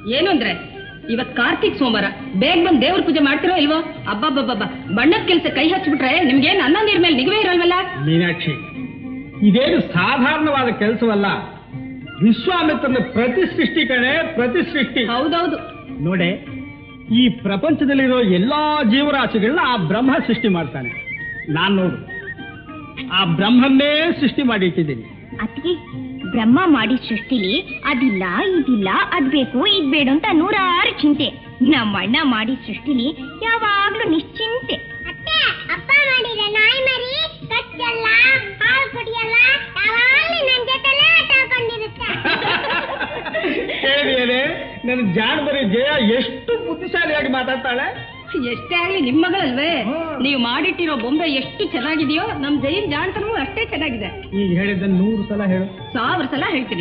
ಏನು ಅಂದ್ರೆ ಇವತ್ ಕಾರ್ತಿಕ್ ಸೋಮವಾರ ಬೇಗ ಬಂದ್ ದೇವ್ರ ಪೂಜೆ ಮಾಡ್ತಿರೋ ಇಲ್ವೋ ಅಬ್ಬಬ್ಬಬ್ಬ ಬಣ್ಣದ ಕೆಲ್ಸ ಕೈ ಹಚ್ಬಿಟ್ರೆ ನಿಮ್ಗೇನ್ ಅನ್ನ ನೀರ್ ಮೇಲೆ ನಿಗವೇ ಇರಲ್ವಲ್ಲ ಮೀನಾಕ್ಷಿ ಇದೇನು ಸಾಧಾರಣವಾದ ಕೆಲಸವಲ್ಲ ವಿಶ್ವಾಮಿತ್ರನ ಪ್ರತಿ ಸೃಷ್ಟಿ ಕಣೆ ಪ್ರತಿ ಸೃಷ್ಟಿ ಹೌದೌದು ನೋಡೆ ಈ ಪ್ರಪಂಚದಲ್ಲಿರೋ ಎಲ್ಲಾ ಜೀವರಾಶಿಗಳನ್ನ ಆ ಬ್ರಹ್ಮ ಸೃಷ್ಟಿ ಮಾಡ್ತಾನೆ ನಾನ್ ನೋಡು ಆ ಬ್ರಹ್ಮನ್ನೇ ಸೃಷ್ಟಿ ಮಾಡಿ ಇಟ್ಟಿದ್ದೀನಿ ಅತ್ತಿಗೆ ಬ್ರಹ್ಮ ಮಾಡಿದ ಸೃಷ್ಟಿಲಿ ಅದಿಲ್ಲ ಇದಿಲ್ಲ ಅದ್ ಬೇಕು ಇದ್ ಬೇಡ ಅಂತ ನೂರಾರು ಚಿಂತೆ ನಮ್ಮ ಅಣ್ಣ ಮಾಡಿದ ಸೃಷ್ಟಿಲಿ ಯಾವಾಗ್ಲೂ ನಿಶ್ಚಿಂತೆ ಅತ್ತೆ ಅಪ್ಪ ಮಾಡಿದ ನಾಯಿ ಮರಿ ಕಚ್ಚಲ್ಲ ಹಾಲು ಕುಡಿಯಲ್ಲ ಯಾವಾಗಲೂ ನನ್ನ ಜೊತೆಲೇ ಆಟ ಆಡ್ಕೊಂಡಿರುತ್ತೆ ಕೇಳಿದೇನೆ ನನ್ನ ಜಾಣಬರಿ ಜಯ ಎಷ್ಟು ಬುದ್ಧಿಶಾಲಿಯಾಗಿ ಮಾತಾಡ್ತಾಳೆ ಎಷ್ಟೇ ಆಗ್ಲಿ ನಿಮ್ ಮಗಳಲ್ವೇ ಹ್ಮ್. ನೀವು ಮಾಡಿಟ್ಟಿರೋ ಬೊಂಬೆ ಎಷ್ಟು ಚೆನ್ನಾಗಿದೆಯೋ ನಮ್ ಜೈನ್ ಜಾಣ್ತನೂ ಅಷ್ಟೇ ಚೆನ್ನಾಗಿದೆ ಈಗ ಹೇಳಿದ್ದನ್ನು ನೂರು ಸಲ ಹೇಳು ಸಾವಿರ ಸಲ ಹೇಳ್ತೀನಿ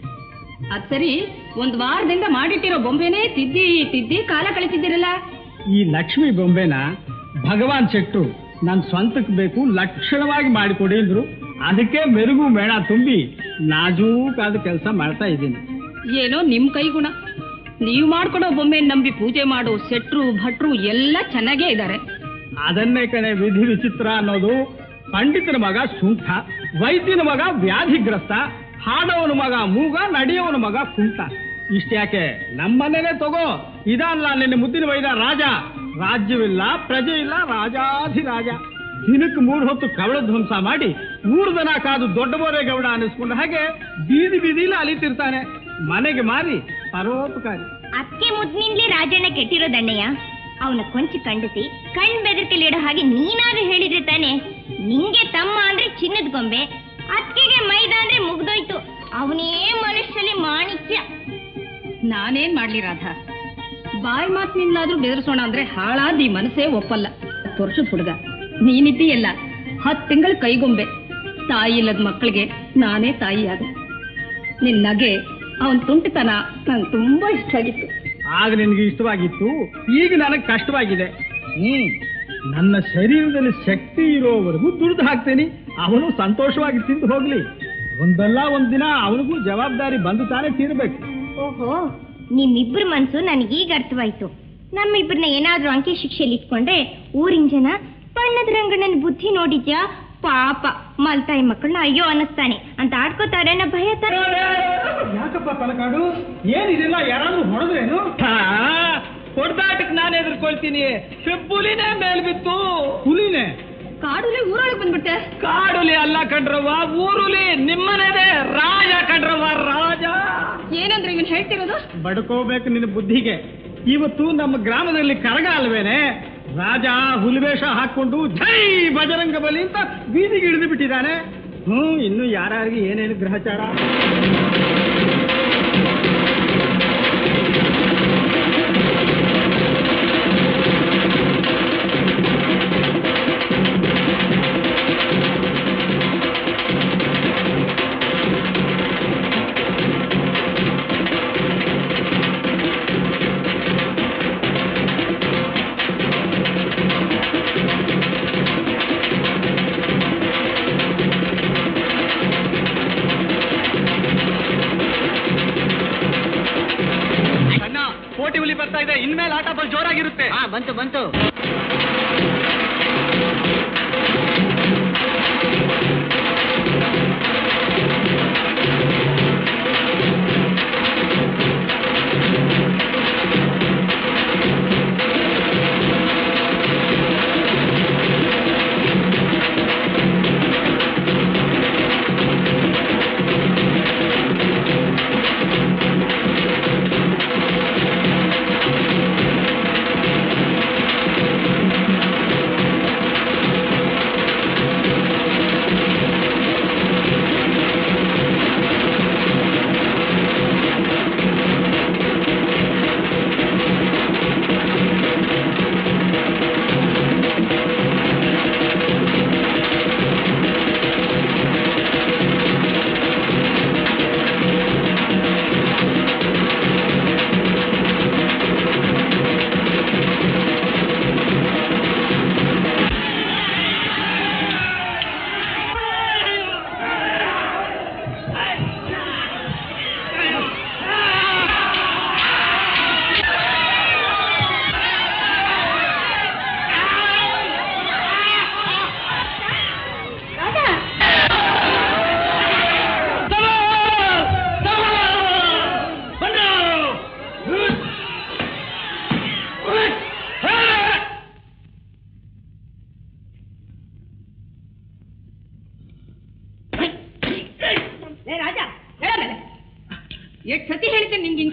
ಅದ್ ಸರಿ ಒಂದ್ ವಾರದಿಂದ ಮಾಡಿಟ್ಟಿರೋ ಬೊಂಬೆನೇ ತಿದ್ದಿ ತಿದ್ದಿ ಕಾಲ ಕಳಿತಿದ್ದೀರಲ್ಲ ಈ ಲಕ್ಷ್ಮಿ ಬೊಂಬೆನ ಭಗವಾನ್ ಶೆಟ್ರು ನನ್ನ ಸ್ವಂತಕ್ಕೆ ಬೇಕು ಲಕ್ಷಣವಾಗಿ ಮಾಡಿಕೊಡಿ ಅಂದ್ರು ಅದಕ್ಕೆ ಮೆರುಗು ಮೇಣ ತುಂಬಿ ನಾಜೂಕಾದ ಕೆಲಸ ಮಾಡ್ತಾ ಇದ್ದೀನಿ ಏನೋ ನಿಮ್ ಕೈಗುಣ ನೀವು ಮಾಡ್ಕೊಡೋ ಬೊಂಬೆ ನಂಬಿ ಪೂಜೆ ಮಾಡೋ ಸೆಟ್ರು ಭಟ್ರು ಎಲ್ಲ ಚೆನ್ನಾಗೇ ಇದ್ದಾರೆ ಅದನ್ನೇ ಕಣೆ ವಿಧಿ ವಿಚಿತ್ರ ಅನ್ನೋದು ಪಂಡಿತನ ಮಗ ಸುಂಠ ವೈದ್ಯನ ಮಗ ವ್ಯಾಧಿಗ್ರಸ್ತ ಹಾಡೋವನ ಮಗ ಮೂಗ ನಡೆಯೋವನ ಮಗ ಕುಂಟ ಇಷ್ಟ್ಯಾಕೆ ನಮ್ಮನ್ನೇನೆ ತಗೋ ಇದಲ್ಲ ನಿನ್ನ ಮುದ್ದಿನ ವೈದ ರಾಜ ರಾಜ್ಯವಿಲ್ಲ ಪ್ರಜೆ ಇಲ್ಲ ರಾಜಾಧಿರಾಜ ದಿನಕ್ಕೆ ಮೂರು ಹೊತ್ತು ಕವಳ ಧ್ವಂಸ ಮಾಡಿ ಮೂರು ದನ ಕಾದು ದೊಡ್ಡಬೋರೆ ಗೌಡ ಅನ್ನಿಸ್ಕೊಂಡ ಹಾಗೆ ಬೀದಿ ಬೀದಿಲಿ ಅಲಿತಿರ್ತಾನೆ ಮನೆಗೆ ಮಾರಿ ಪರೋಪಕಾರಿ ಅತ್ತೆ ಮುದ್ನಿಂದಲೇ ರಾಜಣ್ಣ ಕೆಟ್ಟಿರೋದಣ್ಣಯ್ಯ ಅವನ ಕೊಂಚ ಕಂಡಸಿ ಕಣ್ ಬೆದರಿಕೆಲಿಡೋ ಹಾಗೆ ನೀನಾದ್ರೂ ಹೇಳಿದ್ರೆ ತಾನೆ ನಿಂಗೆ ತಮ್ಮ ಅಂದ್ರೆ ಚಿನ್ನದ ಗೊಂಬೆ ಅತ್ತಿಗೆಗೆ ಮೈದಾ ಅಂದ್ರೆ ಮುಗ್ದೋಯ್ತು ಅವನೇ ಮನುಷ್ಯಲಿ ಮಾಣಿಕ್ಯ ನಾನೇನ್ ಮಾಡ್ಲಿ ರಾಧಾ ಬಾಯಿ ಮಾತಿನಿಂದಲಾದ್ರೂ ಬೆದರಿಸೋಣ ಅಂದ್ರೆ ಹಾಳಾದ ಈ ಮನಸ್ಸೇ ಒಪ್ಪಲ್ಲ ಹತ್ತು ವರ್ಷದ ಹುಡುಗ ನೀನಿದ್ದೀಯಲ್ಲ ಹತ್ತು ತಿಂಗಳ ಕೈಗೊಂಬೆ ತಾಯಿ ಇಲ್ಲದ ಮಕ್ಕಳಿಗೆ ನಾನೇ ತಾಯಿಯಾದ ನಿನ್ ನಗೆ ಅವನ್ ತುಂಟಿತನ ನಂಗೆ ತುಂಬಾ ಇಷ್ಟ ಆಗಿತ್ತು ಆಗ ನಿನಗೆ ಇಷ್ಟವಾಗಿತ್ತು ಈಗ ನನಗೆ ಕಷ್ಟವಾಗಿದೆ ಹ್ಮ್ ನನ್ನ ಶರೀರದಲ್ಲಿ ಶಕ್ತಿ ಇರೋವರೆಗೂ ದುಡ್ದು ಹಾಕ್ತೇನೆ ಅವನು ಸಂತೋಷವಾಗಿ ತಿಂದು ಹೋಗ್ಲಿ ಒಂದಲ್ಲ ಒಂದ್ ದಿನ ಅವನಿಗೂ ಜವಾಬ್ದಾರಿ ಬಂದು ತಾನೇ ತೀರ್ಬೇಕು ಓಹೋ ನಿಮ್ಮಿಬ್ರ ಮನ್ಸು ನನಗೀಗ ಅರ್ಥವಾಯ್ತು ನಮ್ಮಿಬ್ರನ್ನ ಏನಾದ್ರೂ ಅಂಕಿ ಶಿಕ್ಷೆಯಲ್ಲಿ ಇಟ್ಕೊಂಡ್ರೆ ಊರಿನ ಜನ ಬಣ್ಣದ ರಂಗಣ್ಣನ ಬುದ್ಧಿ ನೋಡಿದ್ಯಾ ಪಾಪ ಮಲ್ತಾಯಿ ಮಕ್ಕಳನ್ನ ಅಯ್ಯೋ ಅನ್ನಿಸ್ತಾನೆ ಅಂತ ಆಡ್ಕೋತಾರೆ ಅನ್ನೋ ಭಯ ತರ ಯಾಕಪ್ಪ ತಲಕಾಡು ಏನಿದಿಲ್ಲ ಯಾರಾದ್ರೂ ಹೊಡೆದ್ರೇನು ಹೊಡೆದಾಟಕ್ಕೆ ನಾನು ಎದುರ್ಕೊಳ್ತೀನಿ ಹೆಬ್ಬುಲಿನೇ ಮೇಲ್ ಬಿತ್ತು ಹುಲಿನೇ ಕಾಡುಲೆ ಊರೊಳಗೆ ಬಂದ್ಬಿಟ್ಟೆ ಕಾಡುಲಿ ಅಲ್ಲ ಕಣ್ರವ್ವ ಊರುಲಿ ನಿಮ್ಮನೇನೆ ರಾಜ ಕಣ್ರವ್ವ ರಾಜ ಏನಂದ್ರೆ ಇವನ್ ಹೇಳ್ತಿರೋದು ಬಡ್ಕೋಬೇಕು ನಿನ್ನ ಬುದ್ಧಿಗೆ ಇವತ್ತು ನಮ್ಮ ಗ್ರಾಮದಲ್ಲಿ ಕರಗ ಅಲ್ವೇನೆ ರಾಜ ಹುಲಿವೇಷ ಹಾಕೊಂಡು ಜೈ ಬಜರಂಗ ಬಲಿ ಅಂತ ಬೀದಿಗೆ ಇಳಿದು ಬಿಟ್ಟಿದ್ದಾನೆ ಹ್ಮ್ ಇನ್ನು ಯಾರ್ಯಾರಿಗೆ ಏನೇನು ಗ್ರಹಚಾರ ಅಣ್ಣ ಕೋಟಿ ಹುಲಿ ಬರ್ತಾ ಇದೆ ಇನ್ಮೇಲೆ ಆಟ ಬಲ್ ಜೋರಾಗಿರುತ್ತೆ ಹಾ ಬಂತು ಬಂತು ಅಪ್ಪ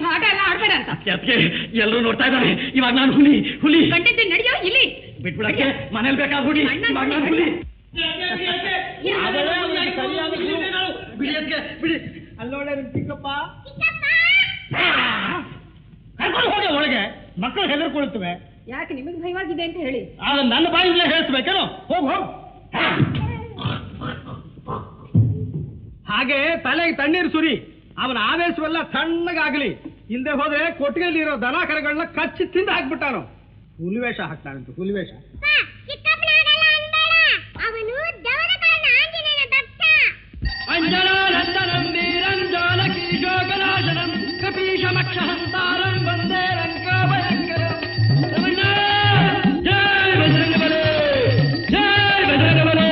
ಇಂಥ ಆಟ ಎಲ್ಲ ಆಡ್ಬೇಡ ಅಂತ ಅದಕ್ಕೆ ಎಲ್ಲರೂ ನೋಡ್ತಾ ಇದ್ದಾರೆ ಇವಾಗ ನಾನು ಹುಲಿ ಹುಲಿ ಗಂಟಿದ್ದು ನಡೆಯೋ ಇಲ್ಲಿ ಬಿಟ್ಬಿಡಕ್ಕೆ ಮನೇಲಿ ಬೇಕಾದ ಹುಲಿ ಅಣ್ಣ ಇವಾಗ ನಾನು ಹುಲಿ ಅವಳೇ ಅವ್ನಿಗೆ ಸರಿಯಾದ clue. ಬಿಡಿ ಅದಕ್ಕೆ ಬಿಡಿ ಅಲ್ಲೋಡೆ ಚಿಕ್ಕಪ್ಪ ಕರ್ಕೊಂಡು ಹೋಗಿ ಒಳಗೆ ಮಕ್ಕಳು ಹೆದರ್ಕೊಳ್ತವೆ ಯಾಕೆ ನಿಮಗೆ ಭಯವಾಗಿದೆ ಅಂತ ಹೇಳಿ ಆದ್ರೆ ನನ್ನ ಬಾಯಿಂದ ಹೇಳಿಸ್ಬೇಕೇನೋ ಹೋಗ್ ಹೋಗ್ ಹಾಗೆ ತಲೆಗೆ ತಣ್ಣೀರು ಸುರಿ ಅವನ ಆವೇಶವೆಲ್ಲ ತಣ್ಣಗಾಗ್ಲಿ ಹಿಂದೆ ಹೋದ್ರೆ ಕೊಟ್ಟಿಗೆಯಲ್ಲಿರೋ ದನ ಕರಗಳನ್ನ ಕಚ್ಚಿ ತಿಂದು ಹಾಕ್ಬಿಟ್ಟಾನು ಹುಲಿವೇಷ ಹಾಕ್ತಾನಂತ ಹುಲಿವೇಷ ಚಿಕ್ಕಪ್ಪನಾಗೆಲ್ಲ ಅನ್ಬೇಡ ಅವನು ದವನಕಾರನ ಆಂಜನೇಯನ ಭಕ್ತ ಅಂಜನಾನಂದನಂ ವೀರಂಜಾಲ ಕೀಶೋಕನಾಶನಂ ಕಪೀಶಮಕ್ಷಹಂತಾರಂ ವಂದೇ ಲಂಕಾಭಯಂಕರಂ ರಮಣ! ಜೈ ಬಜರಂಗಬಲಿ! ಜೈ ಬಜರಂಗಬಲಿ!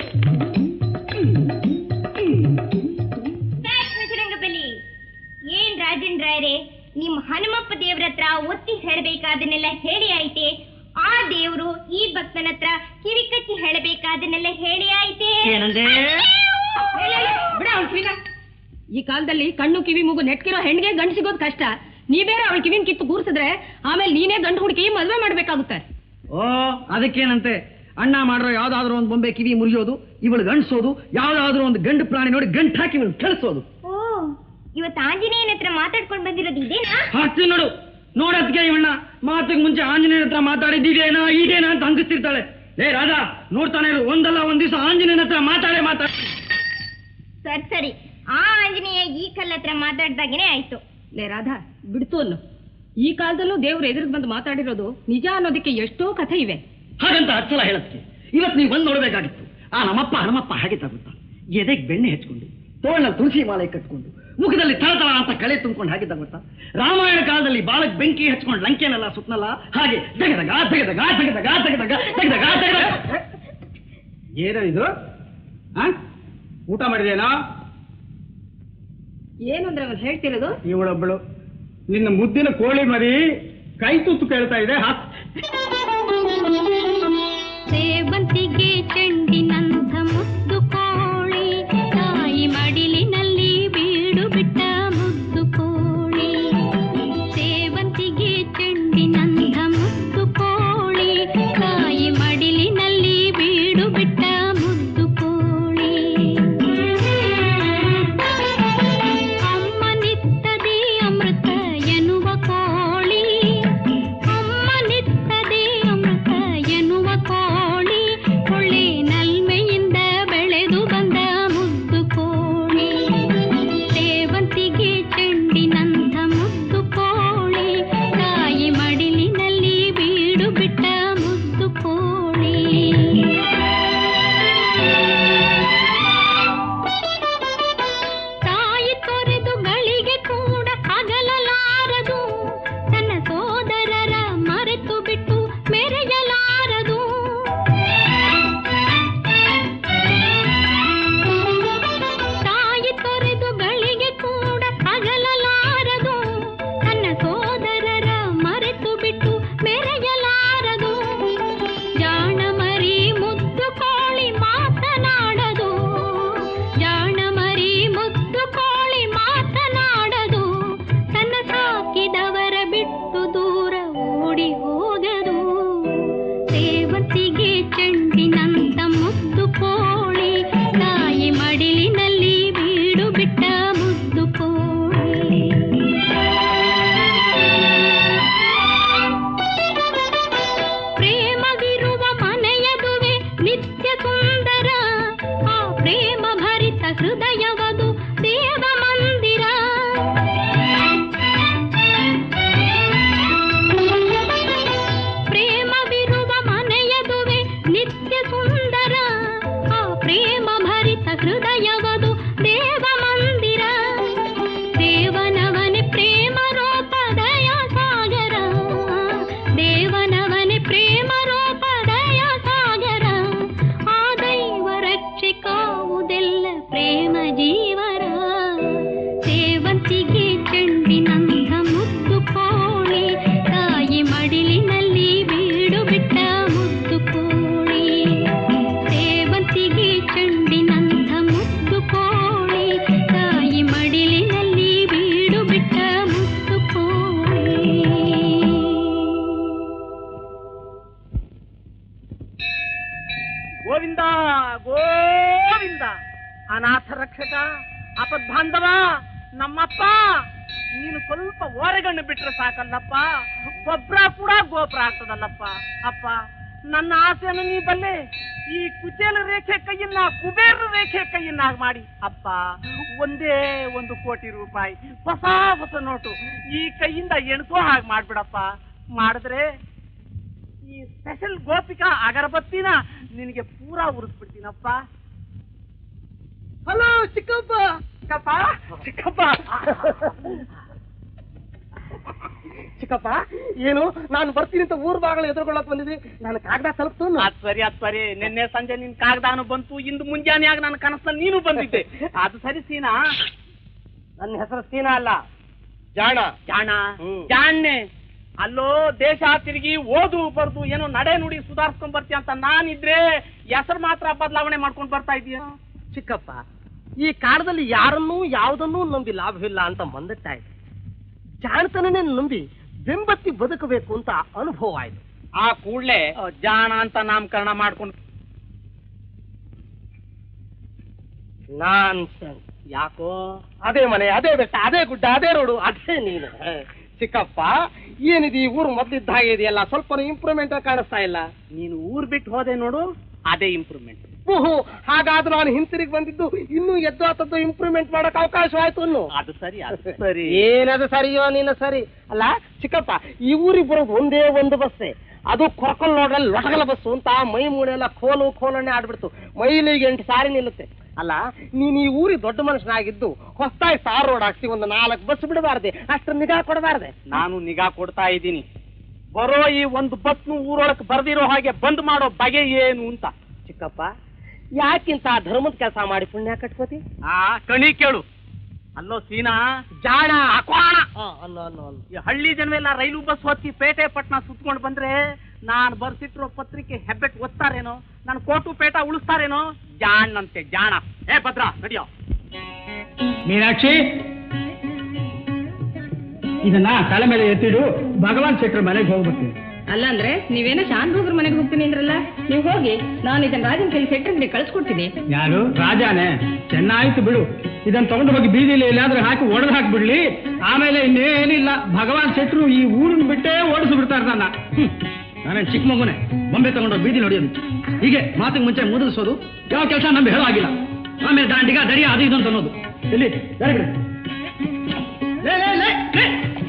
ಬ್ಯಾಕ್ ಬಜರಂಗ ಬಲಿ ಏನ್ ರಾಜೇಂದ್ರ ರಾಯರೇ ನಿಮ್ ಹನುಮಪ್ಪ ದೇವ್ರ ಹತ್ರ ಒತ್ತಿ ಹೇಳಬೇಕಾದನ್ನೆಲ್ಲ ಹೇಳಿ ಆಯ್ತೆ ಆ ದೇವ್ರು ಈ ಭಕ್ತನ ಹತ್ರ ಕಿವಿ ಕಚ್ಚಿ ಹೇಳಬೇಕಾದನ್ನೆಲ್ಲ ಹೇಳಿ ಆಯ್ತೆ ಏನಂದೆ ಬಿಡ ಅವ್ಳ ಕಿವಿನ ಈ ಕಾಲದಲ್ಲಿ ಕಣ್ಣು ಕಿವಿ ಮೂಗು ನೆಟ್ಕಿರೋ ಹೆಣ್ಣಿಗೆ ಗಂಡು ಸಿಗೋದು ಕಷ್ಟ ನೀ ಬೇರೆ ಅವಳ ಕಿವಿನ ಕಿತ್ತು ಕೂರ್ಸಿದ್ರೆ ಆಮೇಲೆ ನೀನೇ ಗಂಡು ಹುಡುಕಿ ಮದ್ವೆ ಮಾಡ್ಬೇಕಾಗುತ್ತೆ ಓ ಅದಕ್ಕೇನಂತೆ ಅಣ್ಣ ಮಾಡಿರೋ ಯಾವ್ದಾದ್ರು ಒಂದು ಬೊಂಬೆ ಕಿವಿ ಮುರಿಯೋದು ಇವಳು ಗಂಡ್ಸೋದು ಯಾವ್ದಾದ್ರು ಒಂದು ಗಂಡು ಪ್ರಾಣಿ ನೋಡಿ ಗಂಟು ಹಾಕಿ ಇವಳು ಕಳಿಸೋದು ಓ ಇವತ್ತು ಆಂಜನೇಯನ ಹತ್ರ ಮಾತಾಡ್ಕೊಂಡು ಬಂದಿರೋದು ಇದೇನಾ ಹಾಕ್ತೀನಿ ನೋಡು ನೋಡತ್ಗೆ ಇವಣ್ಣ ಮಾತಿಗೆ ಮುಂಚೆ ಆಂಜನೇಯನ ಹತ್ರ ಮಾತಾಡಿದ್ದೇನಾ ಇದೇನಾ ಅಂತ ಹಂಗಿಸ್ತಿರ್ತಾಳೆ ಏ ರಾಜಾ ನೋಡ್ತಾನೆ ಇರು ಒಂದಲ್ಲ ಒಂದ್ ದಿವಸ ಆಂಜನೇಯನ ಹತ್ರ ಮಾತಾಡೇ ಮಾತಾಡ ಸರಿ ಸರಿ ಆ ಆಂಜನೇಯ ಈ ಕಲ್ಲ ಹತ್ರ ಮಾತಾಡ್ದಾಗೇನೆ ಆಯ್ತು ಲೇ ರಾಧಾ ಬಿಡ್ತು ಅನ್ನು ಈ ಕಾಲದಲ್ಲೂ ದೇವ್ರು ಎದುರಿಗೆ ಬಂದು ಮಾತಾಡಿರೋದು ನಿಜ ಅನ್ನೋದಕ್ಕೆ ಎಷ್ಟೋ ಕಥೆ ಇವೆ ಹಾಗಂತ ಹತ್ತು ಸಲ ಹೇಳತ್ಗೆ ಇವತ್ತು ನೀವು ಬಂದು ನೋಡ್ಬೇಕಾಗಿತ್ತು ಆ ನಮ್ಮಪ್ಪ ಹನುಮಪ್ಪ ಹಾಗೆ ತಗುತ್ತಾ ಎದೆಗೆ ಬೆಣ್ಣೆ ಹಚ್ಕೊಂಡು ತೋಳ್ನಲ್ಲಿ ತುಳಸಿ ಮಾಲೆ ಕಟ್ಕೊಂಡು ಮುಖದಲ್ಲಿ ತಳತಳ ಅಂತ ಕಳೆ ತುಂಬ್ಕೊಂಡು ಹಾಗಿದ್ದ ಗೊತ್ತಾ ರಾಮಾಯಣ ಕಾಲದಲ್ಲಿ ಬಾಳಕ್ ಬೆಂಕಿ ಹಚ್ಕೊಂಡು ಲಂಕೆನೆಲ್ಲ ಸುತ್ತನಲ್ಲ ಹಾಗೆ ತೆಗೆದಗ ತೆಗೆದಗ ತೆಗೆದಗ ತೆಗೆದಗ ತೆಗೆದಗ ತೆಗೆದಗ ಏನೋ ಇದು ಆ? ಊಟ ಮಾಡಿದೇನಾ ಏನು ಅಂದ್ರೆ ಅವ್ನು ಹೇಳ್ತಿರೋದು ಇವಳೊಬ್ಬಳು ನಿನ್ನ ಮುದ್ದಿನ ಕೋಳಿ ಮರಿ ಕೈ ತುತ್ತು ಕೇಳ್ತಾ ಇದೆ ಹಾಕ್ ಸೇವಂತಿಗೆ ಚೆಂಡಿನಂಥ ಮುದ್ದು ಕೋಳಿ ತಾಯಿ ಮಡಿಲಿನಲ್ಲಿ ಬೀಡು ಬಿಟ್ಟ ಮುದ್ದು ಕೋಳಿ ಸೇವಂತಿಗೆ ಚೆಂಡಿನಂಥ ಮುದ್ದು ಕೋಳಿ ತಾಯಿ ಮಡಿಲಿನಲ್ಲಿ ಬೀಡು ಬಿಟ್ಟ ಮುದ್ದು ಕೋಳಿ ಅಮ್ಮನಿತ್ತದೇ ಅಮೃತ ಎನ್ನುವ ಕೋಳಿ ಅಮ್ಮನಿತ್ತದೇ ಅಮೃತ ಆಪತ್ ಬಾಂಧವ ನಮ್ಮಪ್ಪ ನೀನು ಸ್ವಲ್ಪ ಓರೆಗಣ್ಣು ಬಿಟ್ರೆ ಸಾಕಲ್ಲಪ್ಪ ಗೊಬ್ಬರ ಕೂಡ ಗೋಪುರ ಆಗ್ತದಲ್ಲಪ್ಪ ಅಪ್ಪ ನನ್ನ ಆಸೆಯನ್ನು ನೀ ಬಲ್ಲೆ ಈ ಕುಚೇಲ ರೇಖೆ ಕೈಯನ್ನ ಕುಬೇರ ರೇಖೆ ಕೈಯನ್ನಾಗಿ ಮಾಡಿ ಅಪ್ಪ ಒಂದೇ ಒಂದು ಕೋಟಿ ರೂಪಾಯಿ ಹೊಸ ಹೊಸ ನೋಟು ಈ ಕೈಯಿಂದ ಎಣಿಸೋ ಹಾಗೆ ಮಾಡ್ಬಿಡಪ್ಪ ಮಾಡಿದ್ರೆ ಈ ಸ್ಪೆಷಲ್ ಗೋಪಿಕಾ ಅಗರಬತ್ತಿನ ನಿನಗೆ ಪೂರಾ ಉರಿಸ್ಬಿಡ್ತೀನಪ್ಪ ಹಲೋ ಚಿಕ್ಕಪ್ಪ ಚಿಕ್ಕಪ್ಪ ಚಿಕ್ಕಪ್ಪ ಚಿಕ್ಕಪ್ಪ ಏನು ನಾನು ಬರ್ತೀನಿ ಅಂತ ಊರ್ ಬಾಗಳು ಎದುರುಗೊಳ್ಳಕ್ ಬಂದಿದ್ವಿ ನಾನು ಕಾಗದ ತಲುಪ್ತು ಅದ್ ಸರಿ ಅದ್ ಸರಿ ನಿನ್ನೆ ಸಂಜೆ ನಿನ್ ಕಾಗದಾನು ಬಂತು ಇಂದು ಮುಂಜಾನೆಯಾಗ ನನ್ನ ಕನಸಲ್ಲಿ ನೀನು ಬಂದಿದ್ದೆ ಅದು ಸರಿ ಸೀನಾ ನನ್ನ ಹೆಸರು ಸೀನಾ ಅಲ್ಲ ಜಾಣ ಜಾಣ ಹ್ಮ್. ಜಾಣೆ ಅಲ್ಲೋ ದೇಶ ತಿರುಗಿ ಓದು ಬರ್ದು ಏನೋ ನಡೆ ನುಡಿ ಸುಧಾರಿಸ್ಕೊಂಡ್ ಬರ್ತೀಯ ಅಂತ ನಾನಿದ್ರೆ ಹೆಸರು ಮಾತ್ರ ಬದಲಾವಣೆ ಮಾಡ್ಕೊಂಡ್ ಬರ್ತಾ ಇದೀಯ ಚಿಕ್ಕಪ್ಪ ಈ ಕಾಲದಲ್ಲಿ ಯಾರನ್ನೂ ಯಾವುದನ್ನೂ ನಂಬಿ ಲಾಭವಿಲ್ಲ ಅಂತ ಮಂದಟ್ಟಾಯ್ತು ಜಾಣತನನೇ ನಂಬಿ ಬೆಂಬತ್ತಿ ಬದುಕಬೇಕು ಅಂತ ಅನುಭವ ಆಯ್ತು ಆ ಕೂಡ್ಲೆ ಜಾಣ ಅಂತ ನಾಮಕರಣ ಮಾಡ್ಕೊಂಡು ನಾನ್ ಯಾಕೋ ಅದೇ ಮನೆ ಅದೇ ಬೆಟ್ಟ ಅದೇ ಗುಡ್ಡ ಅದೇ ರೋಡು ಅದೇ ನೀನು ಹ. ಚಿಕ್ಕಪ್ಪ ಏನಿದೆ ಈ ಊರು ಮೊದ್ಲಿದ್ದ ಹಾಗೆ ಇದೆಯಲ್ಲ ಸ್ವಲ್ಪ ಇಂಪ್ರೂವ್ಮೆಂಟ್ ಕಾಣಿಸ್ತಾ ಇಲ್ಲ ನೀನು ಊರ್ ಬಿಟ್ಟು ಹೋದೆ ನೋಡು ಅದೇ ಇಂಪ್ರೂವ್ಮೆಂಟ್ ಓಹೋ ಹಾಗಾದ್ರೂ ನಾನು ಹಿಂತಿರುಗಿ ಬಂದಿದ್ದು ಇನ್ನೂ ಎದ್ದು ಆತದ್ದು ಇಂಪ್ರೂವ್ಮೆಂಟ್ ಮಾಡಕ್ ಅವಕಾಶವಾಯ್ತು ಅನ್ನು ಅದು ಸರಿ ಅದು ಸರಿ ಏನದು ಸರಿಯೋ ನೀನು ಸರಿ ಅಲ್ಲ ಚಿಕ್ಕಪ್ಪ ಈ ಊರಿಗೆ ಬರೋದು ಒಂದೇ ಒಂದು ಬಸ್ಸೇ ಅದು ಕೊರಕಲ್ ನೋಡ್ರಲ್ಲಿ ಲೊಟಗಲ ಬಸ್ಸು ಅಂತ ಮೈ ಮೂಳೆ ಎಲ್ಲ ಖೋಲು ಖೋಲನ್ನೇ ಆಡ್ಬಿಡ್ತು ಮೈಲಿಗೆ ಎಂಟು ಸಾರಿ ನಿಲ್ಲುತ್ತೆ ಅಲ್ಲ ನೀನ್ ಈ ಊರಿಗೆ ದೊಡ್ಡ ಮನುಷ್ಯನಾಗಿದ್ದು ಹೊಸದಾಗಿ ತಾರ್ ರೋಡ್ ಹಾಕ್ಸಿ ಒಂದು ನಾಲ್ಕು ಬಸ್ ಬಿಡಬಾರ್ದೆ ಅಷ್ಟು ನಿಗಾ ಕೊಡಬಾರ್ದೆ ನಾನು ನಿಗಾ ಕೊಡ್ತಾ ಇದ್ದೀನಿ ಬರೋ ಈ ಒಂದು ಬಸ್ನು ಊರೊಳಕ್ ಬರ್ದಿರೋ ಹಾಗೆ ಬಂದ್ ಮಾಡೋ ಬಗೆ ಏನು ಅಂತ ಚಿಕ್ಕಪ್ಪ ಯಾಕಿಂತ ಧರ್ಮದ ಕೆಲಸ ಮಾಡಿ ಪುಣ್ಯ ಕಟ್ಕೋತಿ ಆ ಕಣಿ ಕೇಳು ಅಲ್ಲೋ ಸೀನಾ ಜಾಣ ಅಕ್ವಾಣ ಆ, ಅನ್ನೋ ಅನ್ನೋ ಅನ್ನೋ ಈ ಹಳ್ಳಿ ಜನವೆಲ್ಲ ರೈಲು ಬಸ್ ಹೊತ್ತಿ ಪೇಟೆ ಪಟ್ನ ಸುತ್ಕೊಂಡು ಬಂದ್ರೆ ನಾನ್ ಬರ್ಸಿಟ್ಟಿರೋ ಪತ್ರಿಕೆ ಹೆಬ್ಬೆಟ್ ಓದ್ತಾರೇನೋ ನಾನು ಕೋಟು ಪೇಟ ಉಳಿಸ್ತಾರೇನೋ ಜಾಣಂತೆ ಜಾಣ ಏ ಭದ್ರ ನಡಿಯೋ ಮೀನಾಕ್ಷಿ ಇದನ್ನ ತಲೆ ಮೇಲೆ ಎತ್ತಿಡು ಭಗವಾನ್ ಶೆಟ್ಟರ್ ಮನೆಗೆ ಹೋಗ್ಬರ್ತೀನಿ ಅಲ್ಲ ಅಂದ್ರೆ ನೀವೇನೋ ಶಾಂತಭೋಗ್ರ ಮನೆಗೆ ಹೋಗ್ತೀನಿ ಅಂದ್ರಲ್ಲ ನೀವು ಹೋಗಿ ನಾನು ಇದನ್ನ ರಾಜನ ಕೈ ಸೆಟ್ರಿಗೆ ಕಳ್ಸ್ಕೊಡ್ತೀನಿ ಯಾರು ರಾಜಾನೆ ಚೆನ್ನಾಯ್ತು ಬಿಡು ಇದನ್ನ ತಗೊಂಡು ಹೋಗಿ ಬೀದಿಲಿ ಎಲ್ಲಾದ್ರೂ ಹಾಕಿ ಒಡೆದು ಹಾಕ್ಬಿಡ್ಲಿ ಆಮೇಲೆ ಇನ್ನೇನಿಲ್ಲ ಭಗವಾನ್ ಶೆಟ್ರು ಈ ಊರನ್ನ ಬಿಟ್ಟೇ ಓಡಿಸಿ ಬಿಡ್ತಾರೆ ನನ್ನ ನಾನೇ ಚಿಕ್ಕ ಮಗುನೆ ಬೊಂಬೆ ತಗೊಂಡು ಬೀದಿ ನೋಡಿಯೋದು ಹೀಗೆ ಮಾತಿಗೆ ಮುಂಚೆ ಮುದುರಿಸೋದು ಯಾವ ಕೆಲಸ ನಮ್ಗೆ ಹೇಳೋ ಆಗಿಲ್ಲ ಆಮೇಲೆ ದಾಂಡಿಗ ದಡಿಯ ಅದು ಇದು ಅಂತ ಅನ್ನೋದು ಎಲ್ಲಿ ಯಾರ ಕಡೆ? ಲೇ, ಲೇ, ಲೇ, ಲೇ.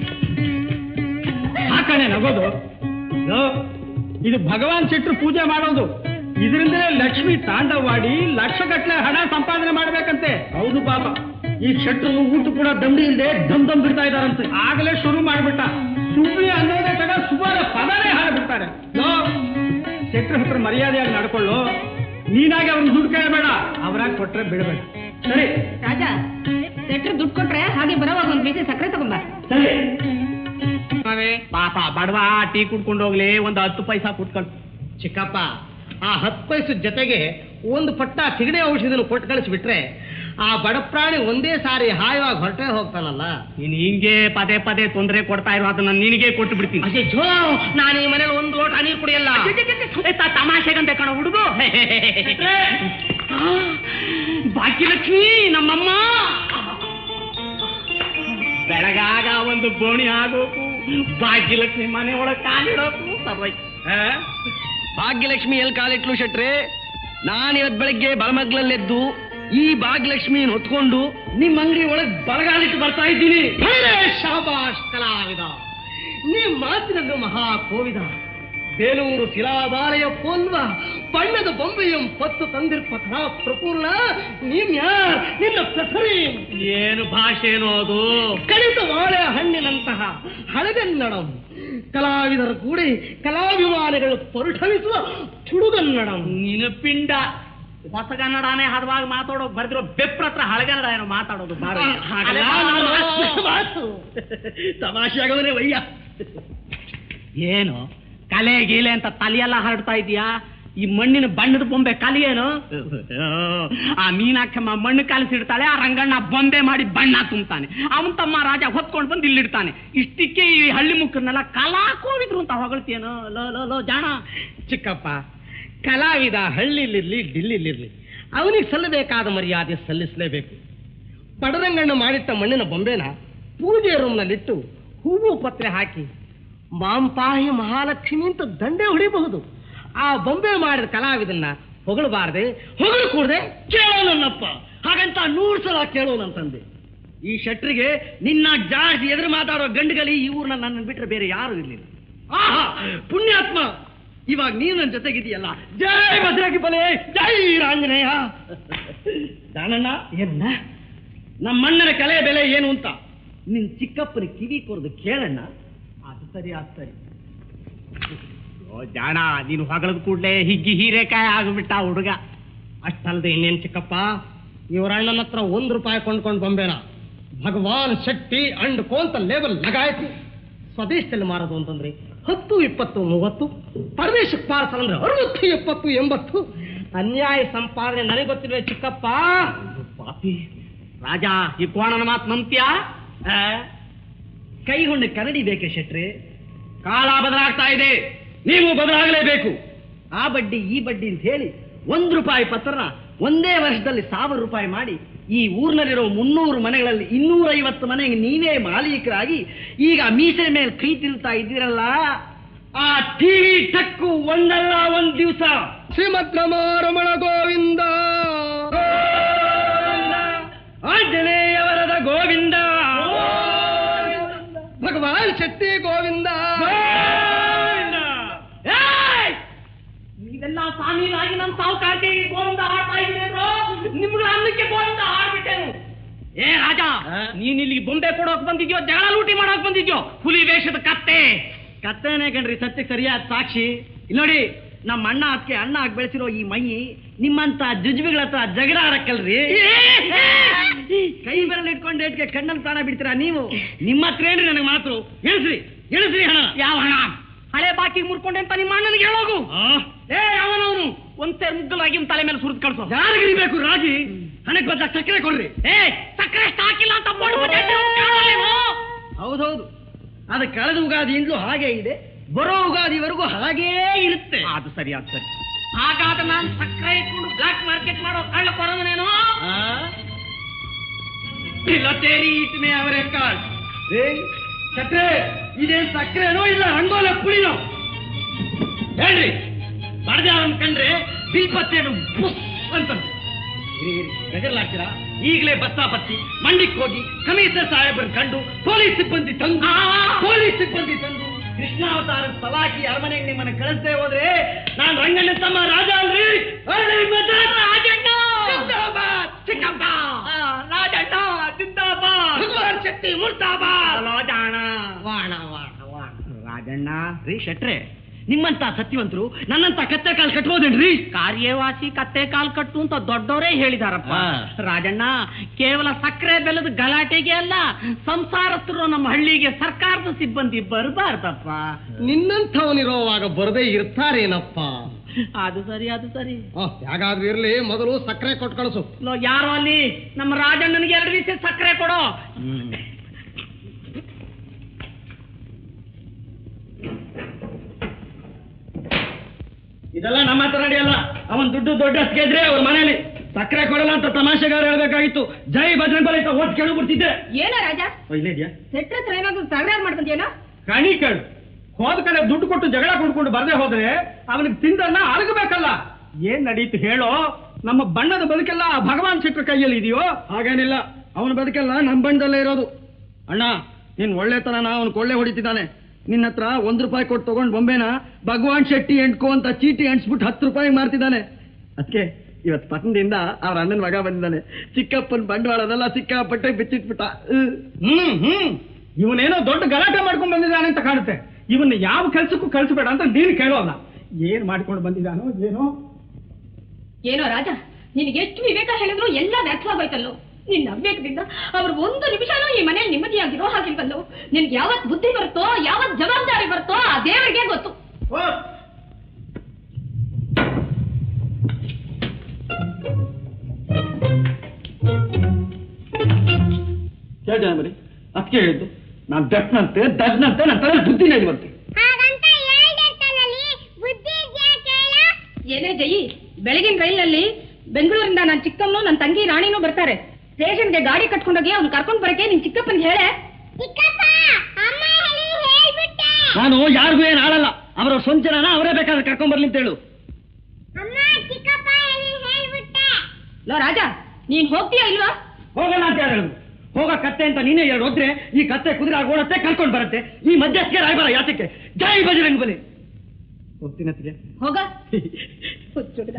ಆ ಕಣೆ ನಗೋದು ಲೋ, ಇದು ಭಗವಾನ್ ಶೆಟ್ರು ಪೂಜೆ ಮಾಡೋದು ಇದರಿಂದಲೇ ಲಕ್ಷ್ಮಿ ತಾಂಡವಾಡಿ ಲಕ್ಷಗಟ್ಟಲೆ ಹಣ ಸಂಪಾದನೆ ಮಾಡ್ಬೇಕಂತೆ ಹೌದು ಪಾಪ ಈ ಶೆಟ್ರು ಊಟ ಕೂಡ ದಂಡಿ ಇಲ್ಲದೆ ದಮ್ ದಮ್ ಬಿಡ್ತಾ ಇದಾರಂತೆ ಆಗಲೇ ಶುರು ಮಾಡ್ಬಿಟ್ಟ ಸುಮ್ಮನೆ ಅನ್ನೋದೇ ತಡ ಸುಮಾರ ಪದನೇ ಹಾಡ್ಬಿಡ್ತಾರೆ ಲೋ, ಶೆಟ್ರ ಹತ್ರ ಮರ್ಯಾದೆಯಾಗಿ ನಡ್ಕೊಳ್ಳು ನೀನಾಗಿ ಅವ್ರನ್ನ ದುಡ್ಡು ಕೇಳಬೇಡ ಅವರಾಗಿ ಕೊಟ್ರೆ ಬಿಡಬೇಡ ಸರಿ ರಾಜ ಸೆಟ್ರ್ ದುಡ್ಡು ಕೊಟ್ರೆ ಹಾಗೆ ಬರೋವಾಗ ಒಂದ್ ಪೀಸೆ ಸಕ್ಕರೆ ತಗೊಂಬ ಸರಿ ಪಾಪ ಬಡವಾ ಟೀ ಕುಡ್ಕೊಂಡು ಹೋಗ್ಲಿ ಒಂದು ಹತ್ತು ಪೈಸಾ ಕುಟ್ಕೊಂಡು ಚಿಕ್ಕಪ್ಪ ಆ ಹತ್ತು ಪೈಸದ ಜೊತೆಗೆ ಒಂದು ಪಟ್ಟ ಸಿಗಡೆ ಔಷಧಿನ ಕೊಟ್ಟು ಕಳಿಸ್ಬಿಟ್ರೆ ಆ ಬಡ ಪ್ರಾಣಿ ಒಂದೇ ಸಾರಿ ಹಾಯವಾಗಿ ಹೊರಟೆ ಹೋಗ್ತಾನಲ್ಲ ನೀನ್ ಹಿಂಗೆ ಪದೇ ಪದೇ ತೊಂದರೆ ಕೊಡ್ತಾ ಇರೋ ಅದನ್ನ ನಿನಗೆ ಕೊಟ್ಟು ಬಿಡ್ತೀನಿ ಅಯ್ಯೋ ನಾನು ಈ ಮನೇಲಿ ಒಂದು ಲೋಟ ನೀರು ಕುಡಿಯಲ್ಲ ಏ, ತ- ತಮಾಷೆಗಂತೆ ಕಣ ಹುಡುಗು ಭಾಗ್ಯಲಕ್ಷ್ಮಿ ನಮ್ಮಮ್ಮ ಬೆಳಗಾಗ ಒಂದು ಬೋಣಿ ಆಗೋಕು ಭಾಗ್ಯಲಕ್ಷ್ಮಿ ಮನೆ ಒಳಗ್ ಕಾಲಿಡೋಕು ಸರ್ವೈತ್ ಭಾಗ್ಯಲಕ್ಷ್ಮಿ ಎಲ್ಲಿ ಕಾಲಿಟ್ಲು ಶೆಟ್ರೆ ನಾನು ಇವತ್ ಬೆಳಗ್ಗೆ ಬಲಮಗ್ಲಲ್ಲೆದ್ದು ಈ ಭಾಗ್ಯಲಕ್ಷ್ಮಿ ಹೊತ್ಕೊಂಡು ನಿಮ್ ಅಂಗಡಿ ಒಳಗ್ ಬಲಗಾಲಿಟ್ಟು ಬರ್ತಾ ಇದ್ದೀನಿ ಒಳ್ಳೆ ಶಾಬಾಷ್ ಕಲಾವಿದ ನೀ ಮಾತಿನಲ್ಲೂ ಮಹಾ ಕೋವಿದ ಬೇಲೂರು ಶಿಲಾಬಾಲೆಯ ಪೋಲ್ವ ಬಣ್ಣದ ಬೊಂಬೆಯಂ ಪತ್ತು ತಂದಿರ್ಪ ಕಲಾ ಪ್ರಪೂರ್ಣ ನೀನ್ ಯಾರ್ ನಿನ್ನ ಪ್ರಸರಿ ಏನು ಭಾಷೆನೋ ಅದು ಕಳಿತ ಬಾಳೆ ಹಣ್ಣಿನಂತಹ ಹಳಗನ್ನಡಂ ಕಲಾವಿದರ ಕೂಡಿ ಕಲಾಭಿಮಾನಿಗಳು ಪರುಠವಿಸುವ ಚುಡುಗನ್ನಡಂ ನಿನ್ನ ಪಿಂಡ ಹೊಸಗನ್ನಡನೇ ಹದವಾಗಿ ಮಾತಾಡೋ ಬರ್ದಿರೋ ಬೆಪ್ರ ಹತ್ರ ಹಳಗನ್ನಡ ಏನೋ ಮಾತಾಡೋದು ಬಾರೋ. ಹಾಗಲ್ಲ ನಾನು ಮಾತು. ತಮಾಷೆ ಆಗೋದ್ರೆ ವಯ್ಯ ಏನು ಕಲೆ ಗೀಲೆ ಅಂತ ತಲೆಯೆಲ್ಲ ಹರಡ್ತಾ ಇದೀಯಾ ಈ ಮಣ್ಣಿನ ಬಣ್ಣದ ಬೊಂಬೆ ಕಲಿ ಏನು ಆ ಮೀನಾಕ್ಷಮ್ಮ ಮಣ್ಣು ಕಲಿಸಿಡ್ತಾಳೆ ಆ ರಂಗಣ್ಣ ಬೊಂಬೆ ಮಾಡಿ ಬಣ್ಣ ತುಂಬ್ತಾನೆ ಅವನ್ ತಮ್ಮ ರಾಜ ಹೊತ್ಕೊಂಡು ಬಂದು ಇಲ್ಲಿಡ್ತಾನೆ ಇಷ್ಟಕ್ಕೆ ಈ ಹಳ್ಳಿ ಮುಖರ್ನೆಲ್ಲ ಕಲಾ ಕೋವಿದ್ರು ಅಂತ ಹೊಗಳ್ತೀಯೇನೋ ಲೋ ಲೋ ಲೋ ಜಾಣ ಚಿಕ್ಕಪ್ಪ ಕಲಾವಿದ ಹಳ್ಳಿಲಿರ್ಲಿ ಡಿಲ್ಲಿಲಿರ್ಲಿ ಅವನಿಗೆ ಸಲ್ಲಬೇಕಾದ ಮರ್ಯಾದೆ ಸಲ್ಲಿಸಲೇಬೇಕು ಪಡರಂಗಣ್ಣ ಮಾಡಿಟ್ಟ ಮಣ್ಣಿನ ಬೊಂಬೆನ ಪೂಜೆ ರೂಮ್ನಲ್ಲಿಟ್ಟು ಹೂವು ಪತ್ರೆ ಹಾಕಿ ಮಾಂಪಾಹಿ ಮಹಾಲಕ್ಷ್ಮಿ ಅಂತ ದಂಡೆ ಹೊಡಿಬಹುದು ಆ ಬೊಂಬೆ ಮಾಡಿದ ಕಲಾವಿದನ್ನ ಹೊಗಳಬಾರ್ದೆ ಹೊಗಳು ಕೂಡದೆ ಕೇಳೋನಪ್ಪ ಹಾಗಂತ ನೂರು ಸಲ ಕೇಳೋನಂತಂದೆ ಈ ಶೆಟ್ರಿಗೆ ನಿನ್ನ ಜಾಸ್ತಿ ಎದುರು ಮಾತಾಡೋ ಗಂಡುಗಲಿ ಈ ಊರ್ನ ನನ್ನ ಬಿಟ್ರೆ ಬೇರೆ ಯಾರು ಇರ್ಲಿಲ್ಲ ಆಹಾ ಪುಣ್ಯಾತ್ಮ ಇವಾಗ ನೀನು ನನ್ನ ಜೊತೆಗಿದೆಯಲ್ಲ ಜೈ ಬಸರಾಗಿ ಬಲೆ ಜೈ ಆಂಜನೇಯ ದಾನಣ್ಣ ಏನ ನಮ್ಮಣ್ಣನ ಕಲೆ ಬೆಲೆ ಏನು ಅಂತ ನಿನ್ ಚಿಕ್ಕಪ್ಪನ ಕಿವಿ ಕೊರದು ಕೇಳಣ್ಣ ಅದು ಸರಿ ಅದು ಸರಿ ಓ ಜಾಣ ನೀನು ಹೊಗಳದ ಕೂಡಲೇ ಹಿಗ್ಗಿ ಹೀರೆಕಾಯಿ ಆಗ್ಬಿಟ್ಟ ಹುಡುಗ ಅಷ್ಟಲ್ದೆ ಇನ್ನೇನ್ ಚಿಕ್ಕಪ್ಪ ಇವ್ರ ಅಣ್ಣನ ಹತ್ರ ಒಂದ್ ರೂಪಾಯಿ ಕೊಂಡ್ಕೊಂಡು ಬೊಂಬೆನ ಭಗವಾನ್ ಶಕ್ತಿ ಅಂಡ್ ಕೋಂತ ಲೇಬಲ್ ಲಗಾಯ್ತು ಸ್ವದೇಶದಲ್ಲಿ ಮಾರೋದು ಅಂತಂದ್ರೆ ಹತ್ತು ಇಪ್ಪತ್ತು ಮೂವತ್ತು ಪರದೇಶಕ್ಕೆ ಪಾರ್ಸಲ್ ಅಂದ್ರೆ ಅರವತ್ತು ಎಪ್ಪತ್ತು ಎಂಬತ್ತು ಅನ್ಯಾಯ ಸಂಪಾದನೆ ನನಗೆ ಗೊತ್ತಿಲ್ವೇ ಚಿಕ್ಕಪ್ಪ ಪಾಪಿ ರಾಜ ಈ ಕೋಣನ ಮಾತು ನಂಬ್ತ್ಯಾ ಆ? ಕೈ ಹೊಂಡ ಕರಡಿ ಬೇಕೆ ಶೆಟ್ರೆ ಕಾಲ ಬದಲಾಗ್ತಾ ಇದೆ ನೀವು ಬದಲಾಗಲೇಬೇಕು ಆ ಬಡ್ಡಿ ಈ ಬಡ್ಡಿ ಅಂತ ಹೇಳಿ ಒಂದು ರೂಪಾಯಿ ಪತ್ರನ ಒಂದೇ ವರ್ಷದಲ್ಲಿ ಸಾವಿರ ರೂಪಾಯಿ ಮಾಡಿ ಈ ಊರಿನಲ್ಲಿರೋ ಮುನ್ನೂರು ಮನೆಗಳಲ್ಲಿ ಇನ್ನೂರೈವತ್ತು ಮನೆಗೆ ನೀವೇ ಮಾಲೀಕರಾಗಿ ಈಗ ಮೀಸೆ ಮೇಲೆ ಕೈ ತಿರುತ್ತಾ ಇದ್ದೀರಲ್ಲ ಆ ಟಿವಿ ಟಕ್ಕು ಒಂದಲ್ಲ ಒಂದ್ ದಿವಸ ಶ್ರೀಮದ್ ರಮಣ ಗೋವಿಂದ ಆಂಜನೇಯವರದ ಗೋವಿಂದ ಭಗವಾನ್ ಶಕ್ತಿ ಗೋವಿಂದ ಏಯ್! ಇದೆಲ್ಲ ಸಾಮೀಲಾಗಿ ನನ್ನ ಸಾವುಕಾರಕ್ಕೆ ಗೋವಿಂದ ಹಾಡ್ತಾ ಇದ್ದೇನೋ ನಿಮ್ಗಳ ಅನ್ನಕ್ಕೆ ಗೋವಿಂದ ಹಾಡ್ಬಿಟ್ಟೇನು ಏ ರಾಜ ನೀನ್ ಇಲ್ಲಿ ಬೊಂಬೆ ಕೊಡೋಕ್ ಬಂದಿದ್ಯೋ ಜಗಳ ಲೂಟಿ ಮಾಡೋಕ್ ಬಂದಿದ್ಯೋ ಹುಲಿ ವೇಷದ ಕತ್ತೆ ಕತ್ತೇನೆ ಕಣ್ರಿ ಸತ್ಯಕ್ಕೆ ಸರಿಯಾದ ಸಾಕ್ಷಿ ಇಲ್ಲಿ ನೋಡಿ ನಮ್ಮ ಅಣ್ಣ ಅದಕ್ಕೆ ಅಣ್ಣ ಆಗಿ ಬೆಳೆಸಿರೋ ಈ ಮೈ ನಿಮ್ಮಂತ ಜುಜುಬಿಗಳ ಹತ್ರ ಜಗಳ ಆಡಕ್ಕಲ್ರಿ ಕೈ ಬೆರಳು ಇಟ್ಕೊಂಡು ಏಟ್ಗೆ ಕಣ್ಣಲ್ಲಿ ಪ್ರಾಣ ಬಿಡ್ತೀರಾ ನೀವು ನಿಮ್ಮ ಹತ್ರ ಏನ್ರಿ ನನಗೆ ಮಾತು ಎಳಿಸ್ರಿ ಎಳಿಸ್ರಿ ಹಣ ಯಾವ ಹಣ ಹಳೆ ಬಾಕಿ ಮುರ್ಕೊಂಡೆ ಅಂತ ನಿಮ್ಮ ಅಣ್ಣನಿಗೆ ಹೇಳೋಗು ಏ ಅವನವನು ಒಂದ್ ಸೇರ್ ಮುಗ್ಗಲಾಗಿ ಅವ್ನ್ ತಲೆ ಮೇಲೆ ಸುರಿದು ಕಳ್ಸೋ ಯಾರಿಗಿರಿಬೇಕು ರಾಜಿ ಹಣಕ್ಕೆ ಬದ್ಲ ಸಕ್ಕರೆ ಕೊಡ್ರಿ ಏ ಸಕ್ಕರೆ ಹಾಕಿಲ್ಲ ಅಂತ ಮಾಡ್ಬಿಟ್ಟೆ ನೀವು ಕಾಣಲ್ಲೇನೋ? ಹೌದೌದು ಅದು ಕಳೆದ ಉಗಾದಿಯಿಂದಲೂ ಹಾಗೆ ಇದೆ ಬರೋ ಉಗಾದಿವರೆಗೂ ಹಾಗೇ ಇರುತ್ತೆ ಅದು ಸರಿ ಅದು ಸರಿ ಹಾಗಾದ್ರೆ ನಾನು ಸಕ್ಕರೆ ಇಟ್ಕೊಂಡು ಬ್ಲಾಕ್ ಮಾರ್ಕೆಟ್ ಮಾಡೋ ಕಳ್ಳ ಕೊರೋನೇನೋ ಆ? ಇಲ್ಲ ತೇರಿ ಇಟ್ಮೆ ಅವರೇ ಕಾಳ್ ಏಯ್ ಸಕ್ಕರೆ ಇದೇನ್ ಸಕ್ಕರೆನೋ ಇಲ್ಲ ಹಣ್ಣೋಲ ಪುಳಿನೋ ಹೇಳ್ರಿ ಬಡದೆ ಅವನ್ ಕಂಡ್ರೆ ಬಿಲ್ಪತ್ತೇನು ಬುಸ್ ಅಂತ ಗಜರ್ಲಾಗ್ತೀರಾ ಈಗಲೇ ಬಸ್ತಾಪತ್ತಿ ಮಂಡಿಕ್ ಹೋಗಿ ಕಮಿಷನರ್ ಸಾಹೇಬರನ್ನ ಕಂಡು ಪೊಲೀಸ್ ಸಿಬ್ಬಂದಿ ತಂದು ಪೊಲೀಸ್ ಸಿಬ್ಬಂದಿ ತಂದು ಕೃಷ್ಣಾವತಾರ ಸಲಾಕಿ ಅರಮನೆಗೆ ನಿಮ್ಮನ್ನ ಕಳಿಸ್ತೇ ಹೋದ್ರೆ ನಾನ್ ರಂಗಣ್ಣ ತಮ್ಮ ರಾಜ ಅಲ್ರಿ ಅಲ್ರಿ ಮದ್ರಾಸ್ ರಾಜಣ್ಣ ಜಿಂದಾಬಾದ್ ಚಿಕ್ಕಪ್ಪ ರಾಜಣ್ಣ ಜಿಂದಾಬಾದ್ ಭಗವಾನ್ ಶಕ್ತಿ ಮುರ್ದಾಬಾದ್ ರಾಜಣ್ಣ ವಾಣ ವಾಣ ವಾಣ ರಾಜಣ್ಣ ರೀ ಶೆಟ್ರೆ ನಿಮ್ಮಂತ ಸತ್ಯವಂತರು ನನ್ನಂತ ಕತ್ತೆ ಕಾಲ್ ಕಟ್ಬೋದೇನ್ರಿ ಕಾರ್ಯವಾಸಿ ಕತ್ತೆ ಕಾಲ್ ಕಟ್ಟು ಅಂತ ದೊಡ್ಡವರೇ ಹೇಳಿದಾರಪ್ಪ ಹಾ. ರಾಜಣ್ಣ ಕೇವಲ ಸಕ್ಕರೆ ಬೆಲ್ಲದ ಗಲಾಟೆಗೆ ಅಲ್ಲ ಸಂಸಾರಸ್ಥರು ನಮ್ಮ ಹಳ್ಳಿಗೆ ಸರ್ಕಾರದ ಸಿಬ್ಬಂದಿ ಬರಬಾರ್ದಪ್ಪ ನಿನ್ನಂಥವನಿರೋವಾಗ ಬರದೇ ಇರ್ತಾರೇನಪ್ಪ ಅದು ಸರಿ ಅದು ಸರಿ ಯಾಗಾದ್ರೂ ಇರ್ಲಿ ಮೊದಲು ಸಕ್ಕರೆ ಕೊಟ್ಟು ಕಳಿಸು ಲೋ, ಯಾರೋ ಅಲ್ಲಿ ನಮ್ಮ ರಾಜಣ್ಣನಿಗೆ ಎರಡು ರೀತಿ ಸಕ್ಕರೆ ಕೊಡೋ ಇದೆಲ್ಲ ನಮ್ಮ ಹತ್ರ ನಡೆಯಲ್ಲ ಅವನ್ ದುಡ್ಡು ದೊಡ್ಡ ಗೆದ್ರೆ ಅವ್ರ ಮನೇಲಿ ಸಕ್ಕರೆ ಕೊಡಲ್ಲ ಅಂತ ತಮಾಷೆಗಾರ ಹೇಳ್ಬೇಕಾಗಿತ್ತು ಜೈ ಭಜನ್ ಬಲ ಓಟ್ ಕೇಳು ಬಿಡ್ತಿದ್ದೆ ಏನ ರಾಜ ಓ, ಇಲ್ಲೇ ಇದೆಯಾ ಸೆಟ್ರ ಹತ್ರ ಏನಾದ್ರು ತಕರಾರು ಮಾಡ್ಕೊಂತೀಯೇನೋ ಕಣಿ ಕೇಳು ಹೋದ ಕಡೆ ದುಡ್ಡು ಕೊಟ್ಟು ಜಗಳ ಕೊಡ್ಕೊಂಡು ಬರದೆ ಹೋದ್ರೆ ಅವನಿಗೆ ತಿಂದನ್ನ ಅರಗಬೇಕಲ್ಲ ಏನ್ ನಡೀತು ಹೇಳೋ ನಮ್ಮ ಬಣ್ಣದ ಬದುಕೆಲ್ಲ ಆ ಭಗವಾನ್ ಶೆಟ್ರ ಕೈಯಲ್ಲಿ ಇದೆಯೋ ಹಾಗೇನಿಲ್ಲ ಅವನ ಬದುಕೆಲ್ಲ ನಮ್ಮ ಬಣ್ಣದಲ್ಲೇ ಇರೋದು ಅಣ್ಣ ನೀನ್ ಒಳ್ಳೆತನನ ಅವನು ಕೊಳ್ಳೆ ಹೊಡಿತಿದ್ದಾನೆ ನಿನ್ನ ಹತ್ರ ಒಂದ್ ರೂಪಾಯಿ ಕೊಟ್ಟು ತಗೊಂಡ್ ಬೊಂಬೆನ ಭಗವಾನ್ ಶೆಟ್ಟಿ ಎಂಟ್ಕೋ ಅಂತ ಚೀಟಿ ಅಂಟಿಸ್ಬಿಟ್ಟು ಹತ್ತು ರೂಪಾಯಿ ಮಾರ್ತಿದ್ದಾನೆ ಅದಕ್ಕೆ ಇವತ್ತು ಪಟ್ಟಣದಿಂದ ಅವ್ರ ಅಣ್ಣನ ಮಗ ಬಂದಿದ್ದಾನೆ ಚಿಕ್ಕಪ್ಪನ ಬಂಡವಾಳನೆಲ್ಲ ಸಿಕ್ಕಾಪಟ್ಟೆ ಬಿಚ್ಚಿಟ್ಬಿಟ್ಟ ಹ್ಮ್. ಹ್ಮ್ ಹ್ಮ್ ಇವನೇನೋ ದೊಡ್ಡ ಗಲಾಟೆ ಮಾಡ್ಕೊಂಡು ಬಂದಿದ್ದಾನೆ ಅಂತ ಕಾಣುತ್ತೆ ಇವನ್ನ ಯಾವ ಕೆಲ್ಸಕ್ಕೂ ಕಳಿಸ್ಬೇಡ ಅಂತ ನೀನು ಕೇಳೋಲ್ಲ ಏನ್ ಮಾಡ್ಕೊಂಡು ಬಂದಿದ್ದಾನೋ ಏನೋ ಏನೋ ರಾಜ ನಿನಗೆ ಎಷ್ಟು ವಿವೇಕ ಹೇಳಿದ್ರು ಎಲ್ಲ ವ್ಯರ್ಥವಾಗೋಯ್ತಲ್ಲೋ ನಿನ್ನ ಅವಿವೇಕದಿಂದ ಅವ್ರು ಒಂದು ನಿಮಿಷನೂ ಈ ಮನೇಲಿ ನೆಮ್ಮದಿಯಾಗಿರೋ ಹಾಗಿಲ್ವಲ್ಲೋ ನಿನ್ಗೆ ಯಾವತ್ ಬುದ್ಧಿ ಬರುತ್ತೋ ಯಾವತ್ ಜವಾಬ್ದಾರಿ ಬರುತ್ತೋ ಆ ದೇವರಿಗೆ ಗೊತ್ತು ಕೇಳ್ದೆ ಬರೀ ಅದಕ್ಕೆ ಹೇಳಿದ್ದು ನಾನು ದಟ್ನಂತೆ ದಡ್ನಂತೆ ನನ್ನ ತಲೆ ಬುದ್ಧಿನೇ ಇವತ್ತು ಹಾಗಂತ ಹೇಳ್ದಿರ್ತಾನಲ್ಲಿ ಬುದ್ಧಿ ಇದ್ಯಾ ಕೇಳ ಏನೇ ಜಯಿ ಬೆಳಗಿನ ರೈಲಿನಲ್ಲಿ ಬೆಂಗಳೂರಿಂದ ನನ್ನ ಚಿಕ್ಕಮ್ಮನು ನನ್ನ ತಂಗಿ ರಾಣಿನೂ ಬರ್ತಾರೆ ಸ್ಟೇಷನ್ಗೆ ಗಾಡಿ ಕಟ್ಕೊಂಡೋಗಿ ಅವ್ನು ಕರ್ಕೊಂಡ್ ಬರಕ್ಕೆ ನಿನ್ ಚಿಕ್ಕಪ್ಪನ್ಗೆ ಹೇಳೆ ಚಿಕ್ಕಪ್ಪ ಅಮ್ಮ ಹೇಳಿ ಹೇಳ್ಬಿಟ್ಟೆ ನಾನು ಯಾರಿಗೂ ಏನು ಆಳಲ್ಲ ಅವರ ಸ್ವಂತ ಜನನ ಅವರೇ ಬೇಕಾದ್ರೆ ಕರ್ಕೊಂಡ್ ಬರ್ಲಿ ಅಂತ ಹೇಳು ಅಮ್ಮ ಚಿಕ್ಕಪ್ಪ ಹೇಳಿ ಹೇಳ್ಬಿಟ್ಟೆ ಲೋ ರಾಜ ನೀನ್ ಹೋಗ್ತೀಯಾ ಇಲ್ವಾ ಹೋಗಲ್ಲ ಅಂತ ಯಾರು ಹೇಳುದು ಹೋಗ ಕತ್ತೆ ಅಂತ ನೀನೇ ಎರಡು ಹೋದ್ರೆ ಈ ಕತ್ತೆ ಕುದುರೆ ಓಡತ್ತೆ ಕರ್ಕೊಂಡು ಬರುತ್ತೆ ಈ ಮಧ್ಯಸ್ಥಿಕೆ ರಾಯಬಾರ ಯಾತಕ್ಕೆ ಜೈ ಬಜರಂಗ್ ಬಲಿ ಹೋಗ್ತೀನಿ ಹೋಗ ಹುಚ್ಚುಡ್ದ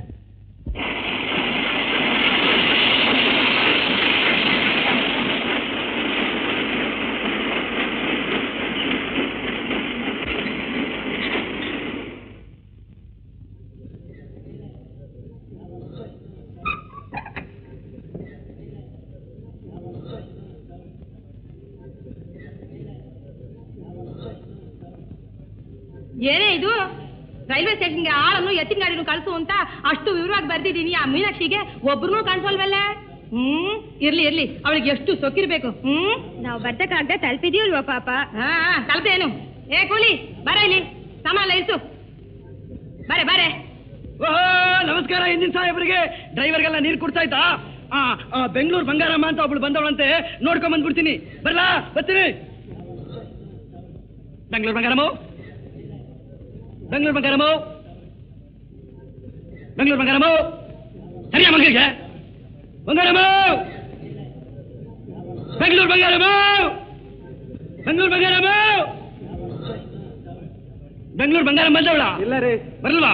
ಏನೇ ಇದು ರೈಲ್ವೆ ಸ್ಟೇಷನ್ಗೆ ಆಳನ್ನು ಎತ್ತಿನ ಗಾಡಿನೂ ಕಳಿಸು ಅಂತ ಅಷ್ಟು ವಿವರವಾಗಿ ಬರ್ದಿದ್ದೀನಿ ಆ ಮೀನಾಕ್ಷಿಗೆ ಒಬ್ರು ಕಾಣಿಸಲ್ವಲ್ಲ ಹ್ಮ್ ಇರ್ಲಿ ಇರ್ಲಿ ಅವಳಿಗೆ ಎಷ್ಟು ಸೊಕ್ಕಿರ್ಬೇಕು ಹ್ಮ್ ನಾವು ಬರ್ತಕ್ಕಾಗ್ದೆ ತಲುಪಿದೀವಲ್ವಾ ಪಾಪ ಹಾ ಕಲ್ಪೇನು ಏ ಕೂಲಿ ಬರ ಇಲ್ಲಿ ಸಾಮಾನ ಇರ್ಸು ಬಾರೆ ಬಾರೆ ಓಹೋ ನಮಸ್ಕಾರ ಹಿಂದಿನ ಸಾಹೇಬರಿಗೆ ಡ್ರೈವರ್ಗೆಲ್ಲ ನೀರು ಕೊಡ್ತಾ ಇದ್ದಾ ಆ, ಆ, ಬೆಂಗಳೂರು ಬಂಗಾರಮ್ಮ ಅಂತ ಒಬ್ಳು ಬಂದವಳಂತೆ ನೋಡ್ಕೊಂಡ್ ಬಂದ್ಬಿಡ್ತೀನಿ ಬರ್ಲಾ ಬರ್ತೀನಿ ಬೆಂಗಳೂರು ಬಂಗಾರಮ್ಮ ಬೆಂಗಳೂರು ಬಂಗಾರಮ್ಮ ಬೆಂಗಳೂರು ಬಂಗಾರಮ್ಮ ಸರಿಯಾ ಮಗಳಿಗೆ ಬಂಗಾರಮ್ಮ ಬೆಂಗಳೂರು ಬಂಗಾರಮ್ಮ ಬೆಂಗಳೂರು ಬಂಗಾರಮ್ಮ ಬೆಂಗಳೂರು ಬಂಗಾರಮ್ಮ ಬಂದವಳ ಇಲ್ಲ ರೀ ಬರಲ್ವಾ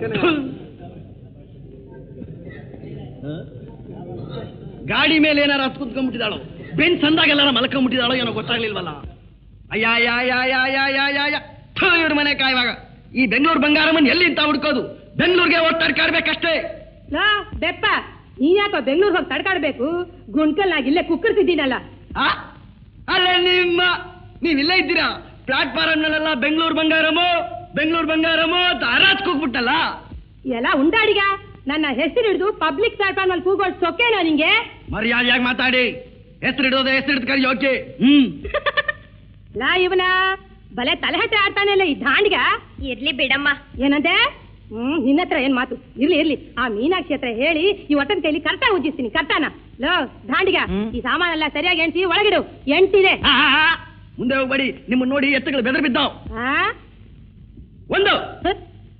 ಗಾಡಿ ಮೇಲೆ ಏನಾರ ಹತ್ತು ಕುತ್ಕೊಂಡ್ಬಿಟ್ಟಿದಾಳು ಬೆಂಚ್ ಅಂದಾಗೆಲ್ಲಾರ ಮಲ್ಕೊಂಡ್ಬಿಟ್ಟಿದಾಳೋ ಏನೋ ಗೊತ್ತಾಗ್ಲಿಲ್ವಲ್ಲ ಅಯ್ಯ ಅಯ್ಯ ಅಯ್ಯ ಅಯ್ಯ ಅಯ್ಯ ಅಯ್ಯ ಅಯ್ಯ ಅಯ್ಯ ಥು, ಇವ್ರ ಮನೆ ಕಾಯುವಾಗ ಈ ಬೆಂಗಳೂರು ಬಂಗಾರಮ್ಮನ್ ಎಲ್ಲಿ ಅಂತ ಹುಡ್ಕೋದು ಬೆಂಗಳೂರಿಗೆ ಒಟ್ಟಾಡ್ಕಾಡ್ಬೇಕಷ್ಟೇ ಲಾ ಬೆಪ್ಪ ನೀನ್ ಯಾಕೋ ಬೆಂಗಳೂರು ಹೋಗಿ ತಡ್ಕಾಡ್ಬೇಕು ಗುಂಡ್ಕಲ್ನಾಗ ಇಲ್ಲೇ ಕುಕ್ಕರ್ತಿದ್ದೀನಲ್ಲ ಆ? ಅಲ್ಲೇ ನಿಮ್ಮ ನೀವ್ ಇಲ್ಲೇ ಇದ್ದೀರಾ ಪ್ಲಾಟ್ಫಾರಮ್ನಲ್ಲೆಲ್ಲ ಬೆಂಗಳೂರು ಬಂಗಾರಮೋ ಬೆಂಗಳೂರು ಬಂಗಾರಮೋ ಅಂತ ಹರಾಜ್ ಕೂಗ್ಬಿಟ್ಟಲ್ಲ ಎಲ್ಲ ಉಂಡಾಡಿಗ ನನ್ನ ಹೆಸರು ಹಿಡಿದು ಪಬ್ಲಿಕ್ ಪ್ಲಾಟ್ಫಾರ್ಮ್ ಅಲ್ಲಿ ಕೂಗೋಳ್ ಸೊಕ್ಕೇನೋ ನಿಂಗೆ ಮರ್ಯಾದೆಯಾಗಿ ಮಾತಾಡಿ ಹೆಸರಿಡೋದೆ ಹೆಸರಿಡ್ ಕರಿಯೋಕೆ ಹ್ಮ್ ಲಾ ಇವನ ಬಲೆ ತಲೆ ಹಟ್ಟೆ ಆಡ್ತಾನೆಲ್ಲ ಈ ದಾಂಡಿಗ ಇರ್ಲಿ ಬಿಡಮ್ಮ ಏನಂದೆ ಹ್ಮ್ ನಿನ್ನ ಹತ್ರ ಏನ್ ಮಾತು ಇರ್ಲಿ ಇರ್ಲಿ ಆ ಮೀನಾಕ್ಷಿ ಹತ್ರ ಹೇಳಿ ಈ ಒಟ್ಟನ ಕೈಲಿ ಕರ್ತ ಉಜ್ಜಿಸ್ತೀನಿ ಕರ್ತಾನ ಲೋ ದಾಂಡಿಗ ಈ ಸಾಮಾನೆಲ್ಲ ಸರಿಯಾಗಿ ಎಣ್ಸಿ ಒಳಗಿಡು ಎಂಟಿದೆ ಆ, ಆ, ಆ. ಮುಂದೆ ಹೋಗ್ಬೇಡಿ ನಿಮ್ಮನ್ನ ನೋಡಿ ಎತ್ತುಗಳು ಬೆದರ್ ಬಿದ್ದಾವ್ ಆ ಒಂದು ಹ?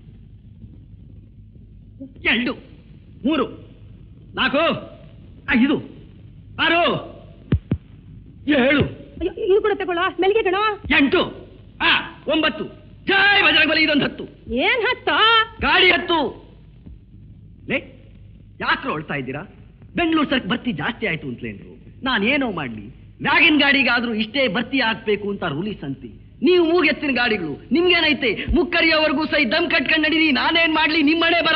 ಎರಡು ಮೂರು ನಾಲ್ಕು ಐದು ಆರು ಏಳು ಅಯ್ಯೋ, ಇದು ಕೂಡ ತಗೊಳ್ಳೋ ಮೆಲ್ಗೆ ಕಣೋ ಎಂಟು ಆ ಒಂಬತ್ತು ಜೈ ಬಜರಂಗಬಲಿ ಇದೊಂದು ಹತ್ತು ಏನ್ ಹತ್ತೋ ಗಾಡಿ ಹತ್ತು ಲೇ ಯಾಕ್ರ ಹೊಳ್ತಾ ಇದ್ದೀರಾ ಬೆಂಗಳೂರು ಸರ್ಕ್ ಬರ್ತಿ ಜಾಸ್ತಿ ಆಯ್ತು ಅಂತಲೇನ್ರು ನಾನೇನೋ ಮಾಡ್ಲಿ ವ್ಯಾಗಿನ್ ಗಾಡಿಗಾದ್ರೂ ಇಷ್ಟೇ ಭರ್ತಿ ಆಗ್ಬೇಕು ಅಂತ ರೂಲಿಸ್ ಅಂತಿ ನೀವು ಮೂಗೆತ್ತಿನ ಗಾಡಿಗಳು ನಿಮ್ಗೇನೈತೆ ಮುಕ್ಕರಿಯವರೆಗೂ ಸೈ ದಮ್ ಕಟ್ಕೊಂಡ್ ನಡೀರಿ ನಾನೇನ್ ಮಾಡ್ಲಿ ನಿಮ್ಮನೆ ಬರ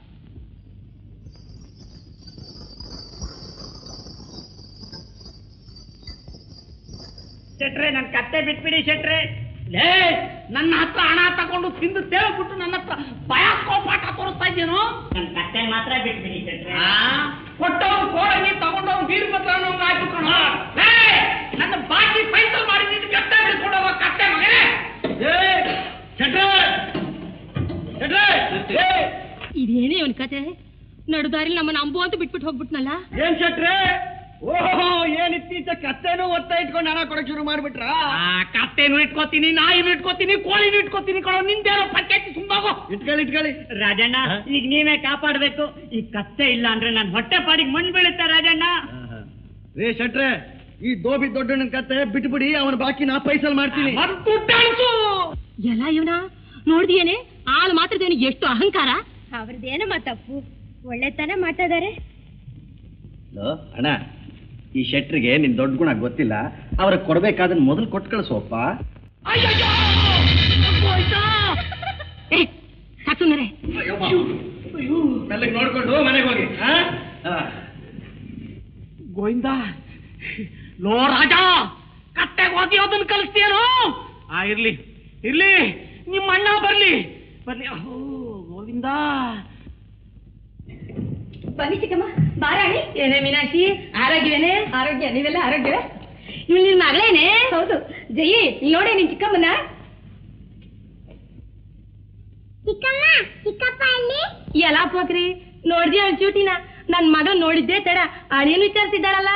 ಶೆಟ್ರೆ ನನ್ ಕತ್ತೆ ಬಿಟ್ಬಿಡಿ ಶೆಟ್ರೆ ಲೇ ನನ್ನ ಹತ್ರ ಹಣ ತಗೊಂಡು ತಿಂದು ತೇಳ್ಬಿಟ್ಟು ನನ್ನ ಹತ್ರ ಭಯಕೋಪಾಟ ತೋರಿಸ್ತಾ ಇದ್ದೀನು ನನ್ ಕತ್ತೆ ಮಾತ್ರ ಬಿಟ್ಬಿಡಿ ಶೆಟ್ರೆ ಕೊಟ್ಟವ್ನು ಕೋಡಂಗಿ ತಗೊಂಡವ್ನು ವೀರಭದ್ರ ಹಾಕಿಕೊಂಡು ನನ್ನ ಬಾಕಿ ಪೈಸಲ್ ಮಾಡಿ ನಿನ್ನ ಕತ್ತೆ ಬಿಡ್ಕೊಂಡು ಹೋಗೋ ಕತ್ತೆ ಮಗನೇ ಇದೇನೇ ಇವನ್ ಕತೆ ನಡುದಾರಿ ನಮ್ಮನ್ನ ಅಂಬು ಅಂತ ಬಿಟ್ಬಿಟ್ಟು ಹೋಗ್ಬಿಟ್ನಲ್ಲ ಏನ್ ಶೆಟ್ರೆ ಓಹೋ ಏನ್ ಇತ್ತೀಚೆ ಕತ್ತೆನೂ ಒತ್ತ ಇಟ್ಕೊಂಡು ಹಣ ಕೊಡಕ್ ಶುರು ಮಾಡ್ಬಿಟ್ರಾ ಕತ್ತೆನು ಇಟ್ಕೋತೀನಿ ನಾಯಿನು ಇಟ್ಕೋತೀನಿ ಕೋಳಿನೂ ಇಟ್ಕೋತೀನಿ ಕೊಡೋ ನಿಂದೇನೋ ಪಂಚಾಯತಿ ತುಂಬಾಗೋ ಇಟ್ಕೊಳ್ಳಿ ಇಟ್ಕೊಳ್ಳಿ ರಾಜಣ್ಣ ಈಗ ನೀವೇ ಕಾಪಾಡ್ಬೇಕು ಈ ಕತ್ತೆ ಇಲ್ಲ ಅಂದ್ರೆ ನನ್ ಹೊಟ್ಟೆ ಪಾಡಿಗೆ ಮಣ್ಣು ಬೀಳುತ್ತೆ ರಾಜಣ್ಣ ರೇ ಶೆಟ್ರೆ ಈ ದೋಬಿ ದೊಡ್ಡಣ್ಣನ ಕತ್ತೆ ಬಿಟ್ಬಿಡಿ ಅವನ ಬಾಕಿ ನಾ ಪೈಸಲ್ ಮಾಡ್ತೀನಿ ಅದು ದುಡ್ಡಾಡ್ಸು ಎಲ್ಲ ಇವನ ನೋಡ್ದಿಯೇನೆ ಆಳು ಮಾತ್ರ ಎಷ್ಟು ಅಹಂಕಾರ ಅವ್ರದ್ದೇನಮ್ಮ ತಪ್ಪು ಒಳ್ಳೆತನ ಮಾಡ್ತಾ ಇದಾರೆ ಅಣ್ಣ ಈ ಶೆಟ್ರಿಗೆ ನಿನ್ ದೊಡ್ಡ ಗುಣ ಗೊತ್ತಿಲ್ಲ ಅವ್ರಿಗೆ ಕೊಡ್ಬೇಕಾದ್ರೆ ಮೊದಲು ಕೊಟ್ಟು ಕಳಿಸೋಪ್ಪ ಏ ಸಾಕ್ಸುಂದರೆ ಮೆಲ್ಲಗೆ ನೋಡ್ಕೊಂಡು ಮನೆಗೆ ಹೋಗಿ ಆ? ಆ. ಗೋವಿಂದ ಲೋ ರಾಜ ಕತ್ತೆಗೆ ಹೋಗಿ ಅದನ್ನ ಕಲಿಸ್ತೀಯನು ಆ ಇರ್ಲಿ ಇರ್ಲಿ ನಿಮ್ಮ ಅಣ್ಣ ಬರ್ಲಿ ಬರ್ಲಿ ಅಹೋ ಗೋವಿಂದ ಬನ್ನಿ ಚಿಕ್ಕಮ್ಮ ಬಾರಾಣಿ ಏನೇ ಮೀನಾಕ್ಷಿ ಆರೋಗ್ಯವೇನೆ ಆರೋಗ್ಯ ನೀವೆಲ್ಲ ಆರೋಗ್ಯವೇ ಇವ್ ನಿನ್ ಮಗಳೇನೆ ಹೌದು ಜಯಿ ಇಲ್ಲಿ ನೋಡಿ ನಿನ್ ಚಿಕ್ಕಮ್ಮನ ಚಿಕ್ಕಮ್ಮ ಚಿಕ್ಕಪ್ಪ ಅಲ್ಲಿ ಎಲ್ಲ ಪೋಕ್ರಿ ನೋಡ್ದಿ ಅವ್ಳ ಚೂಟಿನ ನನ್ ಮಗ ನೋಡಿದ್ದೆ ತಡ ಅಳಿಯನು ವಿಚಾರಿಸಿದ್ದಾಳಲ್ಲ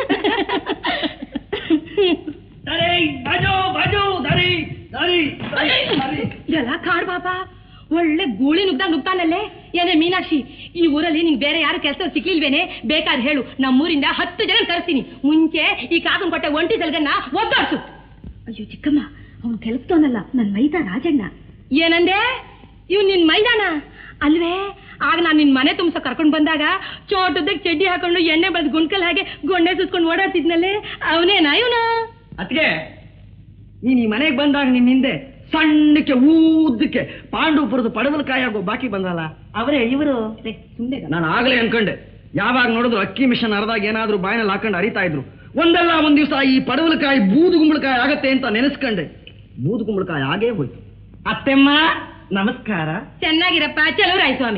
ದಾರಿ ಬಾಜು ಬಾಜು ದಾರಿ ದಾರಿ ದಾರಿ, ದಾರಿ. ಎಲ್ಲ ಕಾಡ್ ಬಾಪ ಒಳ್ಳೆ ಗೂಳಿ ನುಗ್ದಾಗ ನುಗ್ತಾನಲ್ಲೇ ಏನೇ ಮೀನಾಕ್ಷಿ ಈ ಊರಲ್ಲಿ ನಿಂಗೆ ಬೇರೆ ಯಾರು ಕೆಲಸ ಸಿಕ್ಲಿಲ್ವೇನೆ ಬೇಕಾದ್ರೆ ಹೇಳು ನಮ್ಮೂರಿಂದ ಹತ್ತು ಜನ ಕರೆಸ್ತೀನಿ ಮುಂಚೆ ಈ ಕಾಕನ್ ಕೊಟ್ಟೆ ಒಂಟಿ ಸಲ್ಗನ್ನ ಒದ್ದಾಡ್ಸು ಅಯ್ಯೋ ಚಿಕ್ಕಮ್ಮ ಅವನು ಕೆಲಸದವನಲ್ಲ ನನ್ ಮೈದ ರಾಜಣ್ಣ ಏನಂದೆ ಇವ್ ನಿನ್ ಮೈದಾನ ಅಲ್ವೇ ಆಗ ನಾನು ನಿನ್ ಮನೆ ತುಂಬ್ಸ ಕರ್ಕೊಂಡ್ ಬಂದಾಗ ಚೋಟದಾಗ ಚಡ್ಡಿ ಹಾಕೊಂಡು ಎಣ್ಣೆ ಬಳ್ದು ಗುಂಡ್ಕಲ್ ಹಾಗೆ ಗೊಂಡೆ ಸುಸ್ಕೊಂಡು ಓಡಾಡ್ತಿದ್ನಲ್ಲೇ ಅವನೇನಾ ಇವನು ಅದ್ಕೆ ನೀನ್ ಈ ಮನೆಗೆ ಬಂದಾಗ ನಿನ್ ಹಿಂದೆ ಸಣ್ಣಕ್ಕೆ ಊದ್ದಕ್ಕೆ ಪಾಂಡವಪುರದ ಪಡವಲಕಾಯಿ ಆಗೋ ಬಾಕಿ ಬಂದಲ್ಲ ಅವರೇ ಇವರು ಸುಮ್ಮನೆ ನಾನು ಆಗ್ಲೇ ಅನ್ಕೊಂಡೆ ಯಾವಾಗ ನೋಡಿದ್ರು ಅಕ್ಕಿ ಮಿಷನ್ ಅರ್ದಾಗ ಏನಾದ್ರೂ ಬಾಯಿನಲ್ಲಿ ಹಾಕೊಂಡು ಅರಿತಾ ಇದ್ರು ಒಂದಲ್ಲ ಒಂದ್ ದಿವಸ ಈ ಪಡವಲಕಾಯಿ ಬೂದು ಗುಂಬಳಕಾಯಿ ಆಗತ್ತೆ ಅಂತ ನೆನೆಸ್ಕೊಂಡೆ ಬೂದು ಗುಂಬಳಕಾಯಿ ಆಗೇ ಹೋಯ್ತು ಅತ್ತೆಮ್ಮ ನಮಸ್ಕಾರ ಚೆನ್ನಾಗಿರಪ್ಪ ಚಲೋ ಸ್ವಾಮಿ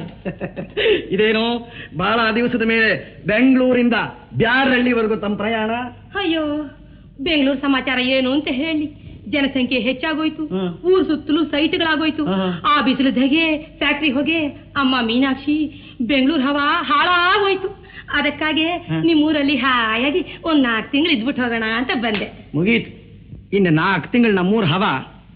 ಇದೇನು ಬಹಳ ದಿವಸದ ಮೇಲೆ ಬೆಂಗಳೂರಿಂದ ಬ್ಯಾರಹಳ್ಳಿವರೆಗೂ ತಮ್ಮ ಪ್ರಯಾಣ ಅಯ್ಯೋ ಬೆಂಗಳೂರು ಸಮಾಚಾರ ಏನು ಅಂತ ಹೇಳಿ ಜನಸಂಖ್ಯೆ ಹೆಚ್ಚಾಗೋಯ್ತು ಹ್ಮ್. ಊರ್ ಸುತ್ತಲೂ ಸೈಟ್ಗಳಾಗೋಯ್ತು ಹ್ಮ್. ಆ ಬಿಸಿಲು ಧಗೆ ಫ್ಯಾಕ್ಟ್ರಿ ಹೊಗೆ ಅಮ್ಮ ಮೀನಾಕ್ಷಿ ಬೆಂಗಳೂರು ಹವಾ ಹಾಳಾಗೋಯ್ತು ಅದಕ್ಕಾಗಿ ಹ್ಮ್. ನಿಮ್ಮೂರಲ್ಲಿ ಹಾಯಾಗಿ ಒಂದ್ ನಾಲ್ಕು ತಿಂಗಳು ಇದ್ಬಿಟ್ಟು ಹೋಗೋಣ ಅಂತ ಬಂದೆ ಮುಗೀತು ಇನ್ನು ನಾಲ್ಕು ತಿಂಗಳು ನಮ್ಮೂರ್ ಹವ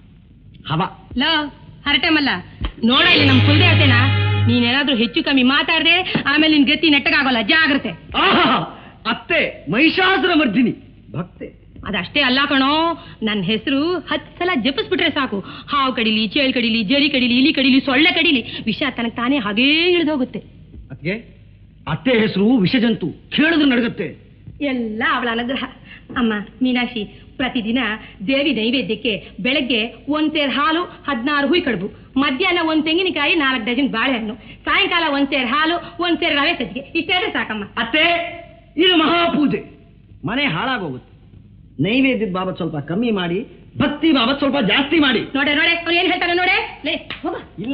ಹವ ಲೋ ಹರಟೆ ಮಲ್ಲ ನೋಡ ಇಲ್ಲಿ ನಮ್ ಕುಲದೇವತೆನ ನೀನೇನಾದ್ರೂ ಹೆಚ್ಚು ಕಮ್ಮಿ ಮಾತಾಡ್ದೆ ಆಮೇಲೆ ನಿನ್ ಗತಿ ನೆಟ್ಟಗಾಗೋಲ್ಲ ಜಾಗ್ರತೆ ಆಹಾ ಅತ್ತೆ ಮಹಿಷಾಸುರ ಮರ್ದಿನಿ ಭಕ್ತೆ ಅದಷ್ಟೇ ಅಲ್ಲ ಕಣೋ ನನ್ನ ಹೆಸರು ಹತ್ತು ಸಲ ಜಪಿಸ್ಬಿಟ್ರೆ ಸಾಕು ಹಾವು ಕಡಿಲಿ ಚೇಳು ಕಡಿಲಿ ಜರಿ ಕಡಿಲಿ ಇಲಿ ಕಡಿಲಿ ಸೊಳ್ಳೆ ಕಡಿಲಿ ವಿಷ ತನಗೆ ತಾನೇ ಹಾಗೇ ಇಳಿದೋಗುತ್ತೆ ಅದ್ಗೆ ಅತ್ತೆ ಹೆಸರು ವಿಷಜಂತು ಕೇಳಿದ್ರು ನಡಗತ್ತೆ ಎಲ್ಲ ಅವಳ ಅನುಗ್ರಹ ಅಮ್ಮ ಮೀನಾಕ್ಷಿ ಪ್ರತಿದಿನ ದೇವಿ ನೈವೇದ್ಯಕ್ಕೆ ಬೆಳಗ್ಗೆ ಒಂದ್ ಸೇರ್ ಹಾಲು ಹದಿನಾರು ಹುಯ್ ಕಡುಬು ಮಧ್ಯಾಹ್ನ ಒಂದ್ ತೆಂಗಿನಕಾಯಿ ನಾಲ್ಕು ಡಜನ್ ಬಾಳೆಹಣ್ಣು ಸಾಯಂಕಾಲ ಒಂದ್ ಸೇರ್ ಹಾಲು ಒಂದ್ ಸೇರ್ ರವೆ ಸಜ್ಜಿಗೆ ಇಷ್ಟೇ ಸಾಕಮ್ಮ ಅತ್ತೆ ಇದು ಮಹಾಪೂಜೆ ಮನೆ ಹಾಳಾಗೋಗುತ್ತೆ ನೈವೇದ್ಯದ ಬಾಬತ್ ಸ್ವಲ್ಪ ಕಮ್ಮಿ ಮಾಡಿ ಭಕ್ತಿ ಬಾಬತ್ ಸ್ವಲ್ಪ ಜಾಸ್ತಿ ಮಾಡಿ ನೋಡೆ ನೋಡೆ ಅವ್ನು ಏನ್ ಹೇಳ್ತಾನೆ ನೋಡೆ ಲೇ ಹೋಗ ಇಲ್ಲ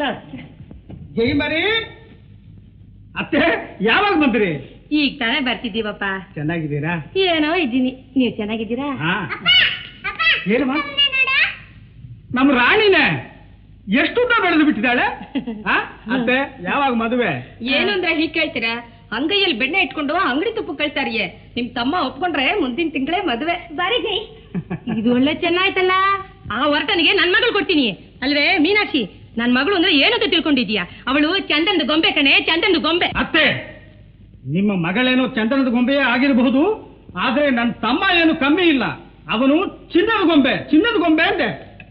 ಜೈ ಮರಿ ಅತ್ತೆ ಯಾವಾಗ ಬಂದ್ರಿ ಈಗ ತಾನೇ ಬರ್ತಿದ್ದೀವಪ್ಪ ಚೆನ್ನಾಗಿದ್ದೀರಾ ಏನೋ ಇದ್ದೀನಿ ನೀವು ಚೆನ್ನಾಗಿದ್ದೀರಾ ಹಾ ಏನಮ್ಮ ನಮ್ಮ ರಾಣಿನೇ ಎಷ್ಟುದ್ದ ಬೆಳೆದು ಬಿಟ್ಟಿದ್ದಾಳೆ ಆ? ಅತ್ತೆ ಯಾವಾಗ ಮದುವೆ ಏನು ಅಂದ್ರೆ ಹೀಗ್ ಕೇಳ್ತೀರಾ ಅಂಗೈಯಲ್ಲಿ ಬೆಣ್ಣೆ ಇಟ್ಕೊಂಡು ಅಂಗಡಿ ತುಪ್ಪ ಕಳ್ತಾರಿಯೇ ನಿಮ್ ತಮ್ಮ ಒಪ್ಕೊಂಡ್ರೆ ಮುಂದಿನ ತಿಂಗಳೇ ಮದುವೆ ಬಾರಿ ಜೈ ಇದು ಒಳ್ಳೆ ಚೆನ್ನಾಯ್ತಲ್ಲ ಆ ಹೊರಟನಿಗೆ ನನ್ ಮಗಳು ಕೊಡ್ತೀನಿ ಅಲ್ವೇ ಮೀನಾಕ್ಷಿ ನನ್ ಮಗಳು ಅಂದ್ರೆ ಏನಂತ ತಿಳ್ಕೊಂಡಿದ್ಯಾ ಅವಳು ಚಂದನ್ದು ಗೊಂಬೆ ಕಣೆ ಚಂದನ್ದು ಗೊಂಬೆ ಅತ್ತೆ ನಿಮ್ಮ ಮಗಳೇನೋ ಚಂದನದ ಗೊಂಬೆಯೇ ಆಗಿರಬಹುದು ಆದ್ರೆ ನನ್ನ ತಮ್ಮ ಏನು ಕಮ್ಮಿ ಇಲ್ಲ ಅವನು ಚಿನ್ನದ ಗೊಂಬೆ ಚಿನ್ನದ ಗೊಂಬೆ ಅಂದೆ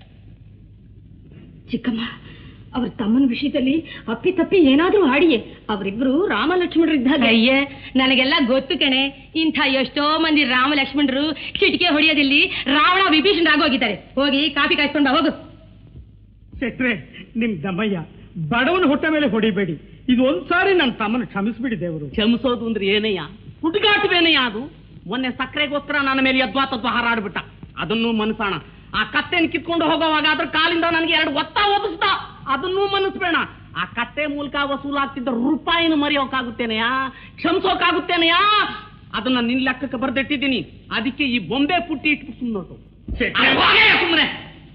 ಚಿಕ್ಕಮ್ಮ ಅವ್ರ ತಮ್ಮನ ವಿಷಯದಲ್ಲಿ ಅಪ್ಪಿ ತಪ್ಪಿ ಏನಾದ್ರೂ ಆಡಿಯೇ ಅವರಿಬ್ರು ರಾಮ ಲಕ್ಷ್ಮಣರು ಇದ್ದಾಗ ಅಯ್ಯೇ ನನಗೆಲ್ಲ ಗೊತ್ತು ಕಣೆ ಇಂಥ ಎಷ್ಟೋ ಮಂದಿ ರಾಮ ಲಕ್ಷ್ಮಣರು ಚಿಟಿಕೆ ಹೊಡೆಯೋದಿಲ್ಲಿ ರಾವಣ ವಿಭೀಷಣ ಆಗೋಗಿದ್ದಾರೆ ಹೋಗಿ ಕಾಫಿ ಕಾಯಿಸ್ಕೊಂಡ ಹೋಗು ಶೆಟ್ರೆ ನಿಮ್ ದಮ್ಮಯ್ಯ ಬಡವನ ಹೊಟ್ಟೆ ಮೇಲೆ ಹೊಡಿಬೇಡಿ ಇದು ಒಂದ್ಸಾರಿ ನನ್ನ ತಮ್ಮನ ಕ್ಷಮಿಸ್ಬಿಡಿ ದೇವರು ಕ್ಷಮಿಸೋದು ಅಂದ್ರೆ ಏನಯ್ಯ ಹುಡುಗಾಟವೇನಯ್ಯ ಅದು ಮೊನ್ನೆ ಸಕ್ಕರೆಗೋಸ್ಕರ ನನ್ನ ಮೇಲೆ ಯದ್ವಾ ತತ್ವ ಹಾರಾಡ್ಬಿಟ್ಟ ಅದನ್ನು ಮನಸ್ಸಾಣ ಆ ಕತ್ತೆನ ಕಿತ್ಕೊಂಡು ಹೋಗೋವಾಗ ಅದ್ರ ಕಾಲಿಂದ ನನಗೆ ಎರಡು ಒತ್ತ ಒದಿಸ್ದ ಅದನ್ನೂ ಮನಸ್ಬೇಡ ಆ ಕತ್ತೆ ಮೂಲಕ ವಸೂಲಾಗ್ತಿದ್ದ ರೂಪಾಯಿನ ಮರೆಯೋಕಾಗುತ್ತೇನೆಯಾ ಕ್ಷಮಿಸೋಕಾಗುತ್ತೇನೆಯಾ ಅದನ್ನ ನಿನ್ ಲೆಕ್ಕಕ್ಕೆ ಬರ್ದಿಟ್ಟಿದ್ದೀನಿ ಅದಕ್ಕೆ ಈ ಬೊಂಬೆ ಪುಟ್ಟಿ ಇಟ್ಬಿಟ್ಟು ಸುಮ್ಮನೋಟು ಸುಮ್ಮನೆ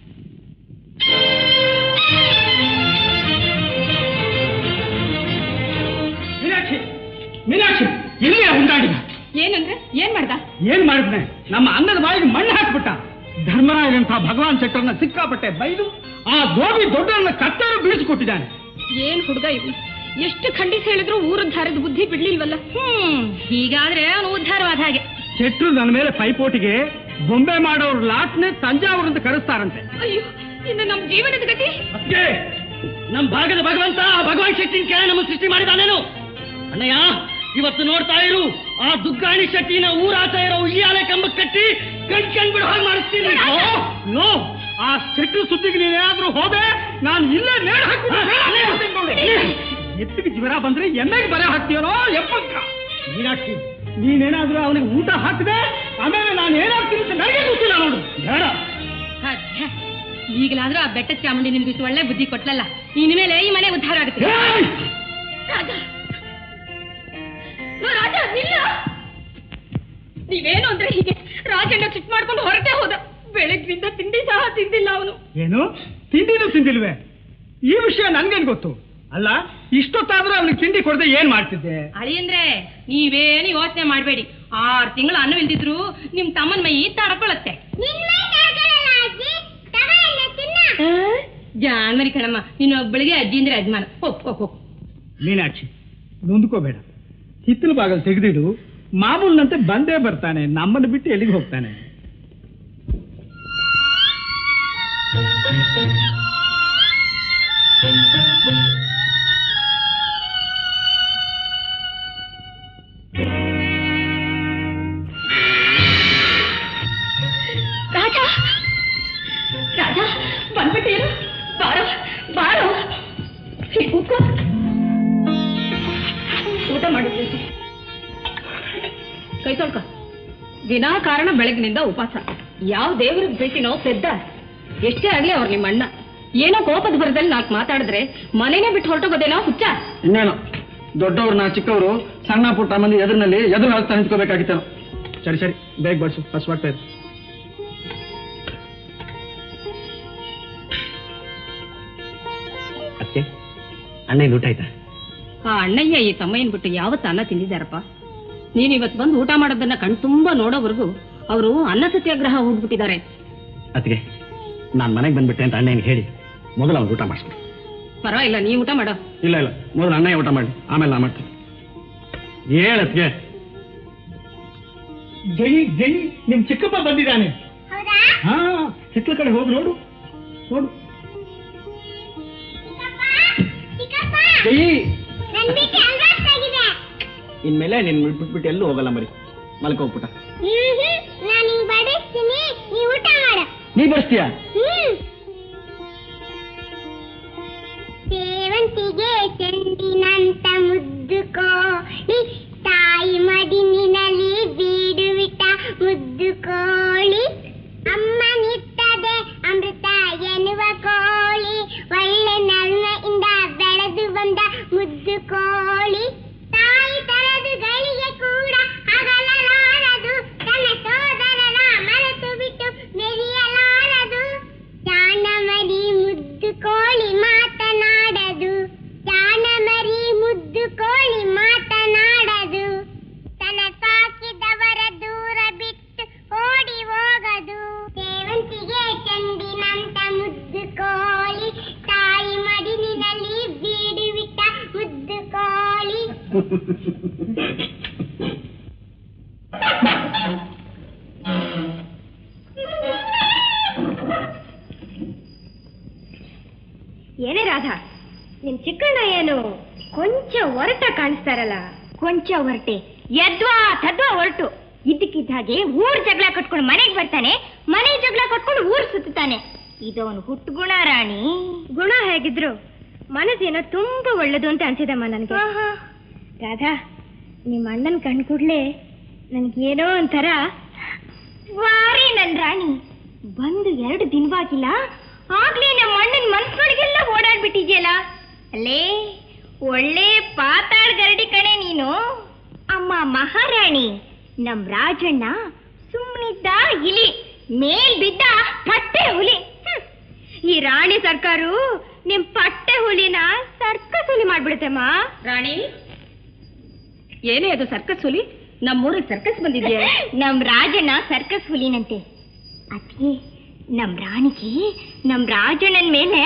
ಮೀನಾಕ್ಷಿ ಮೀನಾಕ್ಷಿ ಎಲ್ಲಿ ಹುಂದಾಡಿದ ಏನಂದ್ರೆ ಏನ್ ಮಾಡ್ದ ಏನ್ ಮಾಡಿದ್ನೆ ನಮ್ಮ ಅನ್ನದ ಬಾಯಿಗೆ ಮಣ್ಣು ಹಾಕ್ಬಿಟ್ಟ ಧರ್ಮರಾಯನಂತ ಭಗವಾನ್ ಶೆಟ್ಟರ್ನ ಸಿಕ್ಕಾಪಟ್ಟೆ ಬೈದು ಆ ಗೋಬಿ ದೊಡ್ಡನ್ನ ಕತ್ತರು ಬೀಳಿಸಿಕೊಟ್ಟಿದ್ದಾನೆ ಏನ್ ಹುಡುಗ ಇವು ಎಷ್ಟು ಖಂಡಿಸಿ ಹೇಳಿದ್ರು ಊರುದ್ಧಾರದ ಬುದ್ಧಿ ಬಿಡ್ಲಿಲ್ವಲ್ಲ ಹ್ಮ್ ಹೀಗಾದ್ರೆ ಅವನು ಉದ್ಧಾರವಾದ ಹಾಗೆ ಶೆಟ್ರು ನನ್ನ ಮೇಲೆ ಪೈಪೋಟಿಗೆ ಬೊಂಬೆ ಮಾಡೋರು ಲಾಟ್ನೆ ತಂಜಾವೂರಿಂದ ಕರೆಸ್ತಾರಂತೆ ಅಯ್ಯೋ ಇನ್ನು ನಮ್ ಜೀವನದ ಗತಿ ಅದ್ಕೆ ನಮ್ ಭಾಗದ ಭಗವಂತ ಆ ಭಗವಾನ್ ಶೆಟ್ಟಿನ ಕೆಳ ನಮ್ಮ ಸೃಷ್ಟಿ ಮಾಡಿದಾನೇನು ಅಣ್ಣಯ್ಯ ಇವತ್ತು ನೋಡ್ತಾ ಇರು ಆ ದುಗ್ಗಾಣಿ ಶೆಟ್ಟಿನ ಊರಾಚ ಇರೋ ಉಯ್ಯಾಲೆ ಕಂಬಕ್ಕೆ ಕಟ್ಟಿ ಕಣ್ ಕಣ್ ಬಿಡು ಹಾಗೆ ಮಾಡಿಸ್ತೀನಿ ನೋ, ನೋ ಆ ಶೆಟ್ರು ಸುದ್ದಿಗೆ ನೀನೇನಾದ್ರೂ ಹೋದೆ ನಾನು ಇಲ್ಲೇ ನೇಣು ಹಾಕ್ಬಿಟ್ಟು ಎತ್ತಿಗೆ ಜ್ವರ ಬಂದ್ರೆ ಎಮ್ಮೆಗೆ ಬರೆ ಹಾಕ್ತೀಯನೋ ಎಪ್ಪಕ್ಕ ಮೀನಾಕ್ಷಿ ನೀನೇನಾದ್ರೂ ಅವನಿಗೆ ಊಟ ಹಾಕಿದೆ ಆಮೇಲೆ ನಾನು ಏನಾಗ್ತೀನಿ ಅಂತ ನನಗೆ ಗೊತ್ತಿಲ್ಲ ನೋಡು ಬೇಡ ಅದ್ಯ, ಈಗಲಾದ್ರೂ ಆ ಬೆಟ್ಟದ ಚಾಮುಂಡಿ ನಿಮ್ಗೆ ಇಷ್ಟು ಒಳ್ಳೆ ಬುದ್ಧಿ ಕೊಟ್ಲಲ್ಲ ಇನ್ಮೇಲೆ ಈ ಮನೆ ಉದ್ಧಾರ ಆಗುತ್ತೆ ಏಯ್! ರಾಜ ನೋ, ರಾಜ ನಿಲ್ಲ ನೀವೇನು ಅಂದ್ರೆ ಹೀಗೆ ರಾಜಣ್ಣ ಚಿಟ್ ಮಾಡ್ಕೊಂಡು ಹೊರಟೆ ಹೋದ ಬೆಳಗ್ಗಿಂದ ತಿಂಡಿ ಸಹ ತಿಂದಿಲ್ಲ ಅವನು ಏನು ತಿಂದಿದ್ದು ತಿಂದಿಲ್ವೇ ಈ ವಿಷಯ ನನ್ಗೇನ್ ಗೊತ್ತು ಅಲ್ಲ ಇಷ್ಟೊತ್ತಾದ್ರೂ ಅವ್ನಿಗೆ ತಿಂಡಿ ಕೊಡದೆ ಏನ್ ಮಾಡ್ತಿದ್ದೆ ಅಳಿಯಂದ್ರೆ ನೀವೇನು ಯೋಚನೆ ಮಾಡಬೇಡಿ ಆರ್ ತಿಂಗಳು ಅನ್ನ ಇಲ್ದಿದ್ರು ನಿಮ್ ತಮ್ಮನ ಮೈ ತಡ್ಕೊಳತ್ತೆ ಜಾನ್ಮರಿ ಕಣಮ್ಮ ನೀನು ಒಬ್ಬಳಿಗೆ ಅಜ್ಜಿ ಅಂದ್ರೆ ಅಜ್ಮಾನ ಹೋಗ್ ಹೋಗ್ ಹೋಗ್ ಮೀನಾಕ್ಷಿ ನೊಂದ್ಕೋಬೇಡ ಹಿತ್ತಲು ಬಾಗಲ್ ತೆಗೆದಿಡು ಮಾಮೂಲಿನಂತೆ ಬಂದೇ ಬರ್ತಾನೆ ನಮ್ಮನ್ನು ಬಿಟ್ಟು ಎಲ್ಲಿಗೆ ಹೋಗ್ತಾನೆ ರಾಜ ರಾಜ ಬಂದ್ಬಿಟ್ಟೇನು ಬಾರೋ ಬಾರೋ ಇಲ್ಲಿ ಕೂತ್ಕೋ ಊಟ ಮಾಡಿದ್ವಿ ಕೈ ತೊಳ್ಕ ವಿನಾಕಾರಣ ಬೆಳಗಿನಿಂದ ಉಪವಾಸ ಯಾವ ದೇವ್ರಿಗೆ ಭೇಟಿನೋ ಪೆದ್ದ ಎಷ್ಟೇ ಆಗ್ಲಿ ಅವ್ರು ನಿಮ್ಮ ಅಣ್ಣ ಏನೋ ಕೋಪದ ಬರದಲ್ಲಿ ನಾಲ್ಕು ಮಾತಾಡಿದ್ರೆ ಮನೆನೇ ಬಿಟ್ಟು ಹೊರಟೋಗೋದೇನೋ ಹುಚ್ಚ ಇನ್ನೇನು ದೊಡ್ಡವ್ರನ್ನ ಚಿಕ್ಕವರು ಸಣ್ಣ ಪುಟ್ಟ ಮಂದಿ ಎದುರಿನಲ್ಲಿ ಎದುರು ಹಾಕ್ತಾ ನಿಂತ್ಕೋಬೇಕಾಗಿತ್ತೇನೋ ಸರಿ ಸರಿ ಬೇಗ ಬಡ್ಸು ಹಸ್ವಾಗ್ತಾ ಇದೆ ಅತ್ತೆ ಅಣ್ಣ ಊಟ ಆಯ್ತಾ ಆ ಅಣ್ಣಯ್ಯ ಈ ತಮ್ಮಯ್ಯನ್ ಬಿಟ್ಟು ಯಾವತ್ತು ಅನ್ನ ತಿಂದಿದ್ದಾರಪ್ಪ ನೀನ್ ಇವತ್ತು ಬಂದು ಊಟ ಮಾಡೋದನ್ನ ಕಣ್ ತುಂಬಾ ನೋಡೋವರೆಗೂ ಅವರು ಅನ್ನ ಸತ್ಯಾಗ್ರಹ ಹೋಗ್ಬಿಟ್ಟಿದ್ದಾರೆ ಅತ್ತಿಗೆ ನಾನು ಮನೆಗೆ ಬಂದ್ಬಿಟ್ಟೆ ಅಂತ ಅಣ್ಣನಿಗೆ ಹೇಳಿ ಮೊದಲು ಅವ್ನು ಊಟ ಮಾಡಿಸ್ಬಿಡು ಪರವಾಗಿಲ್ಲ ನೀ ಊಟ ಮಾಡೋ ಇಲ್ಲ ಇಲ್ಲ ಮೊದಲು ಅಣ್ಣಯ್ಯ ಊಟ ಮಾಡಿ ಆಮೇಲೆ ನಾ ಮಾಡ್ತೀನಿ ಹೇಳತ್ಗೆ ಜೈ ಜೈ ನಿಮ್ ಚಿಕ್ಕಪ್ಪ ಬಂದಿದ್ದಾನೆ ಹೌದಾ ಹಾ ಹಿತ್ತಲ ಕಡೆ ಹೋಗಿ ನೋಡು ನೋಡು ಚಿಕ್ಕಪ್ಪ ಚಿಕ್ಕಪ್ಪ ಜೈ ನನ್ ಬಿಟ್ಟು ಅಲ್ವಾಸ್ತಾಗಿದೆ ಇನ್ಮೇಲೆ ನಿನ್ ಬಿಟ್ಬಿಟ್ಟು ಎಲ್ಲೂ ಹೋಗಲ್ಲ ಮರಿ ಮಲ್ಕೋಗ್ಬಿಟ್ಟ ಹ್ಮ್ ನಾನು ಹಿಂಗ್ ಬಡಿಸ್ತೀನಿ ನೀ ಊಟ ಮಾಡು ನೀ ಬರ್ತೀಯಾ ಹ್ಮ್ ಸೇವಂತಿಗೆ ಚೆಂಡಿನಂತ ಮುದ್ದು ಕೋಳಿ ತಾಯಿ ಮಡಿನಿನಲ್ಲಿ ಬೀಡು ಬಿಟ್ಟ ಮುದ್ದು ಕೋಳಿ ಅಮ್ಮ ನಿತ್ತದೆ ಅಮೃತ ಎನ್ನುವ ಕೋಳಿ ಒಳ್ಳೆ ನಲ್ಮೆಯಿಂದ ಬೆಳೆದು ಬಂದ ಮುದ್ದು ಕೋಳಿ ತಾಯಿ ತರದು ಗಳಿಗೆ ಕೂಡ ಹಗಲಲಾರದು ತನ್ನ ಸೋದರನ ಮರೆತು ಬಿಟ್ಟು ಮೆರೆಯಲಾರದು ಜಾನಮರಿ ಮುದ್ದು ಕೋಳಿ ಮಾತನಾಡದು ಜಾನಮರಿ ಮುದ್ದು ಕೋಳಿ ಮಾತನಾಡದು ತನ್ನ ಸಾಕಿದವರ ದೂರ ಬಿಟ್ಟು ಓಡಿ ಹೋಗದು ಸೇವಂತಿಗೆ ಚೆಂಡಿನಂತ ಮುದ್ದು ಕೋಳಿ ತಾಯಿ ಮಡಿಲಿನಲ್ಲಿ ಬೀಡು ಬಿಟ್ಟ ಮುದ್ದು ಕೋಳಿ ಏನೇ ರಾಧಾ ನಿಮ್ ಚಿಕ್ಕಣ್ಣ ಏನು ಕೊಂಚ ಹೊರಟ ಕಾಣಿಸ್ತಾರಲ್ಲ ಕೊಂಚ ಹೊರಟೆ ಯದ್ವಾ ತದ್ವಾ ಹೊರಟು ಇದ್ದಕ್ಕಿದ್ದ ಹಾಗೆ ಊರ್ ಜಗಳ ಕಟ್ಕೊಂಡು ಮನೆಗೆ ಬರ್ತಾನೆ ಮನೆ ಜಗಳ ಕಟ್ಕೊಂಡು ಊರ್ ಸುತ್ತಾನೆ ಇದವನು ಹುಟ್ಟು ಗುಣ ರಾಣಿ ಗುಣ ಹೇಗಿದ್ರು ಮನಸ್ಸೇನೋ ತುಂಬಾ ಒಳ್ಳೇದು ಅಂತ ಅನ್ಸಿದಮ್ಮ ನನಗೆ ರಾಧಾ ನಿಮ್ಮ ಅಣ್ಣನ ಕಣ್ ಕೂಡ್ಲೆ ನನ್ಗೇನೋ ಒಂಥರ ವಾರಿ ನನ್ ರಾಣಿ ಬಂದು ಎರಡು ದಿನವಾಗಿಲ್ಲ ಆಗ್ಲೇ ನಮ್ಮ ಅಣ್ಣನ ಮನ್ಸೊಳಗೆಲ್ಲ ಓಡಾಡ್ಬಿಟ್ಟಿದ್ಯಲ್ಲ ಅಲ್ಲೇ ಒಳ್ಳೆ ಪಾತಾಳ್ ಗರಡಿ ಕಣೆ ನೀನು ಅಮ್ಮ ಮಹಾರಾಣಿ ನಮ್ ರಾಜಣ್ಣ ಸುಮ್ಮನಿದ್ದ ಇಲಿ ಮೇಲ್ ಬಿದ್ದ ಪಟ್ಟೆ ಹುಲಿ ಹ್ಮ್. ಈ ರಾಣಿ ಸರ್ಕಾರು ನಿಮ್ ಪಟ್ಟೆ ಹುಲಿನ ಸರ್ಕಸ್ ಹುಲಿ ಮಾಡ್ಬಿಡುತ್ತಮ್ಮ ರಾಣಿ ಏನೇ ಅದು ಸರ್ಕಸ್ ಹುಲಿ ನಮ್ಮೂರಿಗೆ ಸರ್ಕಸ್ ಬಂದಿದ್ಯಾ ನಮ್ ರಾಜಣ್ಣ ಸರ್ಕಸ್ ಹುಲಿನಂತೆ ಅದ್ಕೆ ನಮ್ ರಾಣಿಗೆ ನಮ್ ರಾಜಣ್ಣನ್ ಮೇಲೆ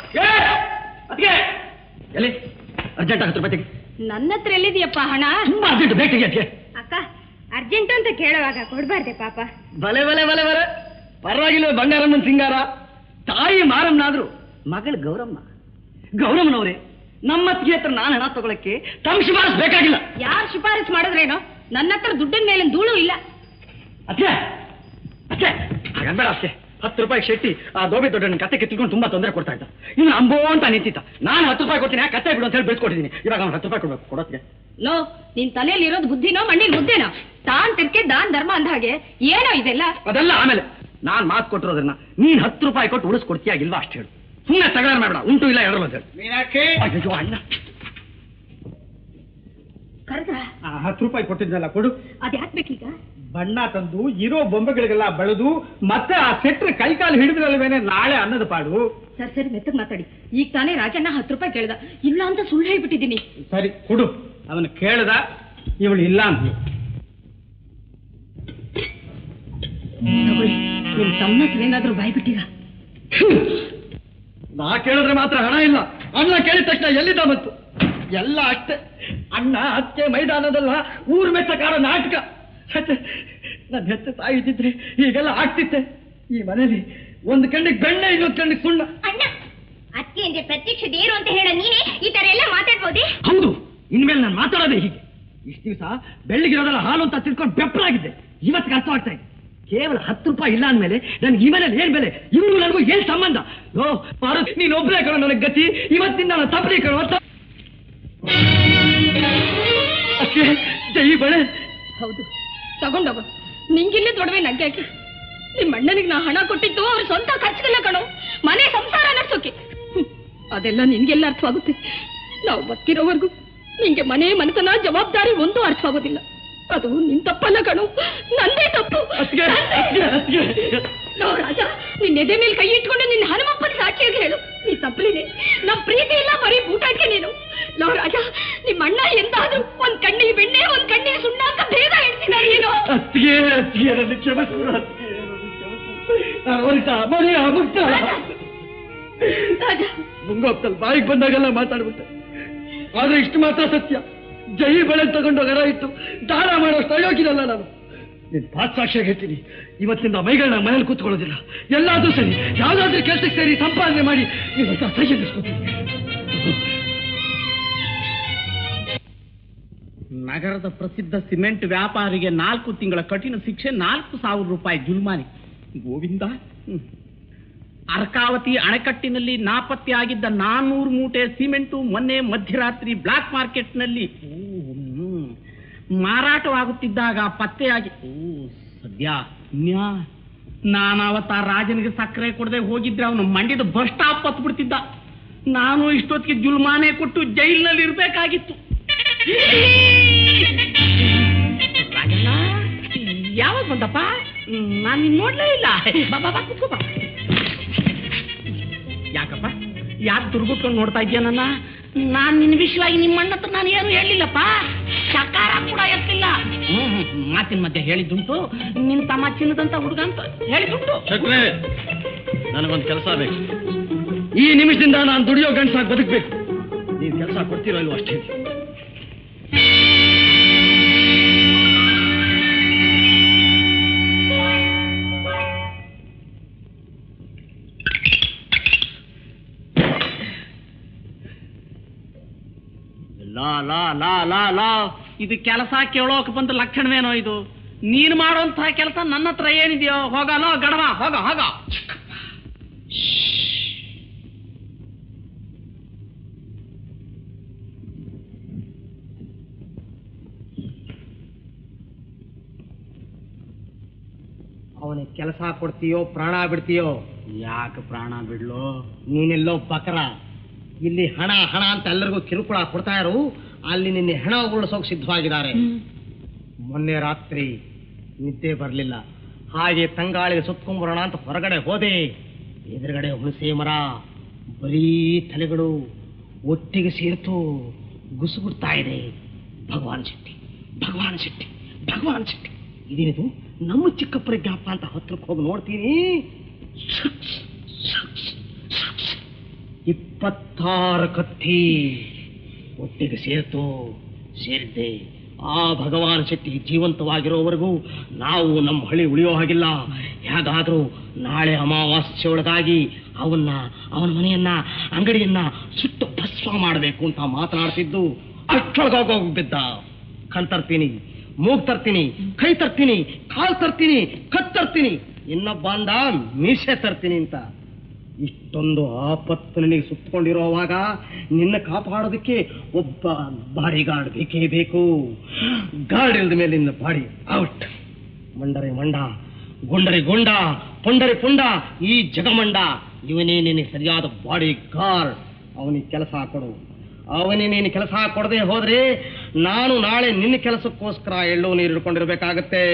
ಎಲ್ಲಿ ಅರ್ಜೆಂಟ್ ಹತ್ತು ರೂಪಾಯಿ ತೆಗಿ ನನ್ನ ಹತ್ರ ಎಲ್ಲಿದೆಯಪ್ಪ ಹಣ ತುಂಬಾ ಅರ್ಜೆಂಟ್ ಬೇಕು ತೆಗಿ ಅದಕ್ಕೆ ಅಕ್ಕ ಅರ್ಜೆಂಟ್ ಅಂತ ಕೇಳುವಾಗ ಕೊಡ್ಬಾರ್ದೆ ಪಾಪ ಬಲೆ ಬಲೆ ಬಲೆ ಬಲೆ ಪರವಾಗಿಲ್ಲ ಬಂಗಾರಮ್ಮನ ಸಿಂಗಾರ ತಾಯಿ ಮಾರಮ್ಮನಾದ್ರು ಮಗಳು ಗೌರಮ್ಮ ಗೌರಮ್ಮನವ್ರೆ ನಮ್ಮ ಅತ್ತಿಗೆ ಹತ್ರ ನಾನು ಹಣ ತಗೊಳಕ್ಕೆ ತಮ್ಮ ಶಿಫಾರಸ್ ಬೇಕಾಗಿಲ್ಲ ಯಾರು ಶಿಫಾರಸ್ ಮಾಡಿದ್ರೇನೋ ನನ್ನ ಹತ್ರ ದುಡ್ಡಿನ ಮೇಲೆ ಧೂಳು ಇಲ್ಲ ಅತ್ತೆ ಅತ್ತೆ ಹಾಗನ್ಬೇಡ ಅತ್ತೆ ಹತ್ತು ರೂಪಾಯಿ ಶೆಟ್ಟಿ ಆ ದೋಬೆ ದೊಡ್ಡನ ಕತ್ತೆ ಕಿತ್ಕೊಂಡು ತುಂಬಾ ತೊಂದರೆ ಕೊಡ್ತಾ ಇದ್ದ ಇನ್ನು ಅಂಬೋ ಅಂತ ನಿಂತಿದ್ದ ನಾನು ಹತ್ತು ರೂಪಾಯಿ ಕೊಡ್ತೀನಿ ಆ ಕತ್ತೆ ಬಿಡು ಅಂತ ಹೇಳಿ ಬೆಳೆಸ್ಕೊಟ್ಟಿದ್ದೀನಿ ಇವಾಗ ಅವ್ನು ಹತ್ತು ರೂಪಾಯಿ ಕೊಡ್ಬೇಕು ಕೊಡೋತ್ತಿಗೆ ಲೋ ನಿನ್ ತಲೆಯಲ್ಲಿ ಇರೋದು ಬುದ್ಧಿನೋ ಮಣ್ಣಿನ ಮುದ್ದೆನೋ ತಾನ್ ತಿರ್ಕೆ ದಾನ್ ಧರ್ಮ ಅಂದ ಹಾಗೆ ಏನೋ ಇದೆಲ್ಲ ಅದೆಲ್ಲ ಆಮೇಲೆ ನಾನ್ ಮಾತು ಕೊಟ್ಟಿರೋದನ್ನ ನೀನ್ ಹತ್ತು ರೂಪಾಯಿ ಕೊಟ್ಟು ಉಳಿಸ್ಕೊಡ್ತೀಯಾಗಿಲ್ವಾ ಅಷ್ಟು ಹೇಳು ಸುಮ್ಮನೆ ತಗರಾರು ಮಾಡಬೇಡ ಉಂಟು ಇಲ್ಲ ಎರಡಲ್ಲ ಅಂತ ಹೇಳು ಮೀನಾಕ್ಷಿ ಅಯ್ಯೋ ಅಣ್ಣ ಕರೆದ್ರ ಆ, ಹತ್ತು ರೂಪಾಯಿ ಕೊಟ್ಟಿದ್ನಲ್ಲ ಕೊಡು ಅದ್ ಯಾಕ್ಬೇಕೀಗ ಬಣ್ಣ ತಂದು ಇರೋ ಬೊಂಬೆಗಳಿಗೆಲ್ಲ ಬೆಳೆದು ಮತ್ತೆ ಆ ಸೆಟ್ರ ಕೈಕಾಲು ಹಿಡಿದ್ರಲ್ವೇನೆ ನಾಳೆ ಅನ್ನದ ಪಾಡು ಸರಿ ಸರಿ ಮೆತ್ತಗ್ ಮಾತಾಡಿ ಈಗ ತಾನೇ ರಾಜಣ್ಣ ಹತ್ತು ರೂಪಾಯಿ ಕೇಳ್ದ ಇಲ್ಲ ಅಂತ ಸುಳ್ಳು ಹೇಳ್ಬಿಟ್ಟಿದ್ದೀನಿ ಸರಿ ಕೊಡು ಅವನು ಕೇಳ್ದ ಇವಳು ಇಲ್ಲ ಅಂತ ತಗೊಳ್ಳಿ ನಿಮ್ ತಮ್ಮನ ಹತ್ರ ಏನಾದ್ರೂ ಬಾಯ್ ಬಿಟ್ಟಿರಾ ನಾ ಕೇಳಿದ್ರೆ ಮಾತ್ರ ಹಣ ಇಲ್ಲ ಅಣ್ಣ ಕೇಳಿದ ತಕ್ಷಣ ಎಲ್ಲಿದ್ದ ಬಂತು ಎಲ್ಲ ಅಷ್ಟೇ ಅಣ್ಣ ಅತ್ತೆ ಮೈದಾನದಲ್ಲ ಊರ್ ಮೆಚ್ಚಕಾರೋ ನಾಟಕ ಛೆ, ನನ್ನ ಹೆತ್ತ ತಾಯಿ ಇದ್ದಿದ್ರೆ ಹೀಗೆಲ್ಲ ಆಗ್ತಿತ್ತೆ ಈ ಮನೇಲಿ ಒಂದು ಕಣ್ಣಿಗೆ ಬೆಣ್ಣೆ ಇನ್ನೊಂದು ಕಣ್ಣಿಗೆ ಸುಣ್ಣ ಅಣ್ಣ ಅತ್ತೆ ಅಂದ್ರೆ ಪ್ರತ್ಯಕ್ಷ ದೇರು ಅಂತ ಹೇಳೋ ನೀನೇ ಈ ತರ ಎಲ್ಲ ಮಾತಾಡ್ಬೋದೇ ಹೌದು ಇನ್ಮೇಲೆ ನಾನು ಮಾತಾಡೋದೇ ಹೀಗೆ ಇಷ್ಟು ದಿವಸ ಬೆಳ್ಳಿಗಿರೋದಲ್ಲ ಹಾಲು ಅಂತ ತಿಳ್ಕೊಂಡು ಬೆಪ್ಪರಾಗಿದ್ದೆ ಇವತ್ತಿಗೆ ಅರ್ಥ ಆಗ್ತಾ ಇದೆ ಕೇವಲ ಹತ್ತು ರೂಪಾಯಿ ಇಲ್ಲ ಅಂದ್ಮೇಲೆ ನನ್ಗೆ ಈ ಮನೇಲಿ ಏನ್ ಬೆಲೆ ಇವ್ರು ನನಗೂ ಏನ್ ಸಂಬಂಧ ಓ ಪಾರು ನೀನ್ ಒಬ್ಬರೇ ಕಣೋ ನನಗೆ ಗತಿ ಇವತ್ತಿಂದ ನಾನು ತಪ್ಪಲಿ ಕಣೋ ತ- ಅಕ್ಕೆ ಜೈ ಬಳೆ ಹೌದು ತಗೊಂಡೋಗು ನಿಂಗಿಲ್ಲಿ ದೊಡವೆ ನಂಗೆ ಯಾಕೆ ನಿಮ್ಮ ಅಣ್ಣನಿಗೆ ನಾ ಹಣ ಕೊಟ್ಟಿದ್ದು ಅವ್ರ ಸ್ವಂತ ಖರ್ಚಿಗೆಲ್ಲ ಕಣೋ ಮನೆ ಸಂಸಾರ ನಡೆಸೋಕೆ ಹ್ಮ್. ಅದೆಲ್ಲ ನಿನ್ಗೆಲ್ಲ ಅರ್ಥವಾಗುತ್ತೆ ನಾವು ಬದುಕಿರೋವರೆಗೂ ನಿಂಗೆ ಮನೆ ಮನೆತನ ಜವಾಬ್ದಾರಿ ಒಂದು ಅರ್ಥವಾಗೋದಿಲ್ಲ ಅದು ನಿನ್ ತಪ್ಪಲ್ಲ ಕಣೋ ನಂದೇ ತಪ್ಪು ಅತ್ತಿಗೆ, ಅತ್ತಿಗೆ, ಅತ್ತಿಗೆ. ನೋ ರಾಜ ನಿನ್ನ ಎದೆ ಮೇಲೆ ಕೈ ಇಟ್ಕೊಂಡು ನಿನ್ನ ಹನುಮಪ್ಪನ ಸಾಕ್ಷಿಯಾಗಿ ಹೇಳು ನೀ ತಪ್ಪಲಿದೆ ನಮ್ ಪ್ರೀತಿ ಇಲ್ಲ ಬರೀ ಊಟಕ್ಕೆ ನೀನು ನೋ ರಾಜ ನಿಮ್ಮ ಅಣ್ಣ ಎಂದಾದ್ರೂ ಒಂದ್ ಕಣ್ಣಿಗೆ ಬೆಣ್ಣೆ ಒಂದ್ ಕಣ್ಣಿಗೆ ಸುಣ್ಣ ಅಂತ ಭೇದ ಹೇಳ್ತೀನ ನೀನು ಅತ್ತಿಗೆ ಅತ್ತಿಗೆ ನನ್ನ ಕ್ಷಮಿಸ್ಬಿಡು ಅತ್ತಿಗೆ ನನ್ನ ಕ್ಷಮಿಸ್ಬಿಡು. ನಾನು ಹೊರಟ ಮನೆಯ ಮುಕ್ತ ರಾಜ ಮುಂಗೋಪ್ತಲ್ಲಿ ಬಾಯಿಗೆ ಬಂದಾಗೆಲ್ಲ ಮಾತಾಡ್ಬಿಟ್ಟೆ ಆದ್ರೆ ಇಷ್ಟು ಮಾತ್ರ ಸತ್ಯ ಜೈ ಬೆಳೆ ತಗೊಂಡು ಗರ ಇಟ್ಟು ದಾನ ಮಾಡೋಷ್ಟು ಅಯೋಗ್ಯನಲ್ಲ ನಾನು ನಿನ್ ಪಾತ್ ಸಾಕ್ಷಿಯಾಗಿ ಹೇಳ್ತೀನಿ ಇವತ್ತಿಂದ ಮೈಗಳನ್ನ ಮನೇಲಿ ಕೂತ್ಕೊಳ್ಳೋದಿಲ್ಲ ಎಲ್ಲಾದ್ರೂ ಸರಿ ಯಾವ್ದಾದ್ರೂ ಕೆಲಸಕ್ಕೆ ಸೇರಿ ಸಂಪಾದನೆ ಮಾಡಿ ನಿನ್ನ ಹತ್ರ ಸಹಿ ಎನಿಸ್ಕೊತೀನಿ ನಗರದ ಪ್ರಸಿದ್ಧ ಸಿಮೆಂಟ್ ವ್ಯಾಪಾರಿಗೆ ನಾಲ್ಕು ತಿಂಗಳ ಕಠಿಣ ಶಿಕ್ಷೆ ನಾಲ್ಕು ಸಾವಿರ ರೂಪಾಯಿ ಜುಲ್ಮಾನಿ ಗೋವಿಂದ ಹ್ಮ್. ಅರ್ಕಾವತಿ ಅಣೆಕಟ್ಟಿನಲ್ಲಿ ನಾಪತ್ತೆಯಾಗಿದ್ದ ನಾನ್ನೂರು ಮೂಟೆ ಸಿಮೆಂಟು ಮೊನ್ನೆ ಮಧ್ಯರಾತ್ರಿ ಬ್ಲಾಕ್ ಮಾರ್ಕೆಟ್ನಲ್ಲಿ ಓ, ಹ್ಮ್. ಮಾರಾಟವಾಗುತ್ತಿದ್ದಾಗ ಪತ್ತೆಯಾಗಿ ಓ ಸದ್ಯ ನ್ಯಾ ನಾನು ಅವತ್ತ ಆ ರಾಜನಿಗೆ ಸಕ್ಕರೆ ಕೊಡದೆ ಹೋಗಿದ್ರೆ ಅವನು ಮಂಡ್ಯದ ಬಸ್ ಸ್ಟಾಪ್ ಹತ್ತು ಬಿಡ್ತಿದ್ದ ನಾನು ಇಷ್ಟೊತ್ತಿಗೆ ಜುಲ್ಮಾನೆ ಕೊಟ್ಟು ಜೈಲಿನಲ್ಲಿ ಇರ್ಬೇಕಾಗಿತ್ತು ರಾಜಣ್ಣ ಯಾವಾಗ ಬಂದಪ್ಪ ನಾನು ನಿನ್ ನೋಡ್ಲೇ ಇಲ್ಲ ಬಾ ಬಾ ಬಾ ಕುತ್ಕೋ ಬಾ ಯಾಕಪ್ಪ ಯಾಕೆ ದುರ್ಗುಟ್ಕೊಂಡು ನೋಡ್ತಾ ಇದೀಯ ನನ್ನ ನಾನ್ ನಿನ್ ವಿಷಯವಾಗಿ ನಿಮ್ಮ ಅಣ್ಣ ಹತ್ರ ನಾನು ಏನು ಹೇಳಿಲ್ಲಪ್ಪ ಚಕಾರ ಕೂಡ ಎತ್ತಿಲ್ಲ ಹ್ಮ್ ಹ್ಮ್, ಮಾತಿನ ಮಧ್ಯೆ ಹೇಳಿದ್ದುಂಟು ನಿನ್ ತಮ್ಮ ಚಿನ್ನದಂತ ಹುಡುಗ ಅಂತ ಹೇಳಿದುಂಟು ಶಕ್ರೆ ನನಗೊಂದು ಕೆಲಸ ಬೇಕು ಈ ನಿಮಿಷದಿಂದ ನಾನು ದುಡಿಯೋ ಗಂಡಸಾಗಿ ಬದುಕಬೇಕು ನೀವು ಕೆಲಸ ಕೊಡ್ತೀರೋ ಇಲ್ವೋ ಅಷ್ಟೇ ಲಾ ಲಾ ಲಾ ಲಾ ಲಾ ಇದು ಕೆಲಸ ಕೇಳೋಕೆ ಬಂದ ಲಕ್ಷಣವೇನೋ ಇದು ನೀನು ಮಾಡುವಂತಹ ಕೆಲಸ ನನ್ನ ಹತ್ರ ಏನಿದೆಯೋ ಹೋಗಲೋ ಗಡವ ಹೋಗ ಹೋಗ ಅವನಿಗೆ ಕೆಲಸ ಕೊಡ್ತೀಯೋ ಪ್ರಾಣ ಬಿಡ್ತೀಯೋ ಯಾಕೆ ಪ್ರಾಣ ಬಿಡ್ಲು ನೀನೆಲ್ಲೋ ಬಕರ ಇಲ್ಲಿ ಹಣ ಹಣ ಅಂತ ಎಲ್ಲರಿಗೂ ಕಿರುಕುಳ ಕೊಡ್ತಾ ಇರು ಅಲ್ಲಿ ನಿನ್ನೆ ಹಣ ಉರುಳಿಸೋಕೆ ಸಿದ್ಧವಾಗಿದ್ದಾರೆ ಮೊನ್ನೆ ರಾತ್ರಿ ನಿದ್ದೆ ಬರಲಿಲ್ಲ ಹಾಗೆ ತಂಗಾಳಿಗೆ ಸುತ್ಕೊಂಬರೋಣ ಅಂತ ಹೊರಗಡೆ ಹೋದೆ ಎದುರುಗಡೆ ಹುಣಸೆ ಮರ ಬರೀ ತಲೆಗಳು ಒಟ್ಟಿಗೆ ಸೇರ್ತು ಗುಸುಗುಡ್ತಾ ಇದೆ ಭಗವಾನ್ ಶೆಟ್ಟಿ ಭಗವಾನ್ ಶೆಟ್ಟಿ ಭಗವಾನ್ ಶೆಟ್ಟಿ ಇದೇನಿದು ನಮ್ಮ ಚಿಕ್ಕಪ್ಪರ ಜ್ಞಾಪ ಅಂತ ಹತ್ರಕ್ಕೆ ಹೋಗಿ ನೋಡ್ತೀನಿ ಇಪ್ಪತ್ತಾರು ಕತ್ತಿ ಒಟ್ಟಿಗೆ ಸೇರ್ತು ಸೇರಿದ್ದೆ ಆ ಭಗವಾನ್ ಶೆಟ್ಟಿ ಜೀವಂತವಾಗಿರೋವರೆಗೂ ನಾವು ನಮ್ಮ ಹಳಿ ಉಳಿಯೋ ಹಾಗಿಲ್ಲ ಹೇಗಾದ್ರೂ ನಾಳೆ ಅಮಾವಾಸ್ಯೆ ಒಳಗಾಗಿ ಅವನ್ನ ಅವನ ಮನೆಯನ್ನ ಅಂಗಡಿಯನ್ನ ಸುಟ್ಟು ಭಸ್ಮ ಮಾಡಬೇಕು ಅಂತ ಮಾತನಾಡ್ತಿದ್ದು ಅಷ್ಟೊಳಗೋಗೋಗಿ ಬಿದ್ದ ಕಣ್ ತರ್ತೀನಿ ಮೂಗ್ ತರ್ತೀನಿ ಕೈ ತರ್ತೀನಿ ಕಾಲ್ ತರ್ತೀನಿ ಕತ್ ತರ್ತೀನಿ ಇನ್ನೊಬ್ಬ ಅಂದ ಮೀಸೆ ತರ್ತೀನಿ ಅಂತ ಇಷ್ಟೊಂದು ಆಪತ್ತು ನಿನಗೆ ಸುತ್ತಕೊಂಡಿರೋವಾಗ ನಿನ್ನ ಕಾಪಾಡೋದಕ್ಕೆ ಒಬ್ಬ ಬಾಡಿ ಗಾರ್ಡ್ ಬೇಕೇ ಬೇಕು ಗಾರ್ಡ್ ಇಲ್ದ ಮೇಲೆ ನಿನ್ನ ಬಾಡಿ ಔಟ್ ಮಂಡರೆ ಮಂಡ ಗುಂಡರೆ ಗುಂಡ ಪುಂಡರೆ ಪುಂಡ ಈ ಜಗಮಂಡ ಇವನೇ ನಿನಗೆ ಸರಿಯಾದ ಬಾಡಿ ಗಾರ್ಡ್ ಅವನಿಗೆ ಕೆಲಸ ಕೊಡು ಅವನೇ ನೀನು ಕೆಲಸ ಕೊಡದೆ ಹೋದ್ರೆ ನಾನು ನಾಳೆ ನಿನ್ನ ಕೆಲಸಕ್ಕೋಸ್ಕರ ಎಳ್ಳು ನೀರು ಹಿಡ್ಕೊಂಡಿರ್ಬೇಕಾಗತ್ತೆ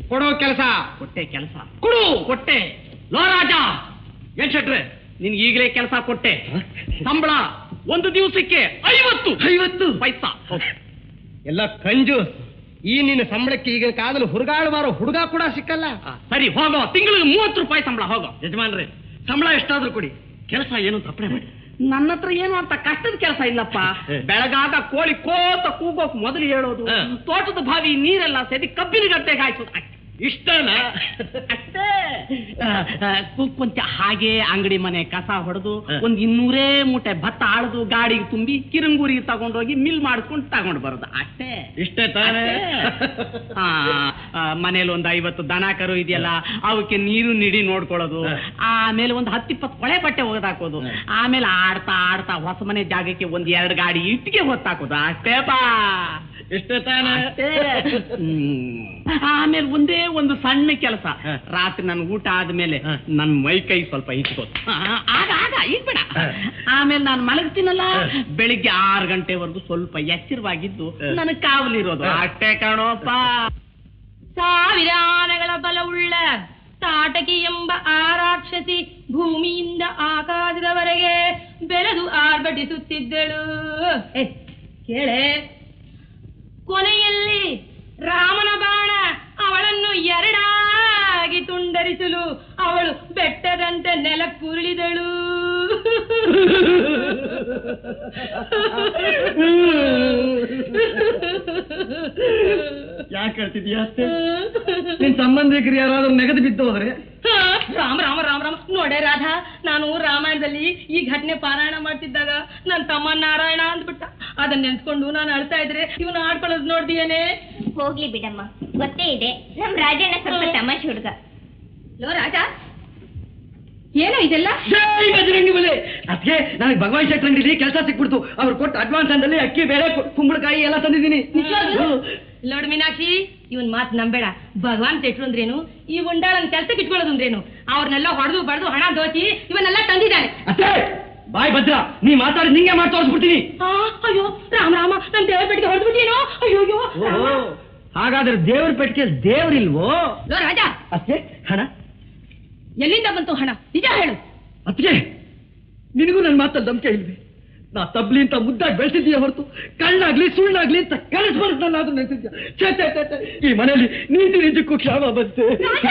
ಕೊಡೋ ಕೆಲಸ ಕೊಟ್ಟೆ ಕೆಲಸ ಕೊಡು ಕೊಟ್ಟೆ ಲೋ ರಾಜ ಏನ್ ಶೆಟ್ರೆ ನಿನ್ಗೆ ಈಗಲೇ ಕೆಲಸ ಕೊಟ್ಟೆ ಸಂಬಳ ಒಂದು ದಿವಸಕ್ಕೆ ಐವತ್ತು ಐವತ್ತು ಪೈಸಾ ಎಲ್ಲ ಕಂಜೂಸ್ ಈ ನಿನ್ನ ಸಂಬಳಕ್ಕೆ ಈಗಿನ ಕಾಲದಲ್ಲಿ ಹುಡುಗಾಡುವಾರೋ ಹುಡುಗ ಕೂಡ ಸಿಕ್ಕಲ್ಲ ಆ, ಸರಿ ಹೋಗೋ ತಿಂಗಳಿಗೆ ಮೂವತ್ತು ರೂಪಾಯಿ ಸಂಬಳ ಹೋಗೋ ಯಜಮಾನ್ರೆ ಸಂಬಳ ಎಷ್ಟಾದ್ರೂ ಕೊಡಿ ಕೆಲಸ ಏನು ತಪ್ಪನೆ ಮಾಡಿ ನನ್ನ ಹತ್ರ ಏನು ಅಂತ ಕಷ್ಟದ ಕೆಲಸ ಇಲ್ಲಪ್ಪ ಬೆಳಗಾಗ ಕೋಳಿ ಕೋತ ಕೂಗೋಕ್ ಮೊದಲು ಹೇಳೋದು ತೋಟದ ಬಾವಿ ನೀರೆಲ್ಲ ಸೇರಿ ಕಬ್ಬಿನ ಗಟ್ಟೆ ಕಾಯಿಸೋದು ಇಷ್ಟನಾ ಅಷ್ಟೇ ಆ, ಆ, ಕು- ಕೊಂಚ ಹಾಗೆ ಅಂಗಡಿ ಮನೆ ಕಸ ಹೊಡೆದು ಒಂದ್ ಇನ್ನೂರೇ ಮೂಟೆ ಭತ್ತ ಆಳ್ದು ಗಾಡಿಗೆ ತುಂಬಿ ಕಿರಂಗೂರಿಗೆ ತಗೊಂಡೋಗಿ ಮಿಲ್ ಮಾಡ್ಕೊಂಡು ತಗೊಂಡು ಬರೋದು ಅಷ್ಟೇ ಇಷ್ಟೇ ತಾನೇ ಆ, ಆ, ಮನೇಲಿ ಒಂದು ಐವತ್ತು ದನ ಕರು ಇದೆಯಲ್ಲ ಅವಕ್ಕೆ ನೀರು ನಿಡಿ ನೋಡ್ಕೊಳ್ಳೋದು ಆಮೇಲೆ ಒಂದು ಹತ್ತಿಪ್ಪತ್ತು ಕೊಳೆ ಬಟ್ಟೆ ಒಗೆದಾಕೋದು ಆಮೇಲೆ ಆಡ್ತಾ ಆಡ್ತಾ ಹೊಸ ಮನೆ ಜಾಗಕ್ಕೆ ಒಂದ್ ಎರಡು ಗಾಡಿ ಇಟ್ಟಿಗೆ ಹೊತ್ತಾಕೋದು ಅಷ್ಟೇ ಬಾ ಇಷ್ಟೇ ತಾನೇ ಅಷ್ಟೇ. ಹ್ಮ್. ಆಮೇಲೆ ಒಂದೇ ಒಂದು ಸಣ್ಣ ಕೆಲಸ ರಾತ್ರಿ ನನ್ ಊಟ ಆದ್ಮೇಲೆ ನನ್ ಮೈ ಕೈ ಸ್ವಲ್ಪ ಇಟ್ಕೋದು ಆಗ ಆಗ ಇಟ್ಬೇಡ ಆಮೇಲೆ ನಾನು ಮಲಗ್ತೀನಲ್ಲ ಬೆಳಿಗ್ಗೆ ಆರು ಗಂಟೆವರೆಗೂ ಸ್ವಲ್ಪ ಎಚ್ಚರವಾಗಿದ್ದು ನನಗ್ ಕಾವಲಿರೋದು ಅಷ್ಟೇ ಕಾಣೋಪ್ಪ ಸಾವಿರ ಆನೆಗಳ ಬಲವುಳ್ಳ ತಾಟಕಿ ಎಂಬ ಆ ರಾಕ್ಷಸಿ ಭೂಮಿಯಿಂದ ಆಕಾಶದವರೆಗೆ ಬೆಳೆದು ಆರ್ಭಟಿಸುತ್ತಿದ್ದಳು ಏ, ಕೇಳೆ ಕೊನೆಯಲ್ಲಿ ರಾಮನ ಬಾಣ ಅವಳನ್ನು ಎರಡಾಗಿ ತುಂಡರಿಸಲು ಅವಳು ಬೆಟ್ಟದಂತೆ ನೆಲಕ್ಕುರುಳಿದಳು ಯಾಕೆ ಹೇಳ್ತಿದ್ಯಾ ಅಷ್ಟೇ ನಿನ್ ಸಂಬಂಧಿಕರು ಯಾರಾದ್ರೂ ನೆಗೆದು ಬಿದ್ದು ಹೋದ್ರೆ ರಾಮ ರಾಮ ರಾಮ ರಾಮ ನೋಡೆ ರಾಧಾ ನಾನು ರಾಮಾಯಣದಲ್ಲಿ ಈ ಘಟನೆ ಪಾರಾಯಣ ಮಾಡ್ತಿದ್ದಾಗ ನನ್ನ ತಮ್ಮ ನಾರಾಯಣ ಅಂದ್ಬಿಟ್ಟ ಅದನ್ನ ನೆನ್ಸ್ಕೊಂಡು ನಾನು ಅಳ್ತಾ ಇದ್ರೆ ಇವನು ಆಡ್ಕೊಳ್ಳೋದು ನೋಡ್ದಿಯೇನೆ ಹೋಗ್ಲಿ ಬಿಡಮ್ಮ ಗೊತ್ತೇ ಇದೆ ನಮ್ ರಾಜಣ್ಣ ಸ್ವಲ್ಪ ತಮಾಷೆ ಹುಡುಗ ಲೋ ರಾಜ ಏನೋ ಇದೆಲ್ಲ ಜೈ ಬಜರಂಗಿ ಬಲೆ ಅದಕ್ಕೆ ನನಗೆ ಭಗವಾನ್ ಶೆಟ್ಟಿ ಅಂಗಡಿಲಿ ಕೆಲಸ ಸಿಕ್ಬಿಡ್ತು ಅವ್ರು ಕೊಟ್ಟು ಅಡ್ವಾನ್ಸ್ ಅಂದಲ್ಲಿ ಅಕ್ಕಿ ಬೇಳೆ ಕು- ಕುಂಬಳಕಾಯಿ ಎಲ್ಲ ತಂದಿದ್ದೀನಿ ನಿಜವಾಗ್ಲೂ? ನೋಡು ಮೀನಾಕ್ಷಿ ಇವನ್ ಮಾತ್ ನಂಬೇಡ ಭಗವಾನ್ ಶೆಟ್ರು ಅಂದ್ರೇನು ಈ ಉಂಡಾಳನ್ ಕೆಲ್ಸಕ್ಕೆ ಇಟ್ಕೊಳ್ಳೋದು ಅಂದ್ರೇನು ಅವ್ರನ್ನೆಲ್ಲ ಹೊಡೆದು ಬಡ್ದು ಹಣ ದೋಚಿ ಇವನ್ನೆಲ್ಲ ತಂದಿದ್ದಾನೆ ಅತ್ತೆ ಬಾಯ್ ಭದ್ರ ನೀ ಮಾತಾಡಿ ನಿಂಗೆ ಮಾಡಿ ತೋರಿಸ್ಬಿಡ್ತೀನಿ ಆ, ಅಯ್ಯೋ ರಾಮ ರಾಮ ನನ್ ದೇವ ಪೆಟ್ಟಿಗೆ ಹೊಡೆದು ಬಿಟ್ಟಿನೋ ಅಯ್ಯೋ ಅಯ್ಯೋ ಹಾಗಾದ್ರೆ ದೇವ್ರ ಪೆಟ್ಟಿಗೆ ದೇವ್ರಿಲ್ವೋ ಲೋ ರಾಜ ಅತ್ತೆ ಹಣ ಎಲ್ಲಿಂದ ಬಂತು ಹಣ ನಿಜ ಹೇಳು ಅತ್ತಿಗೆ ನಿನಗೂ ನನ್ನ ಮಾತಲ್ಲಿ ನಂಬಿಕೆ ಇಲ್ವೇ ನಾ ತಬ್ಲಿ ಅಂತ ಮುದ್ದಾಗಿ ಬೆಳೆಸಿದ್ದೀಯ ಹೊರತು ಕಳ್ಳಾಗ್ಲಿ ಸುಳ್ಳಾಗ್ಲಿ ಅಂತ ಕಳಿಸ್ಬಾರ್ದು ನನ್ನ ಅದು ನೆನೆಸಿದ್ಯ ಛೇ ಛೇ ಛೇ, ಛೇ. ಈ ಮನೆಯಲ್ಲಿ ನೀತಿ ನಿಜಕ್ಕೂ ಕ್ಷಾಮ ಬಂತೆ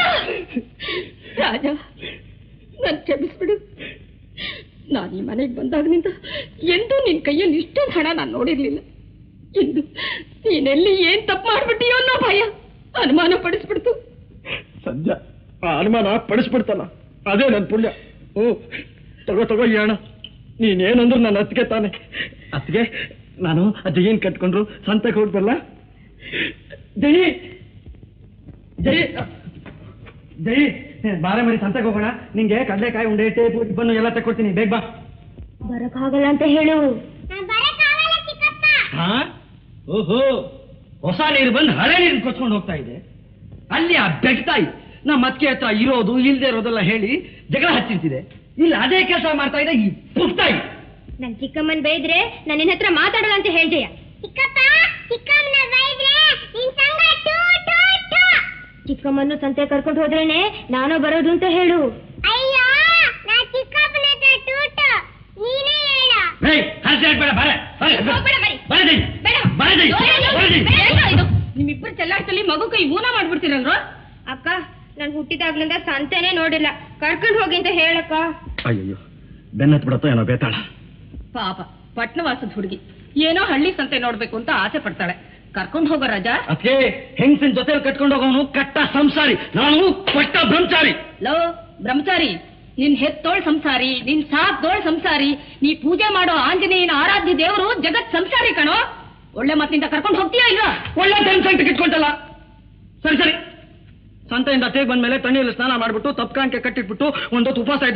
ರಾಜ ನನ್ ಕ್ಷಮಿಸ್ಬಿಡು ನಾನು ಈ ಮನೆಗೆ ಬಂದಾಗಿನಿಂದ ಎಂದೂ ನಿನ್ ಕೈಯಲ್ಲಿ ಇಷ್ಟೊಂದು ಹಣ ನಾನು ನೋಡಿರ್ಲಿಲ್ಲ ಇಂದು ನೀನೆಲ್ಲಿ ಏನ್ ತಪ್ಪು ಮಾಡ್ಬಿಟ್ಟಿಯೋ ಅನ್ನೋ ಭಯ ಅನುಮಾನ ಪಡಿಸ್ಬಿಡ್ತು ಸದ್ಯ ಆ ಅನುಮಾನ ಪಡಿಸ್ಬಿಡ್ತಲ್ಲ ಅದೇ ನನ್ನ ಪುಣ್ಯ ಹ್ಞೂ ತಗೋ ತಗೋ ಈ ಹಣ ನೀನೇನಂದ್ರು ನನ್ನ ಅತ್ತಿಗೆ ತಾನೆ ಅತ್ತಿಗೆ ನಾನು ಅಜ್ಜ ಏನ್ ಕಟ್ಕೊಂಡ್ರು ಸಂತಕ್ಕೆ ಹೋಗ್ಬಲ್ಲ ಜೈ ಜೈ ಜೈ ಬಾರ ಮರಿ ಸಂತಕ್ಕೆ ಹೋಗೋಣ ನಿಂಗೆ ಕಡಲೆಕಾಯಿ ಉಂಡೆ ಟೇಪು ಬನ್ನು ಎಲ್ಲ ತಕೊಡ್ತೀನಿ ಬೇಗ ಬಾ ಬರಕ್ಕಾಗಲ್ಲ ಅಂತ ಹೇಳು ನಾನ್ ಬರಕ್ಕಾಗಲ್ಲ ಚಿಕ್ಕಪ್ಪ ಹಾ ಓಹೋ ಹೊಸ ನೀರು ಬಂದು ಹಳೆ ನೀರು ಕೊಚ್ಕೊಂಡು ಹೋಗ್ತಾ ಇದೆ ಅಲ್ಲಿ ಆ ಬೆಟ್ಟಾಯಿ ನಮ್ಮ ಅತ್ತಿಗೆ ಹತ್ರ ಇರೋದು ಇಲ್ದೇ ಇರೋದೆಲ್ಲ ಹೇಳಿ ಜಗಳ ಹಚ್ಚಿರ್ತಿದೆ ಇಲ್ಲಿ ಅದೇ ಕೆಲಸ ಮಾಡ್ತಾ ಇದೆ ಈ ಪುಟ್ಟಾಯಿ ನನ್ ಚಿಕ್ಕಮ್ಮನ್ ಬೈದ್ರೆ ನಾನು ನಿನ್ನ ಹತ್ರ ಮಾತಾಡಲ್ಲ ಅಂತ ಹೇಳ್ದೆಯ ಚಿಕ್ಕಪ್ಪ ಚಿಕ್ಕಮ್ಮನ ಬೈದ್ರೆ ನಿನ್ ಸಂಗ ಟೂ ಟೂ ಟೂ ಚಿಕ್ಕಮ್ಮನ್ನು ಸಂತೆ ಕರ್ಕೊಂಡು ಹೋದ್ರೇನೆ ನಾನು ಬರೋದು ಅಂತ ಹೇಳು ಅಯ್ಯೋ ನಾ ಚಿಕ್ಕಪ್ಪನ ಹತ್ರ ಟೂ ಟೂ ನೀನೇ ಹೇಳು ಹೇ ಹರ್ಷ ಬೇಡ ಬರ ಹೋಗ್ಬೇಡ ಮರಿ. ಬರ ನಿಮ್ಮಿಬ್ಬರು ಚೆಲ್ಲಾಡ್ತಲ್ಲಿ ಮಗು ಕೈ ಊನ ಮಾಡ್ಬಿಡ್ತೀರಲ್ರೋ ಅಕ್ಕ ನಾನು ಹುಟ್ಟಿದಾಗ್ಲಿಂದ ಸಂತೆನೇ ನೋಡಿಲ್ಲ ಕರ್ಕೊಂಡು ಹೋಗಿ ಅಂತ ಹೇಳಕ್ಕ ಅಯ್ಯೋ ಬೆನ್ನತ್ ಬಿಡತ್ತೋ ಏನೋ ಬೇತಾಳ ಪಾಪ ಪಟ್ನವಾಸದ ಹುಡುಗಿ ಏನೋ ಹಳ್ಳಿ ಸಂತೆ ನೋಡ್ಬೇಕು ಅಂತ ಆಸೆ ಪಡ್ತಾಳೆ ಕರ್ಕೊಂಡು ಹೋಗೋ ರಾಜ ಅದಕ್ಕೆ ಹೆಂಗಸಿನ ಜೊತೆ ಕಟ್ಕೊಂಡು ಹೋಗೋನು ಕಟ್ಟ ಸಂಸಾರಿ ನಾನು ಕೊಟ್ಟ ಬ್ರಹ್ಮಚಾರಿ ಲೋ ಬ್ರಹ್ಮಚಾರಿ ನಿನ್ ಹೆತ್ತೋಳ್ ಸಂಸಾರಿ ನಿನ್ ಸಾಕ್ದೋಳ್ ಸಂಸಾರಿ ನೀ ಪೂಜೆ ಮಾಡೋ ಆಂಜನೇಯನ ಆರಾಧ್ಯ ದೇವರು ಜಗತ್ ಸಂಸಾರಿ ಕಣೋ ಒಳ್ಳೆ ಮತ್ತಿಂದ ಕರ್ಕೊಂಡು ಹೋಗ್ತೀಯಾ ಇಲ್ವಾ ಒಳ್ಳೆ ಸಂಕಟ ಇಟ್ಕೊಂಡಲ್ಲ ಸರಿ ಸರಿ ಸಂತೆಯಿಂದ ತೇಗ್ ಬಂದ್ಮೇಲೆ ತಣ್ಣೀರಲ್ಲಿ ಸ್ನಾನ ಮಾಡ್ಬಿಟ್ಟು ತಪ್ಕಾಣಿಕೆ ಕಟ್ಟಿಟ್ಬಿಟ್ಟು ಒಂದೊತ್ತು ಉಪವಾಸ ಇಟ್ಟು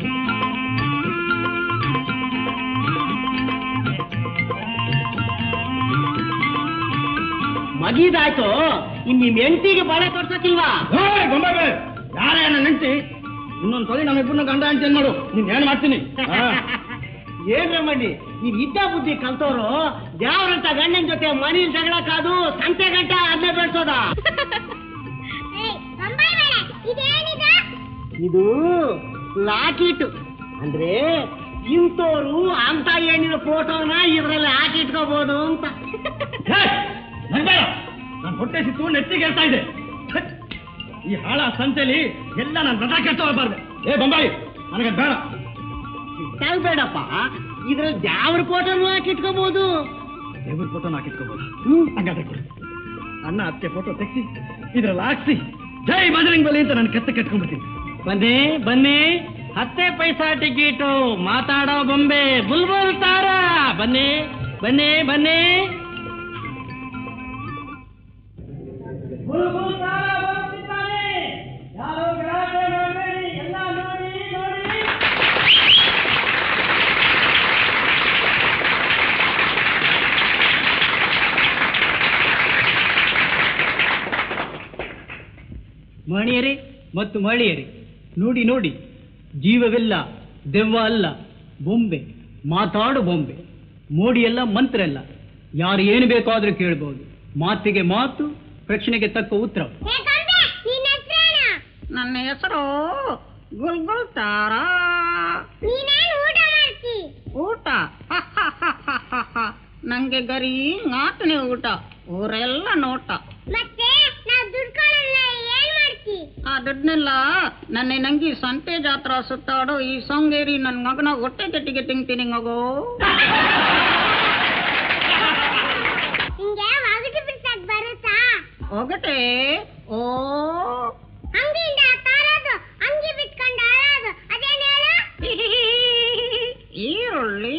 ಮಗೀದಾಯ್ತು ಇನ್ ನಿಮ್ ಹೆಂಡತಿಗೆ ಬಾಳೆ ತೋರ್ಸಕ್ಕಿಲ್ವಾ ಯಾರೇ ನನ್ನ ನೆಂಟಿ ಇನ್ನೊಂದ್ ಸರಿ ನಮ್ಮಿಬ್ಬರನ್ನ ಗಂಡ ಅಂತ ಮಾಡು ನೀನ್ ಏನ್ ಮಾಡ್ತೀನಿ ಏನ್ ಮಾಡಿ ನೀವ್ ಇದ್ದ ಬುದ್ಧಿ ಕಲ್ತವ್ರು ಯಾವ್ರಂತ ಗಂಡನ ಜೊತೆ ಮನೇಲಿ ಜಗಳ ಕಾದು ಸಂತೆ ಗಂಟ ಅದನ್ನೇ ಬೆಳ್ಸೋದ ಏ ಇದೇನಿದ ಇದು ಲಾಕಿಟ್ ಅಂದ್ರೆ ಇಂಥವ್ರು ಅಂತ ಹೆಣ್ಣಿನ ಫೋಟೋನ ಇದರಲ್ಲಿ ಹಾಕಿಟ್ಕೋಬಹುದು ಅಂತ ನಾನು ಹೊಟ್ಟೆ ಸಿತ್ತು ನೆತ್ತಿಗೆ ಹೇಳ್ತಾ ಇದೆ ಛತ್! ಈ ಹಾಳ ಸಂತೆಲಿ ಎಲ್ಲ ನನ್ನ ರಥ ಕೆಟ್ಟ ಹೋಗ್ಬಾರ್ದು ಏ ಬೊಂಬಾಯಿ ನನಗೆ ಬೇಡ ಬೇಡಪ್ಪ ಇದ್ರಲ್ಲಿ ಯಾವ್ರ ಫೋಟೋನು ಹಾಕಿಟ್ಕೋಬಹುದು ದೇವ್ರ ಫೋಟೋನ ಹಾಕಿಟ್ಕೋಬೋದು ಹಂಗಾದ್ರೆ ಕೊಡಿ ಅಣ್ಣ ಅತ್ತೆ ಫೋಟೋ ತೆಗ್ಸಿ ಇದ್ರಲ್ಲಿ ಹಾಕ್ಸಿ ಜೈ ಬಜರಂಗ್ ಬಲಿ ಅಂತ ನಾನು ಕತ್ತೆ ಕಟ್ಕೊಂಡ್ಬಿಡ್ತೀನಿ ಬನ್ನಿ ಬನ್ನಿ ಹತ್ತೆ ಪೈಸಾ ಟಿಕೆಟು ಮಾತಾಡೋ ಬೊಂಬೆ ಬುಲ್ಬುಲ್ ತಾರ ಬನ್ನಿ ಬನ್ನಿ ಬನ್ನಿ ಮಣಿಯರೇ ಮತ್ತು ಮಳಿಯರೇ ನೋಡಿ ನೋಡಿ ಜೀವವೆಲ್ಲ ದೆವ್ವ ಅಲ್ಲ ಬೊಂಬೆ ಮಾತಾಡು ಬೊಂಬೆ ಮೋಡಿಯಲ್ಲ ಮಂತ್ರ ಅಲ್ಲ ಯಾರು ಏನು ಬೇಕಾದ್ರೂ ಕೇಳ್ಬೋದು ಮಾತಿಗೆ ಮಾತು ಪ್ರಶ್ನೆಗೆ ತಕ್ಕ ಉತ್ತರ ಹೇ ಗೊಂಬೆ ನಿನ್ನ ಹೆಸ್ರೇನು ನನ್ನ ಹೆಸರು ಗುಲ್ಗುಲ್ ತಾರ ನೀನೇನು ಊಟ ಮಾಡ್ತಿ ಊಟ ನಂಗೆ ಗರಿ ನಾಲ್ಕನೇ ಊಟ ಊರೆಲ್ಲ ನೋಟ ಮತ್ತೆ ನಾವು ದುಡ್ಕೊಳ್ಳಲ್ಲ ಏನ್ ಮಾಡ್ತಿ ಆ ದುಡ್ಡನ್ನೆಲ್ಲ ನನ್ನ ನಂಗಿ ಸಂತೆ ಜಾತ್ರಾ ಸುತ್ತಾಡೋ ಈ ಸೊಂಗೇರಿ ನನ್ನ ಮಗನ ಹೊಟ್ಟೆ ಕೆಟ್ಟಿಗೆ ತಿಂತೀನಿ ಮಗು ನಿಂಗೆ ಒಗಟು ಬಿಡ್ಸಕ್ ಬರುತ್ತಾ ಒಗಟೆ ಓ ಅಂಗಿಂದ ತಾರೋದು ಅಂಗಿ ಬಿಟ್ಕೊಂಡು ಆಡೋದು ಅದೇನ್ ಹೇಳು ಈರುಳ್ಳಿ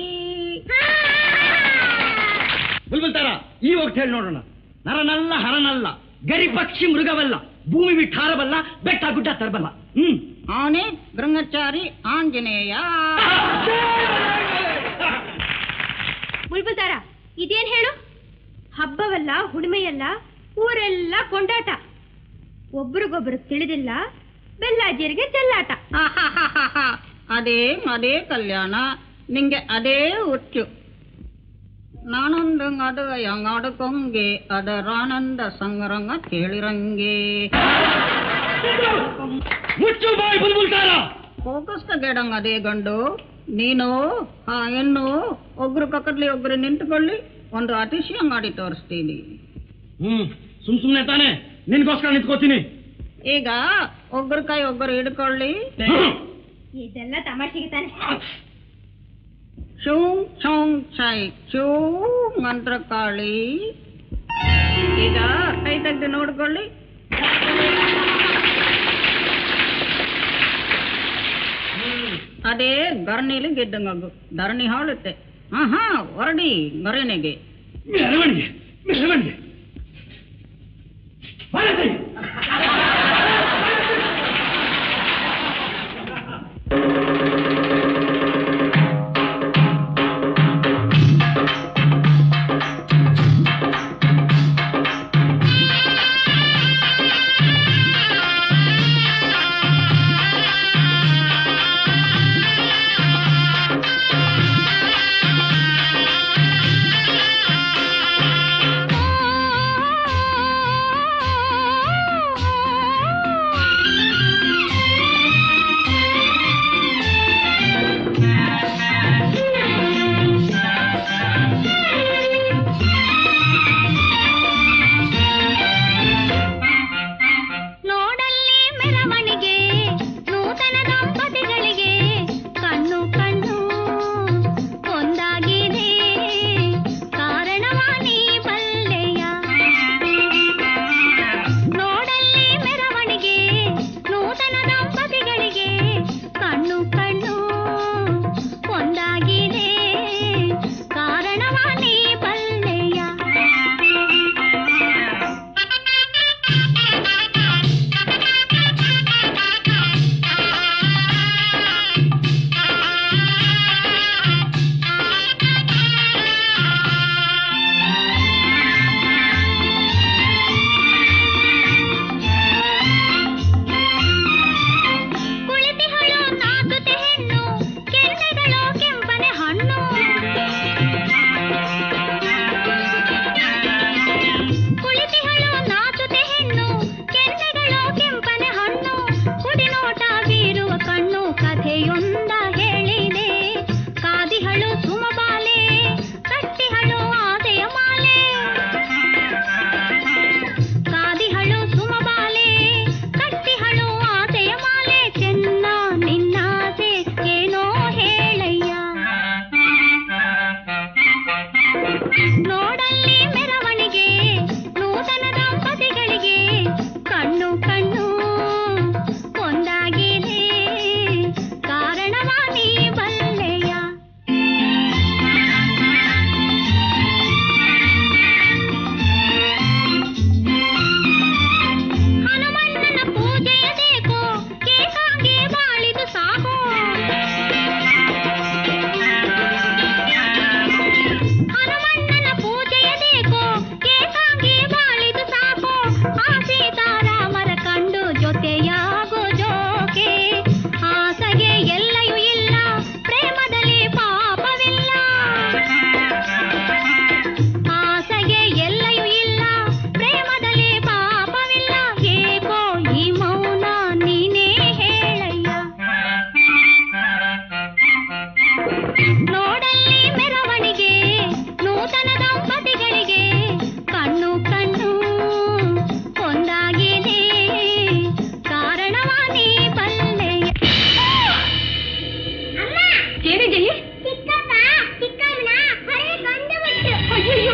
ಬುಲ್ಬುಲ್ ತಾರ ಈ ಹೋಗ್ತ ಹೇಳಿ ನೋಡೋಣ ನರನಲ್ಲ ಹರನಲ್ಲ ಗರಿ ಪಕ್ಷಿ ಮೃಗವಲ್ಲ ಭೂಮಿ ಬಿಟ್ಟಾರಬಲ್ಲ ಬೆಟ್ಟ ಗುಡ್ಡ ತರಬಲ್ಲ ಹ್ಮ್ ಅವನೇ ಗೃಂಗಚಾರಿ ಆಂಜನೇಯ ಬುಲ್ಬುಲ್ದಾರ ಇದೇನ್ ಹೇಳು ಹಬ್ಬವಲ್ಲ ಹುಣ್ಮೆಯಲ್ಲ ಊರೆಲ್ಲ ಕೊಂಡಾಟ ಒಬ್ರಿಗೊಬ್ರು ತಿಳಿದಿಲ್ಲ ಬೆಲ್ಲಾಜಿಯರಿಗೆ ಚೆಲ್ಲಾಟ ಆಹಾಹಾಹಾಹಾ. ಅದೇ ಅದೇ ಕಲ್ಯಾಣ ನಿಂಗೆ ಅದೇ ಹುಚ್ಚು ನಾನೊಂದು ಅದು ಯಂಗಾಡು ಕೊಂಗೆ ಅದರಾನಂದ ಸಂಗರಂಗ ಕೇಳಿರಂಗೆ ಮುಚ್ಚು ಬಾಯ್ ಬುಲ್ಬುಲ್ ತಾರ ಫೋಕಸ್ ಗೆಡಂಗ ಅದೇ ಗಂಡು ನೀನು ಆ ಹೆಣ್ಣು ಒಬ್ರು ಪಕ್ಕದಲ್ಲಿ ಒಬ್ರು ನಿಂತುಕೊಳ್ಳಿ ಒಂದು ಅತಿಶಯ ಮಾಡಿ ತೋರಿಸ್ತೀನಿ ಹ್ಮ್ ಸುಮ್ ಸುಮ್ನೆ ತಾನೆ ನಿನ್ಗೋಸ್ಕರ ನಿಂತ್ಕೋತೀನಿ ಈಗ ಒಬ್ರು ಕೈ ಒಬ್ಬರು ಹಿಡ್ಕೊಳ್ಳಿ ಇದೆಲ್ಲ ತಮಾಷೆಗೆ ತಾನೆ ಶೂ ಶೋಂ ಚೈ ಚೂ ಮಂತ್ರ ಕಾಳಿ ಈಗ ಕೈ ತೆಗೆದು ನೋಡ್ಕೊಳ್ಳಿ ಅದೇ ಗರ್ಣಿಲಿ ಗೆದ್ದಂಗು ಧರಣಿ ಹಾಳುತ್ತೆ ಹಾ ಹಾ ಹೊರಡಿ ಗರಣಿಗೆ ಮೆರವಣಿಗೆ ಮೆರವಣಿಗೆ ಹೊರಡಿ. ಆ ನೋಡಲ್ಲಿ ಮೆರವಣಿಗೆ ನೂತನ ದಂಪತಿಗಳಿಗೆ ಕಣ್ಣು ಕಣ್ಣು ಒಂದಾಗಿದೆ ಕಾರಣವಾನಿ ಬಲ್ಲೆಯ ಅಮ್ಮ ಏನಿದೆ ಚಿಕ್ಕಪ್ಪ ಚಿಕ್ಕಮ್ಮನ ಹೊರಗೆ ಕೊಂದು ಬಿಟ್ಟು ಅಯ್ಯಯ್ಯೋ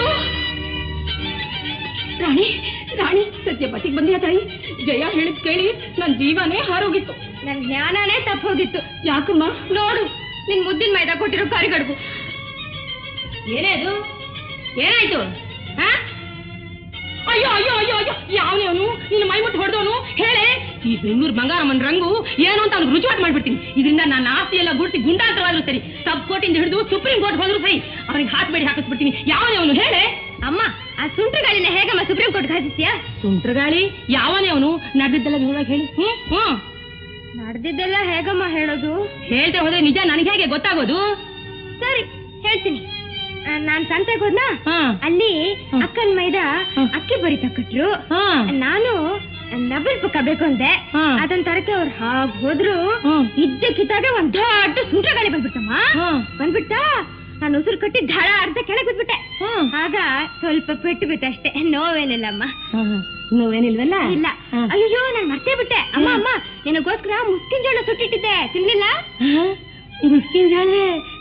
ರಾಣಿ ರಾಣಿ ಸದ್ಯ ಬಟ್ಟಿಗೆ ಬಂದಿಯ ತಾಯಿ ಜಯ ಹೇಳಿದ್ ಕೇಳಿ ನನ್ ಜೀವನೇ ಹಾರೋಗಿತ್ತು ನನ್ ಜ್ಞಾನನೇ ತಪ್ಪೋಗಿತ್ತು ಯಾಕಮ್ಮ ನೋಡು ನಿನ್ ಮುದ್ದಿನ ಮೈದಾ ಕೊಟ್ಟಿರೋ ಕರಿಗಡುಬು ಏನೇ ಅದು ಏನಾಯ್ತು ಹಾ ಅಯ್ಯೋ ಅಯ್ಯೋ ಅಯ್ಯೋ ಅಯ್ಯೋ ಯಾವನೇವನು ನಿನ್ನ ಮೈ ಮುಟ್ಟು ಹೊಡೆದವನು ಹೇಳೆ ಈ ಬೆಂಗಳೂರು ಬಂಗಾರಮ್ಮನ ರಂಗು ಏನು ಅಂತ ಅವ್ನಿಗೆ ರುಜುವಾಟ್ ಮಾಡ್ಬಿಡ್ತೀನಿ ಇದರಿಂದ ನನ್ನ ಆಸ್ತಿ ಎಲ್ಲ ಗುಡ್ಸಿ ಗುಂಡಾಂತರವಾದ್ರು ಸರಿ ಸಬ್ ಕೋರ್ಟಿಂದ ಹಿಡಿದು ಸುಪ್ರೀಂ ಕೋರ್ಟ್ ಹೋದ್ರು ಸರಿ ಅವ್ನಿಗೆ ಹಾಕ್ಬೇಡಿ ಹಾಕಿಸ್ಬಿಡ್ತೀನಿ ಯಾವನೇವನು ಹೇಳೆ ಅಮ್ಮ ಆ ಸುಂಟ್ರ ಗಾಳಿನ ಹೇಗಮ್ಮ ಸುಪ್ರೀಂ ಕೋರ್ಟ್ ಹಾಕಿಸ್ತೀಯಾ ಸುಂಟ್ರಗಾಳಿ ಯಾವನೇ ಅವನು ನಡೆದಿದ್ದೆಲ್ಲ ವಿವರವಾಗಿ ಹೇಳಿ ಹ್ಮ್ ಹ್ಮ್ ನಡೆದಿದ್ದೆಲ್ಲ ಹೇಗಮ್ಮ ಹೇಳೋದು ಹೇಳ್ತೆ ಹೋದ್ರೆ ನಿಜ ನನಗೆ ಹೇಗೆ ಗೊತ್ತಾಗೋದು ಸರಿ ಹೇಳ್ತೀನಿ ಆ, ನಾನ್ ಸಂತೆಗೆ ಹೋದ್ನಾ ಹಾ ಅಲ್ಲಿ ಹ್ಮ್. ಅಕ್ಕನ್ ಮೈದ ಹ್ಮ್. ಅಕ್ಕಿ ಬರಿತ ಕೊಟ್ರು ಹಾ ನಾನು ನಬಲ್ ಪಕ್ಕ ಬೇಕು ಅಂದೆ ಹ್ಮ್. ಅದನ್ ತರಕ್ಕೆ ಅವ್ರು ಹಾಗ್ ಹೋದ್ರು ಹ್ಮ್. ಇದ್ದಕ್ಕಿದ್ದಾಗ ಒಂದ್ ದೊಡ್ಡ ಸುಂಟ್ರ ಗಾಳಿ ಬಂದ್ಬಿಟ್ಟಮ್ಮ ಹ್ಮ್. ಬಂದ್ಬಿಟ್ಟ ನಾನು ಉಸಿರು ಕಟ್ಟಿ ಧಳ ಅರ್ಧ ಕೆಳಗೆ ಬಿದ್ಬಿಟ್ಟೆ ಹ್ಮ್. ಆಗ ಸ್ವಲ್ಪ ಪೆಟ್ಟು ಬಿತ್ತಷ್ಟೇ ನೋವೇನಿಲ್ಲಮ್ಮ ನೋವೇನಿಲ್ವಲ್ಲ ಇಲ್ಲ ಹಾ. ಅಯ್ಯೋ ನಾನು ಮರ್ತೇ ಬಿಟ್ಟೆ ಅಮ್ಮ ಅಮ್ಮ ನಿನಗೋಸ್ಕರ ಮುಸ್ಕಿನ ಜೋಳ ಸುಟ್ಟಿಟ್ಟಿದ್ದೆ ತಿನ್ಲಿಲ್ಲ ಮುಸ್ಕಿನ ಜಾಲೆ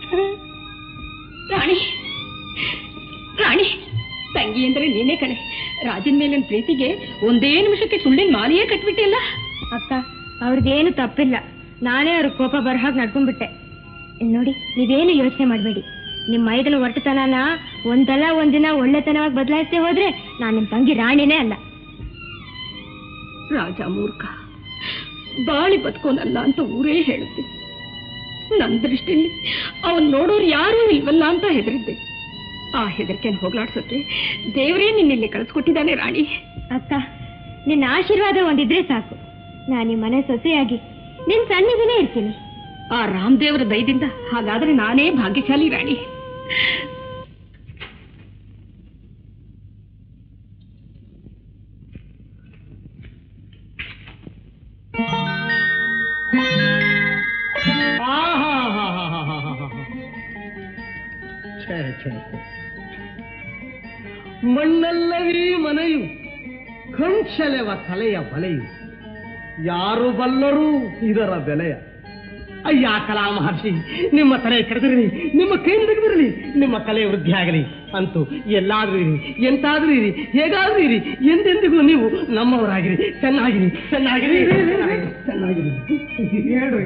ರಾಣಿ ರಾಣಿ ತಂಗಿ ಅಂದ್ರೆ ನೀನೇ ಕಣೆ ರಾಜನ್ ಮೇಲಿನ ಪ್ರೀತಿಗೆ ಒಂದೇ ನಿಮಿಷಕ್ಕೆ ಸುಳ್ಳಿನ ಮಾಲೆಯೇ ಕಟ್ಬಿಟ್ಟಿಲ್ಲ ಅಕ್ಕ ಅವ್ರಿಗೇನು ತಪ್ಪಿಲ್ಲ ನಾನೇ ಅವ್ರ ಕೋಪ ಬರ ಹಾಗೆ ನಡ್ಕೊಂಡ್ಬಿಟ್ಟೆ ಇಲ್ಲ್ ನೋಡಿ ನೀವೇನು ಯೋಚನೆ ಮಾಡಬೇಡಿ ನಿಮ್ಮ ಮೈದನ ಒರಟುತನನ ಒಂದಲ್ಲ ಒಂದಿನ ಒಳ್ಳೆತನವಾಗಿ ಬದಲಾಯಿಸ್ತೇ ಹೋದ್ರೆ ನಾನು ನಿಮ್ಮ ತಂಗಿ ರಾಣಿನೇ ಅಲ್ಲ ರಾಜ ಮೂರ್ಖ ಬಾಳಿ ಬದುಕೋನಲ್ಲ ಅಂತ ಊರೇ ಹೇಳುತ್ತೆ ನನ್ನ ದೃಷ್ಟಿಯಲ್ಲಿ ಅವನ್ ನೋಡೋರು ಯಾರೂ ಇಲ್ವಲ್ಲ ಅಂತ ಹೆದರಿದ್ದೆ ಆ ಹೆದರಿಕೆಯನ್ನು ಹೋಗ್ಲಾಡ್ಸೋಕೆ ದೇವರೇ ನಿನ್ನಿಲ್ಲಿ ಕಳಿಸ್ಕೊಟ್ಟಿದ್ದಾನೆ ರಾಣಿ ಅಕ್ಕ ನಿನ್ನ ಆಶೀರ್ವಾದ ಒಂದಿದ್ರೆ ಸಾಕು ನಾನು ಈ ಮನೆ ಸೊಸೆಯಾಗಿ ನಿನ್ ಸನ್ನಿಧಿನೇ ಇರ್ತೀನಿ ಆ ರಾಮದೇವರ ದಯದಿಂದ ಹಾಗಾದ್ರೆ ನಾನೇ ಭಾಗ್ಯಶಾಲಿ ರಾಣಿ ಛೇ, ಛೇ, ಛೇ. ಮಣ್ಣಲ್ಲವೀ ಮನೆಯು ಕಣ್ಸೆಲೆವ ತಲೆಯ ಬಲೆಯು ಯಾರು ಬಲ್ಲರೂ ಇದರ ಬೆಲೆಯ ಅಯ್ಯ ಕಲಾ ಮಹರ್ಷಿ ನಿಮ್ಮ ತಲೆ ಕೆಡದಿರಲಿ ನಿಮ್ಮ ಕೈ ತೆಗೆದಿರಲಿ ನಿಮ್ಮ ಕಲೆ ವೃದ್ಧಿ ಆಗಲಿ ಅಂತೂ ಎಲ್ಲಾದ್ರೂ ಇರಿ ಎಂತಾದ್ರೂ ಇರಿ ಹೇಗಾದ್ರೂ ಇರಿ ಎಂದೆಂದಿಗೂ ನೀವು ನಮ್ಮವರಾಗಿರಿ ಚೆನ್ನಾಗಿರಿ ಚೆನ್ನಾಗಿರಿ ಚೆನ್ನಾಗಿರಿ ಹೇಳ್ರಿ.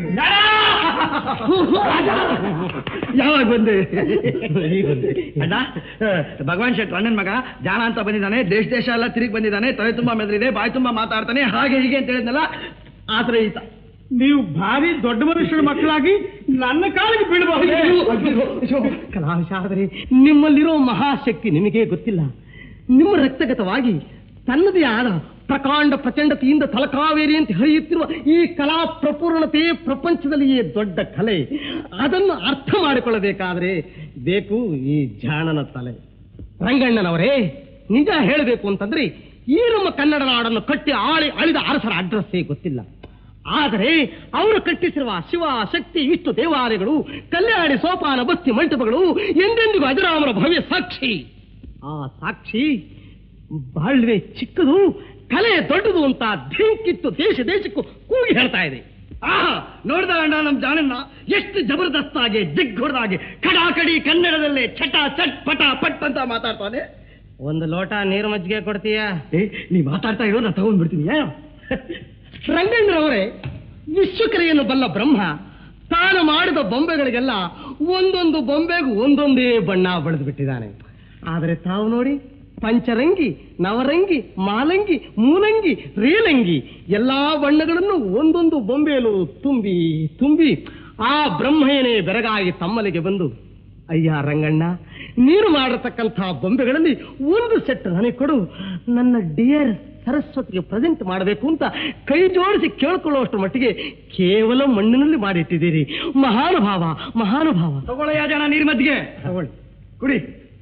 ಯಾವಾಗ ಬಂದೆ ಈಗ ಬಂದೆ. ಅಣ್ಣ ಭಗವಾನ್ ಶೆಟ್ಟಿ ಅಣ್ಣನ ಮಗ ಜಾಣ ಅಂತ ಬಂದಿದ್ದಾನೆ ದೇಶ ದೇಶ ಎಲ್ಲ ತಿರುಗಿ ಬಂದಿದ್ದಾನೆ ತಲೆ ತುಂಬಾ ಮೆದರಿದೆ ಬಾಯಿ ತುಂಬಾ ಮಾತಾಡ್ತಾನೆ ಹಾಗೆ ಹೀಗೆ ಅಂತ ಹೇಳಿದ್ನಲ್ಲ ಆತರ ಈತ ನೀವು ಭಾರಿ ದೊಡ್ಡ ಮನುಷ್ಯರ ಮಕ್ಕಳಾಗಿ ನನ್ನ ಕಾಲಿಗೆ ಬೀಳಬಹುದು ಕಲಾವಿಶಾರದರೆ ನಿಮ್ಮಲ್ಲಿರೋ ಮಹಾಶಕ್ತಿ ನಿಮಗೆ ಗೊತ್ತಿಲ್ಲ ನಿಮ್ಮ ರಕ್ತಗತವಾಗಿ ತನ್ನದೇ ಆದ ಪ್ರಕಾಂಡ ಪ್ರಚಂಡತೆಯಿಂದ ತಲಕಾವೇರಿ ಅಂತ ಹರಿಯುತ್ತಿರುವ ಈ ಕಲಾ ಪ್ರಪೂರ್ಣತೆ ಪ್ರಪಂಚದಲ್ಲಿಯೇ ದೊಡ್ಡ ಕಲೆ ಅದನ್ನು ಅರ್ಥ ಮಾಡಿಕೊಳ್ಳಬೇಕಾದ್ರೆ ಬೇಕು ಈ ಜಾಣನ ತಲೆ ರಂಗಣ್ಣನವರೇ ನಿಜ ಹೇಳಬೇಕು ಅಂತಂದ್ರೆ ಈ ನಮ್ಮ ಕನ್ನಡ ನಾಡನ್ನು ಕಟ್ಟಿ ಆಳಿ ಅಳಿದ ಅರಸರ ಅಡ್ರೆಸ್ಸೇ ಗೊತ್ತಿಲ್ಲ ಆದರೆ ಅವರು ಕಟ್ಟಿಸಿರುವ ಶಿವ ಶಕ್ತಿ ವಿಷ್ಣು ದೇವಾಲಯಗಳು ಕಲ್ಯಾಣಿ ಸೋಪಾನ ಬಸ್ತಿ ಮಂಟಪಗಳು ಎಂದೆಂದಿಗೂ ಅಜರಾಮರ ಭವ್ಯ ಸಾಕ್ಷಿ ಆ ಸಾಕ್ಷಿ ಬಾಳ್ವೆ ಚಿಕ್ಕದು ಕಲೆ ದೊಡ್ಡದು ಅಂತ ಧಿಂಕಿತ್ತು ದೇಶ ದೇಶಕ್ಕೂ ಕೂಗಿ ಹೇಳ್ತಾ ಇದೆ ಆಹಾ ನೋಡ್ದ ಅಣ್ಣ ನಮ್ ಜಾಣನ್ನ ಎಷ್ಟು ಜಬರ್ದಸ್ತಾಗಿ ದಿಗ್ ಹೊಡೆದಾಗಿ ಕಡಾಕಡಿ ಕನ್ನಡದಲ್ಲೇ ಚಟ ಚಟ್ ಪಟ ಪಟ್ ಅಂತ ಮಾತಾಡ್ತಾನೆ ಒಂದು ಲೋಟ ನೀರು ಮಜ್ಜಿಗೆ ಕೊಡ್ತೀಯಾ ಏ ನೀ ಮಾತಾಡ್ತಾ ಇರೋ ನಾ ತಗೊಂಡ್ಬಿಡ್ತೀನಿ ಏ? ರಂಗಣ್ಣನವರೇ ವಿಶ್ವಕಲೆಯನ್ನು ಬಲ್ಲ ಬ್ರಹ್ಮ ತಾನು ಮಾಡಿದ ಬೊಂಬೆಗಳಿಗೆಲ್ಲ ಒಂದೊಂದು ಬೊಂಬೆಗೂ ಒಂದೊಂದೇ ಬಣ್ಣ ಬಳಿದು ಬಿಟ್ಟಿದ್ದಾನೆ ಆದರೆ ತಾವು ನೋಡಿ ಪಂಚರಂಗಿ ನವರಂಗಿ ಮಾಲಂಗಿ ಮೂಲಂಗಿ ರೇಲಂಗಿ ಎಲ್ಲಾ ಬಣ್ಣಗಳನ್ನು ಒಂದೊಂದು ಬೊಂಬೆಯಲ್ಲೂ ತುಂಬಿ ತುಂಬಿ ಆ ಬ್ರಹ್ಮಯನೇ ಬೆರಗಾಗಿ ತಮ್ಮಲಿಗೆ ಬಂದು ಅಯ್ಯ ರಂಗಣ್ಣ ನೀನು ಮಾಡಿರತಕ್ಕಂಥ ಬೊಂಬೆಗಳಲ್ಲಿ ಒಂದು ಸೆಟ್ ನನಗೆ ಕೊಡು ನನ್ನ ಡಿಯರ್ ಸರಸ್ವತಿಗೆ ಪ್ರೆಸೆಂಟ್ ಮಾಡಬೇಕು ಅಂತ ಕೈ ಜೋಡಿಸಿ ಕೇಳ್ಕೊಳ್ಳುವಷ್ಟು ಮಟ್ಟಿಗೆ ಕೇವಲ ಮಣ್ಣಿನಲ್ಲಿ ಮಾಡಿಟ್ಟಿದ್ದೀರಿ ಮಹಾನುಭಾವ ಮಹಾನುಭಾವ ತಗೊಳ್ಳಯ್ಯ ಜನ ನೀರ್ ಮಜ್ಜಿಗೆ ತಗೊಳ್ಳಿ ಕುಡಿ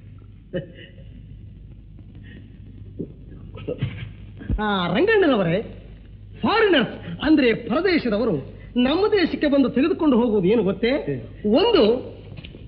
ಆ ರಂಗಣ್ಣನವರೇ ಫಾರಿನರ್ಸ್ ಅಂದ್ರೆ ಪ್ರದೇಶದವರು ನಮ್ಮ ದೇಶಕ್ಕೆ ಬಂದು ತೆಗೆದುಕೊಂಡು ಹೋಗುವುದು ಏನು ಗೊತ್ತೇ ಒಂದು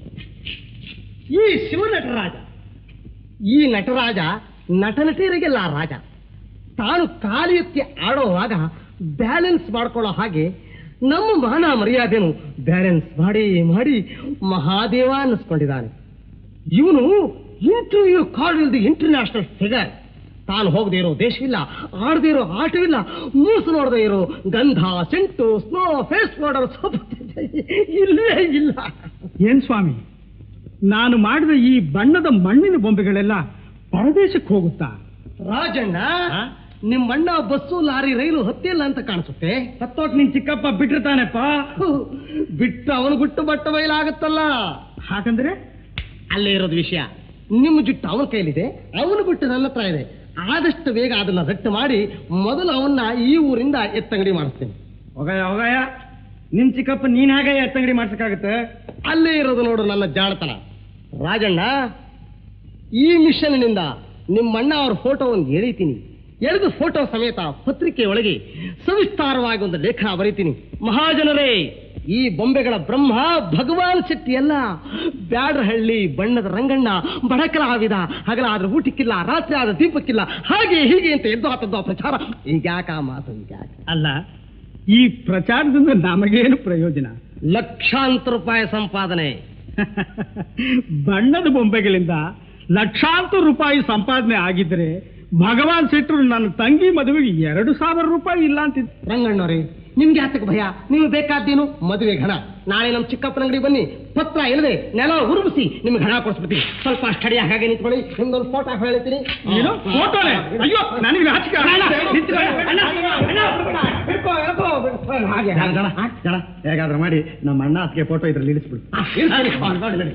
ಈ ಶಿವನಟರಾಜ ಈ ನಟರಾಜ ನಟನಟಿಯರಿಗೆಲ್ಲ ರಾಜ ತಾನು ಕಾಲು ಎತ್ತಿ ಆಡೋವಾಗ ಬ್ಯಾಲೆನ್ಸ್ ಮಾಡ್ಕೊಳ್ಳೋ ಹಾಗೆ ನಮ್ಮ ಮಾನ ಮರ್ಯಾದೆನು ಬ್ಯಾಲೆನ್ಸ್ ಮಾಡಿ ಮಾಡಿ ಮಹಾದೇವ ಅನ್ನಿಸ್ಕೊಂಡಿದ್ದಾನೆ ಇವನು ಇಂಟರ್ವ್ಯೂ ಕಾರ್ಡ್ ಇಲ್ದ ಇಂಟರ್ನ್ಯಾಷನಲ್ ಫಿಗರ್ ತಾನು ಹೋಗದೆ ಇರೋ ದೇಶವಿಲ್ಲ ಆಡದೇ ಇರೋ ಆಟವಿಲ್ಲ ಮೂಸು ನೋಡದೆ ಇರೋ ಗಂಧ ಸೆಂಟು ಸ್ನೋ ಫೇಸ್ ಪೌಡರ್ ಇಲ್ಲೇ ಇಲ್ಲ ಏನ್ ಸ್ವಾಮಿ ನಾನು ಮಾಡಿದ ಈ ಬಣ್ಣದ ಮಣ್ಣಿನ ಬೊಂಬೆಗಳೆಲ್ಲ ಪರದೇಶಕ್ಕೆ ಹೋಗುತ್ತಾ ರಾಜಣ್ಣ ನಿಮ್ಮಣ್ಣ ಬಸ್ಸು ಲಾರಿ ರೈಲು ಹತ್ತಿಲ್ಲ ಅಂತ ಕಾಣಿಸುತ್ತೆ ಸತ್ತೋಟ್ ನಿನ್ ಚಿಕ್ಕಪ್ಪ ಬಿಟ್ಟಿರ್ತಾನೆಪ್ಪ ಬಿಟ್ಟು ಅವನು ಗುಟ್ಟು ಬಟ್ಟ ಬಯಲಾಗುತ್ತಲ್ಲ ಹಾಗಂದ್ರೆ ಅಲ್ಲೇ ಇರೋದು ವಿಷಯ ನಿಮ್ಮ ಜುಟ್ಟು ಅವನ ಕೈಲಿದೆ ಅವನ ಗುಟ್ಟು ನನ್ನ ಹತ್ರ ಇದೆ ಆದಷ್ಟು ಬೇಗ ಅದನ್ನ ರಟ್ಟು ಮಾಡಿ ಮೊದಲು ಅವನ್ನ ಈ ಊರಿಂದ ಎತ್ತಂಗಡಿ ಮಾಡಿಸ್ತೇನೆ ಹೋಗಯ್ಯ ಹೋಗಯ್ಯ ನಿನ್ ಚಿಕ್ಕಪ್ಪ ನೀನ್ ಹಾಗೆ ಎತ್ತಂಗಡಿ ಮಾಡ್ಸಕ್ಕಾಗತ್ತೆ ಅಲ್ಲೇ ಇರೋದು ನೋಡು ನನ್ನ ಜಾಣತನ ರಾಜಣ್ಣ ಈ ಮಿಷನ್ನಿಂದ ನಿಮ್ಮಣ್ಣ ಅವ್ರ ಫೋಟೋ ಒಂದು ಎಳಿತೀನಿ ಎಳೆದು ಫೋಟೋ ಸಮೇತ ಪತ್ರಿಕೆ ಒಳಗೆ ಸವಿಸ್ತಾರವಾಗಿ ಒಂದು ಲೇಖನ ಬರೀತೀನಿ ಮಹಾಜನರೇ ಈ ಬೊಂಬೆಗಳ ಬ್ರಹ್ಮ ಭಗವಾನ್ ಶೆಟ್ಟಿ ಅಲ್ಲ ಬ್ಯಾಡ್ರಹಳ್ಳಿ ಬಣ್ಣದ ರಂಗಣ್ಣ ಬಡಕಲಾವಿದ ಹಗಲಾದ್ರೆ ಊಟಕ್ಕಿಲ್ಲ ರಾತ್ರಿ ಆದ ದೀಪಕ್ಕಿಲ್ಲ ಹಾಗೆ ಹೀಗೆ ಅಂತ ಎದ್ದು ಹಾಕದ್ದು ಪ್ರಚಾರ ಈಗ್ಯಾಕ ಆ ಮಾತು ಈಗ್ಯಾಕ ಅಲ್ಲ ಈ ಪ್ರಚಾರದಿಂದ ನಮಗೇನು ಪ್ರಯೋಜನ ಲಕ್ಷಾಂತರ ರೂಪಾಯಿ ಸಂಪಾದನೆ ಬಣ್ಣದ ಬೊಂಬೆಗಳಿಂದ ಲಕ್ಷಾಂತರ ರೂಪಾಯಿ ಸಂಪಾದನೆ ಆಗಿದ್ರೆ ಭಗವಾನ್ ಶೆಟ್ರು ನನ್ನ ತಂಗಿ ಮದುವೆಗೆ ಎರಡು ಸಾವಿರ ರೂಪಾಯಿ ಇಲ್ಲ ಅಂತಿದ್ರು ರಂಗಣ್ಣವ್ರೆ ನಿಮ್ಗೆ ಯಾತಕ್ಕೆ ಭಯ ನೀವು ಬೇಕಾದ್ದೇನು ಮದುವೆ ಹಣ ನಾಳೆ ನಮ್ಮ ಚಿಕ್ಕಪ್ಪನ ಅಂಗಡಿ ಬನ್ನಿ ಪತ್ರ ಇಲ್ಲದೆ ನೆಲ ಉರುಬಿಸಿ ನಿಮ್ಗೆ ಹಣ ಕೊಡಿಸ್ಬಿಡ್ತೀನಿ ಸ್ವಲ್ಪ ಸ್ಟಡಿ ಹಾಗೆ ನಿಂತ್ಕೊಳ್ಳಿ ನಿಮ್ದೊಂದು ಫೋಟೋ ಹೇಳ್ತೀನಿ ಏನು ಫೋಟೋನೆ ಅಯ್ಯೋ ನನಗೆ ನಾಚಿಕೆ ಆಗುತ್ತೆ. ನಿಂತ್ಕೊಳ್ಳಿ. ಅಣ್ಣ, ಅಣ್ಣ, ಹಿಡ್ಕೊ, ಹಿಡ್ಕೊ, ಹಿಡ್ಕೊ, ಹಾಗೆ ಜನ ಜನ ಜನ ಹೇಗಾದ್ರೂ ಮಾಡಿ ನಮ್ಮ ಅಣ್ಣ ಅದಕ್ಕೆ ಫೋಟೋ ಇದ್ರಲ್ಲಿ ಇಳಿಸ್ಬಿಡು ಆ, ಇಳಿಸ್ತೀನಿ. ಆ, ನೋಡಿ, ನೋಡಿ.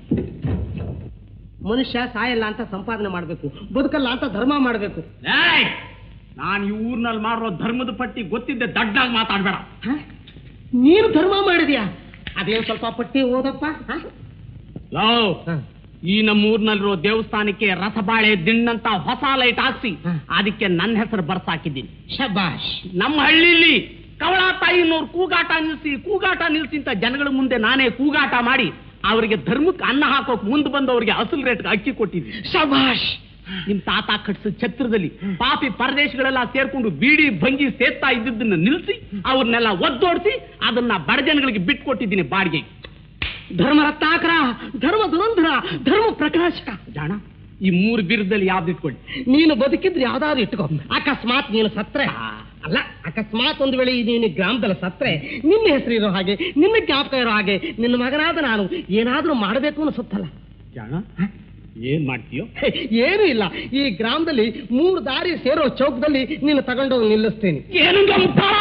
ಮನುಷ್ಯ ಸಾಯಲ್ಲ ಅಂತ ಸಂಪಾದನೆ ಮಾಡಬೇಕು ಬದುಕಲ್ಲ ಅಂತ ಧರ್ಮ ಮಾಡಬೇಕು ನಾನು ಈ ಊರ್ನಲ್ಲಿ ಮಾಡಿರೋ ಧರ್ಮದ ಪಟ್ಟಿ ಗೊತ್ತಿದ್ದೆ ದಡ್ಡಾಗಿ ಮಾತಾಡ್ಬೇಡ ನೀನು ಧರ್ಮ ಮಾಡಿದ್ಯಾ ಅದೇನು ಸ್ವಲ್ಪ ಪಟ್ಟಿ ಓದಪ್ಪ ಹ? ಲವ್ ಹ. ಈ ನಮ್ಮ ಊರ್ನಲ್ಲಿರೋ ದೇವಸ್ಥಾನಕ್ಕೆ ರಸಬಾಳೆ ದಿಣ್ಣಂತ ಹೊಸ ಲೈಟ್ ಹಾಕ್ಸಿ ಹ. ಅದಕ್ಕೆ ನನ್ನ ಹೆಸರು ಬರ್ಸಾಕಿದ್ದೀನಿ ಶಬಾಷ್ ನಮ್ಮ ಹಳ್ಳಿಲಿ ಕವಳ ತಾಯಿನವ್ರು ಕೂಗಾಟ ನಿಲ್ಸಿ ಕೂಗಾಟ ನಿಲ್ಸಿ ಅಂತ ಜನಗಳ ಮುಂದೆ ನಾನೇ ಕೂಗಾಟ ಮಾಡಿ ಅವರಿಗೆ ಧರ್ಮಕ್ಕೆ ಅನ್ನ ಹಾಕೋಕ್ ಮುಂದೆ ಬಂದವರಿಗೆ ಅಸಲ್ ರೇಟ್ ಅಕ್ಕಿ ಕೊಟ್ಟಿದ್ದೀನಿ ಶಬಾಷ್ ನಿಮ್ ತಾತ ಕಟ್ಸ ಛತ್ರದಲ್ಲಿ ಪಾಪಿ ಪರದೇಶಗಳೆಲ್ಲ ಸೇರ್ಕೊಂಡು ಬೀಡಿ ಭಂಗಿ ಸೇರ್ತಾ ಇದ್ದದನ್ನ ನಿಲ್ಸಿ ಅವ್ರನ್ನೆಲ್ಲ ಒದ್ದೋಡಿಸಿ ಅದನ್ನ ಬಡ ಜನಗಳಿಗೆ ಬಿಟ್ಕೊಟ್ಟಿದ್ದೀನಿ ಬಾಡಿಗೆ ಧರ್ಮ ರತ್ನಾಕರ ಧರ್ಮ ದುರಂಧರ ಧರ್ಮ ಪ್ರಕಾಶ ಜಾಣ ಈ ಮೂರು ಬಿರುದಲ್ಲಿ ಯಾವ್ದು ಇಟ್ಕೊಳ್ಳಿ ನೀನು ಬದುಕಿದ್ರೆ ಯಾವ್ದಾದ್ರು ಇಟ್ಕೋ ಅಕಸ್ಮಾತ್ ನೀನು ಸತ್ರೆ ಅಲ್ಲ ಅಕಸ್ಮಾತ್ ಒಂದು ವೇಳೆ ಈ ನೀನು ಗ್ರಾಮದಲ್ಲಿ ಸತ್ರೆ ನಿನ್ನ ಹೆಸರು ಇರೋ ಹಾಗೆ ನಿನ್ನ ಜ್ಞಾಪಕ ಇರೋ ಹಾಗೆ ನಿನ್ನ ಮಗನಾದ ನಾನು ಏನಾದ್ರೂ ಮಾಡಬೇಕು ಅನ್ಸುತ್ತಲ್ಲ ಜಾಣ ಏನ್ ಮಾಡ್ತೀಯೋ ಹೇ, ಏನೂ ಇಲ್ಲ ಈ ಗ್ರಾಮದಲ್ಲಿ ಮೂರು ದಾರಿ ಸೇರೋ ಚೌಕದಲ್ಲಿ ನೀನು ತಗೊಂಡೋಗಿ ನಿಲ್ಲಿಸ್ತೀನಿ ಏನು ಗಂಭೀರ?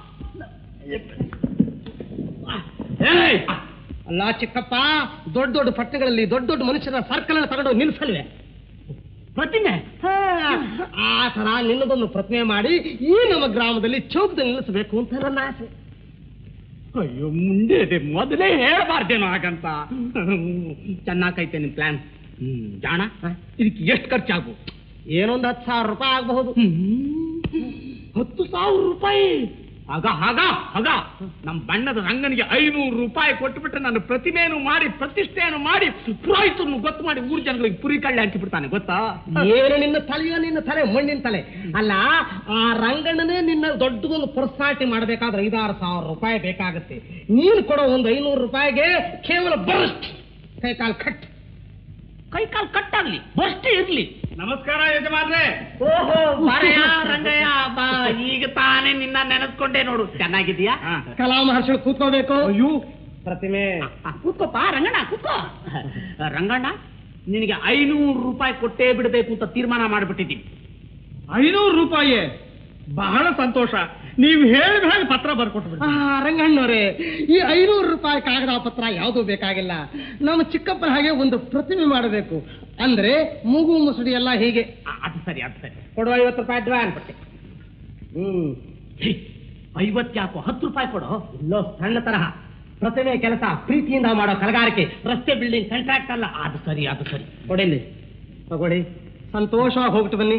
ಏಯ್! ಅಲ್ಲ ಚಿಕ್ಕಪ್ಪ ದೊಡ್ಡ ದೊಡ್ಡ ಪಟ್ಟಣಗಳಲ್ಲಿ ದೊಡ್ಡ ದೊಡ್ಡ ಮನುಷ್ಯರ ಸರ್ಕಲ್ ಅನ್ನು ತಗೊಂಡೋಗಿ ನಿಲ್ಲಿಸಲ್ವೇ ಪ್ರತಿಮೆ ಹಾ, ಆ ತರ ನಿನ್ನದೊಂದು ಪ್ರತಿಮೆ ಮಾಡಿ ಈ ನಮ್ಮ ಗ್ರಾಮದಲ್ಲಿ ಚೌಕದಲ್ಲಿ ನಿಲ್ಲಿಸಬೇಕು ಅಂತ ನನ್ನ ಆಸೆ ಅಯ್ಯೋ ಮುಂದೆ ಇದೆ ಮೊದಲೇ ಹೇಳಬಾರ್ದೇನೋ ಹಾಗಂತ ಚೆನ್ನಾಗೈತೆ ನಿನ್ ಪ್ಲಾನ್ ಹ್ಮ್ ಜಾಣ ಇದಕ್ಕೆ ಎಷ್ಟು ಖರ್ಚಾಗು ಏನೊಂದು ಹತ್ತು ಸಾವಿರ ರೂಪಾಯಿ ಆಗಬಹುದು ಹತ್ತು ಸಾವಿರ ರೂಪಾಯಿ ಆಗ ಆಗ ಆಗ ನಮ್ ಬಣ್ಣದ ರಂಗನಿಗೆ ಐನೂರು ರೂಪಾಯಿ ಕೊಟ್ಬಿಟ್ರೆ ನಾನು ಪ್ರತಿಮೆಯನ್ನು ಮಾಡಿ ಪ್ರತಿಷ್ಠೆಯನ್ನು ಮಾಡಿ ಪುರೋಹಿತರನ್ನು ಗೊತ್ತು ಮಾಡಿ ಊರ್ ಜನಗಳಿಗೆ ಪುರಿ ಕಳ್ಳಿ ಹಾಕಿಬಿಡ್ತಾನೆ ಗೊತ್ತಾ ಏನು ನಿನ್ನ ತಲೆಯೋ ನಿನ್ನ ತಲೆ ಮಣ್ಣಿನ ತಲೆ ಅಲ್ಲ ಆ ರಂಗಣ್ಣನೇ ನಿನ್ನ ದೊಡ್ಡದೊಂದು ಪರ್ಸನಾಲಿಟಿ ಮಾಡಬೇಕಾದ್ರೆ ಐದಾರು ಸಾವಿರ ರೂಪಾಯಿ ಬೇಕಾಗುತ್ತೆ ನೀನು ಕೊಡೋ ಒಂದು ಐನೂರು ರೂಪಾಯಿಗೆ ಕೇವಲ ಬರಸ್ಟ್ ಕೈ ಕಾಲು ಕಟ್ ಕೈ ಕಾಲು ಕಟ್ಟಾಗ್ಲಿ ಬಷ್ಟೇ ಇರ್ಲಿ ನಮಸ್ಕಾರ ಯಜಮಾನ್ರೆ ಓಹೋ ಬಾರಯ್ಯ ರಂಗಯ್ಯ ಬಾ ಈಗ ತಾನೇ ನಿನ್ನ ನೆನೆಸ್ಕೊಂಡೆ ನೋಡು ಚೆನ್ನಾಗಿದ್ಯಾ ಕಲಾ ಮಹರ್ಷಿಗಳು ಕೂತ್ಕೋಬೇಕು ಅಯ್ಯೋ ಪ್ರತಿಮೆ ಕೂತ್ಕೋಪ ರಂಗಣ್ಣ ಕೂತ್ಕೋ ರಂಗಣ್ಣ ನಿನಗೆ ಐನೂರು ರೂಪಾಯಿ ಕೊಟ್ಟೇ ಬಿಡಬೇಕು ಅಂತ ತೀರ್ಮಾನ ಮಾಡಿಬಿಟ್ಟಿದ್ದೀನಿ ಐನೂರು ರೂಪಾಯಿ ಬಹಳ ಸಂತೋಷ ನೀವು ಹೇಳಿದ ಹಾಗೆ ಪತ್ರ ಬರ್ಕೊಟ್ಬಿಡಿ ಆ ರಂಗಣ್ಣವ್ರೆ ಈ ಐನೂರು ರೂಪಾಯಿ ಕಾಗದ ಪತ್ರ ಯಾವುದೂ ಬೇಕಾಗಿಲ್ಲ ನಮ್ಮ ಚಿಕ್ಕಪ್ಪನ ಹಾಗೆ ಒಂದು ಪ್ರತಿಮೆ ಮಾಡಬೇಕು ಅಂದ್ರೆ ಮೂಗು ಮುಸುಡಿ ಎಲ್ಲ ಹೀಗೆ ಆ, ಅದು ಸರಿ ಅದು ಸರಿ ಕೊಡುವ ಐವತ್ತು ರೂಪಾಯಿ ಅಡ್ವಾನ್ಸ್ ಹ್ಮ್ ಹೇ, ಐವತ್ತು ಯಾಕೋ ಹತ್ತು ರೂಪಾಯಿ ಕೊಡು ಇಲ್ಲೋ ಸಣ್ಣ ತರಹ ಪ್ರತಿಮೆ ಕೆಲಸ ಪ್ರೀತಿಯಿಂದ ಮಾಡೋ ಕಲಗಾರಿಕೆ ರಸ್ತೆ ಬಿಲ್ಡಿಂಗ್ ಕಾಂಟ್ರಾಕ್ಟ್ ಅಲ್ಲ ಅದು ಸರಿ ಅದು ಸರಿ ಕೊಡಿಲಿ ತಗೊಳ್ಳಿ ಸಂತೋಷವಾಗಿ ಹೋಗ್ಬಿಟ್ಟು ಬನ್ನಿ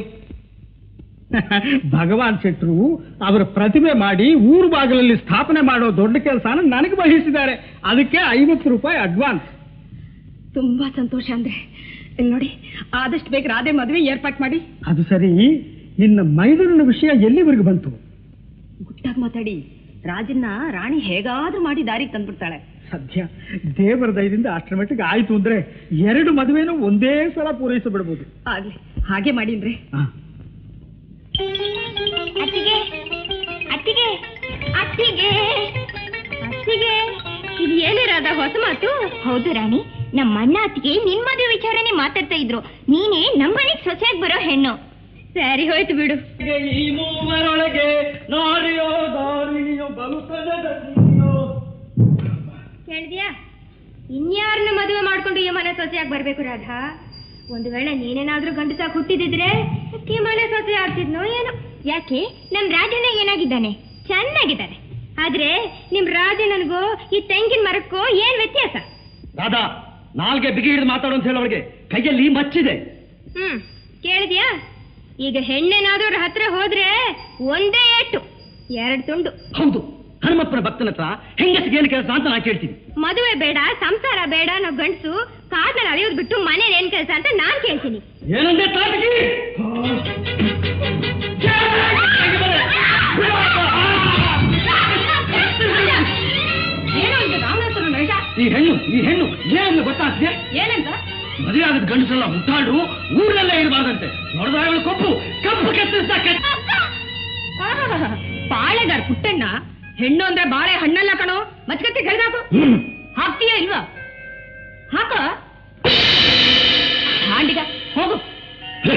ಭಗವಾನ್ ಶೆಟ್ರು ಅವರ ಪ್ರತಿಮೆ ಮಾಡಿ ಊರು ಬಾಗಿಲಲ್ಲಿ ಸ್ಥಾಪನೆ ಮಾಡೋ ದೊಡ್ಡ ಕೆಲಸನ ನನಗೆ ವಹಿಸಿದ್ದಾರೆ ಅದಕ್ಕೆ ಐವತ್ತು ರೂಪಾಯಿ ಅಡ್ವಾನ್ಸ್ ತುಂಬಾ ಸಂತೋಷ ಅಂದ್ರೆ ಇಲ್ಲಿ ನೋಡಿ ಆದಷ್ಟು ಬೇಗ ರಾಧೆ ಮದುವೆ ಏರ್ಪಾಟ್ ಮಾಡಿ ಅದು ಸರಿ ಇನ್ನ ಮೈದೂರಿನ ವಿಷಯ ಎಲ್ಲಿವರೆಗೂ ಬಂತು ಗುಟ್ಟಾಗಿ ಮಾತಾಡಿ ರಾಜನ್ನ ರಾಣಿ ಹೇಗಾದ್ರೂ ಮಾಡಿ ದಾರಿಗೆ ತಂದ್ಬಿಡ್ತಾಳೆ ಸದ್ಯ ದೇವರ ದಯದಿಂದ ಅಷ್ಟರ ಮಟ್ಟಿಗೆ ಆಯ್ತು ಅಂದ್ರೆ ಎರಡು ಮದುವೆನೂ ಒಂದೇ ಸಲ ಪೂರೈಸಿಬಿಡ್ಬೋದು ಆಗ್ಲಿ ಹಾಗೆ ಮಾಡಿ ಅಂದ್ರೆ ಅತ್ತಿಗೆ ಅತ್ತಿಗೆ ಅತ್ತಿಗೆ ಅತ್ತಿಗೆ ಇದು ಏನಿರಾದ ಹೊಸ ಮಾತು ಹೌದು ರಾಣಿ ನಮ್ಮ ಅಣ್ಣ ಅತ್ತಿಗೆ ನಿನ್ ಮದುವೆ ವಿಚಾರನೆ ಮಾತಾಡ್ತಾ ಇದ್ರು ನೀನೇ ನಮ್ಮನೆಗ್ ಸೊಸೆಯಾಗಿ ಬರೋ ಹೆಣ್ಣು ಸರಿ ಹೋಯ್ತು ಬಿಡು ಈ ಮೂವರೊಳಗೆ ನಾರಿಯೋ ದಾರಿಯೋ ಬಲುತನದಲ್ಲಿಯೋ ಕೇಳಿದ್ಯಾ ಇನ್ಯಾರನ್ನ ಮದುವೆ ಮಾಡ್ಕೊಂಡು ಈ ಮನೆ ಸೊಸೆಯಾಗಿ ಬರ್ಬೇಕು ರಾಧಾ ಒಂದು ವೇಳೆ ನೀನೇನಾದ್ರೂ ಗಂಡಸಾಗಿ ಹುಟ್ಟಿದಿದ್ರೆ ಈ ಮನೆ ಸೊಸೆ ಆಗ್ತಿದ್ನೋ ಏನೋ ಯಾಕೆ ನಮ್ ರಾಜಣ್ಣ ಏನಾಗಿದ್ದಾನೆ ಚೆನ್ನಾಗಿದ್ದಾನೆ ಆದ್ರೆ ನಿಮ್ ರಾಜಣ್ಣನಿಗೂ ಈ ತೆಂಗಿನ ಮರಕ್ಕೂ ಏನ್ ವ್ಯತ್ಯಾಸ ರಾಧಾ ನಾಲ್ಗೆ ಬಿಗಿ ಹಿಡಿದು ಮಾತಾಡು ಅಂತ ಹೇಳೋಳಿಗೆ ಕೈಯಲ್ಲಿ ಮಚ್ಚಿದೆ ಹ್ಮ್ ಕೇಳಿದ್ಯಾ ಈಗ ಹೆಣ್ಣೇನಾದ್ರೂ ಅವ್ರ ಹತ್ರ ಹೋದ್ರೆ ಒಂದೇ ಏಟು ಎರಡು ತುಂಡು ಹೌದು ಹನುಮಪ್ಪನ ಭಕ್ತನ ಹತ್ರ ಹೆಂಗಸಿಗೆ ಏನು ಕೆಲಸ ಅಂತ ನಾನು ಕೇಳ್ತೀನಿ ಮದುವೆ ಬೇಡ ಸಂಸಾರ ಬೇಡ ಅನ್ನೋ ಗಂಡಸು ಕಾದನ್ನ ಅಳೆಯೋದು ಬಿಟ್ಟು ಮನೇಲಿ ಏನ್ ಕೆಲಸ ಅಂತ ನಾನ್ ಕೇಳ್ತೀನಿ ಏನಂದೆ ತಾಟಗಿ ಏನೋ ಇದು ರಾಮನಾಥನ ನೈಜ ಈ ಹೆಣ್ಣು ಈ ಹೆಣ್ಣು ಏನಂದ್ರೆ ಗೊತ್ತಾಗ್ತಿದೆ ಏನಂತ ಮದುವೆ ಆಗದ ಗಂಡಸೆಲ್ಲ ಮುಟ್ಟಾಡು ಊರಲ್ಲೇ ಇರಬಾರ್ದಂತೆ ನೋಡಿದ್ರೆ ಅವಳು ಕೊಬ್ಬು ಕಬ್ಬು ಕೆತ್ತಿಸ್ತಾ ಕೆತ್ತ ಆಹಾಹಾಹಾ. ಬಾಳೆಗಾರ ಪುಟ್ಟಣ್ಣ ಹೆಣ್ಣು ಅಂದ್ರೆ ಬಾಳೆ ಹಣ್ಣಲ್ಲ ಕಣೋ ಮಚ್ಕತ್ತೆ ಕೈದಾಕು ಹ್ಮ್ ಹಾಕ್ತೀಯಾ ಇಲ್ವಾ ಹಾಕ ಹಾಂಡಿಗ ಹೋಗು ಹೇ.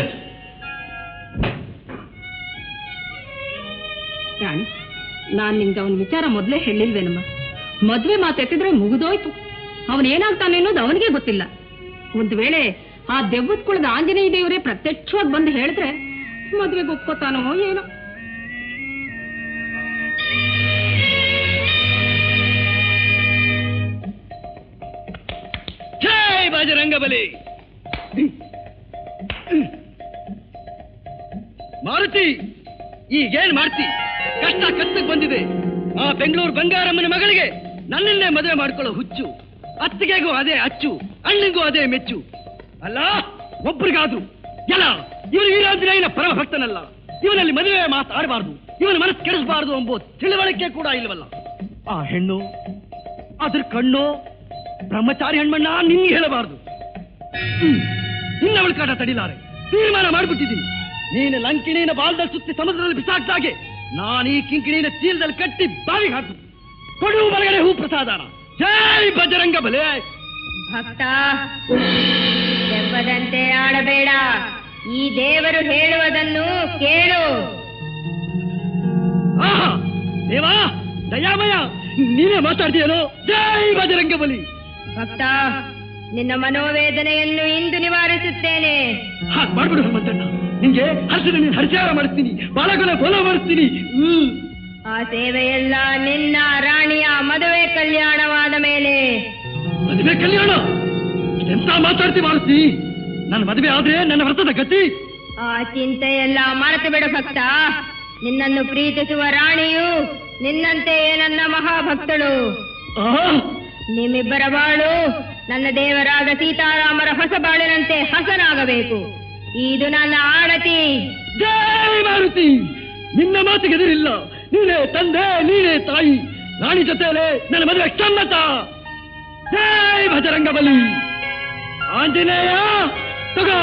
ರಾಣಿ ನಾನ್ ನಿಂಗೆ ಅವನ ವಿಚಾರ ಮೊದಲೇ ಹೇಳಿಲ್ವೇನಮ್ಮ ಮದ್ವೆ ಮಾತೆತ್ತಿದ್ರೆ ಮುಗಿದೋಯ್ತು ಅವನ್ ಏನಾಗ್ತಾನೆ ಅನ್ನೋದು ಅವನಿಗೆ ಗೊತ್ತಿಲ್ಲ ಒಂದ್ ವೇಳೆ ಆ ದೆವ್ವದ ಕುಳದ ಆಂಜನೇಯ ದೇವರೇ ಪ್ರತ್ಯಕ್ಷವಾಗಿ ಬಂದು ಹೇಳಿದ್ರೆ ಮದ್ವೆಗೆ ಒಪ್ಕೋತಾನೋ ಏನೋ ಜೈ ಬಜರಂಗಬಲಿ ಮಾರುತಿ ಈಗೇನ್ ಮಾಡ್ತಿ ಕಷ್ಟ ಕತ್ತಕ್ಕೆ ಬಂದಿದೆ ಆ ಬೆಂಗಳೂರು ಬಂಗಾರಮ್ಮನ ಮಗಳಿಗೆ ನನ್ನನ್ನೇ ಮದುವೆ ಮಾಡ್ಕೊಳ್ಳೋ ಹುಚ್ಚು ಅತ್ತಿಗೆಗೂ ಅದೇ ಅಚ್ಚು ಅಣ್ಣಿಗೂ ಅದೇ ಮೆಚ್ಚು ಅಲ್ಲ ಒಬ್ರಿಗಾದ್ರು ಎಲ್ಲ ಇವನು ವೀರಾಂಜನೇಯನ ಪರಮ ಭಕ್ತನಲ್ಲ ಇವನಲ್ಲಿ ಮದುವೆ ಮಾತಾಡಬಾರ್ದು ಇವನ ಮನಸ್ಸು ಕೆಡಿಸಬಾರ್ದು ಎಂಬ ತಿಳುವಳಿಕೆ ಕೂಡ ಇಲ್ವಲ್ಲ ಆ ಹೆಣ್ಣು ಅದ್ರ ಕಣ್ಣು ಬ್ರಹ್ಮಚಾರಿ ಹೆಣ್ಮಣ್ಣ ನಿನ್ಗೆ ಹೇಳಬಾರ್ದು ಹ್ಮ್. ಇನ್ನವಳ ಕಾಟ ತಡಿಲಾರೆ ತೀರ್ಮಾನ ಮಾಡ್ಬಿಟ್ಟಿದ್ದೀನಿ ನೀನು ಲಂಕಿಣಿನ ಬಾಲ್ದಲ್ಲಿ ಸುತ್ತಿ ಸಮುದ್ರದಲ್ಲಿ ಬಿಸಾಕ್ದಾಗೆ ನಾನು ಈ ಕಿಂಕಿಣಿನ ಚೀಲದಲ್ಲಿ ಕಟ್ಟಿ ಬಾವಿಗೆ ಹಾಕು ಕೊಡು ಬಲಗಡೆ ಹೂ ಪ್ರಸಾದಾನ ಜೈ ಬಜರಂಗ ಬಲೆ ಭಕ್ತ ದೆವ್ವದಂತೆ ಆಡಬೇಡ ಈ ದೇವರು ಹೇಳುವುದನ್ನು ಕೇಳು ಆಹಾ ದೇವಾ ದಯಾಮಯ ನೀನೇ ಮಾತಾಡ್ತೀಯನೋ ಜೈ ಬಜರಂಗ ಬಲಿ ಭಕ್ತ ನಿನ್ನ ಮನೋವೇದನೆಯನ್ನು ಇಂದು ನಿವಾರಿಸುತ್ತೇನೆ ಹಾಗೆ ಮಾಡ್ಬಿಡು ಹನುಮಂತಣ್ಣ ನಿಂಗೆ ಹರ್ಷದ ನೀನು ಹರಿಚಾರ ಮಾಡಿಸ್ತೀನಿ ಬಾಳಗೊಲೆ ಫಾಲೋ ಮಾಡಿಸ್ತೀನಿ ಹ್ಮ್ ಆ ಸೇವೆಯೆಲ್ಲ ನಿನ್ನ ರಾಣಿಯ ಮದುವೆ ಕಲ್ಯಾಣವಾದ ಮೇಲೆ ಮದುವೆ ಕಲ್ಯಾಣ ಎಂತ ಮಾತಾಡ್ತಿ ಮಾರುತಿ ನನ್ನ ಮದುವೆ ಆದ್ರೆ ನನ್ನ ವ್ರತದ ಗತಿ ಆ ಚಿಂತೆಯೆಲ್ಲ ಮರೆತು ಬಿಡು ಭಕ್ತ ನಿನ್ನನ್ನು ಪ್ರೀತಿಸುವ ರಾಣಿಯು ನಿನ್ನಂತೆಯೇ ನನ್ನ ಮಹಾಭಕ್ತಳು ಆಹಾ ನಿಮ್ಮಿಬ್ಬರ ಬಾಳು ನನ್ನ ದೇವರಾದ ಸೀತಾರಾಮರ ಹೊಸ ಬಾಳಿನಂತೆ ಹಸನಾಗಬೇಕು ಇದು ನನ್ನ ಆಡತಿ ಜೈ ಮಾರುತಿ ನಿನ್ನ ಮಾತಿಗೆ ಎದುರಿಲ್ಲ ನೀನೇ ತಂದೆ ನೀನೇ ತಾಯಿ ರಾಣಿ ಜೊತೆಲೆ ನನ್ನ ಮದುವೆ ಸಮ್ಮತ ಜೈ ಭಜರಂಗ ಬಲಿ ಆಂಜನೇಯ ತಗೋ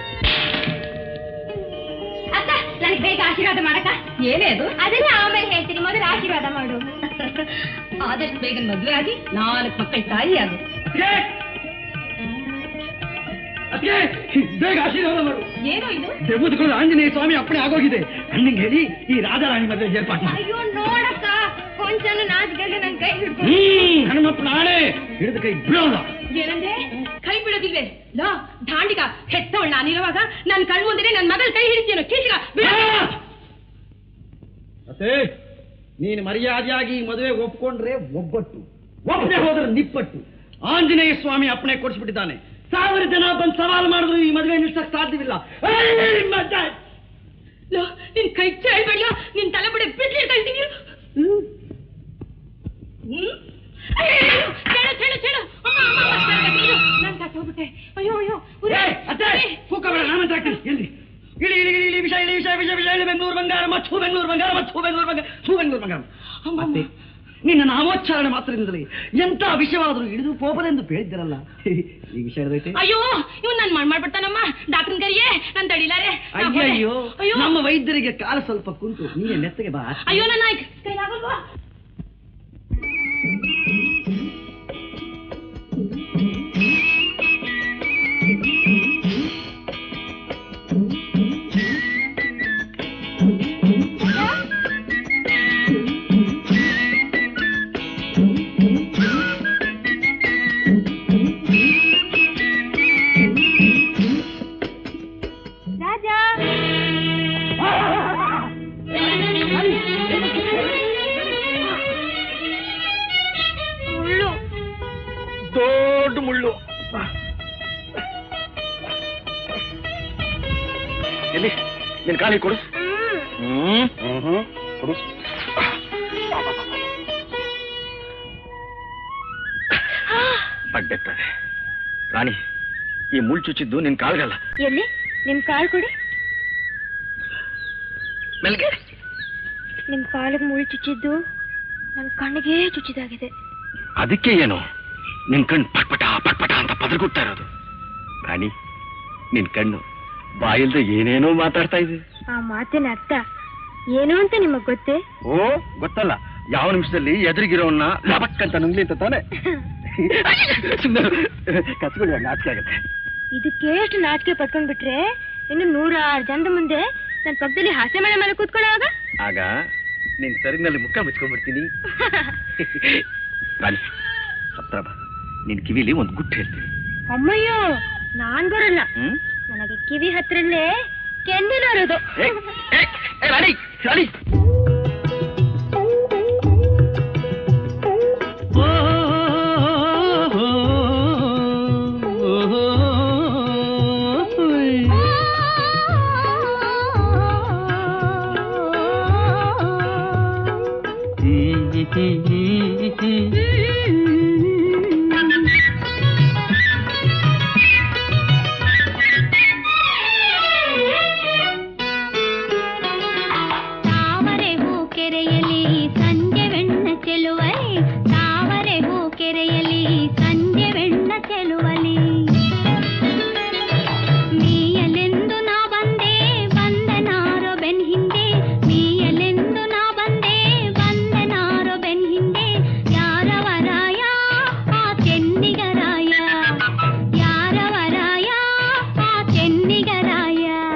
ಅಕ್ಕ ನನಗೆ ಬೇಗ ಆಶೀರ್ವಾದ ಮಾಡಕ್ಕ ಏನೇ ಅದು ಅದನ್ನ ಆಮೇಲೆ ಹೇಳ್ತೀನಿ ಮೊದಲು ಆಶೀರ್ವಾದ ಮಾಡು ಆದಷ್ಟು ಬೇಗ ಮದ್ವೆ ಆಗಿ ನಾಲ್ಕು ಮಕ್ಕಳ ತಾಯಿ ಆಗು ಅದ್ಕೆ ಬೇಗ ಆಶೀರ್ವಾದ ಮಾಡು ಏನೋ ಇದು ದೆವ್ವದಗಳು ಆಂಜನೇಯ ಸ್ವಾಮಿ ಅಪ್ಪಣೆ ಆಗೋಗಿದೆ ಅಣ್ಣಂಗೆ ಹೇಳಿ ಈ ರಾಧಾರಾಣಿ ಮದುವೆ ಏರ್ಪಾటు ಮಾಡಿ ಅಯ್ಯೋ ನೋಡಕ್ಕ ಕೊಂಚನು ನಾಚ್ಗಲ್ದೆ ನನ್ ಕೈ ಹಿಡ್ಕೊ ಹ್ಮ್ ಹನುಮಪ್ಪನ ಆಣೆ ಹಿಡಿದ ಕೈ ಬಿಡೋಲ್ಲ ಏನಂದ್ರೆ ಕೈ ಬಿಡೋದಿಲ್ವೇ ಲಾ ದಾಂಡಿಗ ಹೆತ್ತವಳು ನಾನಿರುವಾಗ ನನ್ ಕಣ್ ಮುಂದೆ ನನ್ ಮಗಳ ಕೈ ಹಿಡಿತೀನೋ ಕೀಸಿಗ ಮತ್ತೆ ನೀನು ಮರ್ಯಾದೆಯಾಗಿ ಈ ಮದುವೆ ಒಪ್ಕೊಂಡ್ರೆ ಒಬ್ಬಟ್ಟು ಒಪ್ಪದೆ ಹೋದ್ರೆ ನಿಪ್ಪಟ್ಟು ಆಂಜನೇಯ ಸ್ವಾಮಿ ಅಪ್ಪಣೆ ಕೊಡಿಸ್ಬಿಟ್ಟಿದ್ದಾನೆ ಸಾವಿರ ಜನ ಬಂದು ಸವಾಲು ಮಾಡಿದ್ರು ಈ ಮದುವೆ ನಿಲ್ಸಕ್ ಸಾಧ್ಯವಿಲ್ಲ ಏಯ್ ಮಜ್ಜ! ಲೋ ನಿನ್ ಕೈ ಹೇಳ್ಬೇಡ ನಿನ್ ತಲೆ ಬಿಡ ಬಿಡ್ಲಿ ಕಳ್ತೀನಿ ಹ್ಮ್ ಅಯ್ಯಯ್ಯೋ, ಚೇಳು, ಚೇಳು, ಚೇಳು. ಅಮ್ಮ, ಅಮ್ಮ, ಅಮ್ಮ, ಚೇಳು, ಚೇಳು. ನನ್ ಕರ್ಕೊಂಡ್ ಬೆಂಗಳೂರು ಬಂಗಾರ ಮತ್ತು ಹೂ ಬೆಂಗಳೂರು ಬಂಗಾರ ಹೂ ಬೆಂಗಳೂರು ಬಂಗಾರ ಮತ್ತೆ ನಿನ್ನ ನಾಮೋಚ್ಚಾರಣೆ ಮಾತ್ರದಿಂದಲೇ ಎಂತ ವಿಷಯವಾದರೂ ಹಿಡಿದು ಪೋಪದೆಂದು ಹೇಳಿದ್ದಿರಲ್ಲ ಈ ವಿಷಯ ಹಿಡಿದೈತೆ ಅಯ್ಯೋ ಇವ್ ನನ್ ಮಾಡ್ ಮಾಡ್ಬಿಡ್ತಾನಮ್ಮ ಡಾಕ್ಟರ್ ಕರಿಯೇ ನನ್ ತಡಿಲಾರೆ ನಾ ಹೋದೆ. ಅಯ್ಯಯ್ಯೋ ಅಯ್ಯೋ ನಮ್ಮ ವೈದ್ಯರಿಗೆ ಕಾಲ ಸ್ವಲ್ಪ ಕುಂತು ನೀನೆ ನೆತ್ತಗೆ ಬಾ ಅಯ್ಯೋ ನನ್ನ ಕೈಲಾಗಲ್ವಾ ರಾಜಾ ಮುಳ್ಳು ದೊಡ್ಡ ಮುಳ್ಳು ಎಲ್ಲಿ ನಿನ್ ಕಾಲಿ ಕೊಡು ಹ್ಮ್ ಹ್ಮ್ ಕೊಡು ಬಡ್ಡೆತ್ತದೆ ರಾಣಿ ಈ ಮುಳ್ಳು ಚುಚ್ಚಿದ್ದು ನಿನ್ ಕಾಲ್ಗಲ್ಲ ಎಲ್ಲಿ ನಿಮ್ ಕಾಲ್ ಕೊಡಿ ಮೆಲ್ಗೆ ನಿಮ್ ಕಾಲಿಗೆ ಮುಳ್ಳು ಚುಚ್ಚಿದ್ದು ನನ್ ಕಣ್ಣಿಗೆ ಚುಚ್ಚಿದಾಗಿದೆ ಅದಕ್ಕೆ ಏನು ನಿನ್ ಕಣ್ಣು ಪಟ್ಪಟ ಪಟ್ಪಟ ಅಂತ ಪದರ್ಗುಡ್ತಾ ಇರೋದು ರಾಣಿ ನಿನ್ ಕಣ್ಣು ಬಾಯಿಲ್ದೆ ಏನೇನೋ ಮಾತಾಡ್ತಾ ಇದೆ ಆ ಮಾತಿನ ಅರ್ಥ ಏನು ಅಂತ ನಿಮಗ್ ಗೊತ್ತೇ ಓ ಗೊತ್ತಲ್ಲ ಯಾವ ನಿಮಿಷದಲ್ಲಿ ಎದುರಿಗಿರೋನ್ನ ಲಬಕ್ ಅಂತ ನುಂಗ್ಲಿ ಅಂತ ತಾನೆ ಸುಮ್ಮನೆ ಕಚ್ಕೊಳ್ಳಿ ನಾಚಿಕೆ ಆಗತ್ತೆ ಇದಕ್ಕೆ ಎಷ್ಟು ನಾಚಿಕೆ ಪಡ್ಕೊಂಡ್ಬಿಟ್ರೆ ಇನ್ನು ನೂರಾರು ಜನದ ಮುಂದೆ ನನ್ ಪಕ್ಕದಲ್ಲಿ ಹಾಸ್ಯ ಮನೆ ಮೇಲೆ ಕೂತ್ಕೊಳ್ಳೋವಾಗ ಆಗ ನಿನ್ ಸರಿನಲ್ಲಿ ಮುಖ ಮುಚ್ಕೊಂಡ್ಬಿಡ್ತೀನಿ ರಾಣಿ ಹತ್ರ ಬಾ ನಿನ್ ಕಿವಿಲಿ ಒಂದು ಗುಟ್ಟು ಹೇಳ್ತೀನಿ ಅಮ್ಮಯ್ಯೋ ನಾನ್ ಬರಲ್ಲ ಹ್ಮ್ ನನಗೆ ಕಿವಿ ಹತ್ರಲ್ಲೇ ಕೆನ್ನಿನೋರೋದು ಏ, ಏ, ಏ, ರಾಣಿ ರಾಣಿ ತಾವರೆ ಹೂ ಕೆರೆಯಲಿ ಸಂಜೆ ಬೆಣ್ಣ ಚೆಲುವಲಿ ತಾವರೆ ಹೂ ಕೆರೆಯಲಿ ಸಂಜೆ ಬೆಣ್ಣ ಚೆಲುವಲಿ ಮೀಯಲೆಂದು ನಾ ಬಂದೆ ಬಂದನಾರೋ ಬೆನ್ ಹಿಂದೆ ಮೀಯಲೆಂದು ನಾ ಬಂದೆ ಬಂದನಾರೋ ಬೆನ್ ಹಿಂದೆ ಯಾರವರಾಯ ಆ ಚೆನ್ನಿಗರಾಯ ಯಾರವರಾಯ ಆ ಚೆನ್ನಿಗರಾಯ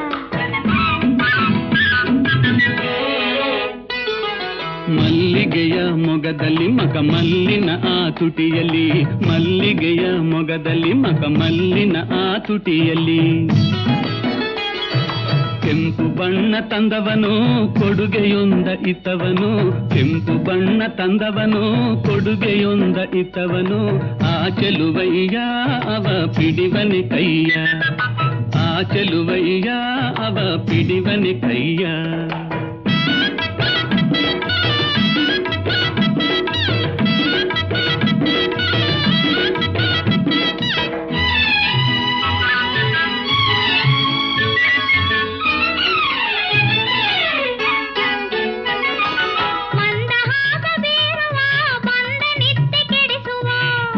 ಮಲ್ಲಿಗೆಯ ಮೊಗದಲ್ಲಿ ಮಕ ಮಲ್ಲಿನ ಆ ತುಟಿಯಲ್ಲಿ ಮಲ್ಲಿಗೆಯ ಮೊಗದಲ್ಲಿ ಮಕ ಮಲ್ಲಿನ ಆ ತುಟಿಯಲ್ಲಿ ಕೆಂಪು ಬಣ್ಣ ತಂದವನು ಕೊಡುಗೆಯೊಂದ ಇತ್ತವನು ಕೆಂಪು ಬಣ್ಣ ತಂದವನು ಕೊಡುಗೆಯೊಂದ ಇತ್ತವನು ಆ ಚೆಲುವಯ್ಯ ಅವ ಪಿಡಿವನೆ ಕೈಯ ಆ ಚೆಲುವಯ್ಯ ಅವ ಪಿಡಿವನೆ ಕೈಯ ಮಂದಹಾಸ ಬೀರುವ ಬಂದ ನಿತ್ಯ ಕೆಡಿಸುವ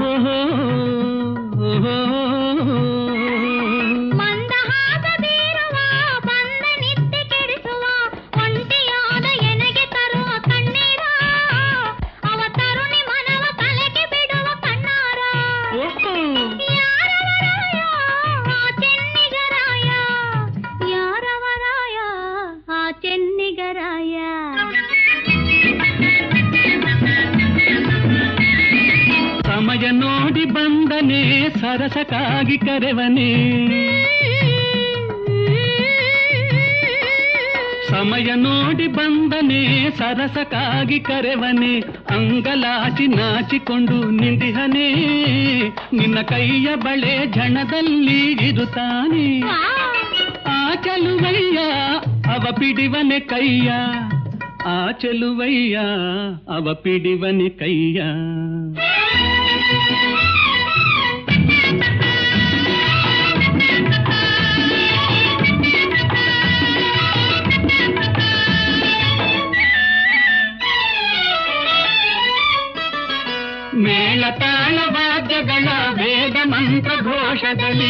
ಮಂದಹಾಸ ಬೀರುವ ಬಂದ ನಿತ್ಯ ಕೆಡಿಸುವ ಒಂಟಿಯಾದ ಎನಗೆ ತರುವ ಕಣ್ಣೀರ ಅವ ತರುಣಿ ಮನವ ತಲೆಗೆ ಬಿಡುವ ಕಣ್ಣಾರ ಯಾರವರಾಯ ಆ ಚೆನ್ನಿಗರಾಯ ಯಾರವರಾಯ ಆ ಚೆನ್ನಿಗರಾಯ ಸಮಯ ನೋಡಿ ಬಂದನೆ ಸರಸಕ್ಕಾಗಿ ಕರೆವನೆ ಸಮಯ ನೋಡಿ ಬಂದನೆ ಸರಸಕ್ಕಾಗಿ ಕರೆವನೆ ಅಂಗಲಾಚಿ ನಾಚಿಕೊಂಡು ನಿಂದಿಹನೆ ನಿನ್ನ ಕೈಯ ಬಳೆ ಝಣದಲ್ಲಿ ಇರುತ್ತಾನೆ ಆ ಚಲುವಯ್ಯ ಅವ ಪಿಡಿವನೆ ಕೈಯ ಆ ಚೆಲುವಯ್ಯ ಅವ ಪಿಡಿವನೆ ಕೈಯ ಘೋಷದಲ್ಲಿ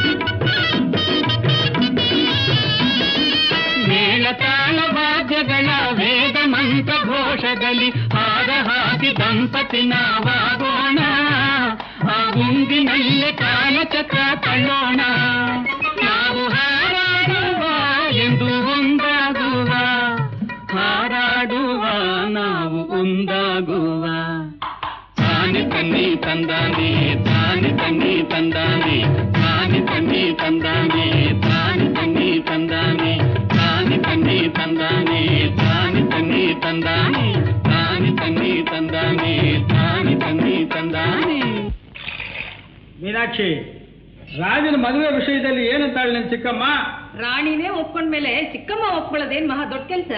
ಮೇಳತಾಳ ವಾದ್ಯಗಳ ವೇದ ಮಂತ್ರ ಘೋಷದಲ್ಲಿ ಹಾರ ಹಾಕಿ ದಂಪತಿ ನಾವಾಗೋಣ ಆ ಗುಂಗಿನಲ್ಲೇ ಕಾಲಚಕ್ರ ತಳ್ಳೋಣ ನಾವು ಹಾರಾಡುವ ಎಂದು ಒಂದಾಗುವ ಹಾರಾಡುವ ನಾವು ಒಂದಾಗುವ ತಾನೆ ತನ್ನಿ ತಂದಾನೆ ತಾನೆ ತನ್ನಿ ತಂದಾನೆ ತಾನೆ ತನ್ನಿ ತಂದಾನೆ ತಾನೆ ತನ್ನಿ ತಂದಾನೆ ತಾನೆ ತನ್ನಿ ತಂದಾನೆ ತಾನೆ ತನ್ನಿ ತಂದಾನೆ ತಾನೆ ತನ್ನಿ ತಂದಾನೆ ತಾನೆ ತನ್ನಿ ತಂದಾನೆ ಮೀನಾಕ್ಷಿ ರಾಜನ ಮದುವೆ ವಿಷಯದಲ್ಲಿ ಏನಂತಾಳೆ ನನ್ನ ಚಿಕ್ಕಮ್ಮ ರಾಣಿನೇ ಒಪ್ಕೊಂಡ್ಮೇಲೆ ಚಿಕ್ಕಮ್ಮ ಒಪ್ಕೊಳ್ಳೋದೇನ್ ಮಹಾ ದೊಡ್ಡ ಕೆಲ್ಸ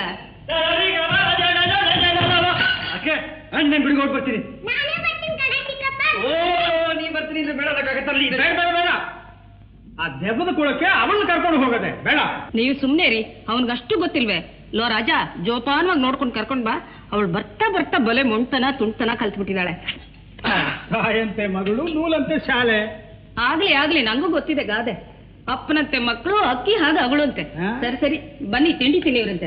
ಅಕ್ಕೆ ಅಣ್ಣ ಬಿಡಿಗೆ ಹೋಗಿ ಬರ್ತೀನಿ ನಾನೇ ಬರ್ತೀನಿ ಕಣ ಚಿಕ್ಕಪ್ಪ ಓ ನೀ ಬರ್ತೀನಿ ಅಂದ್ರೆ ಬೇಡ ಅದಕ್ಕಾಗತ್ತಲ್ಲಿ ಬೇಡ ಬೇಡ ಬೇಡ ಆ ದೆಬ್ಬದ ಕುಳಕ್ಕೆ ಅವಳನ್ನ ಕರ್ಕೊಂಡು ಹೋಗದೆ ಬೇಡ ನೀವು ಸುಮ್ನೆ ರೀ ಅವನ್ಗಷ್ಟು ಗೊತ್ತಿಲ್ವೇ ಲೋ ರಾಜ ಜೋಪಾನವಾಗಿ ನೋಡ್ಕೊಂಡು ಕರ್ಕೊಂಡ್ ಬಾ ಅವಳು ಬರ್ತಾ ಬರ್ತಾ ಬಲೆ ಮೊಣ್ತನ ತುಂಡ್ತನ ಕಲ್ತ್ಬಿಟ್ಟಿದ್ದಾಳೆ ತಾಯಂತೆ ಮಗಳು ನೂಲಂತೆ ಶಾಲೆ ಆಗ್ಲಿ ಆಗ್ಲಿ ನಂಗೂ ಗೊತ್ತಿದೆ ಗಾದೆ ಅಪ್ಪನಂತೆ ಮಕ್ಕಳು ಅಕ್ಕಿ ಹಾಗೆ ಅಗಳಂತೆ ಹಾ? ಸರಿ ಸರಿ ಬನ್ನಿ ತಿಂಡಿ ತಿನ್ನಿವ್ರಂತೆ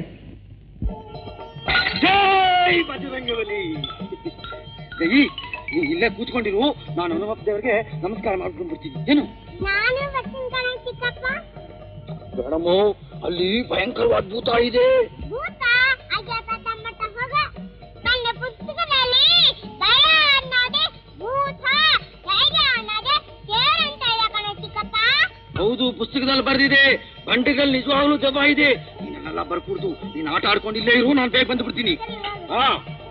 ಜೈ ಬಜರಂಗಬಲಿ ಜೈ ನೀ ಇಲ್ಲೇ ಕೂತ್ಕೊಂಡಿರು ನಾನು ಹನುಮಪ್ಪ ದೇವರಿಗೆ ನಮಸ್ಕಾರ ಮಾಡ್ಕೊಂಡು ಬರ್ತೀನಿ ಏನು ನಾನು ಬರ್ತೀನಿ ಕಣ ಚಿಕ್ಕಪ್ಪ ಮೇಡಮ್ ಅಲ್ಲಿ ಭಯಂಕರವಾದ ಭೂತ ಇದೆ ಭೂತ ಅಜ್ಜಪ್ಪ ತಮ್ಮಟ ಹೋಗ ನನ್ನ ಪುಸ್ತಕದಲ್ಲಿ ಭಯ ಅನ್ನೋದೇ ಭೂತ ಧೈರ್ಯ ಅನ್ನೋದೇ ಕೇರಂತ ಇದೆ ಕಣ ಚಿಕ್ಕಪ್ಪ ಹೌದು ಪುಸ್ತಕದಲ್ಲಿ ಬರ್ದಿದೆ ಬಂಡೆಗಳು ನಿಜವಾಗ್ಲೂ ದೆವ್ವ ಇದೆ ನೀನೆಲ್ಲ ಬರ್ಕೂಡ್ದು ನೀನ್ ಆಟ ಆಡ್ಕೊಂಡು ಇಲ್ಲೇ ಇರು ನಾನು ಬೇಗ ಬಂದು ಬಿಡ್ತೀನಿ ಹಾ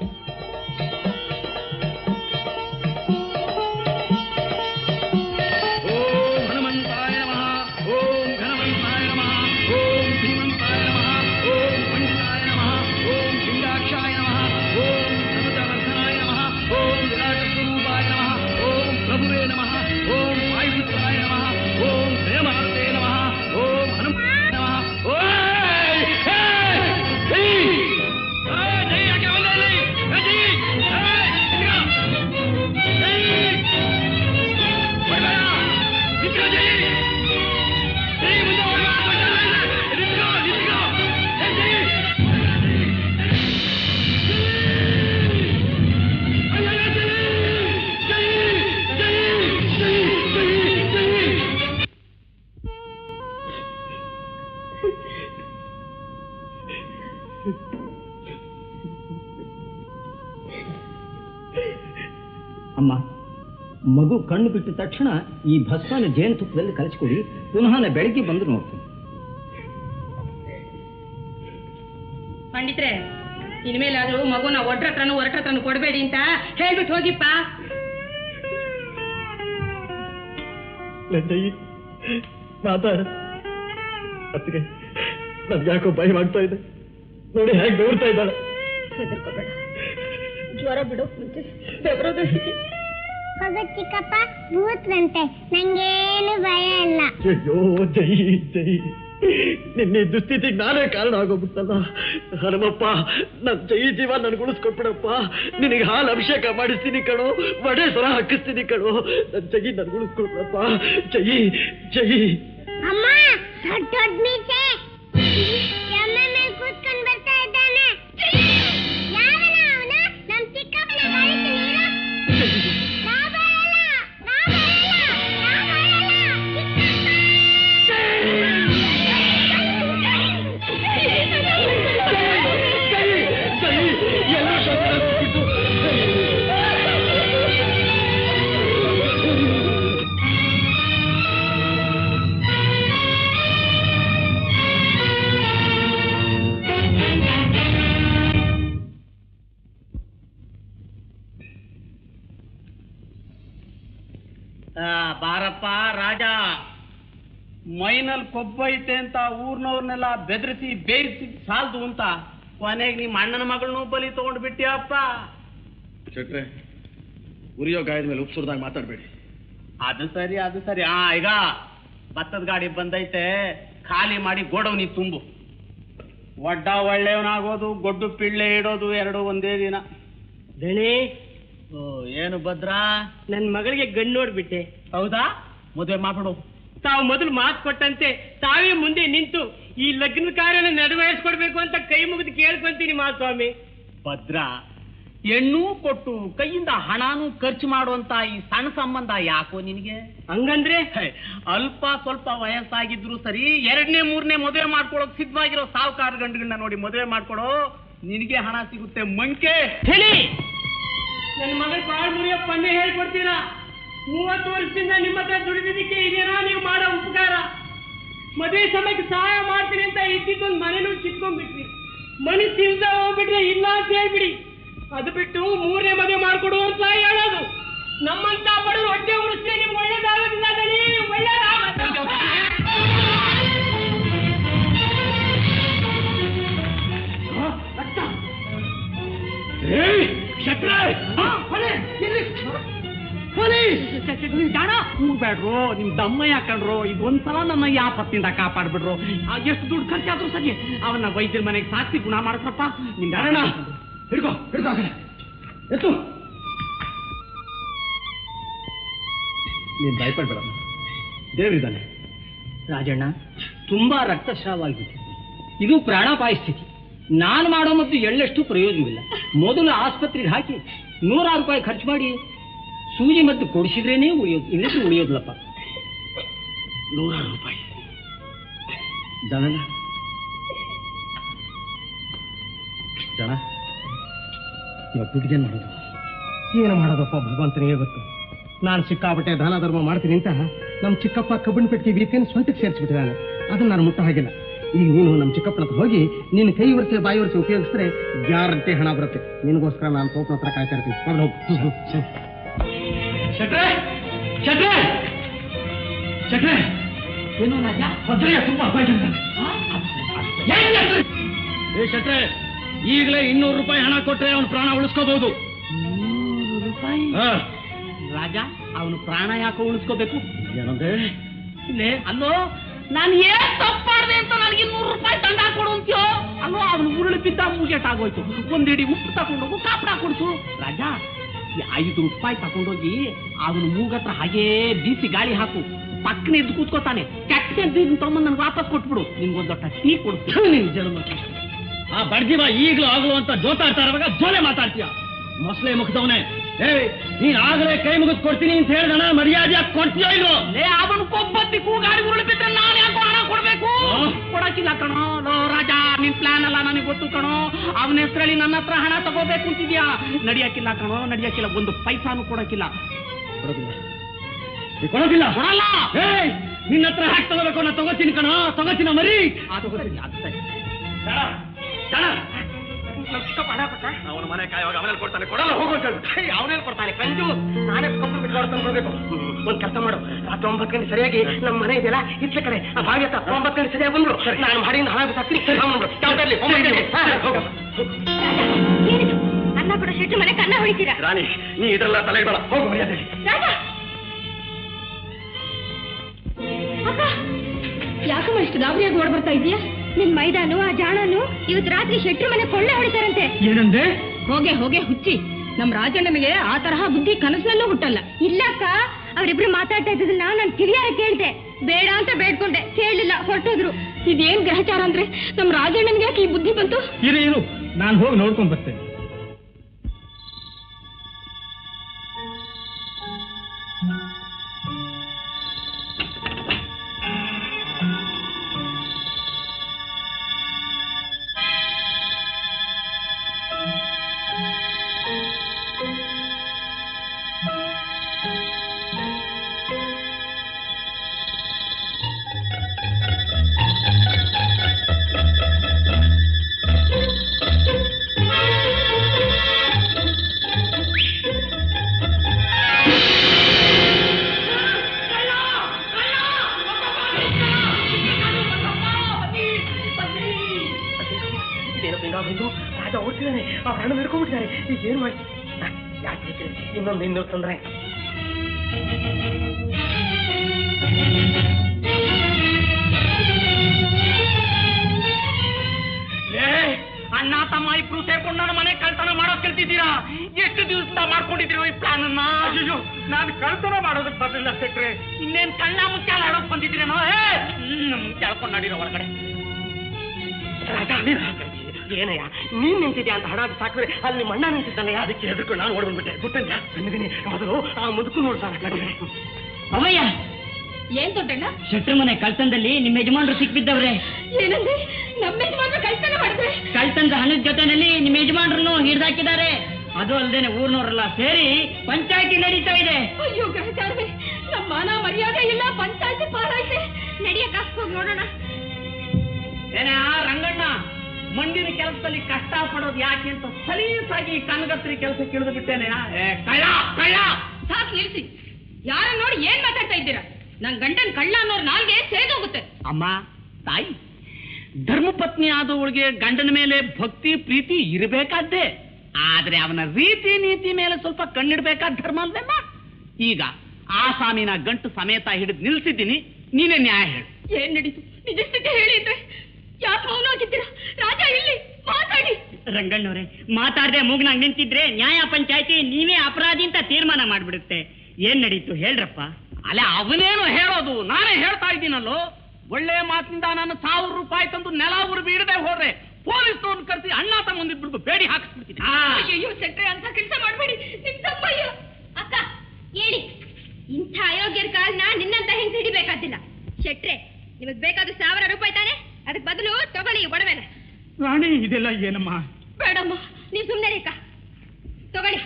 ಓಂ ಹನುಮಂತಾಯ ನಮಃ ಓಂ ಘನವಂತಾಯ ನಮಃ ಓಂ ಧೀಮಂತಾಯ ನಮಃ ಓಂ ಪಂಡಿತಾಯ ನಮಃ ಓಂ ಲಿಂಗಾಕ್ಷಾಯ ನಮಃ ಓಂ ಸಮುದ್ರವರ್ಧನಾಯ ನಮಃ ಓಂ ವಿರಾಟ ಸ್ವರೂಪಾಯ ನಮಃ ಓಂ ಪ್ರಭುವೇ ನಮಃ ಓಂ ವಾಯುಪುತ್ರಾಯ ನಮಃ ಓಂ ಪ್ರೇಮಾರ್ತೆ ನಮಃ ಓಂ ಹನುಮಾಯ ನಮಃ ಓಯ್ ಹೇ ಹೇ ಏ ಜೈ ಯಾಕೆ ಬಂದೆ ಇಲ್ಲಿ ಏ ಜೈ ಏ ಇಲ್ಲಿಗ ಜೈ ಬರ್ಬೇಡ ನಿಂತ್ಕೋ ಜೈ ಜೈ ಮುಂದೆ ಹೋಗ್ಬೇಡ ನಿಂತ್ಕೋ ನಿಂತ್ಕೋ ಏ ಜೈ ಅಮ್ಮ ಮಗು ಕಣ್ಣು ಬಿಟ್ಟ ತಕ್ಷಣ ಈ ಭಸ್ಮನ ಜೇನುತುಪ್ಪದಲ್ಲಿ ಕಲಿಸ್ಕೊಡಿ ಪುನಃ ನಾ ಬೆಳಗ್ಗೆ ಬಂದು ನೋಡ್ತೀನಿ ಪಂಡಿತ್ರೆ ಇನ್ಮೇಲಾದ್ರೂ ಮಗುನ ಒಡ್ರ ಹತ್ರನೂ ಹೊರಟ ಹತ್ರನೂ ಕೊಡಬೇಡಿ ಅಂತ ಹೇಳ್ಬಿಟ್ಟು ಹೋಗಿಪ್ಪ ಲಜ್ಜಯಿ ಮಾತಾಡ ಅದಕ್ಕೆ ನನ್ಗೆ ಯಾಕೋ ಭಯವಾಗ್ತಾ ಇದೆ ನೋಡಿ ಹೇಗೆ ಬೆವರ್ತಾ ಇದ್ದಾಳೆ ಹೆದರ್ಕೋಬೇಡ ಜ್ವರ ಬಿಡೋ ಮುಂಚೆ ಬೆವರೋದು ಹೇಗೆ? ಹೋಗ ಚಿಕ್ಕಪ್ಪ ಭೂತ್ವಂತೆ ನಂಗೇನು ಭಯ ಇಲ್ಲ ಅಯ್ಯೋ ಜೈ ಜೈ ನಿನ್ನೆ ದುಸ್ಥಿತಿಗೆ ನಾನೇ ಕಾರಣ ಆಗೋಗ್ಬಿಟ್ಟಲ್ಲ ಹನುಮಪ್ಪ ನನ್ ಜೈ ಜೀವ ನನ್ಗೆ ಉಳಿಸ್ಕೊಟ್ಬಿಡಪ್ಪ ನಿನಗೆ ಹಾಲು ಅಭಿಷೇಕ ಮಾಡಿಸ್ತೀನಿ ಕಣೋ ವಡೆ ಸರ ಹಾಕಿಸ್ತೀನಿ ಕಣೋ ನನ್ ಜೈ ನನ್ಗೆ ಉಳಿಸ್ಕೊಡ್ರಪ್ಪ ಜೈ ಜೈ ಅಮ್ಮ ದೊಡ್ಡ ದೊಡ್ಡ ಮೀಸೆ ಎಮ್ಮೆ ಮೇಲೆ ಕೂತ್ಕೊಂಡ್ ಬರ್ತಾ ಇದ್ದಾನೆ ಯಾವನ ಅವನು ನಮ್ ಚಿಕ್ಕಪ್ಪನ ಕರೀತೀನಿ ಇರು. ನಾ ಬರಲ್ಲ, ನಾ ಬರಲ್ಲ, ನಾ ಬರಲ್ಲ. ಜೈ ಜೈ ಎಲ್ಲ ಸಿಕ್ಕಿತು ಬಾರಪ್ಪ ರಾಜ ಮೈನಲ್ಲಿ ಕೊಬ್ಬೈತೆ ಅಂತ ಊರ್ನವ್ರನ್ನೆಲ್ಲ ಬೆದರಿಸಿ ಬೇಯಿಸಿ ಸಾಲ್ದು ಅಂತ ಕೊನೆಗೆ ನಿಮ್ಮ ಅಣ್ಣನ ಮಗಳನ್ನೂ ಬಲಿ ತಗೊಂಡು ಬಿಟ್ಟಿಯಪ್ಪ ಚಕ್ರೆ ಉರಿಯೋ ಗಾಯದ ಮೇಲೆ ಉಪ್ಸುರ್ದಾಗ ಮಾತಾಡಬೇಡಿ ಅದು ಸರಿ ಅದು ಸರಿ ಆ ಈಗ ಭತ್ತದ ಗಾಡಿ ಬಂದೈತೆ ಖಾಲಿ ಮಾಡಿ ಗೋಡೌನಿ ತುಂಬು ಒಡ್ಡ ಒಳ್ಳೆಯವನಾಗೋದು ಗೊಡ್ಡು ಪಿಳ್ಳೆ ಇಡೋದು ಎರಡು ಒಂದೇ ದಿನ ದಣಿ ಓ ಏನು ಭದ್ರಾ ನನ್ ಮಗಳಿಗೆ ಗಂಡು ನೋಡ್ಬಿಟ್ಟೆ ಹೌದಾ ಮದುವೆ ಮಾಡ್ಬಿಡು ತಾವು ಮೊದಲು ಮಾತು ಕೊಟ್ಟಂತೆ ತಾವೇ ಮುಂದೆ ನಿಂತು ಈ ಲಗ್ನ ಕಾರ್ಯನ ನೆರವೇರಿಸ್ಕೊಡ್ಬೇಕು ಅಂತ ಕೈ ಮುಗಿದು ಕೇಳ್ಕೊಂತೀನಿ ಮಹಾಸ್ವಾಮಿ ಭದ್ರ ಹೆಣ್ಣು ಕೊಟ್ಟು ಕೈಯಿಂದ ಹಣನೂ ಖರ್ಚು ಮಾಡುವಂತ ಈ ಸಣ್ಣ ಸಂಬಂಧ ಯಾಕೋ ನಿನಗೆ ಹಂಗಂದ್ರೆ ಹೇ, ಅಲ್ಪ ಸ್ವಲ್ಪ ವಯಸ್ಸಾಗಿದ್ರು ಸರಿ ಎರಡನೇ ಮೂರನೇ ಮದುವೆ ಮಾಡ್ಕೊಳಕ್ ಸಿದ್ಧವಾಗಿರೋ ಸಾವುಕಾರ ಗಂಡುಗಳನ್ನ ನೋಡಿ ಮದುವೆ ಮಾಡ್ಕೊಡೋ ನಿನಗೆ ಹಣ ಸಿಗುತ್ತೆ ಮಂಕೆ ಹೇಳಿ ನನ್ನ ಮಗಳ ಬಾಳ್ ಮುರಿಯೋ ಪಂದೆ ಹೇಳ್ಕೊಡ್ತೀರಾ ಮೂವತ್ತು ವರ್ಷದಿಂದ ನಿಮ್ಮ ಹತ್ರ ದುಡಿದಿದ್ದಕ್ಕೆ ಇದೇನಾ ನೀವು ಮಾಡೋ ಉಪಕಾರ ಮದುವೆ ಸಮಯಕ್ಕೆ ಸಹಾಯ ಮಾಡ್ತೀನಿ ಅಂತ ಇದ್ದಿದ್ದೊಂದು ಮನೆನೂ ಕಿತ್ಕೊಂಡ್ಬಿಟ್ರಿ ಮನೆ ತಿಳ್ದ ಹೋಗ್ಬಿಟ್ರೆ ಇಲ್ಲ ಅಂತ ಹೇಳ್ಬಿಡಿ ಅದು ಬಿಟ್ಟು ಮೂರನೇ ಮದುವೆ ಮಾಡ್ಕೊಡು ಅಂತ ಹೇಳೋದು ನಮ್ಮಂತ ಬಡವರು ಹೊಟ್ಟೆ ಉಳಿಸ್ರೆ ನಿಮ್ಗೆ ಒಳ್ಳೇದಾಗೋದಿಲ್ಲ ದಣಿ, ಒಳ್ಳೇದಾಗಲ್ಲ. ಜಾಣ ಹೋಗ್ಬೇಡ್ರು ನಿಮ್ ದಮ್ಮ ಯಾಕಂಡ್ರು ಇದೊಂದ್ಸಲ ನನ್ನ ಯಾಪತ್ತಿಂದ ಕಾಪಾಡ್ಬಿಡ್ರು ಆ, ಎಷ್ಟು ದುಡ್ಡು ಖರ್ಚಾದ್ರು ಸರಿ ಅವನ್ನ ವೈದ್ಯರ ಮನೆಗೆ ಸಾಕ್ಷಿ ಗುಣ ಮಾಡ್ರಪ್ಪ ನಿಮ್ ಜಾಣ ಹಿಡ್ಕೋ ಹಿಡ್ಕೋ ಆ ಕಡೆ. ಎತ್ತು ನೀನ್ ಭಯಪಡ್ಬೇಡ ದೇವ್ರಿದ್ದಾನೆ ರಾಜಣ್ಣ ತುಂಬಾ ರಕ್ತಸ್ರಾವ ಆಗಿದೆ ಇದು ಪ್ರಾಣಾಪಾಯ ಸ್ಥಿತಿ ನಾನು ಮಾಡೋ ಮತ್ತು ಎಳ್ಳಷ್ಟು ಪ್ರಯೋಜನವಿಲ್ಲ ಮೊದಲು ಆಸ್ಪತ್ರೆಗೆ ಹಾಕಿ ನೂರಾರು ರೂಪಾಯಿ ಖರ್ಚು ಮಾಡಿ ಸೂಜಿ ಮದ್ದು ಕೊಡಿಸಿದ್ರೇನೆ ಉಳಿಯೋದು ಇಲ್ಲದ್ರೆ ಉಳಿಯೋದಿಲ್ಲಪ್ಪ ನೂರಾರು ರೂಪಾಯಿ ಜನ ಜನ ಇವಾಗ ದುಡ್ಡಿಗೆ ಮಾಡೋದು ಏನು ಮಾಡೋದಪ್ಪ ಭಗವಂತನಿಗೆ ಗೊತ್ತು ನಾನು ಸಿಕ್ಕಾಪಟ್ಟೆ ದಾನ ಧರ್ಮ ಮಾಡ್ತೀನಿ ಅಂತ ನಮ್ಮ ಚಿಕ್ಕಪ್ಪ ಕಬ್ಬಿಣ ಪೆಟ್ಟಿಗೆ ವೀಕೆಂಡ್ ಸ್ವಂತಕ್ಕೆ ಸೇರಿಸ್ಬಿಟ್ಟಿದ್ದಾನೆ ಅದನ್ನ ನಾನು ಮುಟ್ಟ ಹಾಗಿಲ್ಲ ಈಗ ನೀನು ನಮ್ಮ ಚಿಕ್ಕಪ್ಪನ ಹತ್ರ ಹೋಗಿ ನಿನ್ನ ಕೈ ವರ್ಷ ಬಾಯಿ ವರ್ಷ ಉಪಯೋಗಿಸಿದ್ರೆ ಗ್ಯಾರಂಟಿ ಹಣ ಬರುತ್ತೆ ನಿನಗೋಸ್ಕರ ನಾನು ತೋಪನ ಹತ್ರ ಕಾಯ್ತಾ ಇರ್ತೀನಿ ಹೊರ್ಡ್ ಹೋಗು. ಹ್ಮ್, ಹ್ಮ್, ಹ್ಮ್. ಶಟ್ರೆ ಶಟ್ರೆ ಶಟ್ರೆ ಏನು ರಾಜ ಭದ್ರಯ್ಯ ತುಂಬಾ ಅಪಾಯ ಏ ಶೆಟ್ರೆ ಈಗಲೇ ಇನ್ನೂರು ರೂಪಾಯಿ ಹಣ ಕೊಟ್ರೆ ಅವನ ಪ್ರಾಣ ಉಳಿಸ್ಕೋಬಹುದು ನೂರು ರೂಪಾಯಿ ರಾಜ ಅವನು ಪ್ರಾಣ ಯಾಕೋ ಉಳಿಸ್ಕೋಬೇಕು ಏನಂದ್ರೆ ಲೇ ಅಲ್ಲೋ ನಾನು ಏನ್ ತಪ್ಪು ಮಾಡಿದೆ ಅಂತ ನನಗೆ ನೂರು ರೂಪಾಯಿ ದಂಡ ಕೊಡು ಅಂತ್ಯೋ ಅಲ್ಲೋ ಅವನು ಉರುಳಿ ಬಿದ್ದ ಮುಗೆಟ್ ಆಗೋಯ್ತು ಒಂದಿಡಿ ಉಪ್ಪು ತಗೊಂಡೋಗು ಕಾಪಡ ಕೊಡ್ಸು ರಾಜ ಈ ಐದು ರೂಪಾಯಿ ತಗೊಂಡೋಗಿ ಅವನು ಮೂಗತ್ರ ಹಾಗೇ ಬೀಸಿ ಗಾಳಿ ಹಾಕು ಪಕ್ಕನೆ ಎದ್ದು ಕೂತ್ಕೋತಾನೆ ಕೆಟ್ಟ ತಗೊಂಬಂದು ನನಗೆ ವಾಪಸ್ ಕೊಟ್ಬಿಡು ನಿನ್ಗೊಂದು ದೊಡ್ಡ ಟೀ ಕೊಡ್ತೀನಿ ನಿನ್ ಜನ್ಮ ಆ ಬಡ್ಜಿವ ಈಗಲೂ ಆಗ್ಲೂ ಅಂತ ಜೋತಾಡ್ತಾ ಇರುವಾಗ ಜೋಲೆ ಮಾತಾಡ್ತೀಯ ಮೊಸಳೆ ಮುಖದವನೇ ಏ ನೀನ್ ಆಗಲೇ ಕೈ ಮುಗಿದ್ ಕೊಡ್ತೀನಿ ಅಂತ ಹೇಳ್ದಣ ಮರ್ಯಾದೆ ಕೊಡ್ತೀಯೋ ಇಲ್ವೋ ಲೇ ಅವನು ಕೊಬ್ಬತ್ತಿ ಕೂಗಾಡಿ ಉರುಳಿ ಬಿದ್ರೆ ನಾನು ಯಾಕೋ ಹಣ ಕೊಡ್ಬೇಕು ಕೊಡಕ್ಕಿಲ್ಲ ಕಣೋ ಲೋ ರಾಜ ನಿನ್ ಪ್ಲಾನ್ ಅಲ್ಲ ನನಗೆ ಗೊತ್ತು ಕಣೋ ಅವನ ಹೆಸರಲ್ಲಿ ನನ್ನ ಹತ್ರ ಹಣ ತಗೋಬೇಕು ಅಂತಿದ್ಯಾ ನಡಿಯಕ್ಕಿಲ್ಲ ಕಣೋ ನಡಿಯಕ್ಕಿಲ್ಲ ಒಂದು ಪೈಸಾನು ಕೊಡಕ್ಕಿಲ್ಲ ಕೊಡೋದಿಲ್ಲ ನೀ ಕೊಡೋದಿಲ್ಲ ಕೊಡಲ್ಲ ಏಯ್ ನಿನ್ನ ಹತ್ರ ಹ್ಯಾಕ್ ತಗೋಬೇಕು ನಾ ತಗೋತೀನಿ ಕಣ ತಗೋತೀನ ಮರಿ ಅದು ಗೊತ್ತಿಲ್ಲ, ಅದು ಸರಿ. ಅವನ ಮನೆ ಕಾಯುವಾಗ ಅವನಲ್ಲಿ ಕೊಡ್ತಾನೆ ಕೊಡಲ್ಲ ಹೋಗು ಅಂತ ಹೇಳ್ಬಿಟ್ಟು ಅವನೇನು ಕೊಡ್ತಾನೆ ಕಂಜು ನಾನೇ ಕಬ್ಬು ಬಿಟ್ಟು ತಂದ್ಕೊಳ್ಬೇಕು ಒಂದ್ ಕೆಲಸ ಮಾಡು ರಾತ್ರಿ ಒಂಬತ್ತು ಗಂಟೆ ಸರಿಯಾಗಿ ನಮ್ಮ ಮನೆ ಇದೆಯಲ್ಲ ಇತ್ಲ ಕಡೆ ಆ ಬಾವಿ ಹತ್ರ ಒಂಬತ್ತು ಗಂಟೆ ಸರಿಯಾಗಿ ಬಂದ್ರು ನಾನು ಮಾಡಿದ ಹಣ ಬಿಸಾಕ್ತೀನಿ ತಗೊಂಡ್ಬಿಡು. ಯಾವ್ದು ಬರ್ಲಿ? ಒಂಬತ್ತು ಗಂಟೆ. ಹಾ, ಹೋಗು. ಏನಿದು ಅನ್ನ ಕೊಡೋ ಶೆಟ್ರು ಮನೆ ಕನ್ನ ಹೊಡಿತೀರಾ ರಾಣಿ ನೀ ಇದ್ರೆಲ್ಲ ತಲೆ ಬೇಡ ಹೋಗು ಮರ್ಯಾದೆ ರಾಜ ಅಕ್ಕ ಯಾಕಮ್ಮ ಇಷ್ಟು ಗಾಬರಿಯಾಗಿ ಓಡ್ ಬರ್ತಾ ಇದೀಯಾ ನಿನ್ ಮೈದಾನು ಆ ಜಾಣನು ಇವತ್ತು ರಾತ್ರಿ ಶೆಟ್ರು ಮನೆ ಕೊಳ್ಳೆ ಹೊಡಿತಾರಂತೆ ಏನಂದ್ರೆ ಹೋಗೆ ಹೋಗೆ ಹುಚ್ಚಿ ನಮ್ ರಾಜಣ್ಣನಿಗೆ ಆ ತರಹ ಬುದ್ಧಿ ಕನಸಿನಲ್ಲೂ ಹುಟ್ಟಲ್ಲ ಇಲ್ಲ ಅಕ್ಕ ಅವರಿಬ್ರು ಮಾತಾಡ್ತಾ ಇದ್ದದನ್ನ ನಾನು ಕಿವಿಯಾರ ಕೇಳ್ದೆ ಬೇಡ ಅಂತ ಬೇಡ್ಕೊಂಡೆ ಕೇಳಲಿಲ್ಲ ಹೊರಟೋದ್ರು ಇದೇನ್ ಗ್ರಹಚಾರ ಅಂದ್ರೆ ನಮ್ ರಾಜಣ್ಣನಿಗೆ ಯಾಕೆ ಈ ಬುದ್ಧಿ ಬಂತು ಇರು ಇರು ನಾನು ಹೋಗಿ ನೋಡ್ಕೊಂಡ್ ಬರ್ತೇನೆ ಇದೇನೋ ಬೆಂಗ ಬಂದು ರಾಜ ಓಡ್ತಿದ್ದಾನೆ ಆ ಹಣ ಹಿಡ್ಕೊಂಡ್ಬಿಟ್ಟಿದ್ದಾರೆ ಈಗ ಏನ್ ಮಾಡಿ ಯಾಕೆ ಹೇಳ್ತೀರಿ? ಇನ್ನೊಂದು ಇನ್ನೊಂದು ತೊಂದ್ರೆ ಲೇ, ಅಣ್ಣ ತಮ್ಮ ಇಬ್ರು ಸೇರ್ಕೊಂಡು ನನ್ನ ಮನೆ ಕಳ್ತನ ಮಾಡೋಕ್ ಕಲ್ತಿದ್ದೀರಾ ಎಷ್ಟು ದಿವಸದಿಂದ ಮಾಡ್ಕೊಂಡಿದ್ದೀರೋ ಈ ಪ್ಲಾನ್ ಅನ್ನ ಅಯ್ಯೋ ನಾನು ಕಳ್ತನ ಮಾಡೋದಕ್ಕೆ ಬರಲಿಲ್ಲ ಸೆಕ್ರೆ ಇನ್ನೇನ್ ಕಣ್ಣ ಮುಚ್ಚಾಲ ಆಡೋಕ್ ಬಂದಿದ್ರೇನೋ ಏ ಮುಚ್ಚಾಳ್ಕೊಂಡು ನಡೀರೋ ಒಳಗಡೆ ಏನಯ್ಯ ನೀನ್ ನಿಂತಿದ್ಯಾ ಅಂತ ಹಣ ಸಾಕ್ರೆ ಅಲ್ಲಿ ನಿಮ್ಮ ಅಣ್ಣ ನಿಂತಿದ್ದಾನಯ್ಯ ಅದಕ್ಕೆ ಎದುರ್ಕೊಂಡು ನಾನು ಓಡ್ ಬಂದ್ಬಿಟ್ಟೆ ಗೊತ್ತೇನ ನನಗೇನೆ ಮೊದಲು ಆ ಮುದುಕು ನೋಡ್ತಾನೆ ಅವಯ್ಯ ಏನ್ ದೊಡ್ಡಣ್ಣ ಶೆಟ್ರ ಮನೆ ಕಳ್ತನದಲ್ಲಿ ನಿಮ್ಮ ಯಜಮಾನರು ಸಿಕ್ಬಿದ್ದವ್ರೆ ಏನಂದ್ರೆ ನಮ್ಮ ಯಜಮಾನ್ರು ಕಳ್ತನ ಮಾಡಿದ್ರೆ ಕಳ್ತನದ ಹಣದ ಜೊತೆನಲ್ಲಿ ನಿಮ್ಮ ಯಜಮಾನರನ್ನು ಹಿಡ್ದಾಕಿದ್ದಾರೆ ಅದು ಅಲ್ಲದೇನೆ ಊರ್ನವರೆಲ್ಲ ಸೇರಿ ಪಂಚಾಯತಿ ನಡೀತಾ ಇದೆ ಅಯ್ಯೋ ಗ್ರಹಚಾರವೇ ನಮ್ಮ ಮಾನ ಮರ್ಯಾದೆ ಇಲ್ಲ ಪಂಚಾಯತಿ ಪಾಲೈತೆ ನಡಿಯಕ್ಕ ಹೋಗಿ ನೋಡೋಣ ಏನೇ ಆ ರಂಗಣ್ಣ ಮಂಡಿನ ಕೆಲಸದಲ್ಲಿ ಕಷ್ಟ ಪಡೋದು ಯಾಕೆ ಅಂತ ಸಲೀಸಾಗಿ ಕನಗತ್ರಿ ಕೆಲಸಕ್ಕೆ ಇಳಿದು ಬಿಟ್ಟೇನೆ ಏ, ಕಳ್ಳ ಕಳ್ಳ ಸಾಕ್ ನಿಲ್ಸಿ ಯಾರ ನೋಡಿ ಏನ್ ಮಾತಾಡ್ತಾ ಇದ್ದೀರಾ ನನ್ ಗಂಡನ್ ಕಳ್ಳ ಅನ್ನೋರ್ ನಾಲ್ಗೆ ಸೇದೋಗುತ್ತೆ ಅಮ್ಮ ತಾಯಿ ಧರ್ಮಪತ್ನಿ ಆದವಳಿಗೆ ಗಂಡನ ಮೇಲೆ ಭಕ್ತಿ ಪ್ರೀತಿ ಇರಬೇಕಾದ್ದೇ ಆದ್ರೆ ಅವನ ರೀತಿ ನೀತಿ ಮೇಲೆ ಸ್ವಲ್ಪ ಕಣ್ಣಿಡ್ಬೇಕಾದ ಧರ್ಮ ಅಲ್ವೇಮ್ಮ ಈಗ ಆ ಸ್ವಾಮಿನ ಗಂಟು ಸಮೇತ ಹಿಡಿದು ನಿಲ್ಸಿದ್ದೀನಿ ನೀನೇ ನ್ಯಾಯ ಹೇಳು ಏನ್ ನಡೀತು ನಿಜ ಸ್ಥಿತಿ ಹೇಳಿದ್ರೆ ಯಾಕೆ ಮೌನ ಆಗಿದ್ದೀರಾ ರಾಜ ಇಲ್ಲಿ ಮಾತಾಡಿ ರಂಗಣ್ಣವ್ರೆ ಮಾತಾಡದೆ ಮೂಗ್ನಾಗ್ ನಿಂತಿದ್ರೆ ನ್ಯಾಯ ಪಂಚಾಯತಿ ನೀವೇ ಅಪರಾಧಿ ಅಂತ ತೀರ್ಮಾನ ಮಾಡ್ಬಿಡುತ್ತೆ ಏನ್ ನಡೀತು ಹೇಳ್ರಪ್ಪ ಅಲ್ಲ ಅವನೇನು ಹೇಳೋದು ನಾನೇ ಹೇಳ್ತಾ ಇದ್ದೀನಲ್ಲೋ ಒಳ್ಳೆ ಮಾತಿನಿಂದ ನಾನು ಸಾವಿರ ರೂಪಾಯಿ ತಂದು ನೆಲ ಉರು ಬೀಡದೆ ಹೋದ್ರೆ ಪೊಲೀಸ್ನವ್ರನ್ನ ಕರೆಸಿ ಅಣ್ಣ ತಮ್ಮಂದಿಟ್ಬಿಟ್ಟು ಬೇಡಿ ಹಾಕಿಸ್ಬಿಡ್ತೀನಿ ಅಯ್ಯೋ ಸೆಟ್ರೆ ಅಂತ ಕೆಲಸ ಮಾಡ್ಬೇಡಿ ನಿಮ್ ತಮ್ಮಯ್ಯ ಅಕ್ಕ ಹೇಳಿ ಇಂಥ ಅಯೋಗ್ಯರ ಕಾಲ್ನ ನಿನ್ನಂತ ಹೆಂಗ್ ಹಿಡಿಬೇಕಾದಿಲ್ಲ ಶೆಟ್ರೆ ನಿಮಗ್ ಬೇಕಾದ ಸಾವಿರ ರೂಪಾಯಿ ತಾನೆ ಅದಕ್ ಬದಲು ತಗೊಳ್ಳಿ ಈ ಒಡವೆನ ರಾಣಿ ಇದೆಲ್ಲ ಏನಮ್ಮ ಬೇಡಮ್ಮ ನೀವ್ ಸುಮ್ನೆ ರೀ ಅಕ್ಕ ತಗೊಳ್ಳಿ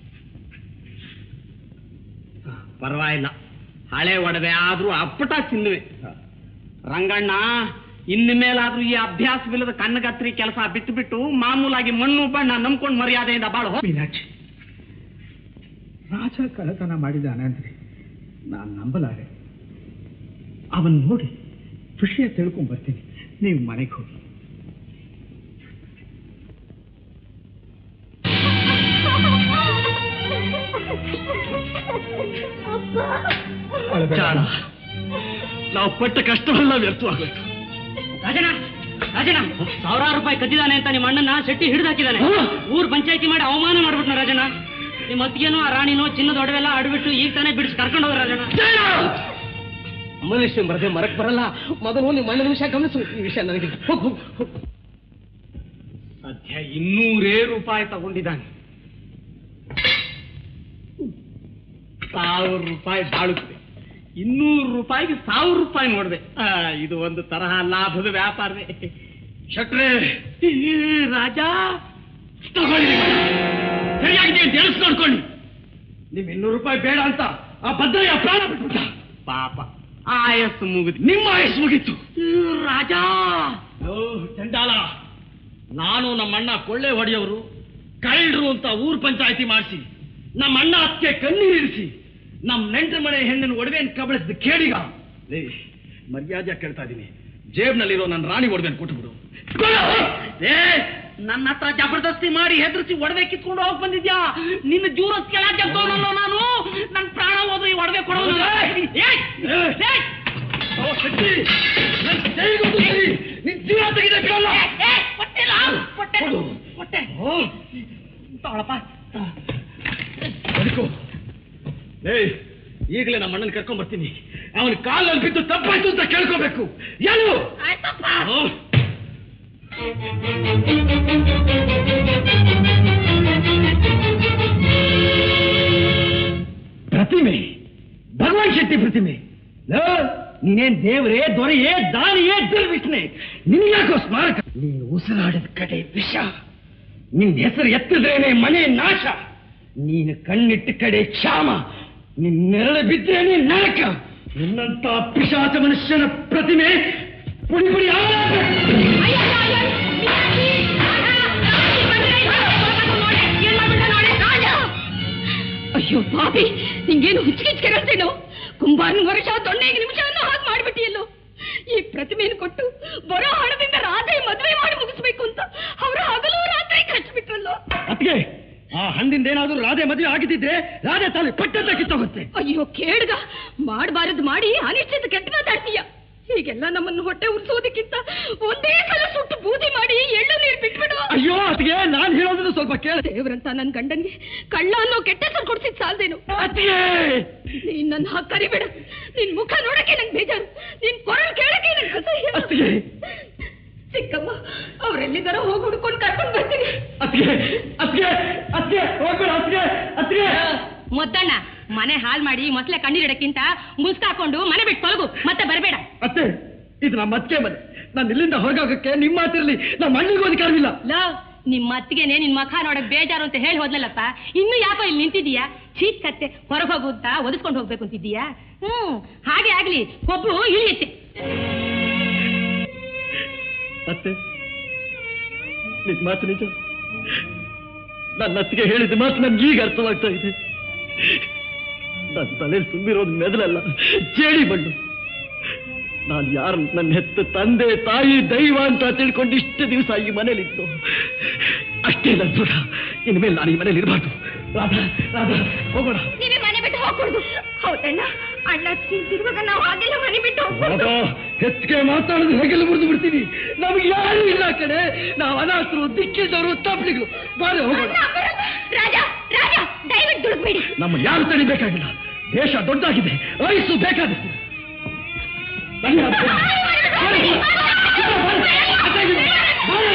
ಪರವಾಗಿಲ್ಲ ಹಳೆ ಒಡವೆ ಆದ್ರೂ ಅಪ್ಪಟ ಚಿನ್ನವೆ ರಂಗಣ್ಣ ಇನ್ನು ಮೇಲಾದ್ರೂ ಈ ಅಭ್ಯಾಸವಿಲ್ಲದ ಕಣ್ಣಗತ್ರಿ ಕೆಲಸ ಬಿಟ್ಟು ಬಿಟ್ಟು ಮಾಮೂಲಾಗಿ ಮಣ್ಣು ಬಣ್ಣ ನಂಬ್ಕೊಂಡು ಮರ್ಯಾದೆಯಿಂದ ಬಾಳು ಮೀನಾಕ್ಷಿ ರಾಜ ಕಳ್ಳತನ ಮಾಡಿದಾನೆ ಅಂದ್ರೆ ನಾನು ನಂಬಲಾರೆ ಅವನ್ ನೋಡಿ ವಿಷಯ ತಿಳ್ಕೊಂಡ್ ಬರ್ತೀನಿ ನೀವು ಮನೆಗೆ ಹೋಗಿ ಜಾಣ ನಾವು ಪಟ್ಟ ಕಷ್ಟವೆಲ್ಲ ವ್ಯರ್ಥವಾಗೋಯ್ತು ರಾಜಣ್ಣ ರಾಜಣ್ಣ ಸಾವಿರಾರು ರೂಪಾಯಿ ಕದ್ದಿದ್ದಾನೆ ಅಂತ ನಿಮ್ಮ ಅಣ್ಣನ ಶೆಟ್ಟಿ ಹಿಡಿದಾಕಿದ್ದಾನೆ ಊರ್ ಪಂಚಾಯತಿ ಮಾಡಿ ಅವಮಾನ ಮಾಡ್ಬಿಟ್ನ ರಾಜಣ್ಣ ನಿಮ್ಮ ಅತ್ತಿಗೆನೋ ಆ ರಾಣಿನೋ ಚಿನ್ನದ ಒಡವೆಲ್ಲ ಆಡ್ಬಿಟ್ಟು ಈಗ ತಾನೇ ಬಿಡಿಸಿ ಕರ್ಕೊಂಡು ಹೋದ್ರ ರಾಜಣ್ಣ ಮನುಷ್ಯ ಮರದೆ ಮರಕ್ ಬರಲ್ಲ ಮೊದಲು ನಿಮ್ಮ ಅಣ್ಣನ ವಿಷಯ ಗಮನಿಸು ಈ ವಿಷಯ ನನಗೆ ಹೋಗು ಹೋಗು ಹೋಗು ಸದ್ಯ ಇನ್ನೂರೇ ರೂಪಾಯಿ ತಗೊಂಡಿದ್ದಾನೆ ಸಾವಿರ ರೂಪಾಯಿ ಬಾಳುತ್ತೆ ಇನ್ನೂರು ರೂಪಾಯಿಗೆ ಸಾವಿರ ರೂಪಾಯಿ ನೋಡಿದೆ ಇದು ಒಂದು ತರಹ ಲಾಭದ ವ್ಯಾಪಾರವೇ ಶಟ್ರೆ ಈ ರಾಜ ತಗೊಳ್ಳಿ ಸರಿಯಾಗಿದೆ ಅಂತ ಎಳ್ಸ್ ನೋಡ್ಕೊಳ್ಳಿ ನಿಮ್ ಇನ್ನೂರು ರೂಪಾಯಿ ಬೇಡ ಅಂತ ಆ ಭದ್ರಯ್ಯ ಪ್ರಾಣ ಬಿಟ್ಬಿಟ್ಟ ಪಾಪ ಆಯಸ್ಸು ಮುಗಿದು ನಿಮ್ಮ ಆಯಸ್ಸು ಮುಗೀತು ಈ ರಾಜ ಓ ಚಂಡಾಲ ನಾನು ನಮ್ಮಣ್ಣ ಕೊಳ್ಳೆ ಹೊಡೆಯವರು ಕಳ್ಳರು ಅಂತ ಊರ್ ಪಂಚಾಯತಿ ಮಾಡಿಸಿ ನಮ್ಮ ಅಣ್ಣ ಅತ್ತೆ ಕಣ್ಣೀರಿರಿಸಿ ನಮ್ಮ ನೆಂಟರ ಮನೆ ಹೆಣ್ಣಿನ ಒಡವೆಯನ್ನು ಕಬಳಿಸಿದ ಕೇಳಿಗ ಲೇ ಮರ್ಯಾದೆ ಕೇಳ್ತಾ ಇದ್ದೀನಿ ಜೇಬ್ನಲ್ಲಿರೋ ನನ್ನ ರಾಣಿ ಒಡವೆಯನ್ನು ಕೊಟ್ಟುಬಿಡು ಏ ನನ್ನ ಹತ್ರ ಜಬರ್ದಸ್ತಿ ಮಾಡಿ ಹೆದರ್ಸಿ ಒಡವೆ ಕಿತ್ಕೊಂಡು ಹೋಗಿ ಬಂದಿದ್ಯಾ ನಿನ್ನ ಜೂರ ಕೆಳಗೆ ಗೆದ್ದವನಲ್ಲೋ ನಾನು ನನ್ನ ಪ್ರಾಣ ಹೋದ್ರೆ ಈ ಒಡವೆ ಕೊಡೋದು ನಿನ್ ಜೀವ ತೆಗೆದ ಹೊಟ್ಟೆ ತಗೊಳಪ್ಪ ಅದಕ್ಕೂ ಏಯ್ ಈಗಲೇ ನಮ್ಮ ಅಣ್ಣನ ಕರ್ಕೊಂಡ್ ಬರ್ತೀನಿ ಅವನ ಕಾಲಲ್ಲಿ ಬಿದ್ದು ತಪ್ಪಾಯ್ತು ಅಂತ ಕೇಳ್ಕೋಬೇಕು ಏನು ಹ್ಮ್. ಪ್ರತಿಮೆ ಭಗವಾನ್ ಶೆಟ್ಟಿ ಪ್ರತಿಮೆ ಲೋ, ನೀನೇನ್ ದೇವರೇ ದೊರೆಯೇ ದಾನಿಯೇ ದುರ್ವಿಷ್ಣೆ ನಿನ್ಯಾಕೋ ಸ್ಮಾರಕ ನೀನು ಉಸಿರಾಡಿದ ಕಡೆ ವಿಷ ನಿನ್ ಹೆಸರು ಎತ್ತಿದ್ರೇನೆ ಮನೆ ನಾಶ ನೀನು ಕಣ್ಣಿಟ್ಟ ಕಡೆ ಕ್ಷಾಮ ನಿನ್ ನೆರಳು ಬಿದ್ರೇನೆ ನರಕ ನಿನ್ನಂತ ಪಿಶಾಚ ಮನುಷ್ಯನ ಪ್ರತಿಮೆ ಪುಡಿ ಪುಡಿ ಅಯ್ಯೋ ಪಾಪಿ ನಿಂಗೇನು ಹುಚ್ಚಿಗಿಚ್ಚ ಕೇಳ್ತೇನೋ ಕುಂಬಾರನ ವರ್ಷ ದೊಣ್ಣೆಗೆ ನಿಮಿಷವನ್ನು ಹಾಗೆ ಮಾಡ್ಬಿಟ್ಟಿಯಲ್ಲೋ ಈ ಪ್ರತಿಮೆಯನ್ನು ಕೊಟ್ಟು ಬರೋ ಹಣದಿಂದ ರಾಧೆ ಮದುವೆ ಮಾಡಿ ಮುಗಿಸ್ಬೇಕು ಅಂತ ಅವರ ಹಗಲು ರಾತ್ರಿ ಖರ್ಚು ಬಿಟ್ರಲ್ಲೋ ಅದಕ್ಕೆ ಆ ಹಂದಿಂದ ಏನಾದ್ರೂ ರಾಧೆ ಮದುವೆ ಆಗಿದ್ದಿದ್ರೆ ರಾಧೆ ತಾಲೆ ಪಟ್ಟಂತ ಕಿತ್ತೋಗುತ್ತೆ ಅಯ್ಯೋ ಕೇಳ್ಗ ಮಾಡಬಾರದು ಮಾಡಿ ಅನಿಶ್ಚಿತ ಕೆಟ್ಟ ಮಾತಾಡ್ತೀಯ ಹೀಗೆಲ್ಲ ನಮ್ಮನ್ನು ಹೊಟ್ಟೆ ಉರ್ಸೋದಕ್ಕಿಂತ ಒಂದೇ ಸಲ ಸುಟ್ಟು ಬೂದಿ ಮಾಡಿ ಎಳ್ಳು ನೀರು ಬಿಟ್ಬಿಡು ಅಯ್ಯೋ ಅಯ್ಯೋ ಅದಕ್ಕೆ ನಾನು ಹೇಳೋದನ್ನು ಸ್ವಲ್ಪ ಕೇಳ ದೇವ್ರಂತ ನನ್ ಗಂಡನ್ಗೆ ಕಳ್ಳ ಅನ್ನೋ ಕೆಟ್ಟ ಹೆಸರು ಕೊಡ್ಸಿದ್ ಸಾಲ್ದೇನು ಅತ್ತಿಗೆ ನೀನ್ ನನ್ನ ಹಾಗೆ ಕರಿಬೇಡ ನಿನ್ ಮುಖ ನೋಡಕ್ಕೆ ನಂಗೆ ಬೇಜಾರು ನಿನ್ ಕೊರಳು ಕೇಳಕ್ಕೆ ನಂಗೆ ಅಸಹ್ಯ ಅತ್ತಿಗೆ ಚಿಕ್ಕಮ್ಮ ಅವ್ರೆಲ್ಲಿದಾರ ಹೋಗಿ ಹುಡ್ಕೊಂಡು ಕರ್ಕೊಂಡು ಬರ್ತೀನಿ ಅತ್ತಿಗೆ ಅತ್ತಿಗೆ ಅತ್ತಿಗೆ ಹೋಗ್ಬೇಡ ಅತ್ತಿಗೆ ಅತ್ತಿಗೆ ಮೊದ್ದಣ್ಣ ಮನೆ ಹಾಲ್ ಮಾಡಿ ಮೊಸಳೆ ಕಣ್ಣೀರಿಡಕ್ಕಿಂತ ಮುಸ್ಕಾಕೊಂಡು ಮನೆ ಬಿಟ್ಟು ತೊಲಗು ಮತ್ತೆ ಬರಬೇಡ ಅತ್ತೆ ಇದು ನಮ್ಮ ಅತ್ತಿಗೆ ಮನೆ ನಾನು ಇಲ್ಲಿಂದ ಹೊರಗೋಗಕ್ಕೆ ನಿಮ್ಮ ಮಾತಿರಲಿ ನಮ್ಮ ಅಣ್ಣಿಗೂ ಅಧಿಕಾರವಿಲ್ಲ ಲೋ ನಿಮ್ ಮತ್ತಿಗೆನೆ ನಿನ್ ಮುಖ ನೋಡಕ್ ಬೇಜಾರು ಅಂತ ಹೇಳಿ ಹೋದ್ಲಲ್ಲಪ್ಪ ಇನ್ನು ಯಾಕೋ ಇಲ್ಲಿ ನಿಂತಿದೀಯಾ ಚೀಟ್ ಕತ್ತೆ ಹೊರಗೆ ಹೋಗು ಅಂತ ಒದಿಸ್ಕೊಂಡು ಹೋಗ್ಬೇಕು ಅಂತಿದ್ದೀಯಾ ಹ್ಮ್ ಹಾಗೆ ಆಗ್ಲಿ ಕೊಬ್ರು ಇಳಿಯುತ್ತೆ ಅತ್ತೆ ನಿನ್ ಮಾತು ನಿಜ ನನ್ನ ಅತ್ತಿಗೆ ಹೇಳಿದ ಮಾತು ನನ್ಗೆ ಈಗ ಅರ್ಥವಾಗ್ತಾ ಇದೆ ನನ್ನ ತಲೆಯಲ್ಲಿ ತುಂಬಿರೋದು ಮೆದಲಲ್ಲ ಜೇಡಿ ಮಣ್ಣು ನಾನು ಯಾರು ನನ್ನ ಹೆತ್ತ ತಂದೆ ತಾಯಿ ದೈವ ಅಂತ ತಿಳ್ಕೊಂಡು ಇಷ್ಟು ದಿವಸ ಈ ಮನೇಲಿತ್ತು ಅಷ್ಟೇ ನನ್ನ ಸುಖ ಇನ್ಮೇಲೆ ನಾನು ಈ ಮನೇಲಿ ಇರಬಾರ್ದು ರಾಧಾ ರಾಧಾ ಹೋಗೋಣ ನೀವೇ ಮನೆ ಬಿಟ್ಟು ಹೋಗ್ಕೊಡುದು ಹೌದಣ್ಣ ಅಣ್ಣ ತಿರುವಾಗ ನಾವು ಹಾಗೆಲ್ಲ ಮನೆ ಬಿಟ್ಟು ಹೋಗ್ಕೊಡುದು ರಾಧಾ, ಹೆಚ್ಚಿಗೆ ಮಾತಾಡೋದು ಹೇಗೆಲ್ಲ ಮುರಿದು ಬಿಡ್ತೀನಿ ನಮಗೆ ಯಾರು ಇಲ್ಲ ಕಡೆ ನಾವು ಅನಾಥರು ದಿಕ್ಕಿದ್ದವರು ತಪ್ಪಲಿಗಳು ಬಾರೆ ಹೋಗೋಣ ರಾಜ ರಾಜ ದಯವಿಟ್ಟು ದುಡುಕ್ಬೇಡಿ ನಮ್ಮ ಯಾರು ತಡಿಬೇಕಾಗಿಲ್ಲ ದೇಶ ದೊಡ್ಡದಾಗಿದೆ ವಯಸ್ಸು ಬೇಕಾದಷ್ಟು ಬನ್ನಿ ಅಪ್ಪ. ಬನ್ನಿ. ಬನ್ನಿ. ಅತ್ತಾಗಿ. ಬನ್ನಿ,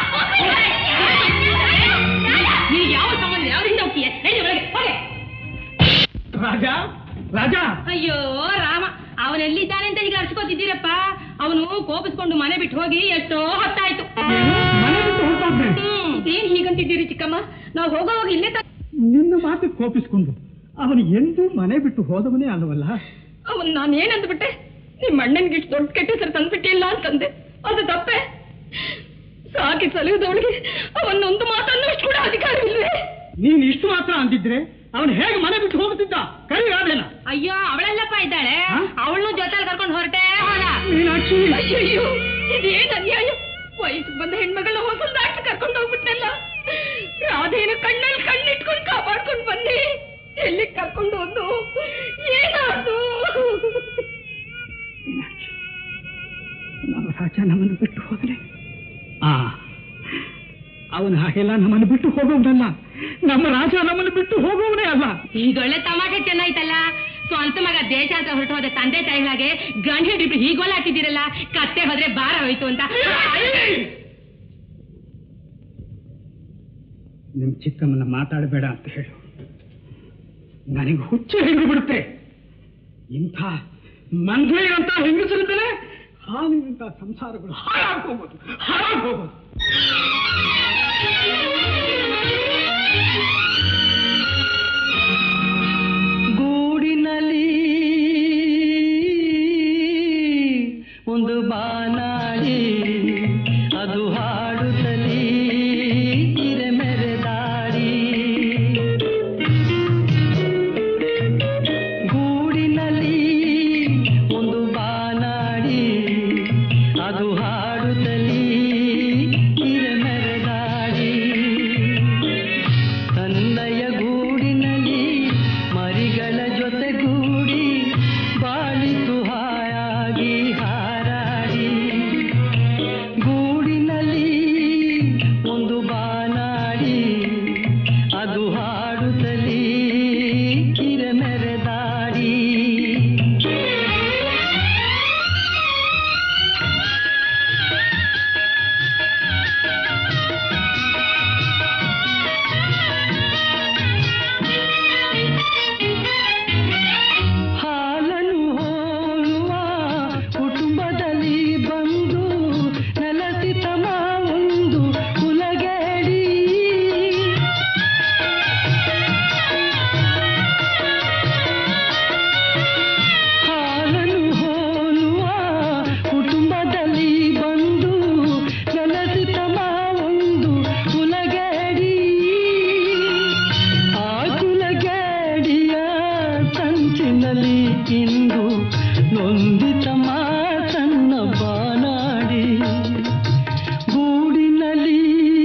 ಅಣ್ಣ. ನೀ ಯಾವ ಸಂಬಂಧ ಯಾವ್ದಿಂದ ಹೋಗ್ತೀಯ ನಡಿ ಒಳಗೆ ಹೋಗೆ ರಾಜ ರಾಜ ಅಯ್ಯೋ ರಾಮ ಅವನೆಲ್ಲಿದ್ದಾನೆ ಅಂತ ಈಗ ಅರ್ಸ್ಕೊತಿದ್ದೀರಪ್ಪ ಅವನು ಕೋಪಿಸ್ಕೊಂಡು ಮನೆ ಬಿಟ್ಟು ಹೋಗಿ ಎಷ್ಟೋ ಹೊತ್ತಾಯ್ತು ಮನೆ ಬಿಟ್ಟು ಹೊರಟೋಗ್ರೆ ಹ್ಮ್ ಏನ್ ಹೀಗಂತಿದ್ದೀರಿ ಚಿಕ್ಕಮ್ಮ ನಾವು ಹೋಗೋವಾಗ ಇಲ್ಲೇ ತ ನಿನ್ನ ಮಾತು ಕೋಪಿಸ್ಕೊಂಡು ಅವನು ಎಂದೂ ಮನೆ ಬಿಟ್ಟು ಹೋದವನೇ ಅಲ್ಲವಲ್ಲ ಅವನ್ ನಾನು ಏನಂದ್ಬಿಟ್ಟೆ ನಿಮ್ಮ ಅಣ್ಣನ್ಗೆ ಇಷ್ಟು ದೊಡ್ಡ ಕೆಟ್ಟ ಹೆಸರು ತಂದ್ಬಿಟ್ಟಿಲ್ಲ ಅಂತಂದೆ ಅದು ತಪ್ಪೆ ಸಾಕಿ ಸಲುವುದವಳಿಗೆ ಅವನೊಂದು ಮಾತನ್ನಷ್ಟು ಕೂಡ ಅಧಿಕಾರವಿಲ್ವೇ ನೀನ್ ಇಷ್ಟು ಮಾತ್ರ ಅಂದಿದ್ರೆ ಅವನು ಹೇಗೆ ಮನೆ ಬಿಟ್ಟು ಹೋಗುತ್ತಿದ್ದ ಕರಿ ರಾಧೇನ ಅಯ್ಯೋ ಅವಳೆಲ್ಲಪ್ಪ ಇದ್ದಾಳೆ ಹಾ? ಅವಳನ್ನು ಜೊತೆಲಿ ಕರ್ಕೊಂಡು ಹೊರಟೆ ಹೋದ ಮೀನಾಕ್ಷಿ ಅಯ್ಯಯ್ಯೋ ಇದೇನ್ ಅನ್ಯಾಯ ವಯಸ್ಸಿಗೆ ಬಂದ ಹೆಣ್ಮಗಳನ್ನ ಹೊಸಲ್ ದಾಟಿ ಕರ್ಕೊಂಡು ಹೋಗ್ಬಿಟ್ನಲ್ಲ ರಾಧೇನ ಕಣ್ಣಲ್ಲಿ ಕಣ್ಣಿಟ್ಕೊಂಡು ಕಾಪಾಡ್ಕೊಂಡು ಬಂದೆ ಎಲ್ಲಿ ಕರ್ಕೊಂಡು ಹೋದ್ದು ಏನಾದ್ರು ಮೀನಾಕ್ಷಿ ನಮ್ಮ ರಾಜ ನಮ್ಮನ್ನು ಬಿಟ್ಟು ಹೋದರೆ ಆ ಅವನು ಹಾಗೆಲ್ಲ ನಮ್ಮನ್ನು ಬಿಟ್ಟು ಹೋಗೋವನಲ್ಲ ನಮ್ಮ ರಾಜ ನಮ್ಮನ್ನು ಬಿಟ್ಟು ಹೋಗೋವನೇ ಅಲ್ಲ ಇದೊಳ್ಳೆ ತಮಾಷೆ ಚೆನ್ನಾಯ್ತಲ್ಲ ಸ್ವಂತ ಮಗ ದೇಶ ಅಂತ ಹೊರಟು ಹೋದ ತಂದೆ ತಾಯಿಗಳಾಗೆ ಗಂಡ ಹಿಡಿಬಿಟ್ಟು ಹೀಗೋಲ ಹಾಕಿದ್ದೀರಲ್ಲ ಕತ್ತೆ ಹೋದ್ರೆ ಭಾರ ಹೋಯ್ತು ಅಂತ ನಿಮ್ ಚಿಕ್ಕಮ್ಮನ ಮಾತಾಡಬೇಡ ಅಂತ ಹೇಳು ನನಗೆ ಹುಚ್ಚು ಹಿಡಿದು ಬಿಡುತ್ತೆ ಇಂಥ ಮಂದ್ರೆಯಂತ ಹೆಂಗಸರಿದ್ದರೆ ಹಾವಿನಂತ ಸಂಸಾರಗಳು ಹಾಳಾಗೋಗ್ಬೋದು ಹಾಳಾಗೋಗ್ಬೋದು ಗೂಡಿನಲ್ಲಿ ಒಂದು ಬಾನಾಡಿ ಅದು ಹಾಡುತ್ತಲೀ ಇರೆ ಮೆರೆದಾಡಿ ಗೂಡಿನಲ್ಲಿ ಒಂದು ಬಾನಾಡಿ ಅದು ಹಾಡುತ್ತಲೀ ಇರೆ ಮೆರೆದಾಡಿ ತನ್ನಯ ಗೂಡಿನಲ್ಲಿ ಮರಿಗಳ ಜೊತೆಗೂಡಿ ಬಾಳಿತು ಹಾಯಾಗಿ ಹಾರಾಡಿ ಗೂಡಿನಲ್ಲಿ ಒಂದು ಬಾನಾಡಿ ಅದು ಹಾಡುತ್ತಲೀ ಕಿರೆ ಮೆರೆದಾಡಿ ಹಾಲನು ಹೋಲುವ ಕುಟುಂಬದಲ್ಲಿ ಬಂದು ನೆಲಸಿತ ಒಂದು ಕುಲಗೇಡಿ ಹಾಲನು ಹೋಲುವ ಕುಟುಂಬದಲ್ಲಿ ಬಂದು ನೆಲಸಿತ ಒಂದು ಕುಲಗೇಡಿ ಆ ಕುಲಗೇಡಿಯ ಸಂಚಿನಲ್ಲಿ ಇಂದು ನೊಂದಿತ ಮಾತನ್ನ ಬಾನಾಡಿ ಗೂಡಿನಲ್ಲಿ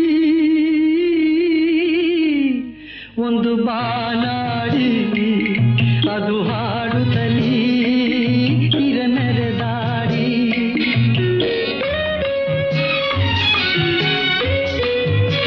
ಒಂದು ಬಾನಾಡಿ ಅದು ಹಾಡುತ್ತಲೀ ಇರೆ ಮೆರೆದಾಡಿ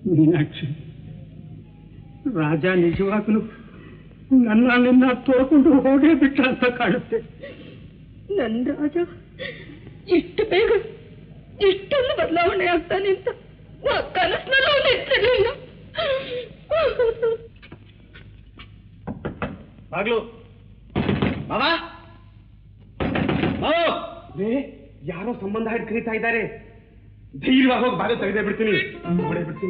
ಮೀನಾಕ್ಷಿ ರಾಜ ನಿಜವಾಗ್ಲೂ ನನ್ನ ನಿನ್ನ ತೋರ್ಕೊಂಡು ಹೋಗೇ ಬಿಟ್ಟ ಅಂತ ಕಾಣುತ್ತೆ ನನ್ ರಾಜ ಇಷ್ಟು ಬೇಗ ಇಷ್ಟೊಂದು ಬದಲಾವಣೆ ಆಗ್ತಾನೆ ಅಂತ ನಾ ಕನಸಿನಲ್ಲೂ ನೆನ್ಸಿರ್ಲಿಲ್ಲ ಬಾಗ್ಲು ಬಾಬಾ ಬಾಬು ಯಾರೋ ಸಂಬಂಧ ಹಿಡ್ ಕರೀತಾ ಇದ್ದಾರೆ ಧೈರ್ಯವಾಗಿ ಹೋಗಿ ಬಾಗ ತೆಗೆದೇ ಬಿಡ್ತೀನಿ ನೋಡೇ ಬಿಡ್ತೀನಿ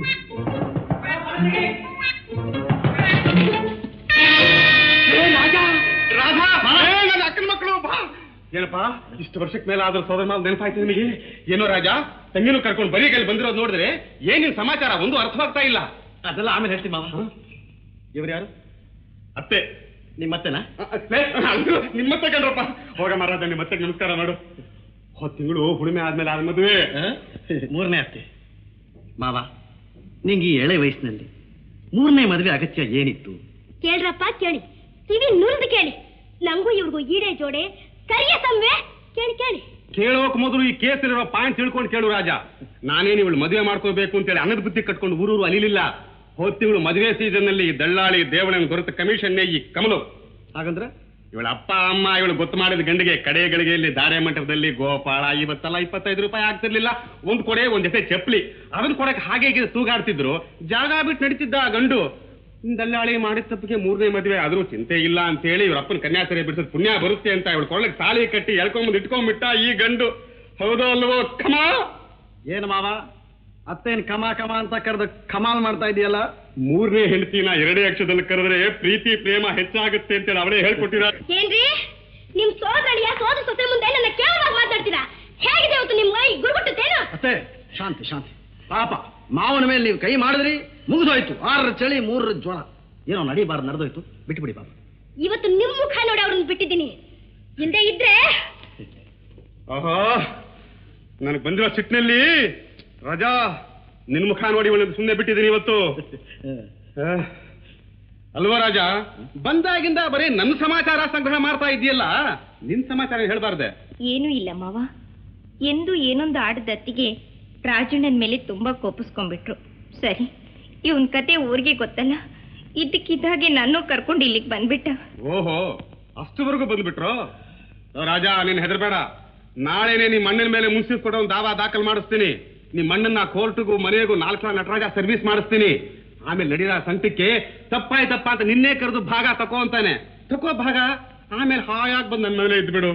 ಏ, ರಾಜ! ರಾಧಾ! ಏ, ನನ್ನ ಅಕ್ಕನ ಮಕ್ಕಳು ಬಾ ಏನಪ್ಪ ಇಷ್ಟು ವರ್ಷಕ್ಕೆ ಮೇಲೆ ಆದ್ರೂ ಸೋದರ ಮಾಲ್ ನೆನಪಾಯ್ತು ನಿಮಗೆ ಏನೋ ರಾಜ ತಂಗಿನೂ ಕರ್ಕೊಂಡು ಬರೀ ಕೈಲಿ ಬಂದಿರೋದು ನೋಡಿದ್ರೆ ಏನಿನ್ ಸಮಾಚಾರ ಒಂದು ಅರ್ಥವಾಗ್ತಾ ಇಲ್ಲ ಅದೆಲ್ಲ ಆಮೇಲೆ ಹೇಳ್ತೀನಿ ಮಾವ ಇವ್ರು ಯಾರು ಅತ್ತೆ ನಿಮ್ಮತ್ತೆನಾ ನಿಮ್ಮತ್ತೆ ಕಣ್ರಪ್ಪ ಹೋಗ ಮಹಾರಾಜ ನಿಮ್ಮತ್ತೆ ನಮಸ್ಕಾರ ಮಾಡು ಹೋದ್ ತಿಂಗಳು ಹುಣ್ಣಿಮೆ ಆದ್ಮೇಲೆ ಆದ ಮದುವೆ ಮೂರನೇ ಅತ್ತೆ ಮಾವ ನಿಂಗೆ ಈ ಎಳೆ ವಯಸ್ಸಿನಲ್ಲಿ ಮೂರನೇ ಮದುವೆ ಅಗತ್ಯ ಏನಿತ್ತು ಕೇಳ್ರಪ್ಪ ಕೇಳಿ ಕಿವಿ ನುರಿದು ಕೇಳಿ ನಂಗೂ ಇವ್ರಿಗೂ ಈಡೆ ಜೋಡೆ ಸರಿಯ ಸಂವೆ ಕೇಳಿ ಕೇಳಿ ಕೇಳೋಕ್ ಮೊದಲು ಈ ಕೇಸಲ್ಲಿರೋ ಪಾಯಿಂಟ್ ತಿಳ್ಕೊಂಡು ಕೇಳು ರಾಜ ನಾನೇನು ಇವಳು ಮದುವೆ ಮಾಡ್ಕೋಬೇಕು ಅಂತೇಳಿ ಅನ್ನದ ಬುದ್ಧಿ ಕಟ್ಕೊಂಡು ಊರೂರು ಅಲಿಲಿಲ್ಲ ಹೋದ್ ತಿಂಗಳು ಮದುವೆ ಸೀಸನ್ ನಲ್ಲಿ ಈ ದಳ್ಳಾಳಿ ದೇವಳನ ದೊರೆತ ಕಮಿಷನ್ನೇ ಈ ಕಮಲು ಹಾಗಂದ್ರೆ ಇವಳ ಅಪ್ಪ ಅಮ್ಮ ಇವಳು ಗೊತ್ತು ಮಾಡಿದ ಗಂಡಿಗೆ ಕಡೆ ಗಳಿಗೆಯಲ್ಲಿ ದಾರೆ ಮಂಟಪದಲ್ಲಿ ಗೋಪಾಳ ಇವತ್ತೆಲ್ಲ ಇಪ್ಪತ್ತೈದು ರೂಪಾಯಿ ಆಗ್ತಿರ್ಲಿಲ್ಲ ಒಂದ್ ಕೊಡೆ ಒಂದ್ ಜೊತೆ ಚಪ್ಪಲಿ ಅದನ್ನ ಕೊಡಕ್ ಹಾಗೆ ಹೀಗೆ ತೂಗಾಡ್ತಿದ್ರು ಜಾಗ ಬಿಟ್ಟು ನಡೀತಿದ್ದ ಆ ಗಂಡು ದಲ್ಲಾಳಿ ಮಾಡಿದ ತಪ್ಪಿಗೆ ಮೂರನೇ ಮದುವೆ ಆದ್ರೂ ಚಿಂತೆ ಇಲ್ಲ ಅಂತ ಹೇಳಿ ಇವ್ರ ಅಪ್ಪನ ಕನ್ಯಾಸರಿ ಬಿಡಿಸೋದು ಪುಣ್ಯ ಬರುತ್ತೆ ಅಂತ ಇವಳು ಕೊಳ್ಳಕ್ಕೆ ತಾಳಿ ಕಟ್ಟಿ ಎಳ್ಕೊಂಬಂದು ಇಟ್ಕೊಂಡ್ಬಿಟ್ಟ ಈ ಗಂಡು ಹೌದೋ ಅಲ್ವೋ ಕಮ ಏನು ಮಾವ ಅತ್ತೇನ್ ಕಮ ಕಮ ಅಂತ ಕರೆದು ಕಮಾಲ್ ಮಾಡ್ತಾ ಇದೆಯಲ್ಲ ಮೂರನೇ ಹೆಂಡತಿನ ಎರಡೇ ಅಕ್ಷರದಲ್ಲಿ ಕರೆದ್ರೆ ಪ್ರೀತಿ ಪ್ರೇಮ ಹೆಚ್ಚಾಗುತ್ತೆ ಅಂತೇಳಿ ಅವಳೇ ಹೇಳ್ಕೊಟ್ಟಿರ ಏನ್ರಿ ನಿಮ್ ಸೋದರಳಿಯ ಸೋದ ಸೊಸೆ ಮುಂದೆ ನನ್ನ ಕೇವಲವಾಗಿ ಮಾತಾಡ್ತೀರಾ ಹೇಗಿದೆ ಇವತ್ತು ನಿಮ್ ಮೈ ಗುರುಗುಟ್ಟುತ್ತೇನು ಅತ್ತೆ ಶಾಂತಿ ಶಾಂತಿ ಪಾಪ ಮಾವನ ಮೇಲೆ ನೀವು ಕೈ ಮಾಡಿದ್ರಿ ಮುಗಿದೋಯ್ತು ಆರರ ಚಳಿ ಮೂರರ ಜ್ವರ ಏನೋ ನಡಿಬಾರ್ದು ನಡೆದೋಯ್ತು ಬಿಟ್ಬಿಡಿ ಪಾಪ ಇವತ್ತು ನಿಮ್ ಮುಖ ನೋಡಿ ಅವ್ರನ್ನ ಬಿಟ್ಟಿದ್ದೀನಿ ಹಿಂದೆ ಇದ್ರೆ ಓಹೋ ನನಗೆ ಬಂದಿರೋ ಸಿಟ್ಟಿನಲ್ಲಿ ರಾಜಾ ನಿನ್ ಮುಖ ನೋಡಿ ಇವಳನ್ನ ಸುಮ್ಮನೆ ಬಿಟ್ಟಿದ್ದೀನಿ ಇವತ್ತು ಆ, ಅಲ್ವಾ ರಾಜ ಬಂದಾಗಿಂದ ಬರೀ ನನ್ನ ಸಮಾಚಾರ ಸಂಗ್ರಹ ಮಾಡ್ತಾ ಇದೆಯಲ್ಲ ನಿನ್ ಸಮಾಚಾರ ಹೇಳ್ಬಾರ್ದೆ ಏನೂ ಇಲ್ಲ ಮಾವ ಎಂದು ಏನೊಂದು ಆಡದ ಅತ್ತಿಗೆ ರಾಜಣ್ಣನ ಮೇಲೆ ತುಂಬಾ ಕೋಪಿಸ್ಕೊಂಡ್ಬಿಟ್ರು ಸರಿ ಇವನ್ ಕತೆ ಊರಿಗೆ ಗೊತ್ತಲ್ಲ ಇದ್ದಕ್ಕಿದ್ದಾಗೆ ನಾನು ಕರ್ಕೊಂಡು ಇಲ್ಲಿಗೆ ಬಂದ್ಬಿಟ್ಟ ಓಹೋ ಅಷ್ಟುವರೆಗೂ ಬಂದ್ಬಿಟ್ರು ಓ, ರಾಜ ನೀನ್ ಹೆದರ್ಬೇಡ ನಾಳೆನೆ ನಿಮ್ಮ ಮಣ್ಣಿನ ಮೇಲೆ ಮುನ್ಸಿಫ್ ಕೊಡೋ ಒಂದು ದಾವಾ ದಾಖಲು ಮಾಡಿಸ್ತೀನಿ ನಿಮ್ಮ ಮಣ್ಣನ್ನ ಕೋರ್ಟ್ಗೂ ಮನೆಗೂ ನಾಲ್ಕು ನಟರಾಜ ಸರ್ವಿಸ್ ಮಾಡಿಸ್ತೀನಿ ಆಮೇಲೆ ನಡೀರ ಸಂಕಟಕ್ಕೆ ತಪ್ಪಾಯ್ ತಪ್ಪ ಅಂತ ನಿನ್ನೆ ಕರೆದು ಭಾಗ ತಕೋ ಅಂತಾನೆ ತಕೋ ಭಾಗ ಆಮೇಲೆ ಹಾಯಾಗಿ ಬಂದು ನನ್ನ ಮೇಲೆ ಇದ್ಬಿಡು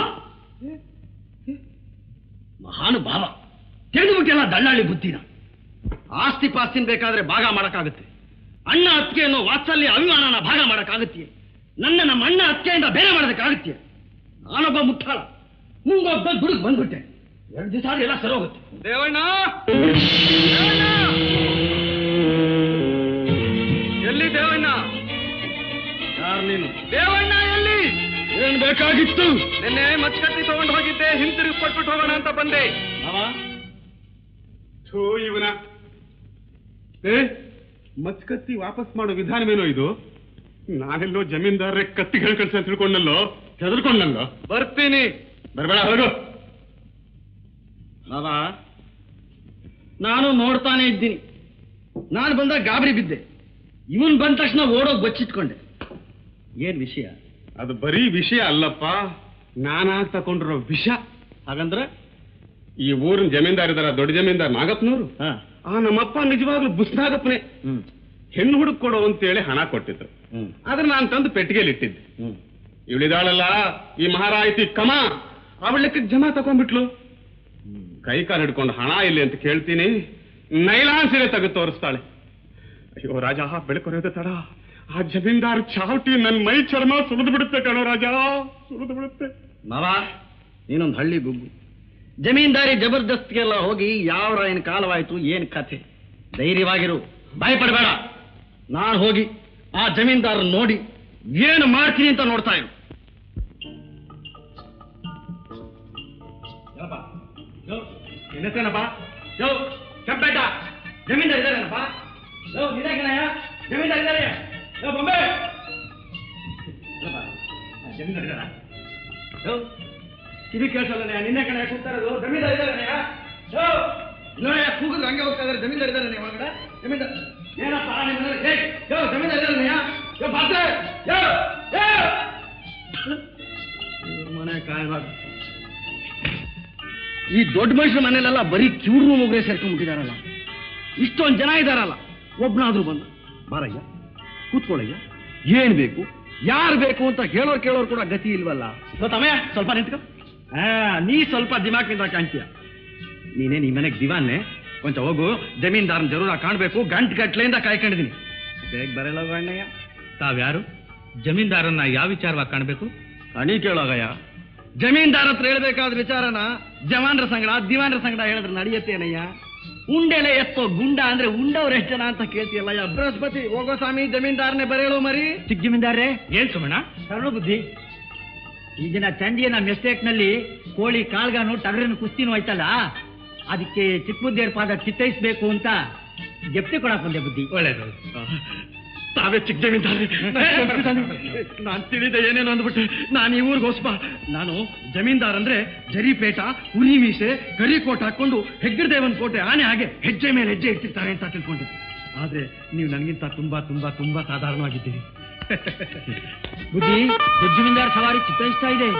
ಮಹಾನುಭಾವ ತಿಳಿದುಬಿಟ್ಟಿಲ್ಲ ದಳ್ಳಾಳಿ ಬುದ್ಧಿನ ಆಸ್ತಿ ಪಾಸ್ತಿನ ಬೇಕಾದ್ರೆ ಭಾಗ ಮಾಡಕ್ಕಾಗುತ್ತೆ ಅಣ್ಣ ಅತ್ತಿಗೆ ಅನ್ನೋ ವಾತ್ಸಲ್ಯ ಅಭಿಮಾನನ ಭಾಗ ಮಾಡಕ್ಕಾಗತ್ತೆ ನನ್ನ ನಮ್ಮ ಅಣ್ಣ ಅತ್ತಿಗೆಯಿಂದ ಬೇರೆ ಮಾಡೋದಕ್ಕಾಗತ್ತೆ ನಾನೊಬ್ಬ ಮುಟ್ಟಾಳ ಮುಂಗೊಬ್ಬ ದುಡುಗ್ ಬಂದ್ಬಿಟ್ಟೆ ಎರಡು ದಿವಸ ಎಲ್ಲ ಸರಿ ಹೋಗುತ್ತೆ ದೇವಣ್ಣ ಎಲ್ಲಿ ದೇವಣ್ಣ ಯಾರು ನೀನು ದೇವಣ್ಣ ಎಲ್ಲಿ ಏನ್ ಬೇಕಾಗಿತ್ತು ನಿನ್ನೆ ಮಚ್ಚಕತ್ತಿ ತಗೊಂಡು ಹೋಗಿದ್ದೆ ಹಿಂತಿರುಗಿ ಕೊಟ್ಬಿಟ್ಟು ಹೋಗೋಣ ಅಂತ ಬಂದೆ ಥೂ ಇವನ ಏ ಮಚ್ಚಕತ್ತಿ ವಾಪಸ್ ಮಾಡೋ ವಿಧಾನವೇನೋ ಇದು ನಾನೆಲ್ಲೋ ಜಮೀನ್ದಾರ ಕತ್ತಿ ಕಳ್ಸ ಅಂತ ತಿಳ್ಕೊಂಡಲ್ಲೋ ಹೆದರ್ಕೊಂಡಲ್ಲೋ ಬರ್ತೀನಿ ಬರ್ಬೇಡ ಹೋಗು ಬಾಬಾ ನಾನು ನೋಡ್ತಾನೆ ಇದ್ದೀನಿ ನಾನು ಬಂದಾಗ ಗಾಬರಿ ಬಿದ್ದೆ ಇವನ್ ಬಂದ ತಕ್ಷಣ ಓಡೋಗ್ ಬಚ್ಚಿಟ್ಕೊಂಡೆ ಏನ್ ವಿಷಯ ಅದು ಬರೀ ವಿಷಯ ಅಲ್ಲಪ್ಪ ನಾನಾಗ್ ತಗೊಂಡಿರೋ ವಿಷ ಹಾಗಂದ್ರೆ ಈ ಊರಿನ ಜಮೀನ್ದಾರ್ ಇದಾರ ದೊಡ್ಡ ಜಮೀನ್ದಾರ್ ನಾಗಪ್ಪನವರು ಹಾ ಆ ನಮ್ಮಪ್ಪ ನಿಜವಾಗ್ಲೂ ಬುಸ್ನಾಗಪ್ಪನೇ ಹ್ಮ್ ಹೆಣ್ಣು ಹುಡುಕ್ ಕೊಡು ಅಂತೇಳಿ ಹಣ ಕೊಟ್ಟಿದ್ರು ಹ್ಮ್ ಆದ್ರೆ ನಾನು ತಂದು ಪೆಟ್ಟಿಗೆಲಿ ಇಟ್ಟಿದ್ದೆ ಹ್ಮ್ ಇವಳಿದಾಳಲ್ಲ ಈ ಮಹಾರಾಯಿತಿ ಕಮ ಅವಳಕ್ಕೆ ಜಮಾ ತಗೊಂಡ್ಬಿಟ್ಲು ಕೈ ಕಾಲು ಹಿಡ್ಕೊಂಡು ಹಣ ಇಲ್ಲಿ ಅಂತ ಕೇಳ್ತೀನಿ ನೈಲಾನ್ ಸೀರೆ ತೆಗೆದು ತೋರಿಸ್ತಾಳೆ ಅಯ್ಯೋ ರಾಜ ಬೆಳಕೊರೆಯೋದು ತಡ ಆ ಜಮೀನ್ದಾರ್ ಚಾವಟಿ ನನ್ ಮೈ ಚರ್ಮ ಸುಲಿದು ಬಿಡುತ್ತೆ ಕಣೋ ರಾಜ ಸುಲಿದು ಬಿಡುತ್ತೆ ಮಾವ ನೀನೊಂದು ಹಳ್ಳಿ ಗುಗ್ಗು ಜಮೀನ್ದಾರಿ ಜಬರ್ದಸ್ತಿಗೆಲ್ಲ ಹೋಗಿ ಯಾವ ರಾಯನ ಕಾಲವಾಯ್ತು ಏನ್ ಕಥೆ ಧೈರ್ಯವಾಗಿರು ಭಯಪಡಬೇಡ ನಾನು ಹೋಗಿ ಆ ಜಮೀನ್ದಾರ ನೋಡಿ ಏನು ಮಾಡ್ತೀನಿ ಅಂತ ನೋಡ್ತಾ ಇರು ಏನಪ್ಪಾ ಯೋ ಕೆಂಪೇಟ ಜಮೀನ್ದಾರ್ ಇದ್ದಾರೇನಪ್ಪ ಯೋ ಇದಾಕಣಯ್ಯ ಜಮೀನ್ದಾರ್ ಇದ್ದಾರೆ ಯೋ ಬೊಂಬೆ ಇಲ್ಲಪ್ಪ, ಆ, ಜಮೀನ್ದಾರ್ ಇದ್ದಾರಾ ಯೋ ಕಿವಿ ಕೇಳಿಸಲ್ಲ ನಿನ್ನೆ ಕಣ ಕೂಗ್ತಾ ಇರೋದು ಜಮೀನ್ದಾರ್ ಇದ್ದಾರಣ್ಣಯ್ಯ ಯೋ ನೋಡಿ ಕೂಗಿದ್ರೆ ಹಂಗೆ ಹೋಗ್ತಾ ಇದಾರೆ ಜಮೀನ್ದಾರ್ ಇದ್ದಾರೆ ನೀವು ಒಳಗಡೆ ಜಮೀನ್ದಾರ್ ಏನಪ್ಪ ನಿಮ್ಮ ಏ ಯೋ ಜಮೀನ್ದಾರ್ ಇದ್ದಾರೆ ಯೋ ಬಾದ್ರೆ ಯೋ ಯೋ ಮನೆ ಕಾಯಬಾರ್ದು ಈ ದೊಡ್ಡ ಮನುಷ್ಯರ ಮನೇಲೆಲ್ಲ ಬರೀ ಕಿವ್ರು ಮುಗ್ರೆ ಸೇರ್ಕೊಂಡ್ಬಿಟ್ಟಿದಾರಲ್ಲ ಇಷ್ಟೊಂದು ಜನ ಇದಾರಲ್ಲ ಒಬ್ನಾದ್ರೂ ಬಂದು ಬಾರಯ್ಯ ಕೂತ್ಕೊಳ್ಳಯ್ಯ ಏನ್ ಬೇಕು ಯಾರು ಬೇಕು ಅಂತ ಹೇಳೋರ್ ಕೇಳೋರ್ ಕೂಡ ಗತಿ ಇಲ್ವಲ್ಲ ಗೊತ್ತಮ್ಮಯ್ಯ ಸ್ವಲ್ಪ ನಿಂತ್ಕೊ ಹಾ ನೀ ಸ್ವಲ್ಪ ದಿಮಾಕಿಂದ ಕಾಣ್ತೀಯ ನೀನೇ ಈ ಮನೆಗೆ ದಿವಾನೆ ಕೊಂಚ ಹೋಗು ಜಮೀನ್ದಾರನ ಜರೂರ ಕಾಣ್ಬೇಕು ಗಂಟ್ ಗಟ್ಲೆಯಿಂದ ಕಾಯ್ಕೊಂಡಿದ್ದೀನಿ ಬೇಗ ಬರಲ್ಲ ಅಣ್ಣಯ್ಯ ತಾವ್ಯಾರು ಜಮೀನ್ದಾರನ್ನ ಯಾವ ವಿಚಾರವಾಗಿ ಕಾಣಬೇಕು ಕಣಿ ಕೇಳೋಗಯ್ಯ ಜಮೀನ್ದಾರ ಹತ್ರ ಹೇಳ್ಬೇಕಾದ ವಿಚಾರನ ಜವಾನ್ರ ಸಂಗಡ ದಿವಾನ್ರ ಸಂಗಡ ಹೇಳಿದ್ರೆ ನಡೆಯತ್ತೇನಯ್ಯ ಉಂಡೆಲೆ ಎತ್ತೋ ಗುಂಡ ಅಂದ್ರೆ ಉಂಡವ್ರ ಎಷ್ಟು ಜನ ಅಂತ ಕೇಳ್ತೀಯಲ್ಲಯ್ಯ ಬೃಹಸ್ಪತಿ ಹೋಗೋ ಸ್ವಾಮಿ ಜಮೀನ್ದಾರನೇ ಬರೇಳು ಮರಿ ಚಿಕ್ಕ ಜಮೀನ್ದಾರೇ ಏನ್ ಸುಮಣ ಕರ್ಣ ಬುದ್ಧಿ ಈ ದಿನ ಚಂದಿಯನ ಮಿಸ್ಟೇಕ್ ನಲ್ಲಿ ಕೋಳಿ ಕಾಳ್ಗಾನು ಟಗರಿನ ಕುಸ್ತಿನೂ ಆಯ್ತಲ್ಲ ಅದಕ್ಕೆ ಚಿಕ್ಕ ಬುದ್ಧಿಯರ ಪಾದ ಚಿತ್ತೈಸ್ಬೇಕು ಅಂತ ಜಪ್ತಿ ಕೊಡಕ್ ಬಂದೆ ಬುದ್ಧಿ ಒಳ್ಳೇದು ತಾವೇ ಚಿಕ್ಕ ಜಮೀನ್ದಾರ ನಾನ್ ತಿಳಿದೆ ಏನೇನು ಅಂದ್ಬಿಟ್ಟೆ ನಾನು ಈ ಊರಿಗೆ ಹೊಸ್ಪ ನಾನು ಜಮೀನ್ದಾರ್ ಅಂದ್ರೆ ಜರಿಪೇಟ ಉರಿ ಮೀಸೆ ಕರಿ ಕೋಟ್ ಹಾಕೊಂಡು ಹೆಗ್ಗಡದೇವನ್ ಕೋಟೆ ಆನೆ ಹಾಗೆ ಹೆಜ್ಜೆ ಮೇಲೆ ಹೆಜ್ಜೆ ಇಟ್ಟಿರ್ತಾರೆ ಅಂತ ತಿಳ್ಕೊಂಡಿದ್ದೆ ಆದ್ರೆ ನೀವು ನನಗಿಂತ ತುಂಬಾ ತುಂಬಾ ತುಂಬಾ ಸಾಧಾರಣವಾಗಿದ್ದೀರಿ ಬುದ್ಧಿ ದೊಡ್ಡ ಜಮೀನ್ದಾರ್ ಸವಾರಿ ಚಿತ್ತೈಸ್ತಾ ಇದೆ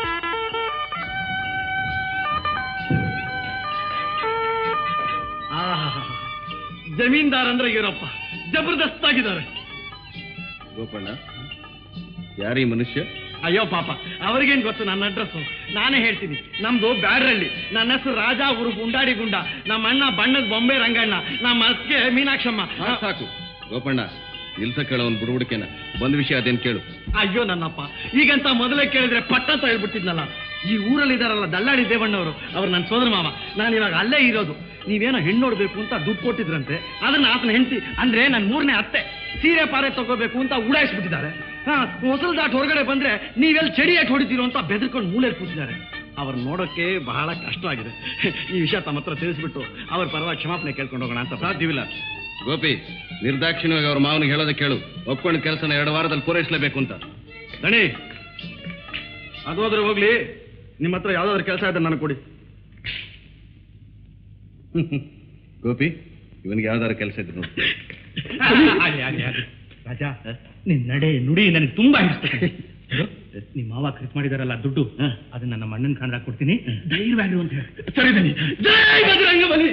ಆಹಾ ಜಮೀನ್ದಾರ್ ಅಂದ್ರೆ ಇವರಪ್ಪ ಜಬರ್ದಸ್ತ್ ಆಗಿದ್ದಾರೆ ಗೋಪಣ್ಣ ಯಾರೀ ಮನುಷ್ಯ ಅಯ್ಯೋ ಪಾಪ ಅವ್ರಿಗೇನ್ ಗೊತ್ತು ನನ್ನ ಅಡ್ರೆಸ್ ನಾನೇ ಹೇಳ್ತೀನಿ ನಮ್ದು ಬ್ಯಾಡ್ರಳ್ಳಿ ನನ್ನ ಹೆಸರು ರಾಜ ಉರುಫ್ ಉಂಡಾಡಿ ಗುಂಡ ನಮ್ಮ ಅಣ್ಣ ಬಣ್ಣದ ಬೊಂಬೆ ರಂಗಣ್ಣ ನಮ್ಮ ಅಕ್ಕೆ ಮೀನಾಕ್ಷಮ್ಮ ಸಾಕ್ ಸಾಕು ಗೋಪಣ್ಣ ನಿಲ್ಸ ಕೇಳವನ್ ಬುಡುಬುಡಿಕೆನ ಬಂದ ವಿಷಯ ಅದೇನ್ ಕೇಳು ಅಯ್ಯೋ ನನ್ನಪ್ಪ ಈಗಂತ ಮೊದಲೇ ಕೇಳಿದ್ರೆ ಪಟ್ಟ ಅಂತ ಹೇಳ್ಬಿಟ್ಟಿದ್ನಲ್ಲ ಈ ಊರಲ್ಲಿ ಇದಾರಲ್ಲ ದಲ್ಲಾಳಿ ದೇವಣ್ಣವರು ಅವ್ರು ನನ್ನ ಸೋದರ ಮಾವ ನಾನು ಇವಾಗ ಅಲ್ಲೇ ಇರೋದು ನೀವೇನೋ ಹೆಣ್ಣು ನೋಡ್ಬೇಕು ಅಂತ ದುಡ್ಡು ಕೊಟ್ಟಿದ್ರಂತೆ ಅದನ್ನ ಆತನ ಹೆಂಡತಿ ಅಂದ್ರೆ ನನ್ನ ಮೂರನೇ ಅತ್ತೆ ಸೀರೆ ಪಾರೆ ತಗೋಬೇಕು ಅಂತ ಉಡಾಯಿಸ್ಬಿಟ್ಟಿದ್ದಾರೆ ಹಾ ಹೊಸಲು ದಾಟ್ ಹೊರಗಡೆ ಬಂದ್ರೆ ನೀವೆಲ್ಲಿ ಚಡಿ ಯಾಕೆ ಹೊಡಿತೀರೋ ಅಂತ ಬೆದರ್ಕೊಂಡು ಮೂಲೆಯಲ್ಲಿ ಕೂತಿದ್ದಾರೆ ಅವ್ರು ನೋಡೋಕೆ ಬಹಳ ಕಷ್ಟವಾಗಿದೆ ಈ ವಿಷಯ ತಮ್ಮ ಹತ್ರ ತಿಳಿಸ್ಬಿಟ್ಟು ಅವ್ರ ಪರವಾಗಿ ಕ್ಷಮಾಪಣೆ ಕೇಳ್ಕೊಂಡು ಹೋಗೋಣ ಅಂತ ಸಾಧ್ಯವಿಲ್ಲ ಗೋಪಿ ನಿರ್ದಾಕ್ಷಿಣ್ಯವಾಗಿ ಅವ್ರ ಮಾವನಿಗೆ ಹೇಳೋದಕ್ಕೆ ಕೇಳು ಒಪ್ಕೊಂಡ ಕೆಲಸನ ಎರಡು ವಾರದಲ್ಲಿ ಪೂರೈಸಲೇಬೇಕು ಅಂತ ದಣಿ ಅದೋದ್ರೆ ಹೋಗ್ಲಿ ನಿಮ್ಮ ಹತ್ರ ಯಾವ್ದಾದ್ರು ಕೆಲಸ ಇದ್ರೆ ನನಗೆ ಕೊಡಿ ಗೋಪಿ ಇವನಿಗೆ ಯಾವ್ದಾದ್ರು ಕೆಲಸ ಇದ್ರು ನೋಡು. ಆಗ್ಲಿ, ಆಗ್ಲಿ, ಆಗ್ಲಿ. ರಾಜ ನಿನ್ ನಡೆ ನುಡಿ ನನಗೆ ತುಂಬಾ ಹಿಡಿಸ್ತದೆ ನಿಮ್ಮ ಮಾವ ಖರ್ಚು ಮಾಡಿದಾರಲ್ಲ ದುಡ್ಡು ಅದನ್ನ ನಮ್ಮ ಅಣ್ಣನ ಕಾಣ್ದಾಗ ಕೊಡ್ತೀನಿ ಧೈರ್ಯವಾಗಿ ಅಂತ ಹೇಳಿ ಸರಿ ದಣಿ ಜೈ ಬಜರಂಗ ಬಲಿ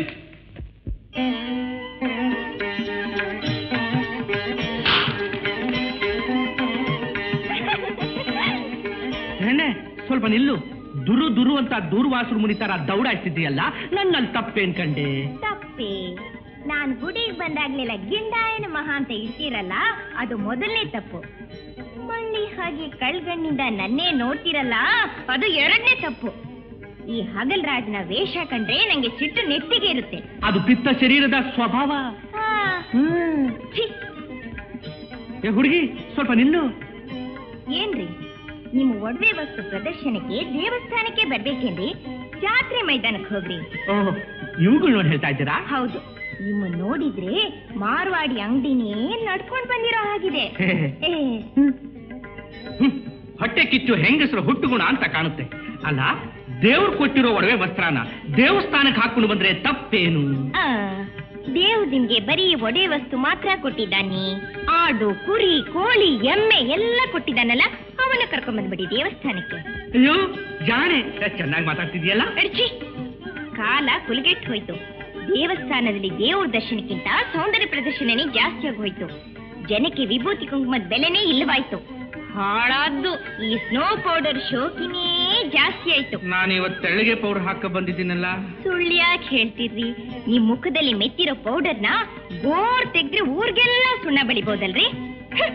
ಹೆಣ್ಣೆ ಸ್ವಲ್ಪ ನಿಲ್ಲು ದುರು ದುರು ಅಂತ ದೂರ್ವಾಸರು ಮುನಿತಾರ ದೌಡಾಯಿಸ್ತಿದ್ದೀಯಲ್ಲ ನನ್ನಲ್ಲಿ ತಪ್ಪೇನ್ ಕಂಡೆ ತಪ್ಪೆ ನಾನ್ ಗುಡಿಗೆ ಬಂದಾಗ್ಲೆಲ್ಲ ಗಿಂಡಾಯನ ಮಹಾ ಅಂತ ಇರ್ತೀರಲ್ಲ ಅದು ಮೊದಲನೇ ತಪ್ಪು ಮಳ್ಳಿ ಹಾಗೆ ಕಳ್ಗಣ್ಣಿಂದ ನನ್ನೇ ನೋಡ್ತಿರಲ್ಲ ಅದು ಎರಡನೇ ತಪ್ಪು ಈ ಹಗಲ್ ರಾಜನ ವೇಷ ಕಂಡ್ರೆ ನಂಗೆ ಸಿಟ್ಟು ನೆತ್ತಿಗೆ ಇರುತ್ತೆ ಅದು ಪಿತ್ತ ಶರೀರದ ಸ್ವಭಾವ ಆ, ಛೀ, ಏ ಹುಡುಗಿ ಸ್ವಲ್ಪ ನಿಲ್ಲು ಏನ್ರಿ ನಿಮ್ಮ ಒಡವೆ ವಸ್ತು ಪ್ರದರ್ಶನಕ್ಕೆ ದೇವಸ್ಥಾನಕ್ಕೆ ಬರ್ಬೇಕೇನ್ರಿ ಜಾತ್ರೆ ಮೈದಾನಕ್ಕೆ ಹೋಗ್ರಿ ಓಹ್ ಇವುಗಳು ನೋಡಿ ಹೇಳ್ತಾ ಇದ್ದೀರಾ ಹೌದು ನಿಮ್ಮ ನೋಡಿದ್ರೆ ಮಾರ್ವಾಡಿ ಅಂಗಡಿನೇ ನಡ್ಕೊಂಡ್ ಬಂದಿರೋ ಹಾಗಿದೆ ಏ, ಹ್ಮ್. ಹೊಟ್ಟೆ ಕಿಚ್ಚು ಹೆಂಗಸರು ಹುಟ್ಟುಗುಣ ಅಂತ ಕಾಣುತ್ತೆ ಅಲ್ಲ ದೇವ್ರು ಕೊಟ್ಟಿರೋ ಒಡವೆ ವಸ್ತ್ರನ ದೇವಸ್ಥಾನಕ್ಕೆ ಹಾಕೊಂಡು ಬಂದ್ರೆ ತಪ್ಪೇನು ಆ, ದೇವ್ ನಿಮ್ಗೆ ಬರೀ ಒಡೆ ವಸ್ತು ಮಾತ್ರ ಕೊಟ್ಟಿದ್ದಾನೆ ಆಡು ಕುರಿ ಕೋಳಿ ಎಮ್ಮೆ ಎಲ್ಲ ಕೊಟ್ಟಿದ್ದಾನಲ್ಲ ಅವನ್ನ ಕರ್ಕೊಂಡ್ ಬಂದ್ಬಿಡಿ ದೇವಸ್ಥಾನಕ್ಕೆ ಅಯ್ಯೋ ಜಾಣೆ ಎಷ್ಟ್ ಚೆನ್ನಾಗಿ ಮಾತಾಡ್ತಿದ್ಯಲ್ಲ ಅಡ್ಚಿ ಕಾಲ ಕುಲಗೆಟ್ಟು ಹೋಯ್ತು ದೇವಸ್ಥಾನದಲ್ಲಿ ದೇವ್ರ ದರ್ಶನಕ್ಕಿಂತ ಸೌಂದರ್ಯ ಪ್ರದರ್ಶನನೇ ಜಾಸ್ತಿ ಆಗೋಯ್ತು ಜನಕ್ಕೆ ವಿಭೂತಿ ಕುಂಕುಮದ ಬೆಲೆನೇ ಇಲ್ಲವಾಯ್ತು ಹಾಳಾದ್ದು ಈ ಸ್ನೋ ಪೌಡರ್ ಶೋಕಿನೇ ಜಾಸ್ತಿ ಆಯ್ತು ನಾನು ಇವತ್ತು ತೆಳ್ಳಗೆ ಪೌಡರ್ ಹಾಕ ಬಂದಿದ್ದೀನಲ್ಲ ಸುಳ್ಳ್ಯಾಕ್ ಹೇಳ್ತಿರ್ರಿ ನಿಮ್ ಮುಖದಲ್ಲಿ ಮೆತ್ತಿರೋ ಪೌಡರ್ನ ಗೋರ್ ತೆಗ್ದ್ರೆ ಊರ್ಗೆಲ್ಲ ಸುಣ್ಣ ಬಳಿಬೋದಲ್ರಿ ಹ್ಮ್.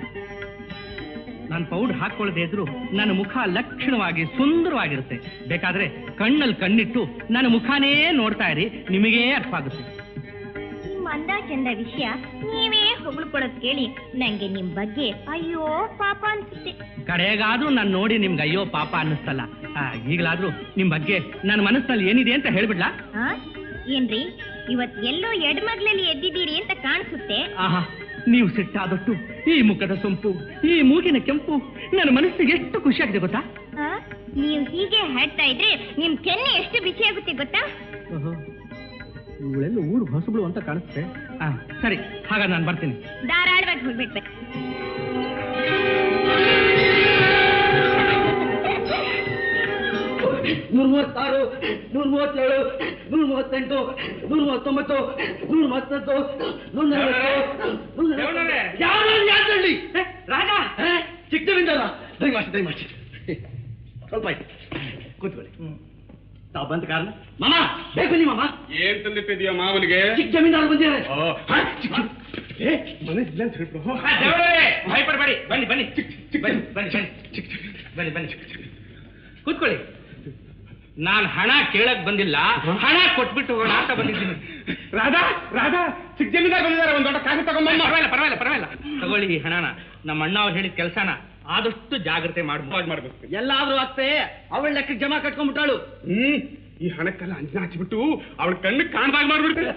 ನಾನು ಪೌಡರ್ ಹಾಕೊಳ್ಳದೆ ಇದ್ರು ನನ್ನ ಮುಖ ಲಕ್ಷಣವಾಗಿ ಸುಂದರವಾಗಿರುತ್ತೆ ಬೇಕಾದ್ರೆ ಕಣ್ಣಲ್ಲಿ ಕಣ್ಣಿಟ್ಟು ನನ್ನ ಮುಖಾನೇ ನೋಡ್ತಾ ಇರಿ ನಿಮಗೇ ಅರ್ಥ ಆಗುತ್ತೆ ನಿಮ್ ಅಂದ ಚಂದ ವಿಷಯ ನೀವೇ ಹೊಗಳ್ಕೊಳೋದ್ ಕೇಳಿ ನಂಗೆ ನಿಮ್ ಬಗ್ಗೆ ಅಯ್ಯೋ ಪಾಪ ಅನ್ಸುತ್ತೆ ಕಡೆಗಾದ್ರೂ ನಾನು ನೋಡಿ ನಿಮ್ಗೆ ಅಯ್ಯೋ ಪಾಪ ಅನ್ನಿಸ್ತಲ್ಲ ಆ, ಈಗಲಾದ್ರೂ ನಿಮ್ ಬಗ್ಗೆ ನನ್ನ ಮನಸ್ಸಿನಲ್ಲಿ ಏನಿದೆ ಅಂತ ಹೇಳ್ಬಿಡ್ಲಾ ಆ? ಏನ್ರಿ ಇವತ್ ಎಲ್ಲೋ ಎಡಮಗ್ಲಲ್ಲಿ ಎದ್ದಿದ್ದೀರಿ ಅಂತ ಕಾಣಿಸುತ್ತೆ ಆಹಾ ನೀವು ಸಿಟ್ಟಾದಟ್ಟು ಈ ಮುಖದ ಸೊಂಪು ಈ ಮೂಗಿನ ಕೆಂಪು ನನ್ನ ಮನಸ್ಸಿಗೆ ಎಷ್ಟು ಖುಷಿಯಾಗಿದೆ ಗೊತ್ತಾ ಆ? ನೀವ್ ಹೀಗೆ ಹಾಡ್ತಾ ಇದ್ರೆ ನಿಮ್ ಕೆನ್ನೆ ಎಷ್ಟು ಬಿಸಿ ಆಗುತ್ತೆ ಗೊತ್ತಾ ಇವಳೆಲ್ಲ ಊರು ಹೊಸಬಳು ಅಂತ ಕಾಣಿಸುತ್ತೆ ಆ, ಸರಿ ಹಾಗ ನಾನು ಬರ್ತೀನಿ ಧಾರಾಳವಾಗಿ ಹೋಗ್ಬಿಡ್ಬೇಕು ನೂರ ಮೂವತ್ತಾರು ನೂರ ಮೂವತ್ತೇಳು ನೂರ ಮೂವತ್ತೆಂಟು ನೂರ ಮೂವತ್ತೊಂಬತ್ತು ನೂರ ಮೂವತ್ತತ್ತು ನೂರ ನಲವತ್ತು ನೂರ ನಲವತ್ತು. ಯಾವ್ದ್ರಲ್ಲಿ ಯಾವ್ದ್ರಲ್ಲಿ? ಏ, ರಾಜ ಏ, ಚಿಕ್ಕದರಿಂದಲ್ಲ ದಯಮಾಡಿ ದಯಮಾಡಿ ಸ್ವಲ್ಪ ಆಯ್ತು ಕೂತ್ಕೊಳ್ಳಿ ತಾವು ಬಂದ ಕಾರಣ ಮಾಮ ಬೇಕು ನಿಮ್ಮ ಮಾಮ ಏನ್ ತಂದಿಟ್ಟಿದ್ಯಾ ಮಾವನಿಗೆ ಚಿಕ್ಕ ಜಮೀನ್ದಾರು ಬಂದಿದ್ದಾರೆ ಏ ಮನೆ ಇಲ್ಲ ಅಂತ ಹೇಳ್ಬಿಡು. ಭಯಪಡಬೇಡಿ ಬನ್ನಿ ಬನ್ನಿ ಬನ್ನಿ ಬನ್ನಿ ಬನ್ನಿ ಬನ್ನಿ ಬನ್ನಿ ಕೂತ್ಕೊಳ್ಳಿ ನಾನು ಹಣ ಕೇಳಕ್ ಬಂದಿಲ್ಲ ಹಣ ಕೊಟ್ಬಿಟ್ಟು ಹೋಗೋಣ ಅಂತ ಬಂದಿದ್ದೀನಿ ರಾಧಾ ರಾಧಾ ಚಿಕ್ಕ ಜಮೀನ್ದಾರ್ ಬಂದಿದ್ದಾರೆ ಒಂದ್ ದೊಡ್ಡ ಕಾಗದ ತಗೊಂಬಮ್ಮ ಪರವಾಗಿಲ್ಲ ಪರವಾಗಿಲ್ಲ ಪರವಾಗಿಲ್ಲ ತಗೊಳ್ಳಿ ಈ ಹಣನ ನಮ್ಮ ಅಣ್ಣ ಅವ್ರು ಹೇಳಿದ ಕೆಲಸನ ಆದಷ್ಟು ಜಾಗ್ರತೆ ಮಾಡ್ಬೋದು ಮಾಡ್ಬೇಕು ಎಲ್ಲಾದ್ರೂ ಅತ್ತೆ ಅವಳ ಲೆಕ್ಕಕ್ಕೆ ಜಮಾ ಕಟ್ಕೊಂಡ್ಬಿಟ್ಟಾಳು ಹ್ಮ್ ಈ ಹಣಕ್ಕೆಲ್ಲ ಅಂಜನ ಹಚ್ಚಿಬಿಟ್ಟು ಅವಳ ಕಣ್ಣು ಕಾಣ್ದಾಗ ಮಾಡ್ಬಿಡ್ತಾರೆ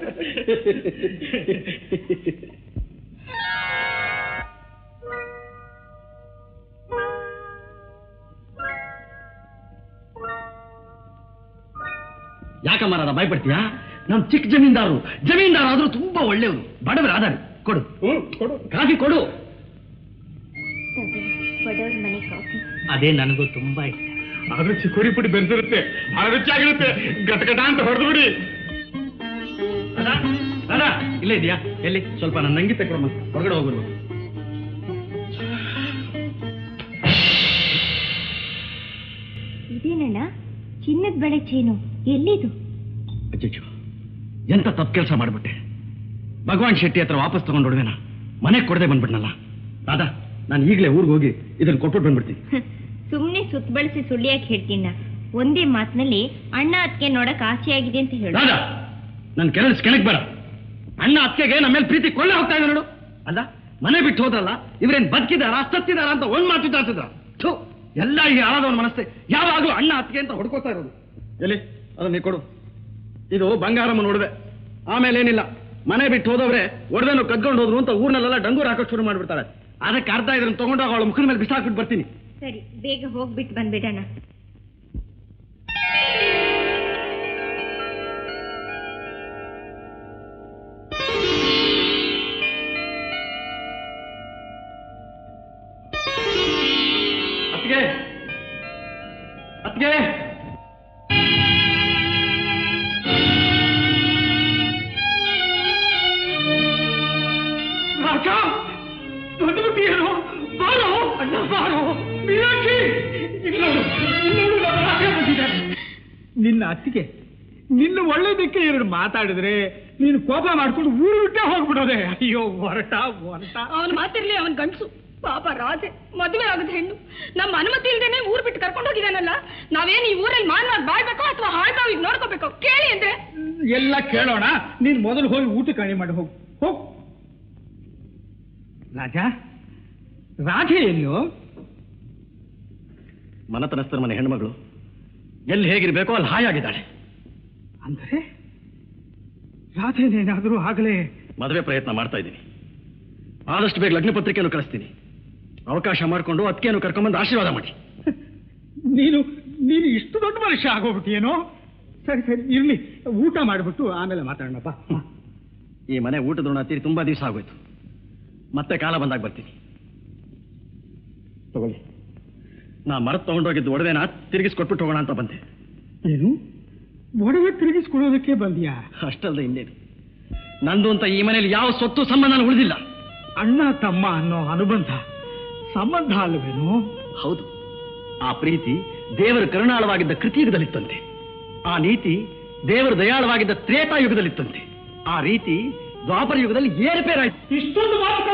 ಯಾಕಮ್ಮ ರಾಧ ಭಯಪಡ್ತೀಯಾ ನಮ್ ಚಿಕ್ಕ ಜಮೀನ್ದಾರು ಜಮೀನ್ದಾರ ಆದ್ರೂ ತುಂಬಾ ಒಳ್ಳೆಯವರು ಬಡವರ ಆಧಾರ ಕೊಡು ಕೊಡು ಕಾಫಿ ಕೊಡು ಬಡವ್ರ ಮನೆ ಕಾಫಿ ಅದೇ ನನಗೂ ತುಂಬಾ ಇಷ್ಟ ಆದ್ರೂ ಚಿಕೋರಿ ಪುಡಿ ಬೆರೆಸಿರುತ್ತೆ ಬಹಳ ರುಚಿಯಾಗಿರುತ್ತೆ ಗಟ ಗಟ ಅಂತ ಹೊಡೆದು ಬಿಡಿ ರಾಧಾ ರಾಧಾ ಇಲ್ಲೇ ಇದೆಯಾ ಎಲ್ಲಿ ಸ್ವಲ್ಪ ನನ್ನ ನಂಗಿ ತಗೊಳಮ್ಮ ಹೊರಗಡೆ ಹೋಗ್ಬರ್ಬೇಕು ಇದೇನಣ್ಣ ಚಿನ್ನದ ಬಳೆ ಚೇನು ಎಲ್ಲಿದು ಅಜ್ಜೋ ಎಂತ ತಪ್ಪು ಕೆಲಸ ಮಾಡ್ಬಿಟ್ಟೆ ಭಗವಾನ್ ಶೆಟ್ಟಿ ಹತ್ರ ವಾಪಸ್ ತಗೊಂಡು ಹೊಡ್ವೇನ ಮನೆಗೆ ಕೊಡದೆ ಬಂದ್ಬಿಟ್ನಲ್ಲ ರಾಧಾ ನಾನು ಈಗಲೇ ಊರಿಗೆ ಹೋಗಿ ಇದನ್ನ ಕೊಟ್ಬಿಟ್ಟು ಬಂದ್ಬಿಡ್ತೀನಿ ಸುಮ್ನೆ ಸುತ್ತ ಬಳಸಿ ಸುಳ್ಳಿಯಾಗಿ ಹೇಳ್ತೀನ ಒಂದೇ ಮಾತಿನಲ್ಲಿ ಅಣ್ಣ ಅದಕ್ಕೆ ನೋಡಕ್ ಆಸೆಯಾಗಿದೆ ಅಂತ ಹೇಳು ರಾಧಾ ನನ್ನ ಕೆಳಗೆ ಕೆಳಗೆ ಬೇಡ ಅಣ್ಣ ಅತ್ತೆಗೆ ನಮ್ಮ ಮೇಲೆ ಪ್ರೀತಿ ಕೊಳ್ಳೆ ಹೋಗ್ತಾ ಇದೆ ನೋಡು ಅಲ್ಲ ಮನೆ ಬಿಟ್ಟು ಹೋದ್ರಲ್ಲ ಇವ್ರೇನ್ ಬದುಕಿದಾರ ಸತ್ತಿದಾರ ಅಂತ ಒಂದ್ ಮಾತು ಮಾತಾಡ್ತಿದ್ರ ಥು ಎಲ್ಲ ಈ ಆಳದವನ ಮನಸ್ಸೆ ಯಾವಾಗಲೂ ಅಣ್ಣ ಅತ್ತಿಗೆ ಅಂತ ಹೊಡ್ಕೋತಾ ಇರೋದು ಎಲ್ಲಿ ಅದನ್ನ ನೀ ಕೊಡು ಇದು ಬಂಗಾರಮ್ಮ ನೋಡಿದೆ ಆಮೇಲೆ ಏನಿಲ್ಲ ಮನೆ ಬಿಟ್ಟು ಹೋದವ್ರೆ ಒಡವೆನು ಕದ್ಕೊಂಡು ಹೋದ್ರು ಅಂತ ಊರ್ನಲ್ಲೆಲ್ಲ ಡಂಗೂರ್ ಹಾಕೋಕ್ ಶುರು ಮಾಡ್ಬಿಡ್ತಾರೆ ಅದಕ್ಕೆ ಅರ್ಧ ಇದನ್ನ ತಗೊಂಡಾಗ ಅವಳ ಮುಖದ ಮೇಲೆ ಬಿಸಾಕ್ಬಿಟ್ಟು ಬರ್ತೀನಿ ಸರಿ ಬೇಗ ಹೋಗ್ಬಿಟ್ಟು ಬಂದ್ಬಿಡಣ ಅತ್ತಿಗೆ ಅತ್ತಿಗೆ ರಾಜ ದೊಡ್ಡ ಏನು ಬಾರೋ ಅಣ್ಣ ಬಾರೋ ಮೀನಾಕ್ಷಿ ಇನ್ನೊಂದು ಇನ್ನೊಂದು ನಮ್ಮ ರಾಜ ಬಂದಿದ್ದಾರೆ ನಿನ್ನ ಅತ್ತಿಗೆ ನಿನ್ನ ಒಳ್ಳೇದಕ್ಕೆ ಎರಡು ಮಾತಾಡಿದ್ರೆ ನೀನು ಕೋಪ ಮಾಡ್ಕೊಂಡು ಊರು ಬಿಟ್ಟೆ ಹೋಗ್ಬಿಡೋದೆ ಅಯ್ಯೋ ಹೊರಟ ಹೊರಟ ಅವನ ಮಾತಿರ್ಲಿ ಅವನ್ ಗಂಡಸು ಪಾಪ ರಾಧೆ ಮದುವೆ ಆಗದ ಹೆಣ್ಣು ನಮ್ಮ ಅನುಮತಿ ಇಲ್ದೇನೆ ಊರ್ ಬಿಟ್ಟು ಕರ್ಕೊಂಡು ಹೋಗಿದಾನಲ್ಲ ನಾವೇನ್ ಈ ಊರಲ್ಲಿ ಮಾನವಾಗಿ ಬಾಳ್ಬೇಕೋ ಅಥವಾ ಹಾಳ್ತಾವ್ ಈಗ ನೋಡ್ಕೋಬೇಕೋ ಕೇಳಿ ಅಂದ್ರೆ ಎಲ್ಲ ಕೇಳೋಣ ನೀನ್ ಮೊದಲು ಹೋಗಿ ಊಟ ಕಣಿ ಮಾಡಿ ಹೋಗು ಹೋಗ್ ರಾಜ ರಾಧೆ ಎಲ್ಲಿಯೋ ಮನತನಸ್ಥರ ಮನೆ ಹೆಣ್ಮಗಳು ಎಲ್ಲಿ ಹೇಗಿರ್ಬೇಕೋ ಅಲ್ಲಿ ಹಾಯಾಗಿದ್ದಾಳೆ ಅಂದ್ರೆ ರಾಧೆನೇನಾದ್ರೂ ಆಗಲೇ ಮದುವೆ ಪ್ರಯತ್ನ ಮಾಡ್ತಾ ಇದ್ದೀನಿ ಆದಷ್ಟು ಬೇಗ ಲಗ್ನ ಪತ್ರಿಕೆಯನ್ನು ಕಳಿಸ್ತೀನಿ ಅವಕಾಶ ಮಾಡಿಕೊಂಡು ಅದಕ್ಕೇನು ಕರ್ಕೊಂಬಂದು ಆಶೀರ್ವಾದ ಮಾಡಿ ನೀನು ನೀನು ಇಷ್ಟು ದೊಡ್ಡ ಮನುಷ್ಯ ಆಗೋಗ್ಬಿಟ್ಟಿಯೇನೋ ಸರಿ ಸರಿ ಇರ್ಲಿ ಊಟ ಮಾಡಿಬಿಟ್ಟು ಆಮೇಲೆ ಮಾತಾಡೋಣಪ್ಪ ಈ ಮನೆ ಊಟದ ಋಣ ತೀರಿ ತುಂಬಾ ದಿವಸ ಆಗೋಯ್ತು ಮತ್ತೆ ಕಾಲ ಬಂದಾಗ ಬರ್ತೀನಿ ತಗೊಳ್ಳಿ ನಾ ಮರತ್ ತಗೊಂಡೋಗಿದ್ದು ಒಡವೆನ ತಿರುಗಿಸಿ ಕೊಟ್ಬಿಟ್ಟು ಹೋಗೋಣ ಅಂತ ಬಂದೆ ಏನು ಒಡವೆ ತಿರುಗಿಸ್ಕೊಳ್ಳೋದಕ್ಕೆ ಬಂದ್ಯಾ ಅಷ್ಟಲ್ಲದೆ ಇನ್ನೇನು ನಂದು ಅಂತ ಈ ಮನೇಲಿ ಯಾವ ಸ್ವತ್ತು ಸಂಬಂಧ ಉಳಿದಿಲ್ಲ ಅಣ್ಣ ತಮ್ಮ ಅನ್ನೋ ಅನುಬಂಧ ಸಂಬಂಧ ಅಲ್ವೇನು ಹೌದು ಆ ಪ್ರೀತಿ ದೇವರ ಕರುಣಾಳವಾಗಿದ್ದ ಕೃತಿಯುಗದಲ್ಲಿತ್ತಂತೆ ಆ ನೀತಿ ದೇವರ ದಯಾಳವಾಗಿದ್ದ ತ್ರೇತಾಯುಗದಲ್ಲಿತ್ತಂತೆ ಆ ರೀತಿ ದ್ವಾಪರ ಯುಗದಲ್ಲಿ ಏರುಪೇರಾಯ್ತು ಇಷ್ಟೊಂದು ಮಾತು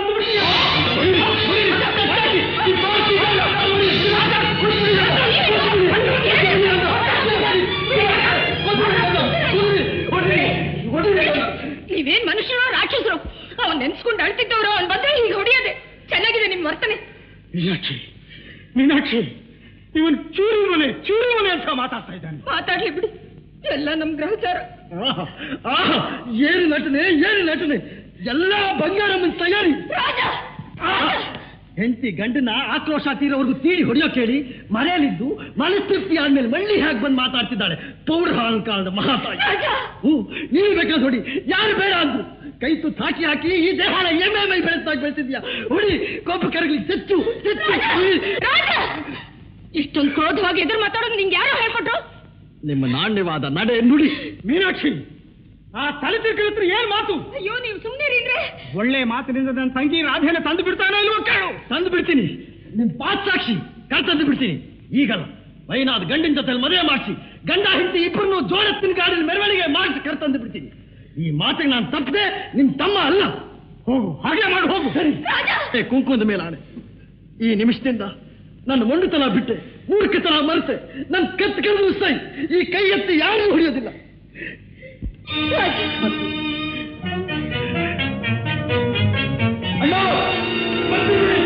ನೀವೇನ್ ಮನುಷ್ಯರು ರಾಕ್ಷಸರು ಅವನ್ ನೆನ್ಸ್ಕೊಂಡು ಅಳ್ತಿದ್ದವ್ರು ಅವ್ನ್ ಬಂದ್ರೆ ಈಗ ಹೊಡಿಯೋದೆ ಚೆನ್ನಾಗಿದೆ ನಿಮ್ ವರ್ತನೆ ಮೀನಾಕ್ಷಿ ಮೀನಾಕ್ಷಿ ಇವನ್ ಚೂರಿ ಮನೆ ಚೂರಿ ಮನೆ ಅಂತ ಮಾತಾಡ್ತಾ ಇದ್ದಾನೆ ಮಾತಾಡ್ಲಿ ಬಿಡಿ ಎಲ್ಲ ನಮ್ ಗ್ರಹಚಾರ ಆಹಾ, ಆಹಾ, ಏನು ನಟನೆ ಏನು ನಟನೆ ಎಲ್ಲ ಬಂಗಾರಮ್ಮನ ತಯಾರಿ ರಾಜ ಆಹಾ, ಹೆಂಡತಿ ಗಂಡನ ಆಕ್ರೋಶ ತೀರೋವರೆಗೂ ತೀಡಿ ಹೊಡೆಯೋ ಕೇಳಿ ಮನೆಯಲ್ಲಿದ್ದು ಮನಸ್ತೃಪ್ತಿ ಆದ್ಮೇಲೆ ಮಳ್ಳಿ ಹೇಗೆ ಬಂದು ಮಾತಾಡ್ತಿದ್ದಾಳೆ ಪೌರ ಕಾಲದ ಮಹಾತಾಯಿ ಹ್ಞೂ ನೀವು ಬೇಕಾದ್ರೆ ಹೊಡಿ ಯಾರು ಬೇಡ ಅಂದ್ರು ಕೈ ತುತ್ತು ಹಾಕಿ ಹಾಕಿ ಈ ದೇಹನ ಎಮ್ಮೆ ಮೈ ಬೆಳೆಸ್ತಾಗಿ ಬೆಳೆಸಿದ್ಯಾ ಹೊಡಿ ಕೊಬ್ಬು ಕರಗಲಿ ಚೆಚ್ಚು ಚೆಚ್ಚು ಹೊಡಿ. ಇಷ್ಟೊಂದು ಕ್ರೋಧವಾಗಿ ಎದುರು ಮಾತಾಡೋದು ನಿಂಗೆ ಯಾರೋ ಹೇಳ್ಕೊಟ್ರು ನಿಮ್ಮ ನಾಣ್ಯವಾದ ನಡೆ ನುಡಿ ಮೀನಾಕ್ಷಿ ಆ ತಲೆ ತಿರ್ಕಿದ್ರೆ ಏನ್ ಮಾತು ಅಯ್ಯೋ ನೀವು ಸುಮ್ಮನೆ ರೀ ಒಳ್ಳೆ ಮಾತಿನಿಂದ ನನ್ನ ತಂಗಿ ರಾಧೆನ ತಂದು ಬಿಡ್ತಾನೆ ಇಲ್ವೋ ಕೇಳು ತಂದು ಬಿಡ್ತೀನಿ ನಿಮ್ ಪಾತ್ ಸಾಕ್ಷಿ ಕಳ್ತಂದು ಬಿಡ್ತೀನಿ ಈಗಲ್ಲ ವೈನಾದ್ ಗಂಡಿನ ಜೊತೆ ಮದುವೆ ಮಾಡಿಸಿ ಗಂಡ ಹೆಂಡತಿ ಇಬ್ಬರನ್ನು ಜೋಡತ್ತಿನ ಗಾಡಿನ ಮೆರವಣಿಗೆ ಮಾಡಿಸಿ ಕರ್ತಂದು ಬಿಡ್ತೀನಿ ಈ ಮಾತಿಗೆ ನಾನು ತಪ್ಪದೆ ನಿಮ್ ತಮ್ಮ ಅಲ್ಲ ಹೋಗು ಹಾಗೆ ಮಾಡಿ ಹೋಗು ಸರಿ ಏ, ಕುಂಕುಮದ ಮೇಲೆ ಆಣೆ ಈ ನಿಮಿಷದಿಂದ ನನ್ನ ಮೊಂಡುತನ ಬಿಟ್ಟೆ ಮೂರ್ಖತನ ಮರೆತೆ ನನ್ನ ಕತ್ತು ಕೆಳದು ಸೈ ಈ ಕೈ ಎತ್ತಿ ಯಾರೂ ಹೊಡೆಯೋದಿಲ್ಲ ಅಯ್ಯೋ ಬಂದ್ಬಿಡಿ.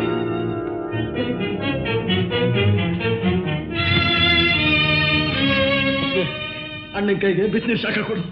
ಅಣ್ಣನ ಕೈಗೆ ಬಿಸಿನೀರು ಶಾಖ ಕೊಡು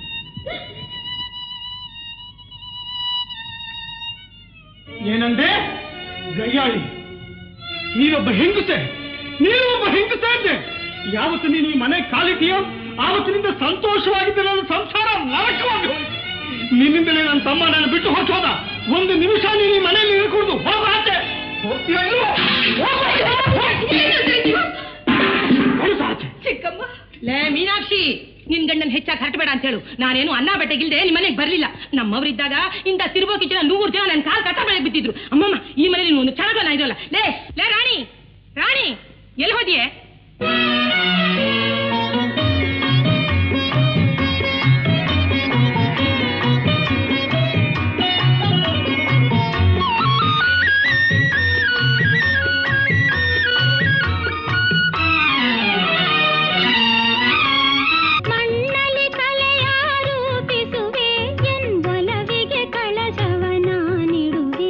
ಏನಂದೆ ಗಯ್ಯಾಳಿ ನೀನೊಬ್ಬ ಹೆಂಗುಸೆ ನೀನು ಒಬ್ಬ ಹೆಂಗುಸೆ ಅಂದೆ ಯಾವತ್ತು ನೀನು ಈ ಮನೆ ಕಾಲಿಟ್ಟಿಯೋ ಆವತ್ತಿನಿಂದ ಸಂತೋಷವಾಗಿದ್ದ ನನ್ನ ಸಂಸಾರ ನರಕವಾಗಿ ಹೋಯ್ತು ನಿನ್ನಿಂದಲೇ ನನ್ನ ತಮ್ಮ ನನ್ನ ಬಿಟ್ಟು ಹೊರಟೋದ ಒಂದು ನಿಮಿಷ ನೀನು ಈ ಮನೆಯಲ್ಲಿ ಇಳ್ಕೊಡ್ದು ಹೋಗ ಆಚೆ ಹೋಗ್ತೀಯಾ ಇಲ್ವೋ? ಹೋಗು ಆಚೆ. ಹೊರಟು ಆಚೆ. ಚಿಕ್ಕಮ್ಮ ಲೇ ಮೀನಾಕ್ಷಿ ನಿನ್ ಗಂಡನ್ ಹೆಚ್ಚಾಗಿ ಹರಟಬೇಡ ಅಂತ ಹೇಳು ನಾನೇನು ಅನ್ನ ಬಟ್ಟೆಗಿಲ್ದೆ ನಿಮ್ಮ ಮನೆಗೆ ಬರ್ಲಿಲ್ಲ ನಮ್ಮವರಿದ್ದಾಗ ಇಂಥ ತಿರುಬೋಕಿ ಜನ ನೂರು ಜನ ನನ್ನ ಕಾಲ್ ಕಸ ಬೆಳಗ್ಗೆ ಬಿದ್ದಿದ್ರು ಅಮ್ಮಮ್ಮ ಈ ಮನೇಲಿ ನೀನು ಒಂದು ಕ್ಷಣಗಳ ಇರಲ್ಲ ಲೇ ಲೇ ರಾಣಿ ರಾಣಿ ಎಲ್ಲಿ ಹೋದಿಯೇ ಮಣ್ಣಲ್ಲಿ ತಲೆಯ ರೂಪಿಸುವೆ ಎನ್ವಲವಿಗೆ ಕಳಶವನ ನಿಡುವೆ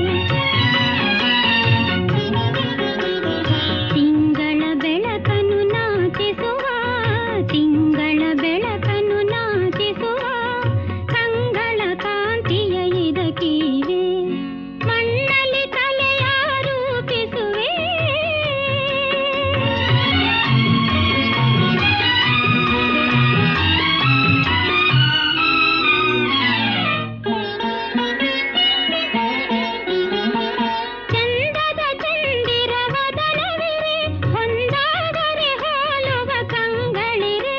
ತಿಂಗಳ ಬೆಳಕನ್ನು ನಾಚಿಸುವ ತಿಂಗಳ ಬೆಳಕನ್ನು ನಾಚಿಸುವ ಕಂಗಳ ಕಾಂತಿಯ ಇದಕೀವೆ ಮಣ್ಣಲ್ಲಿ ತಲೆಯ ರೂಪಿಸುವೆ ಚಂದದ ಚಂದಿರ ವದನವಿರೆ ಹೊಂದಾದರೆ ಹೋಲುವ ಕಂಗಳಿರೆ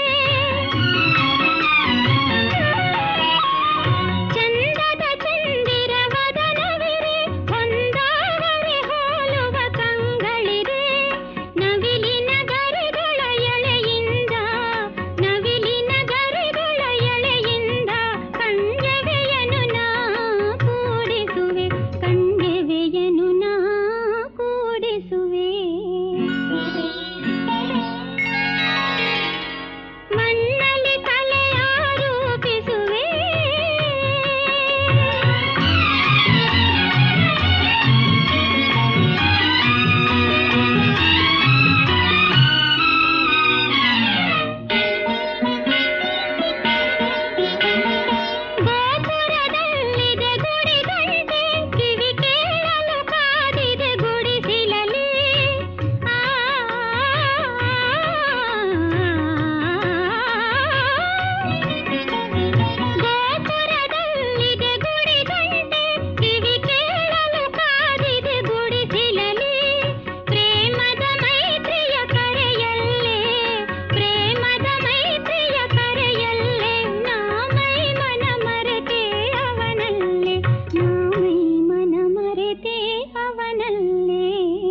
ಚಂದದ ಚಂದಿರ ವದನವಿರೆ ಹೊಂದಾದರೆ ಹೋಲುವ ಕಂಗಳಿರೆ ನವಿಲಿನ ಗರಿಗಳ ಎಳೆಯಿಂದ ನವಿಲಿನ ಗರಿಗಳ ಎಳೆಯಿಂದ ಕಂಜವೆಯನು ನಾ ಕೂಡಿಸುವೆ ಕಂಜವೆಯನು ನಾ ಕೂಡಿಸುವೆ ಮಣ್ಣಲ್ಲಿ ತಲೆಯ ರೂಪಿಸುವೆ ಗೋಪುರದಲ್ಲಿದೆ ಗುಡಿ ಗಂಟೆ ಕಿವಿ ಕೇಳಲು ಕಾದಿದೆ ಗುಡಿಸಿಲಲಿ ಆ ಗೋಪುರದಲ್ಲಿದೆ ಗುಡಿ ಗಂಟೆ ಕಿವಿ ಕೇಳಲು ಕಾದಿದೆ ಗುಡಿಸಿಲಲಿ ಪ್ರೇಮದ ಮೈತ್ರಿಯ ಕರೆಯಲ್ಲೇ ಪ್ರೇಮದ ಮೈತ್ರಿಯ ಕರೆಯಲ್ಲೇ ನಾ ಮೈ ಮನ ಮರೆತೆ ಅವನಲ್ಲೇ ನಾ ಮೈ ಮನ ಮರೆತೆ ಅವನಲ್ಲೇ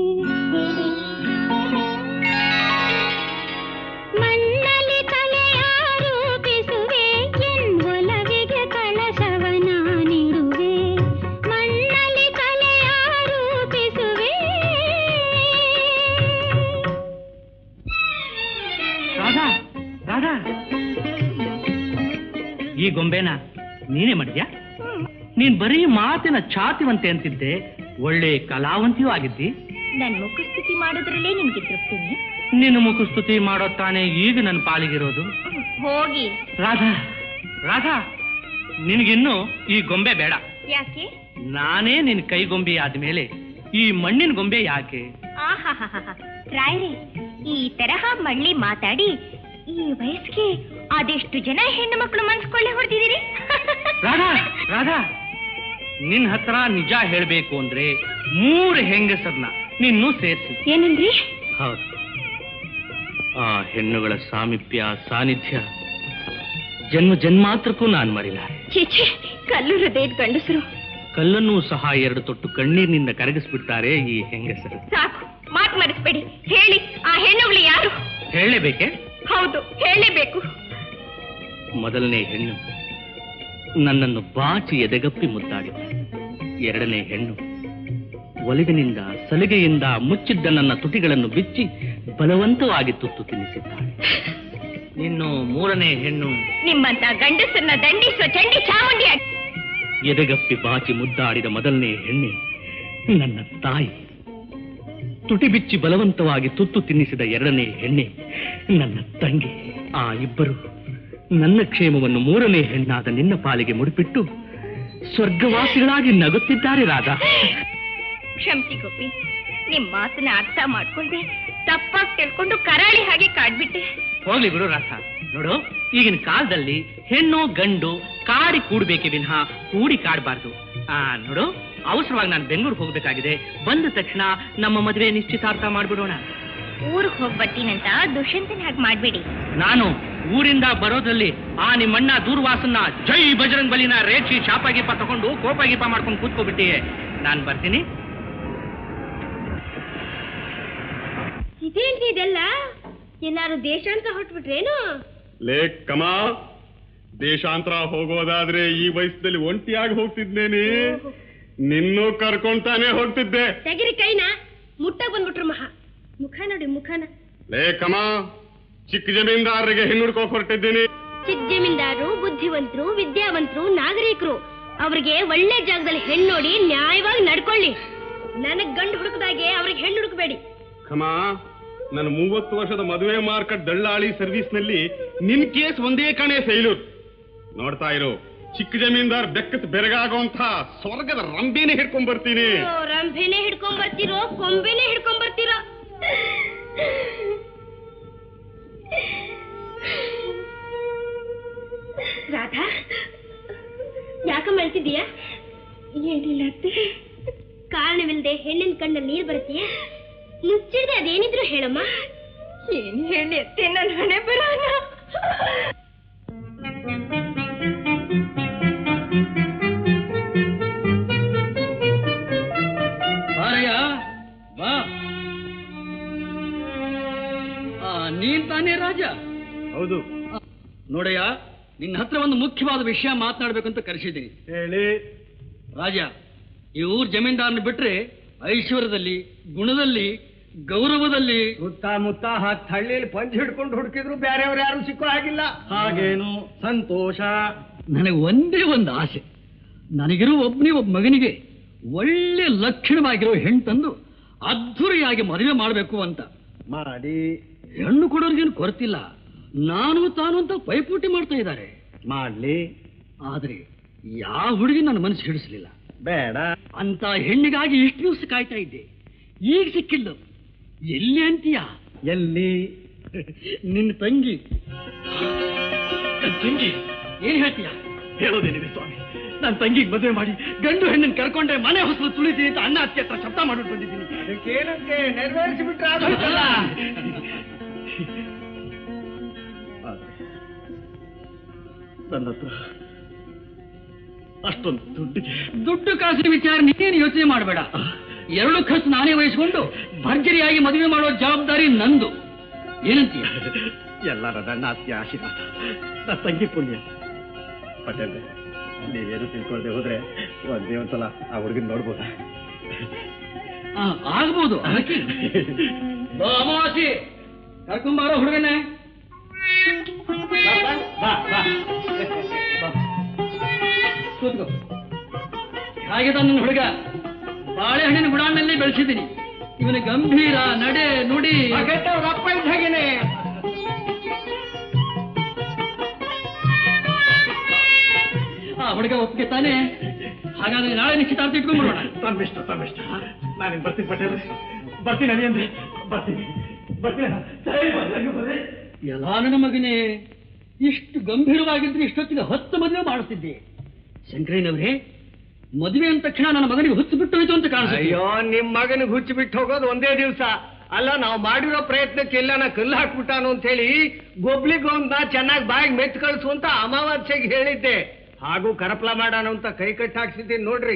ಮಣ್ಣಲ್ಲಿ ತಲೆಯ ರೂಪಿಸುವೆ ಎನ್ವೊಲವಿಗೆ ಕಳಶವನ ನೀಡುವೆ ಮಣ್ಣಲ್ಲಿ ತಲೆಯ ರೂಪಿಸುವೆ ರಾಧಾ ರಾಧಾ ಈ ಗೊಂಬೆನ ನೀನೇ ಮಾಡಿದ್ಯಾ ನೀನ್ ಬರೀ ಮಾತಿನ ಛಾತಿವಂತೆ ಅಂತಿದ್ದೆ ಒಳ್ಳೆ ಕಲಾವಂತಿಯೂ ಆಗಿದ್ದಿ ನನ್ ಮುಖಸ್ತುತಿ ಮಾಡೋದ್ರಲ್ಲೇ ನಿಮ್ಗೆ ತೃಪ್ತಿನಿ ನಿನ್ನ ಮುಖಸ್ತುತಿ ಮಾಡೋ ತಾನೇ ಈಗ ನನ್ನ ಪಾಲಿಗಿರೋದು ಹೋಗಿ ರಾಧಾ ರಾಧಾ ನಿನಗಿನ್ನು ಈ ಗೊಂಬೆ ಬೇಡ ಯಾಕೆ ನಾನೇ ನಿನ್ನ ಕೈಗೊಂಬೆ ಆದ್ಮೇಲೆ ಈ ಮಣ್ಣಿನ ಗೊಂಬೆ ಯಾಕೆ ಆಹಾಹಾಹಾ. ರಾಯ್ರೆ ಈ ತರಹ ಮಳ್ಳಿ ಮಾತಾಡಿ ಈ ವಯಸ್ಸಿಗೆ ಅದೆಷ್ಟು ಜನ ಹೆಣ್ಣು ಮಕ್ಕಳು ಮನ್ಸ್ಕೊಳ್ಳೆ ಹೊಡೆದಿದ್ದೀರಿ ರಾಧಾ ರಾಧಾ ನಿನ್ ಹತ್ರ ನಿಜ ಹೇಳ್ಬೇಕು ಅಂದ್ರೆ ಮೂರು ಹೆಂಗಸರ್ನ ನಿನ್ನೂ ಸೇರಿಸಿ ಏನಂದ್ರಿ ಹೌದು ಆ ಹೆಣ್ಣುಗಳ ಸಾಮೀಪ್ಯ ಸಾನ್ನಿಧ್ಯ ಜನ್ಮ ಜನ್ಮಾತ್ರಕ್ಕೂ ನಾನು ಮರಿಲಾರೆ ಚೀಚಿ ಕಲ್ಲು ಹೃದಯದ ಗಂಡಸರು ಕಲ್ಲನ್ನೂ ಸಹ ಎರಡು ತೊಟ್ಟು ಕಣ್ಣೀರಿನಿಂದ ಕರಗಿಸ್ಬಿಡ್ತಾರೆ ಈ ಹೆಂಗಸರು ಸಾಕು ಮಾತು ಮರೆಸ್ಬೇಡಿ ಹೇಳಿ ಆ ಹೆಣ್ಣುಗಳು ಯಾರು ಹೇಳಲೇಬೇಕೆ ಹೌದು ಹೇಳಲೇಬೇಕು ಮೊದಲನೇ ಹೆಣ್ಣು ನನ್ನನ್ನು ಬಾಚಿ ಎದೆಗಪ್ಪಿ ಮುದ್ದಾಡಿದ ಎರಡನೇ ಹೆಣ್ಣು ಒಲಿವಿನಿಂದ ಸಲಿಗೆಯಿಂದ ಮುಚ್ಚಿದ್ದ ನನ್ನ ತುಟಿಗಳನ್ನು ಬಿಚ್ಚಿ ಬಲವಂತವಾಗಿ ತುತ್ತು ತಿನ್ನಿಸಿದ್ದಾಳೆ ಇನ್ನು ಮೂರನೇ ಹೆಣ್ಣು ನಿಮ್ಮಂತ ಗಂಡಸರನ್ನ ದಂಡಿಸುವ ಚಂಡಿ ಚಾಮುಂಡಿ ಆಗಿ ಎದೆಗಪ್ಪಿ ಬಾಚಿ ಮುದ್ದಾಡಿದ ಮೊದಲನೇ ಹೆಣ್ಣೆ ನನ್ನ ತಾಯಿ ತುಟಿ ಬಿಚ್ಚಿ ಬಲವಂತವಾಗಿ ತುತ್ತು ತಿನ್ನಿಸಿದ ಎರಡನೇ ಹೆಣ್ಣೆ ನನ್ನ ತಂಗಿ ಆ ಇಬ್ಬರು ನನ್ನ ಕ್ಷೇಮವನ್ನು ಮೂರನೇ ಹೆಣ್ಣಾದ ನಿನ್ನ ಪಾಲಿಗೆ ಮುಡಿಪಿಟ್ಟು ಸ್ವರ್ಗವಾಸಿಗಳಾಗಿ ನಗುತ್ತಿದ್ದಾರೆ ರಾಧಾ ಕ್ಷಮಿಸಿ ಗೋಪಿ ನಿಮ್ ಮಾತನ್ನ ಅರ್ಥ ಮಾಡ್ಕೊಂಡೆ ತಪ್ಪಾಗಿ ತಿಳ್ಕೊಂಡು ಕರಾಳಿ ಹಾಗೆ ಕಾಡ್ಬಿಟ್ಟೆ ಹೋಗ್ಲಿ ಬಿಡು ರಾಧ ನೋಡು ಈಗಿನ ಕಾಲದಲ್ಲಿ ಹೆಣ್ಣು ಗಂಡು ಕಾಡಿ ಕೂಡ್ಬೇಕೆ ವಿನಃ ಕೂಡಿ ಕಾಡಬಾರ್ದು ಆ ನೋಡು ಅವಸರವಾಗಿ ನಾನು ಬೆಂಗಳೂರಿಗೆ ಹೋಗ್ಬೇಕಾಗಿದೆ ಬಂದ ತಕ್ಷಣ ನಮ್ಮ ಮದುವೆ ನಿಶ್ಚಿತಾರ್ಥ ಮಾಡ್ಬಿಡೋಣ ಊರಿಗೆ ಹೋಗ್ ಬರ್ತೀನಂತ ದುಷ್ಯಂತನ ಹಾಗೆ ಮಾಡ್ಬೇಡಿ ನಾನು ಊರಿಂದ ಬರೋದ್ರಲ್ಲಿ ಆ ನಿಮ್ಮಣ್ಣ ದೂರ್ವಾಸನ್ನ ಜೈ ಬಜರಂಗ್ ಬಲಿನ ರೇಖಿ ಶಾಪ ಗೀಪ ತಗೊಂಡು ಕೋಪ ಗೀಪ ಮಾಡ್ಕೊಂಡು ಕೂತ್ಕೊಬಿಟ್ಟಿಯೇ ನಾನು ಬರ್ತೀನಿ ಇದೇನ್ರಿ ಇದೆಲ್ಲ ಎಲ್ಲಾರು ದೇಶಾಂತ ಹೊಟ್ಬಿಟ್ರೇನು ಲೇ ಕಮ ದೇಶಾಂತರ ಹೋಗೋದಾದ್ರೆ ಈ ವಯಸ್ಸಲ್ಲಿ ಒಂಟಿಯಾಗಿ ಹೋಗ್ತಿದ್ದೇನೆ ನಿನ್ನೂ ಕರ್ಕೊಂತಾನೆ ಹೋಗ್ತಿದ್ದೆ ತೆಗಿರಿ ಕೈನ ಮುಟ್ಟ ಬಂದ್ಬಿಟ್ರು ಮಹಾ ಮುಖ ನೋಡಿ ಮುಖನ ಲೇ ಕಮ ಚಿಕ್ಕ ಜಮೀನ್ದಾರರಿಗೆ ಹೆಣ್ಣುಡ್ಕೋಕ್ ಹೊರಟಿದ್ದೀನಿ ಚಿಕ್ಕ ಜಮೀನ್ದಾರರು ಬುದ್ಧಿವಂತರು ವಿದ್ಯಾವಂತರು ನಾಗರಿಕರು ಅವ್ರಿಗೆ ಒಳ್ಳೆ ಜಾಗದಲ್ಲಿ ಹೆಣ್ಣು ನೋಡಿ ನ್ಯಾಯವಾಗಿ ನಡ್ಕೊಳ್ಳಿ ನನಗ್ ಗಂಡು ಹುಡುಕದಾಗೆ ಅವ್ರಿಗೆ ಹೆಣ್ಣು ಹುಡುಕಬೇಡಿ ಕಮ ನನ್ನ ಮೂವತ್ತು ವರ್ಷದ ಮದುವೆ ಮಾರ್ಕೆಟ್ ದಳ್ಳಾಳಿ ಸರ್ವಿಸ್ ನಲ್ಲಿ ನಿನ್ ಕೇಸ್ ಒಂದೇ ಕಣೆ ಫೇಲ್ಯೂರ್ ನೋಡ್ತಾ ಇರು ಚಿಕ್ಕ ಜಮೀನ್ದಾರ್ ಬೆಕ್ಕತ್ ಬೆರಗಾಗೋಂಥ ಸ್ವರ್ಗದ ರಂಬೇನೆ ಹಿಡ್ಕೊಂಡ್ ಬರ್ತೀನಿ ಓ, ರಂಭೆನೆ ಹಿಡ್ಕೊಂಡ್ ಬರ್ತೀರೋ ಕೊಂಬೆನೆ ಹಿಡ್ಕೊಂಡ್ ಬರ್ತೀರೋ ರಾಧಾ ಯಾಕಮ್ಮ ಅಳ್ತಿದೀಯ ಏನಿಲ್ಲ ಅತ್ತೆ ಕಾರಣವಿಲ್ಲದೆ ಹೆಣ್ಣಿನ ಕಣ್ಣಲ್ಲಿ ನೀರು ಬರುತ್ತೀಯ ಮುಚ್ಚಿಡ್ದೆ ಅದೇನಿದ್ರು ಹೇಳಮ್ಮ ಏನ್ ಹೇಳಿ ಅತ್ತೆ ನನ್ನ ಹಣೆ ಬರೋಣ ಬಾರಯ್ಯ ಬಾ ಆ, ನೀನ್ ತಾನೇ ರಾಜ ಹೌದು ನೋಡಯ್ಯ ನಿನ್ನ ಹತ್ರ ಒಂದು ಮುಖ್ಯವಾದ ವಿಷಯ ಮಾತನಾಡ್ಬೇಕು ಅಂತ ಕರೆಸಿದ್ದೀನಿ ಹೇಳಿ ರಾಜ ಈ ಊರ್ ಜಮೀನ್ದಾರನ ಬಿಟ್ರೆ ಐಶ್ವರ್ಯದಲ್ಲಿ ಗುಣದಲ್ಲಿ ಗೌರವದಲ್ಲಿ ಸುತ್ತಮುತ್ತ ಹತ್ತು ಹಳ್ಳಿಯಲ್ಲಿ ಪಂಚ್ ಹಿಡ್ಕೊಂಡು ಹುಡುಕಿದ್ರು ಬೇರೆಯವ್ರು ಯಾರು ಸಿಕ್ಕೋ ಹಾಗಿಲ್ಲ ಹಾಗೇನು ಸಂತೋಷ ನನಗೆ ಒಂದೇ ಒಂದು ಆಸೆ ನನಗಿರೋ ಒಬ್ಬನೇ ಒಬ್ಬ ಮಗನಿಗೆ ಒಳ್ಳೆ ಲಕ್ಷಣವಾಗಿರೋ ಹೆಣ್ಣು ತಂದು ಅದ್ಧೂರಿಯಾಗಿ ಮದುವೆ ಮಾಡಬೇಕು ಅಂತ ಮಾಡಿ ಹೆಣ್ಣು ಕೊಡೋರ್ಗೇನು ಕೊರತಿಲ್ಲ ನಾನು ತಾನು ಅಂತ ಪೈಪೋಟಿ ಮಾಡ್ತಾ ಇದ್ದಾರೆ ಮಾಡ್ಲಿ ಆದ್ರೆ ಯಾವ ಹುಡುಗಿ ನನ್ನ ಮನಸ್ಸು ಹಿಡಿಸ್ಲಿಲ್ಲ ಬೇಡ ಅಂತ ಹೆಣ್ಣಿಗಾಗಿ ಇಷ್ಟು ದಿವಸ ಕಾಯ್ತಾ ಇದ್ದೆ ಈಗ ಸಿಕ್ಕಿಲ್ಲ ಎಲ್ಲಿ ಅಂತೀಯ ಎಲ್ಲಿ ನಿನ್ನ ತಂಗಿ ನನ್ ತಂಗಿ ಏನ್ ಹೇಳ್ತೀಯ ಹೇಳೋದೇನಿದೆ ಸ್ವಾಮಿ ನನ್ನ ತಂಗಿಗೆ ಮದುವೆ ಮಾಡಿ ಗಂಡು ಹೆಣ್ಣನ್ನು ಕರ್ಕೊಂಡೆ ಮನೆ ಹೊಸಲು ತುಳಿತೀನಿ ಅಂತ ಅಣ್ಣ ಅತ್ತೆ ಹತ್ರ ಶಬ್ದ ಮಾಡ್ಬಿಟ್ಟು ಬಂದಿದ್ದೀನಿ ಅದಕ್ಕೇನಂತೆ ನೆರವೇರಿಸಿ ಬಿಟ್ರೆ ಆಗೋಯ್ತಲ್ಲ ನನ್ನ ಹತ್ರ ಅಷ್ಟೊಂದು ದುಡ್ಡಿದೆ ದುಡ್ಡು ಕಾಸಿನ ವಿಚಾರ ನೀನೇನು ಯೋಚನೆ ಮಾಡಬೇಡ ಎರಡು ಖರ್ಚು ನಾನೇ ವಹಿಸಿಕೊಂಡು ಭರ್ಜರಿಯಾಗಿ ಮದುವೆ ಮಾಡೋ ಜವಾಬ್ದಾರಿ ನಂದು ಏನಂತೀಯ ಎಲ್ಲರ ನನ್ನ ಅತ್ಯ ಆಶೀರ್ವಾದ ನನ್ನ ತಂಗಿ ಪುಣ್ಯ ಪಟೇಲ್ ನೀವೇನು ತಿಳ್ಕೊಳ್ದೆ ಹೋದ್ರೆ ಒಂದೇ ಒಂದ್ಸಲ ಆ ಹುಡುಗಿನ ನೋಡ್ಬೋದಾ ಆ, ಆಗ್ಬೋದು ಅದಕ್ಕೆ ಬಾ, ಅಮಾವಾಸ್ಯೆ ಕರ್ಕೊಂಬಾರೋ ಹುಡುಗನೇ ಬಾ ಬಾ ಕೂತ್ಕೋ ಹಾಗೆ ನನ್ನ ಹುಡುಗ ಬಾಳೆಹಣ್ಣಿನ ಗುಡಾನಲ್ಲಿ ಬೆಳೆಸಿದ್ದೀನಿ ಇವನ ಗಂಭೀರ ನಡೆ ನುಡಿ ಕೆಟ್ಟವ್ರ ಅಪ್ಪ ಇದ್ದ ಹಾಗೇನೆ ಆ ಹುಡುಗ ಒಪ್ಪಿಗೆ ತಾನೆ ಹಾಗಾದ್ರೆ ನಾಳೆ ನಿಶ್ಚಿತಾರ್ಥ ಇಟ್ಕೊಂಡ್ಬಿಡೋಣ ತಮ್ಮಿಷ್ಟ ತಮ್ಮಿಷ್ಟ ನಾನು ಬರ್ತೀನಿ ಪಟೇಲ್ ಬರ್ತೀನಿ ಅಡಿ ಅಂದ್ರೆ ಬರ್ತೀನಿ ಬರ್ತೀನಿ ಸರಿ ಬರ್ತೀನಿ, ಬರ್ತೀನಿ. ಎಲ್ಲ ನನ್ನ ಮಗನೇ ಇಷ್ಟು ಗಂಭೀರವಾಗಿದ್ರೆ ಇಷ್ಟೊತ್ತಿಗೆ ಹತ್ತು ಮದುವೆ ಮಾಡಿಸ್ತಿದ್ದೆ ಶಂಕರಯ್ಯನವರೇ ಮದುವೆ ಅಂದ ತಕ್ಷಣ ನನ್ನ ಮಗನಿಗೆ ಹುಚ್ಚು ಬಿಟ್ಟು ಹೋಯ್ತು ಅಂತ ಕಾಣಿಸುತ್ತೆ ಅಯ್ಯೋ ನಿಮ್ ಮಗನಿಗೆ ಹುಚ್ಚು ಬಿಟ್ಟು ಹೋಗೋದು ಒಂದೇ ದಿವಸ ಅಲ್ಲ ನಾವು ಮಾಡಿರೋ ಪ್ರಯತ್ನಕ್ಕೆ ಎಲ್ಲಾನ ಕಲ್ಲು ಹಾಕ್ಬಿಟ್ಟಾನು ಅಂತ ಹೇಳಿ ಗೊಬ್ಲಿಗೊಂದ ಚೆನ್ನಾಗಿ ಬಾಯಿಗೆ ಮೆತ್ ಕಳ್ಸು ಅಂತ ಅಮಾವಾಸ್ಯೆಗೆ ಹೇಳಿದ್ದೆ ಹಾಗೂ ಕರಪ್ಲ ಮಾಡೋಣ ಅಂತ ಕೈ ಕಟ್ಟಿ ಹಾಕ್ಸಿದ್ದೀನಿ ನೋಡ್ರಿ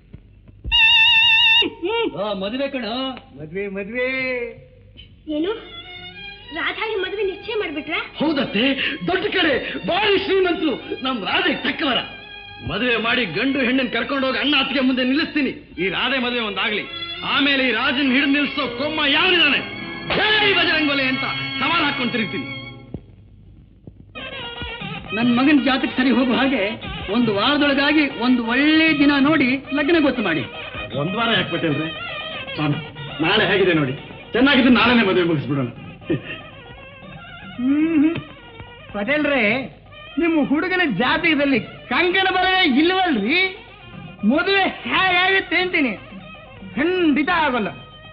ಆ, ಮದುವೆ ಕಣ ಮದ್ವೆ ಮದ್ವೆ ಏನು ರಾಧಾಗೆ ಮದುವೆ ನಿಶ್ಚಯ ಮಾಡ್ಬಿಟ್ರಾ ಹೌದತ್ತೆ ದೊಡ್ಡ ಕಡೆ ಬಾರಿ ಶ್ರೀಮಂತರು ನಮ್ ರಾಧೆ ತಕ್ಕವರ ಮದುವೆ ಮಾಡಿ ಗಂಡು ಹೆಣ್ಣನ್ ಕರ್ಕೊಂಡು ಹೋಗಿ ಅಣ್ಣ ಅತ್ತಿಗೆ ಮುಂದೆ ನಿಲ್ಲಿಸ್ತೀನಿ ಈ ರಾಧೆ ಮದುವೆ ಒಂದಾಗ್ಲಿ ಆಮೇಲೆ ಈ ರಾಜನ್ ಹಿಡಿದು ನಿಲ್ಲಿಸೋ ಕೊಮ್ಮ ಯಾರಿದ್ದಾನೆ ಜೈ ಬಜರಂಗೊಲೆ ಅಂತ ಸವಾಲ್ ಹಾಕೊಂಡು ತಿರುಗ್ತೀನಿ ನನ್ನ ಮಗನ ಜಾತಕ್ಕೆ ಸರಿ ಹೋಗೋ ಹಾಗೆ ಒಂದು ವಾರದೊಳಗಾಗಿ ಒಂದು ಒಳ್ಳೆ ದಿನ ನೋಡಿ ಲಗ್ನ ಗೊತ್ತು ಮಾಡಿ ಒಂದ್ ವಾರ ಯಾಕೆ ಪಟೇಲ್ರೆ ಸ್ವಾಮಿ ನಾಳೆ ಹೇಗಿದೆ ನೋಡಿ ಚೆನ್ನಾಗಿದೆ ನಾಳೆನೆ ಮದುವೆ ಮುಗಿಸ್ಬಿಡೋಣ ಪಟೇಲ್ರೇ ನಿಮ್ಮ ಹುಡುಗನ ಜಾತಕದಲ್ಲಿ ಕಂಕಣ ಬಲವೇ ಇಲ್ವಲ್ರಿ ಮದುವೆ ಹೇಗಾಗುತ್ತೆ ಅಂತೀನಿ ಖಂಡಿತ ಆಗೋಲ್ಲ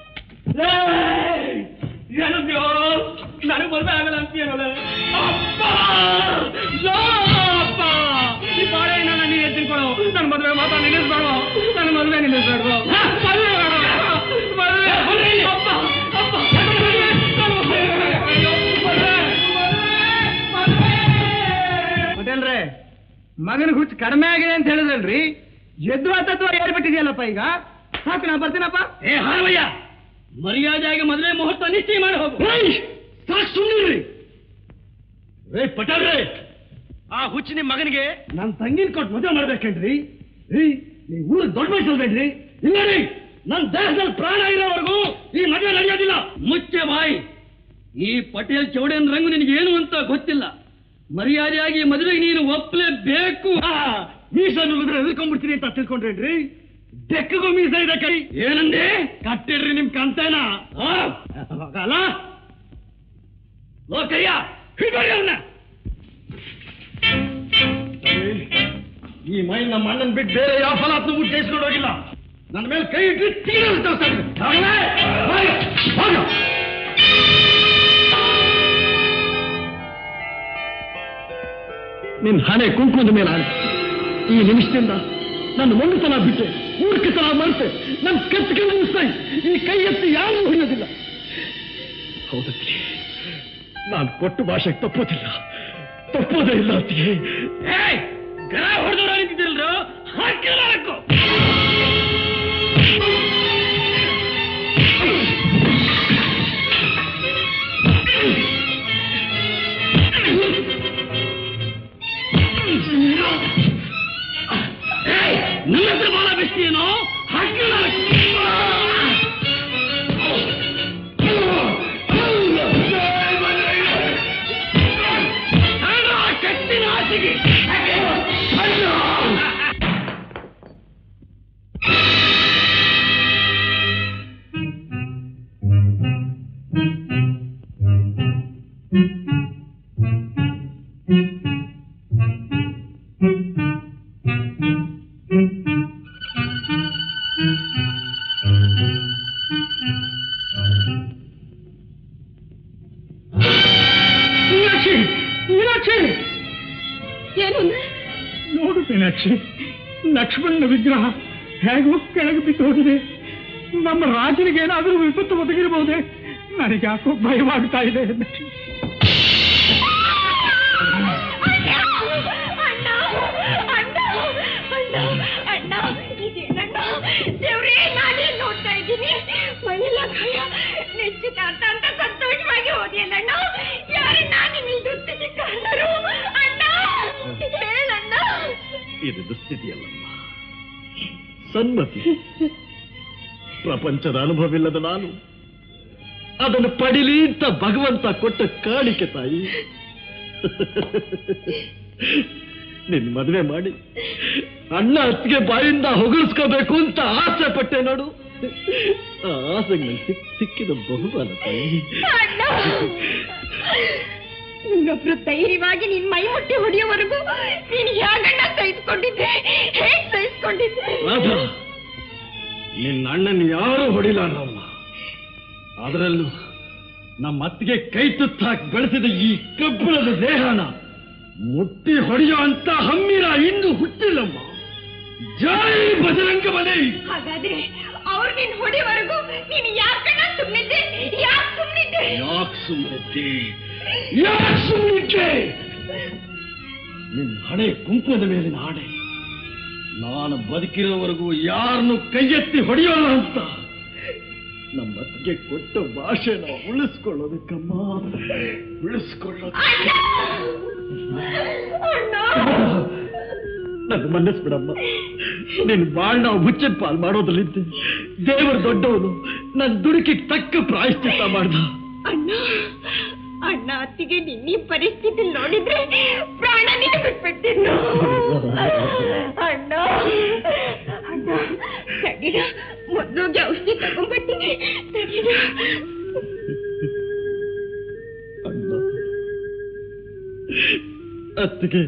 ಏನಂದ್ಯೋ ನನಗೆ ಮದುವೆ ಆಗಲ್ಲ ಅಂತೀಯನಲ್ಲ ಅಪ್ಪ ಲೋ ಅಪ್ಪ ಈ ಬಾಳೆಹಣ್ಣ ನೀನು ಎತ್ತಿನ್ಕೊಳ್ಳೋ ನನ್ನ ಮದುವೆ ಮಾತಾ ನಿಲ್ಲಿಸ್ಬೇಡ ನನ್ನ ಮದುವೆ ನಿಲ್ಲಿಸ್ಬೇಡ ಮದುವೆ ಬೇಡ ಮದುವೆ ಅಪ್ಪ ಅಪ್ಪ ನನ್ನ ಮದುವೆ ಅಯ್ಯೋ, ಮದುವೆ, ಮದುವೆ, ಮದುವೆ. ಪಟೇಲ್ರೇ ಮಗನ ಹುಚ್ಚು ಕಡಿಮೆ ಆಗಿದೆ ಅಂತ ಹೇಳಿದಲ್ರಿ ಎದ್ದು ತತ್ವ ಏರ್ಬಿಟ್ಟಿದೆಯಲ್ಲಪ್ಪ ಈಗ ಸಾಕು ನಾ ಬರ್ತೀನಪ್ಪ ಏ ಹಾರವಯ್ಯ ಮರ್ಯಾದೆಯಾಗಿ ಮದುವೆ ಮುಹೂರ್ತ ನಿಶ್ಚಯ ಮಾಡಿ ಹೋಗು ಸಾಕು ಸುಮ್ಮನಿರ್ರಿ ರೇ ಪಟೇಲ್ರೇ ಆ ಹುಚ್ಚು ನಿಮ್ ಮಗನಿಗೆ ನನ್ನ ತಂಗಿನ ಕೊಟ್ಟು ಮದುವೆ ಮಾಡ್ಬೇಕೇನ್ರಿ ರೀ ನೀವು ಊರು ದೊಡ್ಡ ವಯಸ್ಸಲ್ಬೇಡ್ರಿ ಇಲ್ಲ ರೀ ನನ್ನ ದೇಹದಲ್ಲಿ ಪ್ರಾಣ ಇರೋವರೆಗೂ ಈ ಮದುವೆ ನಡೆಯೋದಿಲ್ಲ ಮುಚ್ಚೆ ಬಾಯಿ ಈ ಪಟೇಲ್ ಚೌಡೇನ್ ರಂಗು ನಿನಗೆ ಏನು ಅಂತ ಗೊತ್ತಿಲ್ಲ ಮರ್ಯಾದೆಯಾಗಿ ಮದುವೆಗೆ ನೀನು ಒಪ್ಪಲೇಬೇಕು ಮೀಸ ನುಗ್ಗಿದ್ರೆ ಎದುರ್ಕೊಂಡ್ಬಿಡ್ತೀನಿ ಅಂತ ತಿಳ್ಕೊಂಡ್ರೇನ್ರಿ ಬೆಕ್ಕಗೂ ಮೀಸ ಇದೆ ಕೈ ಏನಂದೆ ಕಟ್ಟಿಡ್ರಿ ನಿಮ್ ಕಂತೇನ ಅಲ್ಲ ಲೋಕಯ್ಯ ಹಿಡ್ಕೊಳ್ಳಿ ಅವನ್ನ ಈ ಮೈ ನಮ್ಮ ಅಣ್ಣನ್ ಬಿಟ್ಟು ಬೇರೆ ಯಾವ ಫಲಾತ್ಮ ಮುಟ್ಟು ಜಯಿಸ್ಕೊಂಡು ಹೋಗಿಲ್ಲ ನನ್ನ ಮೇಲೆ ಕೈ ಇಟ್ಟು ತೀರ ನಿನ್ ಹಣೆ ಕುಂಕುಮದ ಮೇಲೆ ಆನೆ ಈ ನಿಮಿಷದಿಂದ ನನ್ನ ಮೊಂಡುತನ ಬಿಟ್ಟೆ ಮೂರ್ಖತನ ಮರೆತೆ ನನ್ನ ಕತ್ತಿಗೆ ನಿಲ್ಲಿಸ್ತಾ ಈ ಕೈ ಎತ್ತಿ ಯಾರೂ ಹಿಡಿಯೋದಿಲ್ಲ ಹೌದತ್ತಿ ನಾನು ಕೊಟ್ಟು ಭಾಷೆ ತಪ್ಪೋದಿಲ್ಲ ತಪ್ಪೋದೇ ಇಲ್ಲ ಅತ್ತಿಗೆ ಗರ ಹೊಡೆದವ್ರು ನಿಂತಿದ್ದಿಲ್ರು ಹಾಕಿಲ್ಲ ಹಾಕು ನನ್ನ ಹತ್ರ ಬಾಲ ಬೆಸ್ತೀನೋ ಹಾಕಿಲ್ಲ ಕಟ್ಟಿನ ಆಸೆಗೆ ಮೀನಾಕ್ಷಿ ಮೀನಾಕ್ಷಿ ಏನು ಅಂದ್ರೆ ನೋಡು ಮೀನಾಕ್ಷಿ ಲಕ್ಷ್ಮಣನ ವಿಗ್ರಹ ಹೇಗೋ ಕೆಳಗೆ ಬಿದ್ದು ಹೋಗಿದೆ ನಮ್ಮ ರಾಜನಿಗೆ ಏನಾದರೂ ವಿಪತ್ತು ಒದಗಿರಬಹುದೇ ನನಗೆ ಯಾಕೋ ಭಯವಾಗ್ತಾ ಇದೆ ಲಕ್ಷ್ಮಿ ಅಣ್ಣ ಇದೇನಣ್ಣ ದೇವ್ರೇ ನಾನೇ ನೋಡ್ತಾ ಇದ್ದೀನಿ ಮೈಯೆಲ್ಲ ಭಯ ನಿಶ್ಚಿತಾರ್ಥ ಅಂತ ಸಂತೋಷವಾಗಿ ಹೋದ್ಯಲ್ಲಣ್ಣ ಯಾರಣ್ಣ ನಿನ್ನ ದುಸ್ಥಿತಿ ಕಂಡರು ಅಣ್ಣ ಹೇಳಣ್ಣ ಇದು ದುಸ್ಥಿತಿಯಲ್ಲಮ್ಮ ಸನ್ಮತಿ ಪ್ರಪಂಚದ ಅನುಭವವಿಲ್ಲದ ನಾನು ಅದನ್ನು ಪಡಿಲಿ ಅಂತ ಭಗವಂತ ಕೊಟ್ಟ ಕಾಣಿಕೆ ತಾಯಿ ನಿನ್ ಮದುವೆ ಮಾಡಿ ಅಣ್ಣ ಅತ್ತಿಗೆ ಬಾಯಿಂದ ಹೊಗಳಿಸ್ಕೋಬೇಕು ಅಂತ ಆಸೆ ಪಟ್ಟೆ ನೋಡು ಆ ಆಸೆಗೆ ನಂಗೆ ಸಿಕ್ ಸಿಕ್ಕಿದ ಬಹುಮಾನ ತಾಯಿ ಅಣ್ಣ ಇನ್ನೊಬ್ರು ಧೈರ್ಯವಾಗಿ ನಿನ್ ಮೈ ಮುಟ್ಟಿ ಹೊಡೆಯೋವರೆಗೂ ನೀನು ಹೇಗಣ್ಣ ಸಹಿಸ್ಕೊಂಡಿದ್ದೆ ಹೇಗ್ ಸಹಿಸ್ಕೊಂಡಿದ್ದೆ ರಾಧಾ ನಿನ್ನ ಅಣ್ಣನ ಯಾರು ಹೊಡಿಲ್ಲ ನಮ್ಮ ಅದರಲ್ಲೂ ನಮ್ಮ ಅತ್ತಿಗೆ ಕೈ ತುತ್ತಾಕಿ ಬೆಳೆಸಿದ ಈ ಕಬ್ಬಿಣದ ದೇಹನ ಮುಟ್ಟಿ ಹೊಡೆಯೋ ಅಂತ ಹಮ್ಮಿರ ಇನ್ನೂ ಹುಟ್ಟಿಲ್ಲಮ್ಮ ಜೈ ಬಜರಂಗ ಬಲಿ ಹಾಗಾದ್ರೆ ಅವ್ರು ನೀನ್ ಹೊಡಿವರೆಗೂ ನೀನ್ ಯಾಕಣ್ಣ ಸುಮ್ಮನಿದ್ದೆ ಯಾಕೆ ಸುಮ್ಮನಿದ್ದೆ ಯಾಕೆ ಸುಮ್ಮನಿದ್ದೆ ಯಾಕೆ ಸುಮ್ಮನಿದ್ದೆ ನಿನ್ನ ಹಣೆ ಕುಂಕುಮದ ಮೇಲಿನ ಆಣೆ ನಾನು ಬದುಕಿರೋವರೆಗೂ ಯಾರನ್ನು ಕೈ ಎತ್ತಿ ಹೊಡೆಯೋಲ್ಲ ಅಂತ ನಮ್ಮ ಅತ್ತಿಗೆ ಕೊಟ್ಟ ಭಾಷೆನ ಉಳಿಸ್ಕೊಳ್ಳೋದಕ್ಕಮ್ಮ ಉಳಿಸ್ಕೊಳ್ಳೋದು ನನ್ನ ಮನಸ್ಸು ಬಿಡಮ್ಮ ನಿನ್ ಬಾಳ್ ನಾವು ಮುಚ್ಚಿನ ಪಾಲ್ ಮಾಡೋದ್ರಲ್ಲಿದ್ದೆ ದೇವರ ದೊಡ್ಡವನು ನನ್ನ ದುಡುಕಿಗೆ ತಕ್ಕ ಪ್ರಾಯಶ್ಚಿತ್ತ ಮಾಡ್ದ ಅಣ್ಣ ಅಣ್ಣ ಅತ್ತಿಗೆ ನಿನ್ನ ಪರಿಸ್ಥಿತಿ ನೋಡಿದ್ರೆ ಪ್ರಾಣ ನಿನ್ನ ಬಿಟ್ಬಿಟ್ಟಿನ್ನು ಅಣ್ಣ ಅಣ್ಣ ತಡಿರ ಮೊದ್ಲೋಗಿ ಔಷಧಿ ತಗೊಂಡ್ಬರ್ತೀನಿ ತಡಿರ ಅತ್ತಿಗೆ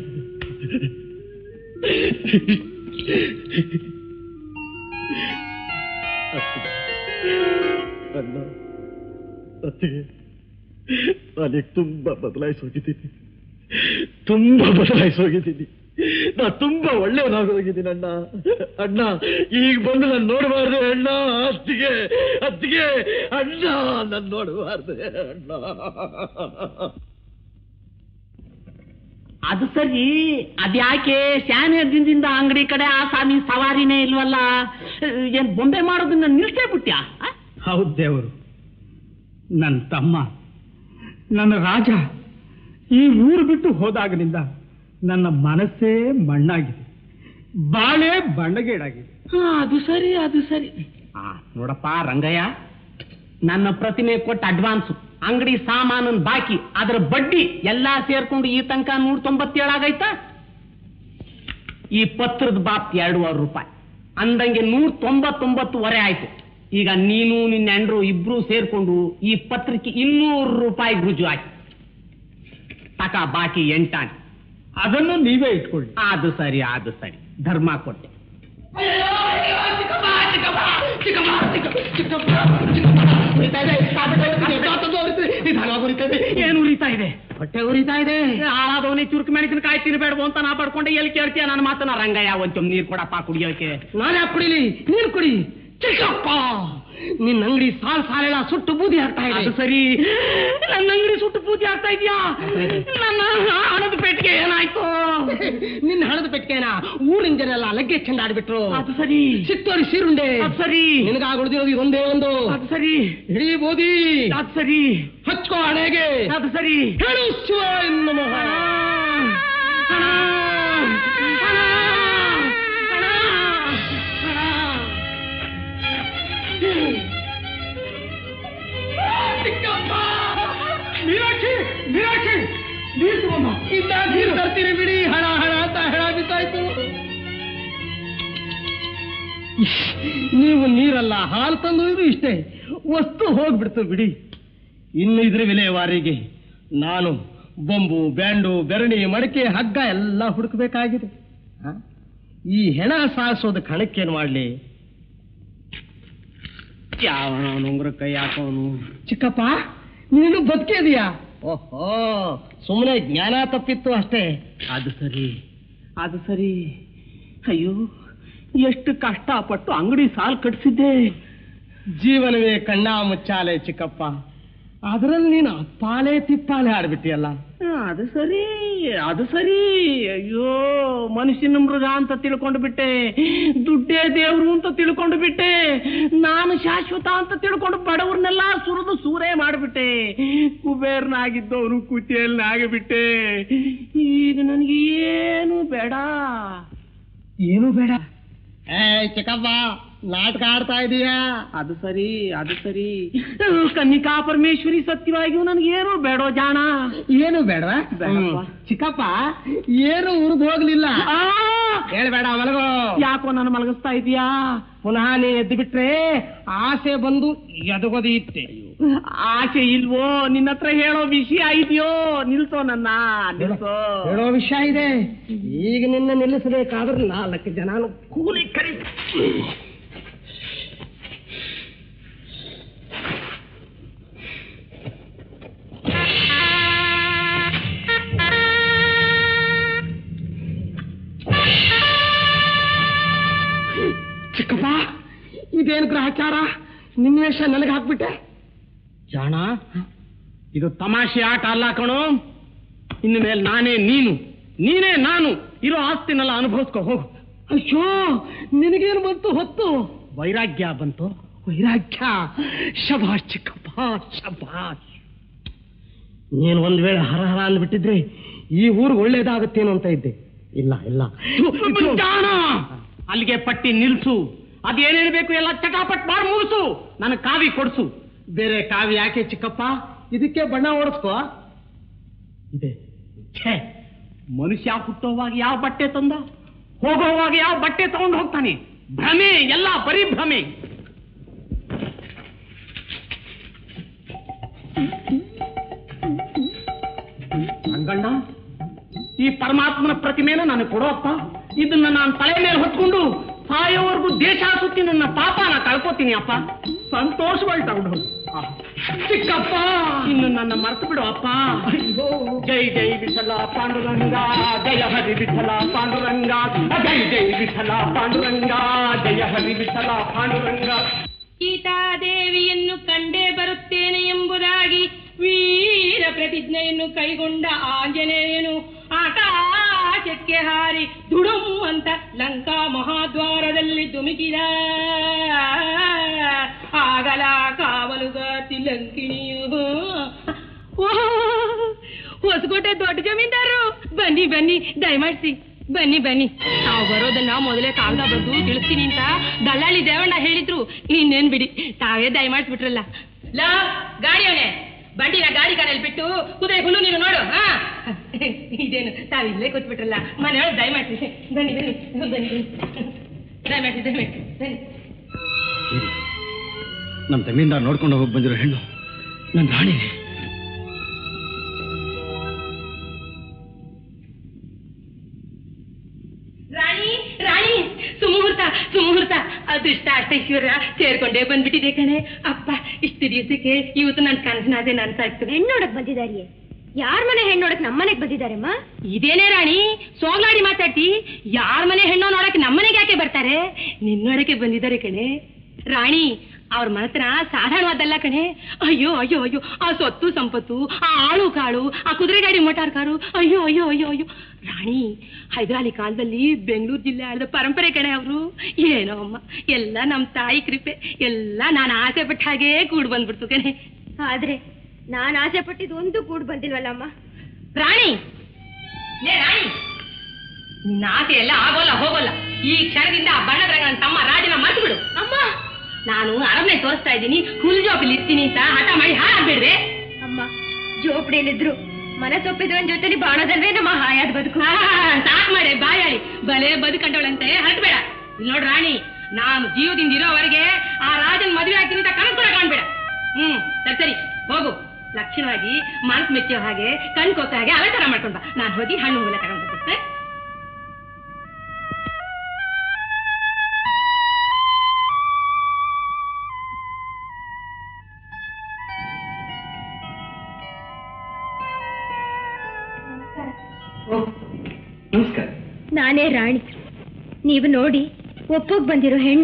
ಅತ್ತಿಗೆ ಅಣ್ಣ ಅತ್ತಿಗೆ ನಾನೀಗ ತುಂಬಾ ಬದಲಾಯಿಸಿ ಹೋಗಿದ್ದೀನಿ ತುಂಬಾ ಬದಲಾಯಿಸಿ ಹೋಗಿದ್ದೀನಿ ನಾ ತುಂಬಾ ಒಳ್ಳೆಯವನಾಗಿ ಹೋಗಿದ್ದೀನಿ ಅಣ್ಣ ಅಣ್ಣ ಈಗ ಬಂದು ನಾನು ನೋಡಬಾರ್ದು ಅಣ್ಣ ಅತ್ತಿಗೆ ಅತ್ತಿಗೆ ಅಣ್ಣ ನಾನು ನೋಡಬಾರ್ದು ಅಣ್ಣ ಅದು ಸರಿ ಅದ್ಯಾಕೆ ಶಾನೆ ದಿನದಿಂದ ಅಂಗಡಿ ಕಡೆ ಆ ಸ್ವಾಮಿ ಸವಾರಿನೇ ಇಲ್ವಲ್ಲ ಏನ್ ಬೊಂಬೆ ಮಾಡೋದನ್ನ ನಿಲ್ಸೇ ಬಿಟ್ಯಾ ಆ? ಹೌದು ದೇವರು ನನ್ನ ತಮ್ಮ ನನ್ನ ರಾಜ ಈ ಊರು ಬಿಟ್ಟು ಹೋದಾಗನಿಂದ ನನ್ನ ಮನಸ್ಸೇ ಮಣ್ಣಾಗಿದೆ ಬಾಳೆ ಬಣ್ಣಗೇಡಾಗಿದೆ ಹಾ, ಅದು ಸರಿ ಅದು ಸರಿ ಆ ನೋಡಪ್ಪ ರಂಗಯ್ಯ ನನ್ನ ಪ್ರತಿಮೆ ಕೊಟ್ಟ ಅಡ್ವಾನ್ಸ್ ಅಂಗಡಿ ಸಾಮಾನನ್ ಬಾಕಿ ಅದರ ಬಡ್ಡಿ ಎಲ್ಲಾ ಸೇರ್ಕೊಂಡು ಈ ತನಕ ನೂರ ತೊಂಬತ್ತೇಳು ಆಗೈತಾ ಈ ಪತ್ರದ ಬಾಪ್ ಎರಡೂವರೆ ರೂಪಾಯಿ ಅಂದಂಗೆ ನೂರ ತೊಂಬತ್ತೊಂಬತ್ತುವರೆ ಆಯ್ತು ಈಗ ನೀನು ನಿನ್ನ ಹೆಂಡ್ರು ಇಬ್ರು ಸೇರ್ಕೊಂಡು ಈ ಪತ್ರಕ್ಕೆ ಇನ್ನೂರು ರೂಪಾಯಿ ರುಜು ಆಯ್ತು ತಕ ಬಾಕಿ ಎಂಟಾಣಿ ಅದನ್ನು ನೀವೇ ಇಟ್ಕೊಳ್ಳಿ ಅದು ಸರಿ ಅದು ಸರಿ ಧರ್ಮ ಕೊಟ್ಟೆ ಏನು ಉರಿತಾ ಇದೆ ಹೊಟ್ಟೆ ಉರಿತಾ ಇದೆ ಹಾಳಾದವನೇ ಚುರುಕು ಮೆಣಸಿನಕಾಯಿ ತಿನ್ಬೇಡ್ವು ಅಂತ ನಾ ಪಡ್ಕೊಂಡೆ ಎಲ್ಲಿ ಕೇಳ್ತೀಯ ನನ್ನ ಮಾತನ್ನ ರಂಗಯ್ಯ ಒಂಚಮ್ ನೀರ್ ಕೊಡಪ್ಪ ಕುಡಿಯೋಕೆ ನಾನು ಯಾಕೆ ಕುಡಿಲಿ ನೀನು ಕುಡಿ ಚಿಕ್ಕಪ್ಪ ನಿನ್ನ ಅಂಗಡಿ ಸಾಲ್ ಸಾಲೆಲ್ಲ ಸುಟ್ಟು ಬೂದಿ ಹಾಕ್ತಾ ಇದೆ ಅದು ಸರಿ ನನ್ನ ಅಂಗಡಿ ಸುಟ್ಟು ಪೂಜೆ ಆಗ್ತಾ ಇದೆಯಾ ನನ್ನ ಹಣದ ಪೆಟ್ಟಿಗೆ ಏನಾಯ್ತು ನಿನ್ನ ಹಣದ ಪೆಟ್ಟಿಗೆನ ಊರಿನ ಜನ ಎಲ್ಲ ಲಗ್ಗೆ ಚೆಂಡಾಡ್ಬಿಟ್ರು ಅದು ಸರಿ ಚಿತ್ತೋರಿ ಸೀರುಂಡೆ ಅದು ಸರಿ ನಿನಗಾಗ ಉಳಿದಿರೋದು ಇದೊಂದೇ ಒಂದು ಅದು ಸರಿ ಇಡೀ ಬೋದಿ ಅದು ಸರಿ ಹಚ್ಕೋ ಹಣೆಗೆ ಅದು ಸರಿ ಹೇಳು ಶಿವ ನಮಃ ಮೀನಾಕ್ಷಿ ಮೀನಾಕ್ಷಿ ನೀರು ತಗೊಂಬ ಇದ್ದ ನೀರು ತರ್ತೀರಿ ಬಿಡಿ ಹಣ ಹಣ ಅಂತ ಹೆಣ ಬಿದ್ದಾಯ್ತು ನೀವು ನೀರಲ್ಲ ಹಾಲು ತಂದು ಇದು ಇಷ್ಟೇ ವಸ್ತು ಹೋಗ್ಬಿಡ್ತು ಬಿಡಿ ಇನ್ನು ಇದ್ರ ವಿಲೇವಾರಿಗೆ ನಾನು ಬೊಂಬು ಬ್ಯಾಂಡು ಬೆರಣಿ ಮಡಕೆ ಹಗ್ಗ ಎಲ್ಲ ಹುಡುಕಬೇಕಾಗಿದೆ ಹ? ಈ ಹೆಣ ಸಾಯಿಸೋದಕ್ಕೆ ಹಣಕ್ಕೇನು ಮಾಡಲಿ ಯಾವನವನು ಉಂಗ್ರ ಕೈ ಹಾಕೋನು ಚಿಕ್ಕಪ್ಪ ನೀನು ಬದುಕಿದೀಯಾ ಓಹೋ ಸುಮ್ಮನೆ ಜ್ಞಾನ ತಪ್ಪಿತ್ತು ಅಷ್ಟೇ ಅದು ಸರಿ ಅದು ಸರಿ ಅಯ್ಯೋ ಎಷ್ಟು ಕಷ್ಟಪಟ್ಟು ಅಂಗಡಿ ಸಾಲ್ ಕಟ್ಸಿದ್ದೆ ಜೀವನವೇ ಕಣ್ಣ ಮುಚ್ಚಾಲೆ ಚಿಕ್ಕಪ್ಪ ಅದರಲ್ಲಿ ನೀನು ಅಪ್ಪಾಲೆ ತಿಪ್ಪಾಲೆ ಆಡ್ಬಿಟ್ಟಿಯಲ್ಲ ಅದು ಸರಿ ಅದು ಸರಿ ಅಯ್ಯೋ ಮನುಷ್ಯನ ಮೃಗ ಅಂತ ತಿಳ್ಕೊಂಡು ಬಿಟ್ಟೆ ದುಡ್ಡೇ ದೇವ್ರು ಅಂತ ತಿಳ್ಕೊಂಡು ಬಿಟ್ಟೆ ನಾನು ಶಾಶ್ವತ ಅಂತ ತಿಳ್ಕೊಂಡು ಬಡವ್ರನ್ನೆಲ್ಲ ಸುರಿದು ಸೂರೆ ಮಾಡಿಬಿಟ್ಟೆ ಕುಬೇರ್ನಾಗಿದ್ದವನು ಕುತಿಯಲ್ನಾಗಿಬಿಟ್ಟೆ ಈಗ ನನಗೆ ಏನು ಬೇಡ ಏನು ಬೇಡ ಏ ಚಿಕ್ಕಪ್ಪ ನಾಟಕ ಆಡ್ತಾ ಇದೀಯಾ ಅದು ಸರಿ ಅದು ಸರಿ ಕನ್ನಿಕಾ ಪರಮೇಶ್ವರಿ ಸತ್ಯವಾಗಿಯೂ ನನಗೇನು ಬೇಡೋ ಜಾಣ ಏನು ಬೇಡವಾ ಬೇಡಪ್ಪ. ಹ್ಮ್. ಚಿಕ್ಕಪ್ಪ ಏನು ಉರಿದು ಹೋಗ್ಲಿಲ್ಲ ಆ! ಹೇಳ್ಬೇಡ ಮಲಗೋ ಯಾಕೋ ನಾನು ಮಲಗಿಸ್ತಾ ಇದೀಯಾ ಪುನಃ ನೀ ಎದ್ದು ಬಿಟ್ರೆ ಆಸೆ ಬಂದು ಎದಗೋದಿ ಇಟ್ಟೆ ಆಚೆ ಇಲ್ವೋ ನಿನ್ನ ಹತ್ರ ಹೇಳೋ ವಿಷಯ ಇದೆಯೋ ನಿಲ್ಸೋ ನನ್ನ ನಿಲ್ಸೋ ಹೇಳೋ ವಿಷಯ ಇದೆ ಈಗ ನಿನ್ನ ನಿಲ್ಲಿಸಬೇಕಾದ್ರೆ ನಾಲ್ಕು ಜನ ಕೂಲಿ ಕರಿ ಚಿಕ್ಕಪ್ಪ ಇದೇನು ಗ್ರಹಚಾರ ನಿನ್ನ ವೇಷ ನನಗೆ ಹಾಕ್ಬಿಟ್ಟೆ ಜಾಣ ಇದು ತಮಾಷೆ ಆಟ ಅಲ್ಲ ಕಣೋ ಇನ್ನು ಮೇಲೆ ನಾನೇ ನೀನು ನೀನೇ ನಾನು ಇರೋ ಆಸ್ತಿನೆಲ್ಲ ಅನುಭವಿಸ್ಕೊ ಹೋಗು ಅಯ್ಯೋ ನಿನಗೇನು ಬಂತು ಹೊತ್ತು ವೈರಾಗ್ಯ ಬಂತು ವೈರಾಗ್ಯ ಶಭಾಷ್ ಚಿಕ್ಕಪ್ಪ ಶಭಾಷ್ ನೀನು ಒಂದ್ ವೇಳೆ ಹರ ಹರ ಅಂದ್ಬಿಟ್ಟಿದ್ರೆ ಈ ಊರು ಒಳ್ಳೇದಾಗುತ್ತೇನೋ ಅಂತ ಇದ್ದೆ ಇಲ್ಲ ಇಲ್ಲ ಜಾಣ ಅಲ್ಲಿಗೆ ಪಟ್ಟಿ ನಿಲ್ಸು ಅದೇನೇನು ಬೇಕು ಎಲ್ಲ ಚಟಾಪಟ್ ಮಾಡಿ ಮುಗಿಸು ನನಗೆ ಕಾವಿ ಕೊಡ್ಸು ಬೇರೆ ಕಾವಿ ಯಾಕೆ ಚಿಕ್ಕಪ್ಪ ಇದಕ್ಕೆ ಬಣ್ಣ ಓಡಿಸ್ಕೋ ಇದೆ ಛೇ ಮನುಷ್ಯ ಹುಟ್ಟೋವಾಗ ಯಾವ ಬಟ್ಟೆ ತಂದ ಹೋಗೋವಾಗ ಯಾವ ಬಟ್ಟೆ ತಗೊಂಡು ಹೋಗ್ತಾನೆ ಭ್ರಮೆ ಎಲ್ಲ ಬರೀ ಭ್ರಮೆ ರಂಗಣ್ಣ ಈ ಪರಮಾತ್ಮನ ಪ್ರತಿಮೆನ ನನಗೆ ಕೊಡೋಪ್ಪ ಇದನ್ನ ನಾನು ತಲೆ ಮೇಲೆ ಹೊತ್ಕೊಂಡು ಸಾಯೋವರೆಗೂ ದೇಶ ಸುತ್ತಿ ನನ್ನ ಪಾಪನ ಕಳ್ಕೊತೀನಿ ಅಪ್ಪ ಸಂತೋಷವಾಗಿ ತಗೊಂಡು ಹೋಗು. ಆಹ್. ಚಿಕ್ಕಪ್ಪ ಇನ್ನು ನನ್ನ ಮರ್ತು ಬಿಡು ಅಪ್ಪ ಜೈ ಜೈ ವಿಠಲ ಪಾಂಡುರಂಗ ಜಯ ಹರಿ ವಿಠಲ ಪಾಂಡುರಂಗ ಜೈ ಜೈ ವಿಠಲ ಪಾಂಡುರಂಗ ಜಯ ಹರಿ ವಿಠಲ ಪಾಂಡುರಂಗ ಸೀತಾದೇವಿಯನ್ನು ಕಂಡೇ ಬರುತ್ತೇನೆ ಎಂಬುದಾಗಿ ವೀರ ಪ್ರತಿಜ್ಞೆಯನ್ನು ಕೈಗೊಂಡ ಆಂಜನೇಯನು ಆಕಾಶಕ್ಕೆ ಹಾರಿ ದುಡುಂ ಅಂತ ಲಂಕಾ ಮಹಾದ್ವಾರದಲ್ಲಿ ಧುಮುಕಿದ ಆಗಲ ಕಾವಲುಗಾತಿ ಲಂಕಿಣಿಯು ಹೊಸಕೋಟೆ ದೊಡ್ಡ ಜಮೀನ್ದಾರರು ಬನ್ನಿ ಬನ್ನಿ ದಯಮಾಡಿಸಿ ಬನ್ನಿ ಬನ್ನಿ ನಾವು ಬರೋದನ್ನ ಮೊದಲೇ ಕಾಗದ ಬರೆದು ತಿಳಿಸ್ತೀನಿ ಅಂತ ದಳ್ಳಾಳಿ ದೇವಣ್ಣ ಹೇಳಿದ್ರು ಇನ್ನೇನ್ ಬಿಡಿ ತಾವೇ ದಯಮಾಡಿಸ್ಬಿಟ್ರಲ್ಲ ಲಾ ಗಾಡಿಯವನೇ ಬಂಡಿನ ಗಾಡಿ ಕಾರಲ್ಲಿ ಬಿಟ್ಟು ಕುದುರೆ ಹುಲ್ಲು ನೀನು ನೋಡು ಹಾ ಇದೇನು ತಾವಿಲ್ಲೇ ಕೂತ್ಬಿಟ್ರಲ್ಲ ಮನೆಯೊಳಗೆ ದಯಮಾಡಿಸಿ ಬನ್ನಿ ಬನ್ನಿ ಬನ್ನಿ ಬನ್ನಿ ದಯಮಾಡಿಸಿ ದಯಮಾಡಿಸಿ ಬನ್ನಿ ನಮ್ಮ ಜಮೀನ್ದಾರ್ ನೋಡ್ಕೊಂಡು ಹೋಗಿ ಬಂದಿರೋ ಹೆಣ್ಣು ನನ್ನ ರಾಣಿ ರಾಣಿ ರಾಣಿ ಸುಮುಹೂರ್ತ ಸುಮುಹೂರ್ತ ಅದೃಷ್ಟ ಅಷ್ಟೈಶ್ವರ್ಯ ಸೇರ್ಕೊಂಡೇ ಬಂದ್ಬಿಟ್ಟಿದೆ ಕಣೆ ಅಪ್ಪ ಇಷ್ಟು ದಿವಸಕ್ಕೆ ಇವತ್ತು ನನ್ನ ಕನಸಿನಾದೆ ನನ್ನ ಆಗ್ತದೆ ಹೆಣ್ಣೋಡಕ್ ಬಂದಿದಾರಿಯೇ ಯಾರ ಮನೆ ಹೆಣ್ಣೋಡಕ್ ನಮ್ಮನೆಗ್ ಬಂದಿದಾರಮ್ಮ ಇದೇನೇ ರಾಣಿ ಸೋಗ್ಲಾಡಿ ಮಾತಾಡ್ತಿ ಯಾರ ಮನೆ ಹೆಣ್ಣು ನೋಡಕ್ಕೆ ನಮ್ಮನೆಗೆ ಯಾಕೆ ಬರ್ತಾರೆ ನಿನ್ನೋಡಕ್ಕೆ ಬಂದಿದ್ದಾರೆ ಕಣೆ ರಾಣಿ ಅವ್ರ ಮನತ್ರ ಸಾಧಾರಣವಾದಲ್ಲ ಕಣೆ ಅಯ್ಯೋ ಅಯ್ಯೋ ಅಯ್ಯೋ ಆ ಸೊತ್ತು ಸಂಪತ್ತು ಆ ಆಳು ಕಾಳು ಆ ಕುದುರೆ ಗಾಡಿ ಮೋಟಾರ್ ಕಾರು ಅಯ್ಯೋ ಅಯ್ಯೋ ಅಯ್ಯೋ ಅಯ್ಯೋ ರಾಣಿ ಹೈದರಾಲಿ ಕಾಲದಲ್ಲಿ ಬೆಂಗಳೂರು ಜಿಲ್ಲೆ ಆಳಿದ ಪರಂಪರೆ ಕಣೆ ಅವರು ಏನೋ ಅಮ್ಮ ಎಲ್ಲ ನಮ್ಮ ತಾಯಿ ಕೃಪೆ ಎಲ್ಲ ನಾನು ಆಸೆ ಪಟ್ಟ ಹಾಗೇ ಕೂಡ್ ಬಂದ್ಬಿಡ್ತು ಕಣೆ ಆದ್ರೆ ನಾನ್ ಆಸೆ ಪಟ್ಟಿದ್ದು ಒಂದು ಕೂಡ್ ಬಂದಿಲ್ವಲ್ಲಮ್ಮ ರಾಣಿ ಲೇ ರಾಣಿ ನಿನ್ನ ಆಸೆ ಎಲ್ಲ ಆಗೋಲ್ಲ ಹೋಗೋಲ್ಲ ಈ ಕ್ಷಣದಿಂದ ಆ ಬಣ್ಣದ ರಂಗ ನನ್ನ ತಮ್ಮ ರಾಜನ ಮರ್ತು ಬಿಡು ಅಮ್ಮ ನಾನು ಅರಮನೆ ತೋರಿಸ್ತಾ ಇದ್ದೀನಿ ಹುಲ್ ಜೋಪಿಲಿ ಇರ್ತೀನಿ ಅಂತ ಹಠ ಮಾಡಿ ಹಾಳಾಗ್ಬಿಡ್ವೆ ಅಮ್ಮ ಜೋಪಡಿಯಲ್ಲಿದ್ರು ಮನಸೊಪ್ಪಿದ್ರನ್ ಜೊತೆಲಿ ಬಾಳೋದಲ್ವೇ ನಮ್ಮ ಹಾಯಾದ ಬದುಕು ಸಾಕ್ ಮಾಡೆ ಬಾಯಾಳಿ ಬಲೆ ಬದುಕಂಡವಳಂತೆ ಹರಟ್ಬೇಡ ಇಲ್ಲಿ ನೋಡ್ ರಾಣಿ ನಾನು ಜೀವದಿಂದ ಇರೋವರೆಗೆ ಆ ರಾಜನ್ ಮದುವೆ ಆಗ್ತೀನಿ ಅಂತ ಕನಸು ಕೂಡ ಕಾಣ್ಬೇಡ ಹ್ಮ್ ಸರಿ ಸರಿ ಹೋಗು ಲಕ್ಷಣವಾಗಿ ಮನಸ್ಸು ಮೆಚ್ಚೋ ಹಾಗೆ ಕಣ್ ಕೊಕ್ಕ ಹಾಗೆ ಅಲಂಕಾರ ಮಾಡ್ಕೊಂಡ ನಾನು ಹೋಗಿ ಹಣ್ಣು ಹೂವೆಲ್ಲ ತಗೊಂಡ್ ಬರ್ತೀನಿ ನಮಸ್ಕಾರ ನಾನೇ ರಾಣಿ ನೀವು ನೋಡಿ ಒಪ್ಪೋಗ್ ಬಂದಿರೋ ಹೆಣ್ಣು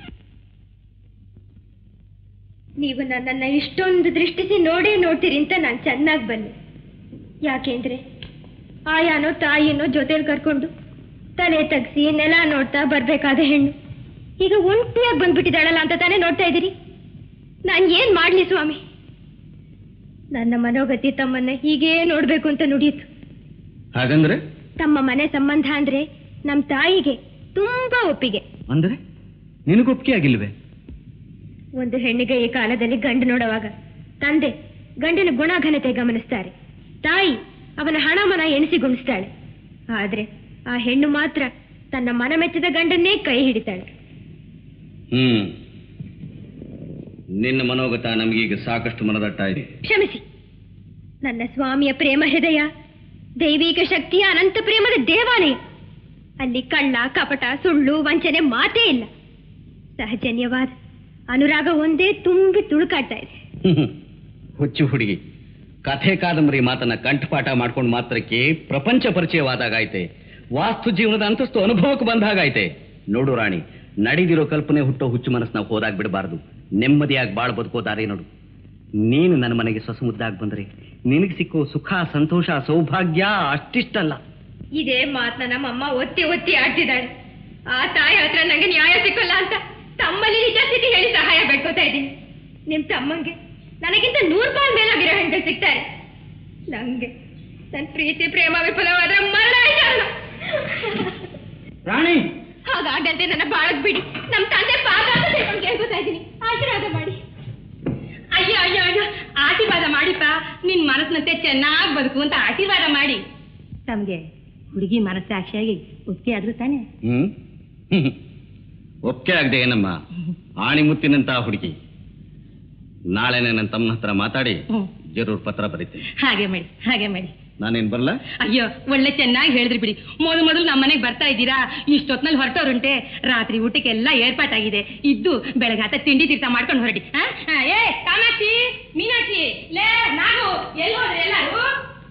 ನೀವು ನನ್ನನ್ನ ಇಷ್ಟೊಂದು ದೃಷ್ಟಿಸಿ ನೋಡೇ ನೋಡ್ತೀರಿ ಅಂತ ನಾನು ಚೆನ್ನಾಗಿ ಬನ್ನಿ ಯಾಕೆಂದ್ರೆ ಆಯಾನೋ ತಾಯಿನೋ ಜೊತೆಲಿ ಕರ್ಕೊಂಡು ತಲೆ ತಗ್ಸಿ ನೆಲ ನೋಡ್ತಾ ಬರ್ಬೇಕಾದ ಹೆಣ್ಣು ಈಗ ಒಂಟಿಯಾಗಿ ಬಂದ್ಬಿಟ್ಟಿದ್ದಾಳಲ್ಲ ಅಂತ ತಾನೇ ನೋಡ್ತಾ ಇದ್ದೀರಿ ನಾನು ಏನ್ ಮಾಡ್ಲಿ ಸ್ವಾಮಿ ನನ್ನ ಮನೋಗತಿ ತಮ್ಮನ್ನ ಹೀಗೇ ನೋಡ್ಬೇಕು ಅಂತ ನುಡಿಯಿತು ಹಾಗಂದ್ರೆ ತಮ್ಮ ಮನೆ ಸಂಬಂಧ ಅಂದ್ರೆ ನಮ್ ತಾಯಿಗೆ ತುಂಬಾ ಒಪ್ಪಿಗೆ ಅಂದ್ರೆ ನಿನಗೊಪ್ಪಿಗೆ ಆಗಿಲ್ವೇ ಒಂದು ಹೆಣ್ಣಿಗೆ ಈ ಕಾಲದಲ್ಲಿ ಗಂಡು ನೋಡುವಾಗ ತಂದೆ ಗಂಡಿನ ಗುಣಘನತೆ ಗಮನಿಸ್ತಾರೆ ತಾಯಿ ಅವನ ಹಣ ಮನ ಎಣಿಸಿ ಗುಣಿಸ್ತಾಳೆ ಆದ್ರೆ ಆ ಹೆಣ್ಣು ಮಾತ್ರ ತನ್ನ ಮನ ಮೆಚ್ಚಿದ ಗಂಡನ್ನೇ ಕೈ ಹಿಡಿತಾಳೆ ಹ್ಮ್ ನಿನ್ನ ಮನೋಗತ ನಮಗೀಗ ಸಾಕಷ್ಟು ಮನದಟ್ಟಾಯಿತು ಕ್ಷಮಿಸಿ ನನ್ನ ಸ್ವಾಮಿಯ ಪ್ರೇಮ ಹೃದಯ ದೈವಿಕ ಶಕ್ತಿಯ ಅನಂತ ಪ್ರೇಮದ ದೇವಾಲಯ ಅಲ್ಲಿ ಕಳ್ಳ ಕಪಟ ಸುಳ್ಳು ವಂಚನೆ ಮಾತೇ ಇಲ್ಲ ಸಹಜನ್ಯವಾದ ಅನುರಾಗ ಒಂದೇ ತುಂಬಿ ತುಳುಕಾಡ್ತಾ ಇದೆ ಹುಚ್ಚು ಹುಡುಗಿ ಕಥೆ ಕಾದಂಬರಿ ಮಾತನ್ನ ಕಂಠಪಾಠ ಮಾಡ್ಕೊಂಡು ಮಾತ್ರಕ್ಕೆ ಪ್ರಪಂಚ ಪರಿಚಯವಾದಾಗೈತೆ ವಾಸ್ತು ಜೀವನದ ಅಂತಸ್ತು ಅನುಭವಕ್ಕೆ ಬಂದಾಗೈತೆ ನೋಡು ರಾಣಿ ನಡೆದಿರೋ ಕಲ್ಪನೆ ಹುಟ್ಟೋ ಹುಚ್ಚು ಮನಸ್ಸನ್ನ ಹೋದಾಗ ಬಿಡಬಾರದು ನೆಮ್ಮದಿಯಾಗಿ ಬಾಳ್ ಬದುಕೋ ದಾರಿ ನೋಡು ನೀನು ನನ್ನ ಮನೆಗೆ ಸೊಸ ಮುದ್ದಾಗಿ ಬಂದ್ರೆ ನಿನಗೆ ಸಿಕ್ಕೋ ಸುಖ ಸಂತೋಷ ಸೌಭಾಗ್ಯ ಅಷ್ಟಿಷ್ಟಲ್ಲ ಇದೇ ಮಾತನ್ನ ನಮ್ಮಮ್ಮ ಒತ್ತಿ ಒತ್ತಿ ಆಡ್ತಿದ್ದಾಳೆ ಆ ತಾಯಿ ಹತ್ರ ನಂಗೆ ನ್ಯಾಯ ಸಿಕ್ಕಲ್ಲ ಅಂತ ತಮ್ಮಲ್ಲಿ ನಿಜ ಸ್ಥಿತಿ ಹೇಳಿ ಸಹಾಯ ಬೇಡ್ಕೋತಾ ಇದ್ದೀನಿ ನಿಮ್ ತಮ್ಮಂಗೆ ನನಗಿಂತ ನೂರು ಪಾಲ್ ಮೇಲಾಗಿರೋ ಹೆಂಡತಿ ಸಿಗ್ತಾರೆ ನಂಗೆ ನನ್ ಪ್ರೀತಿ ಪ್ರೇಮ ವಿಫಲವಾದ್ರೆ ಮರಣ ಆಯ್ತಲ್ಲ ರಾಣಿ ಹಾಗಾಗಂತೆ ನನ್ನ ಬಾಳಕ್ ಬಿಡಿ ನಮ್ ತಂದೆ ಪಾದ ಅಂತ ತಿಳ್ಕೊಂಡು ಕೇಳ್ಕೊತಾ ಇದ್ದೀನಿ ಆಶೀರ್ವಾದ ಮಾಡಿ ಅಯ್ಯೋ ಅಯ್ಯೋ ಅಯ್ಯೋ ಆಶೀರ್ವಾದ ಮಾಡಿಪ್ಪ ನಿನ್ ಮನಸ್ಸಿನಂತೆ ಚೆನ್ನಾಗಿ ಬದುಕು ಅಂತ ಆಶೀರ್ವಾದ ಮಾಡಿ ತಮ್ಗೆ ಹುಡುಗಿ ಮನಸ್ಸಾಕ್ಷಿಯಾಗಿ ಒಪ್ಪಿಗೆ ಆದ್ರೂ ತಾನೆ ಹ್ಮ್ ಹ್ಮ್. ಒಪ್ಕೆ ಆಗದೆ ಏನಮ್ಮ ಆಣಿಮುತ್ತಿನಂತ ಹುಡುಗಿ ನಾಳೆನೆ ನನ್ನ ತಮ್ಮನ ಹತ್ರ ಮಾತಾಡಿ ಹ್ಮ್. ಜರೂರ್ ಪತ್ರ ಬರೀತೀನಿ ಹಾಗೆ ಮಾಡಿ ಹಾಗೆ ಮಾಡಿ ನಾನೇನ್ ಬರಲ್ಲ ಅಯ್ಯೋ ಒಳ್ಳೆ ಚೆನ್ನಾಗಿ ಹೇಳಿದ್ರಿ ಬಿಡಿ ಮೊದಲು ಮೊದಲು ನಮ್ಮ ಮನೆಗೆ ಬರ್ತಾ ಇದ್ದೀರಾ ಇಷ್ಟೊತ್ನಲ್ಲಿ ಹೊರಟವ್ರುಂಟೆ ರಾತ್ರಿ ಊಟಕ್ಕೆಲ್ಲ ಏರ್ಪಾಟಾಗಿದೆ ಇದ್ದು ಬೆಳಗಾತ ತಿಂಡಿ ತೀರ್ಥ ಮಾಡ್ಕೊಂಡು ಹೊರಡಿ ಆ? ಆ, ಏ ಕಾಮಾಕ್ಷಿ ಮೀನಾಕ್ಷಿ ಲೇ ನಾವು ಎಲ್ಲಿ ಹೋದ್ರೆ ಎಲ್ಲಾರು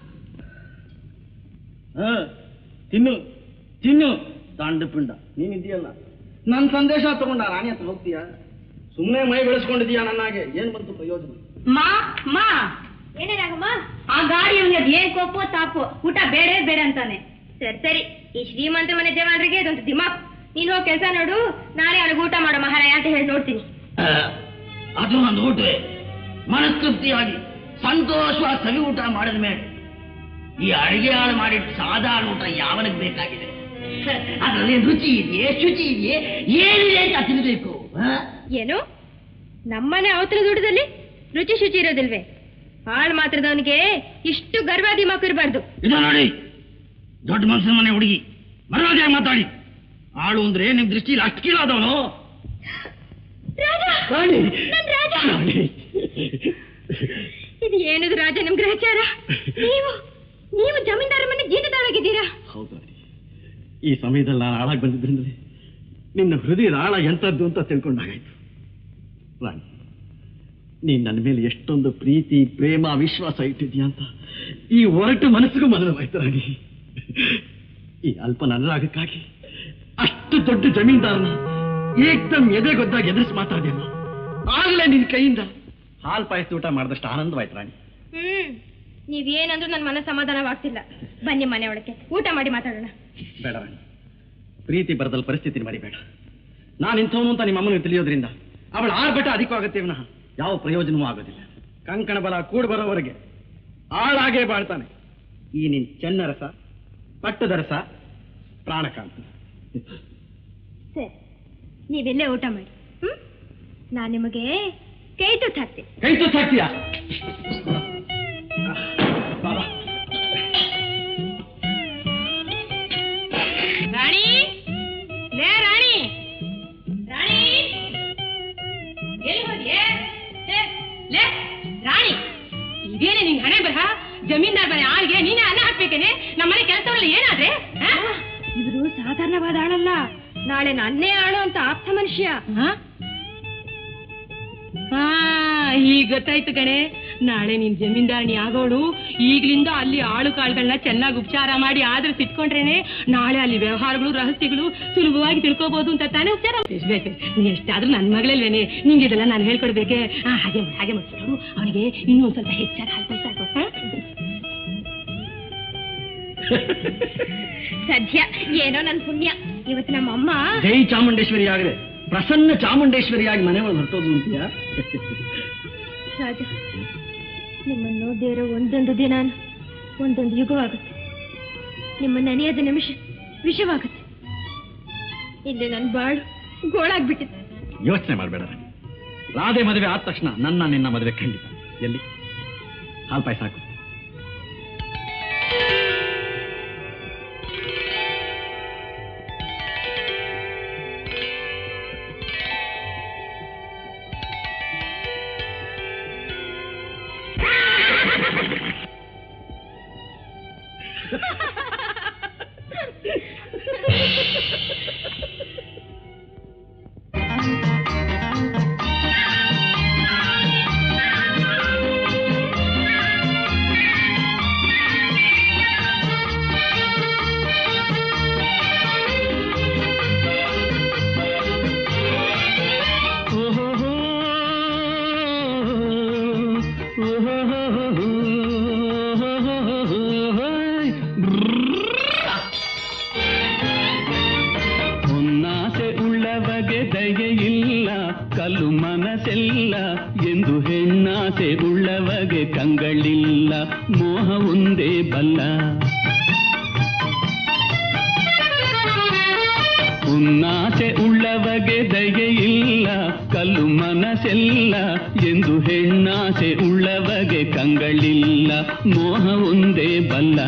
ಹ, ತಿನ್ನು ತಿನ್ನು ದಾಂಡ ಪಿಂಡ ನೀನಿದೆಯಲ್ಲ ನನ್ನ ಸಂದೇಶ ತಗೊಂಡ ರಾಣಿ ಹತ್ರ ಹೋಗ್ತೀಯಾ ಸುಮ್ಮನೆ ಮೈ ಬೆಳೆಸ್ಕೊಂಡಿದೀಯಾ ನನ್ನಾಗೆ ಏನ್ ಬಂತು ಪ್ರಯೋಜನ ಮಾ ಮಾ ಏನೇನಾಗಮ್ಮ ಆ ಗಾಡಿ ಅವ್ನಿಗೆ ಏನ್ ಕೋಪೋ ತಾಪೋ ಊಟ ಬೇಡ ಬೇಡ ಅಂತಾನೆ ಸರಿ ಸರಿ ಈ ಶ್ರೀಮಂತ ಮನೆ ದೇವಾನ್ರಿಗೆ ಇದೊಂದು ದಿಮಾಕ್ ನೀನು ಹೋಗಿ ಕೆಲಸ ನೋಡು ನಾಳೆ ಅವ್ನಿಗೆ ಊಟ ಮಾಡೋ ಮಹಾರಾಯ ಅಂತ ಹೇಳಿ ನೋಡ್ತೀನಿ ಅದು ಒಂದು ಊಟವೇ ಮನಸ್ತೃಪ್ತಿಯಾಗಿ ಸಂತೋಷವಾಗಿ ಸವಿ ಊಟ ಮಾಡಿದ ಮೇಲೆ ಈ ಅಡಿಗೆ ಹಾಳು ಮಾಡಿಟ್ಟು ಸಾಧಾರಣ ಊಟ ಯಾವನಿಗೆ ಬೇಕಾಗಿದೆ ಅದರಲ್ಲಿ ರುಚಿ ಇದೆಯೇ ಶುಚಿ ಇದೆಯೇ ಏನಿದೆ ಅಂತ ತಿಳಿಬೇಕು ಹ? ಏನು ನಮ್ಮನೆ ಅವತರ ದುಡ್ಡದಲ್ಲಿ ರುಚಿ ಶುಚಿ ಇರೋದಿಲ್ವೇ ಹಾಳು ಮಾತ್ರದವನಿಗೆ ಇಷ್ಟು ಗರ್ವ ದಿಮಾಕು ಇರಬಾರ್ದು ಇದು ನೋಡಿ ದೊಡ್ಡ ಮನುಷ್ಯನ ಮನೆ ಹುಡುಗಿ ಮರ್ಯಾದೆಯಾಗಿ ಮಾತಾಡಿ ಆಳು ಅಂದ್ರೆ ನಿಮ್ ದೃಷ್ಟಿಲಿ ಅಷ್ಟು ಕೀಳಾದವನು ರಾಣಿ ರಾಣಿ ಇದು ಏನದು ರಾಜ ನಿಮ್ ಗ್ರಹಚಾರ ನೀವು ನೀವು ಜಮೀನ್ದಾರ ಮನೆ ಜೀತದಾಳಾಗಿದ್ದೀರಾ ಹೌದು ರಾಣಿ. ಈ ಸಮಯದಲ್ಲಿ ನಾನು ಹಾಳಾಗಿ ಬಂದಿದ್ರಿಂದಲೇ ನಿನ್ನ ಹೃದಯದ ಆಳ ಎಂಥದ್ದು ಅಂತ ತಿಳ್ಕೊಂಡಾಗಾಯ್ತು ರಾಣಿ ನೀನ್ ನನ್ನ ಮೇಲೆ ಎಷ್ಟೊಂದು ಪ್ರೀತಿ ಪ್ರೇಮ ವಿಶ್ವಾಸ ಇಟ್ಟಿದ್ಯಾ ಅಂತ ಈ ಒರಟು ಮನಸ್ಸಿಗೂ ಮನನವಾಯ್ತು ರಾಣಿ ಈ ಅಲ್ಪ ಅನುರಾಗಕ್ಕಾಗಿ ಅಷ್ಟು ದೊಡ್ಡ ಜಮೀನ್ದಾರನ ಏಕ್ದಮ್ ಎದೆಗೊದ್ದಾಗ ಎದುರಿಸಿ ಮಾತಾಡ್ಯಲ್ಲ ಆಗ್ಲೇ ನಿನ್ ಕೈಯಿಂದ ಹಾಲ್ ಪಾಯಸ ಊಟ ಮಾಡಿದಷ್ಟು ಆನಂದವಾಯ್ತು ರಾಣಿ ಹ್ಮ್ ನೀವೇನಂದ್ರೂ ನನ್ನ ಮನ ಸಮಾಧಾನವಾಗ್ತಿಲ್ಲ ಬನ್ನಿ ಮನೆ ಒಳಗೆ ಊಟ ಮಾಡಿ ಮಾತಾಡೋಣ ಬೇಡ ರಾಣಿ ಪ್ರೀತಿ ಬರದಲ್ಲಿ ಪರಿಸ್ಥಿತಿ ಮರಿಬೇಡ ನಾನು ಇಂಥವನು ಅಂತ ನಿಮ್ಮ ಅಮ್ಮನಿಗೆ ತಿಳಿಯೋದ್ರಿಂದ ಅವಳ ಆರ್ಭಟ ಅಧಿಕವಾಗುತ್ತೆ ವಿನಃ ಯಾವ ಪ್ರಯೋಜನವೂ ಆಗೋದಿಲ್ಲ ಕಂಕಣ ಬಲ ಕೂಡ್ ಬರೋವರೆಗೆ ಆಳಾಗೇ ಬಾಳ್ತಾನೆ ಈ ನಿನ್ ಚೆನ್ನ ರಸ ಪಟ್ಟದ ರಸ ಪ್ರಾಣಕಾಂತ ಸರಿ ನೀವೆಲ್ಲೇ ಊಟ ಮಾಡಿ ಹ್ಮ್ ನಾನು ನಿಮಗೆ ಕೈ ತುತ್ತು ಹಾಕ್ತೀನಿ ಕೈ ತುತ್ತು ಹಾಕ್ತೀಯಾ ರಾಣಿ ಲೇ ರಾಣಿ ರಾಣಿ ಎಲ್ಲಿ ಹೋದ್ಯೆ ಲೇ, ಲೇ ರಾಣಿ ಇದೇನೆ ನಿನ್ ಹಣೆ ಬರಹ ಜಮೀನ್ದಾರ್ ಮನೆ ಆಳ್ಗೆ ನೀನೇ ಅನ್ನ ಹಾಕ್ಬೇಕೇನೆ ನಮ್ಮನೆ ಕೆಲಸವಲ್ಲ ಏನಾದ್ರೆ ಆ? ಇವರು ಸಾಧಾರಣವಾದ ಆಳಲ್ಲ ನಾಳೆ ನನ್ನೇ ಆಳು ಅಂತ ಆಪ್ತ ಮನುಷ್ಯ ಆ? ಆ, ಈಗ ಗೊತ್ತಾಯ್ತು ಕಣೆ ನಾಳೆ ನೀನ್ ಜಮೀನ್ದಾರಣಿ ಆಗೋಳು ಈಗ್ಲಿಂದ ಅಲ್ಲಿ ಆಳು ಕಾಳುಗಳನ್ನ ಚೆನ್ನಾಗಿ ಉಪಚಾರ ಮಾಡಿ ಆದ್ರೆ ಸಿಟ್ಕೊಂಡ್ರೇನೆ ನಾಳೆ ಅಲ್ಲಿ ವ್ಯವಹಾರಗಳು ರಹಸ್ಯಗಳು ಸುಲಭವಾಗಿ ತಿಳ್ಕೋಬಹುದು ಅಂತ ತಾನೇ ಉಪಚಾರ ಬೇಕು ನೀ ಎಷ್ಟಾದ್ರೂ ನನ್ನ ಮಗಳಲ್ವೇನೆ ನಿಂಗೆ ಇದೆಲ್ಲ ನಾನು ಹೇಳ್ಕೊಡ್ಬೇಕೆ ಆ, ಹಾಗೆ ಮಾಡು, ಹಾಗೆ ಮಾಡ್ಕೊಂಡು ಅವನಿಗೆ ಇನ್ನೂ ಒಂದ್ ಸ್ವಲ್ಪ ಹೆಚ್ಚಾಗಿ ಹಾಲು ಸಾಕು ಆ? ಸದ್ಯ ಏನೋ ನನ್ ಪುಣ್ಯ ಇವತ್ತು ನಮ್ಮಮ್ಮ ಜೈ ಚಾಮುಂಡೇಶ್ವರಿ ಆಗದೆ ಪ್ರಸನ್ನ ಚಾಮುಂಡೇಶ್ವರಿಯಾಗಿ ಮನೆ ಒಳಗೆ ಹೊರಟೋದು ಅಂತೀಯಾ ರಾಜ ನಿಮ್ಮನ್ನು ನೋಡ್ದೇ ಒಂದೊಂದು ದಿನ ಒಂದೊಂದು ಯುಗವಾಗುತ್ತೆ ನಿಮ್ಮ ನೆನೆಯದ ನಿಮಿಷ ವಿಷವಾಗುತ್ತೆ ಇಲ್ಲಿ ನನ್ನ ಬಾಳು ಗೋಳಾಗ್ಬಿಟ್ಟಿದೆ ಯೋಚನೆ ಮಾಡಬೇಡ ರಾಧೆ ಮದುವೆ ಆದ ತಕ್ಷಣ ನನ್ನ ನಿನ್ನ ಮದುವೆ ಖಂಡಿತ ಎಲ್ಲಿ ಹಾಲ್ ಪಾಯಸ ಸಾಕು ಆ ದಯೆಯಿಲ್ಲ ಕಲ್ಲು ಮನಸ್ಸೆಲ್ಲ ಎಂದು ಹೆಣ್ಣಾಸೆ ಉಳ್ಳವಗೆ ಕಂಗಳಿಲ್ಲ ಮೋಹ ಒಂದೇ ಬಲ್ಲ ಉನ್ನಾಸೆ ಉಳ್ಳವಗೆ ದಯೆಯಿಲ್ಲ ಕಲ್ಲು ಮನಸ್ಸೆಲ್ಲ ಎಂದು ಹೆಣ್ಣಾಸೆ ಉಳ್ಳವಗೆ ಕಂಗಳಿಲ್ಲ ಮೋಹ ಒಂದೇ ಬಲ್ಲ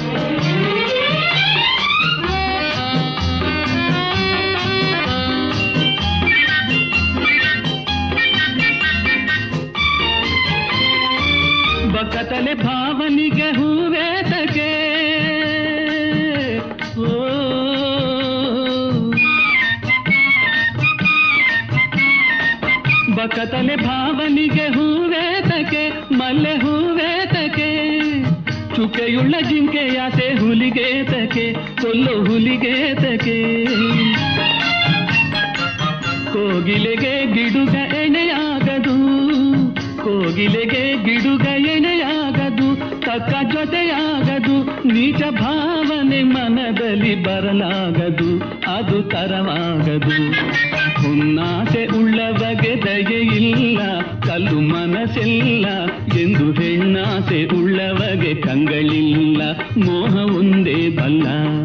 ಬಕತಲೆ ಭಾವನಿಗೆ ಹೂವೇತಕ್ಕೆ ಓ ಬಕತಲೆ ಭಾವನಿಗೆ ಹೂವೇತಕ್ಕೆ ಮಲ್ಲೆ ಹೂವೇತಕ್ಕೆ ಚುಕೆಯುಳ್ಳ ಜಿಂಕೆಯಾಸೆ ಹುಲಿಗೇತಕ್ಕೆ ಕೊಲ್ಲು ಹುಲಿಗೇತಕ್ಕೆ ಕೋಗಿಲೆಗೆ ಗಿಡುಗ ಎಣೆಯಾಗದು ಕೋಗಿಲೆಗೆ ಗಿಡುಗ ಎಣೆಯಾಗದು ತಕ್ಕ ಜೊತೆಯಾಗದು ನೀಚ ಭಾವನೆ ಮನದಲ್ಲಿ ಬರಲಾಗದು ಅದು ತರವಾಗದು ಹುನ್ನಾಸೆ ಉಳ್ಳವಗೆ ದಯೆಯಿಲ್ಲ ಕಲ್ಲು ಮನಸ್ಸೆಲ್ಲ ಎಂದು ಹೆಣ್ಣಾಸೆ ಉಳ್ಳವಗೆ ಕಂಗಳಿಲ್ಲ ಮೋಹ ಒಂದೇ ಬಲ್ಲ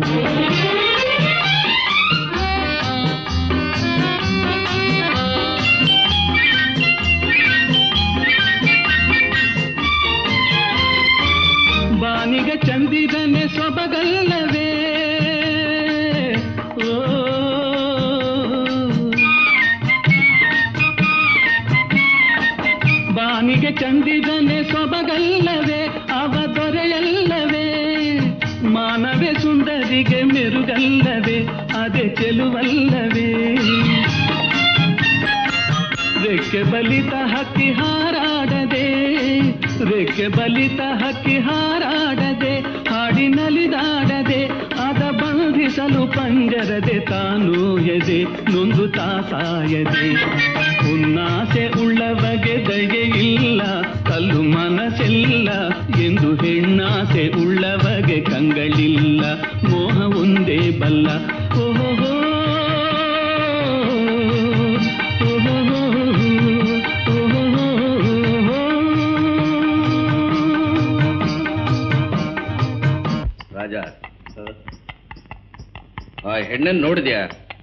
ಬಾನಿಗೆ ಚಂದಿರನೆ ಸೊಬಗಲ್ಲವೇ ಓ ಬಾನಿಗೆ ಚಂದಿರನೆ ಸೊಬಗಲ್ಲವೇ ಅವ ದೊರೆಯಲ್ಲವೇ ಮಾನವೇ ಸುಂದರಿಗೆ ಮೆರುಗಲ್ಲವೇ ಅದೇ ಚೆಲುವಲ್ಲವೇ ರೆಕ್ಕೆ ಬಲಿತ ಹಕ್ಕಿ ಹಾರಾಡದೆ ರೆಕ್ಕೆ ಬಲಿತ ಹಕ್ಕಿ ಹಾರಾಡದೆ ಹಾಡಿನಲಿದಾಡದೆ ಅದ ಬಂಧಿಸಲು ಪಂಜರದೆ ತಾನು ಎದೆ ನೊಂದು ತಾಸಾಯದೆ ಹುನ್ನಾಸೆ ಉಳ್ಳವಗೆ ದಯೆಯಿಲ್ಲ ಕಲ್ಲು ಮನಸ್ಸೆಲ್ಲ ಎಂದು ಹೆಣ್ಣಾಸೆ ಉಳ್ಳವಗೆ ಕಂಗಳಿಲ್ಲ ಮೋಹ ಒಂದೇ ಬಲ್ಲ ಓಹೋ ರಾಜ ಆ ಹೆಣ್ಣನ್ನು ನೋಡಿದ್ಯಾ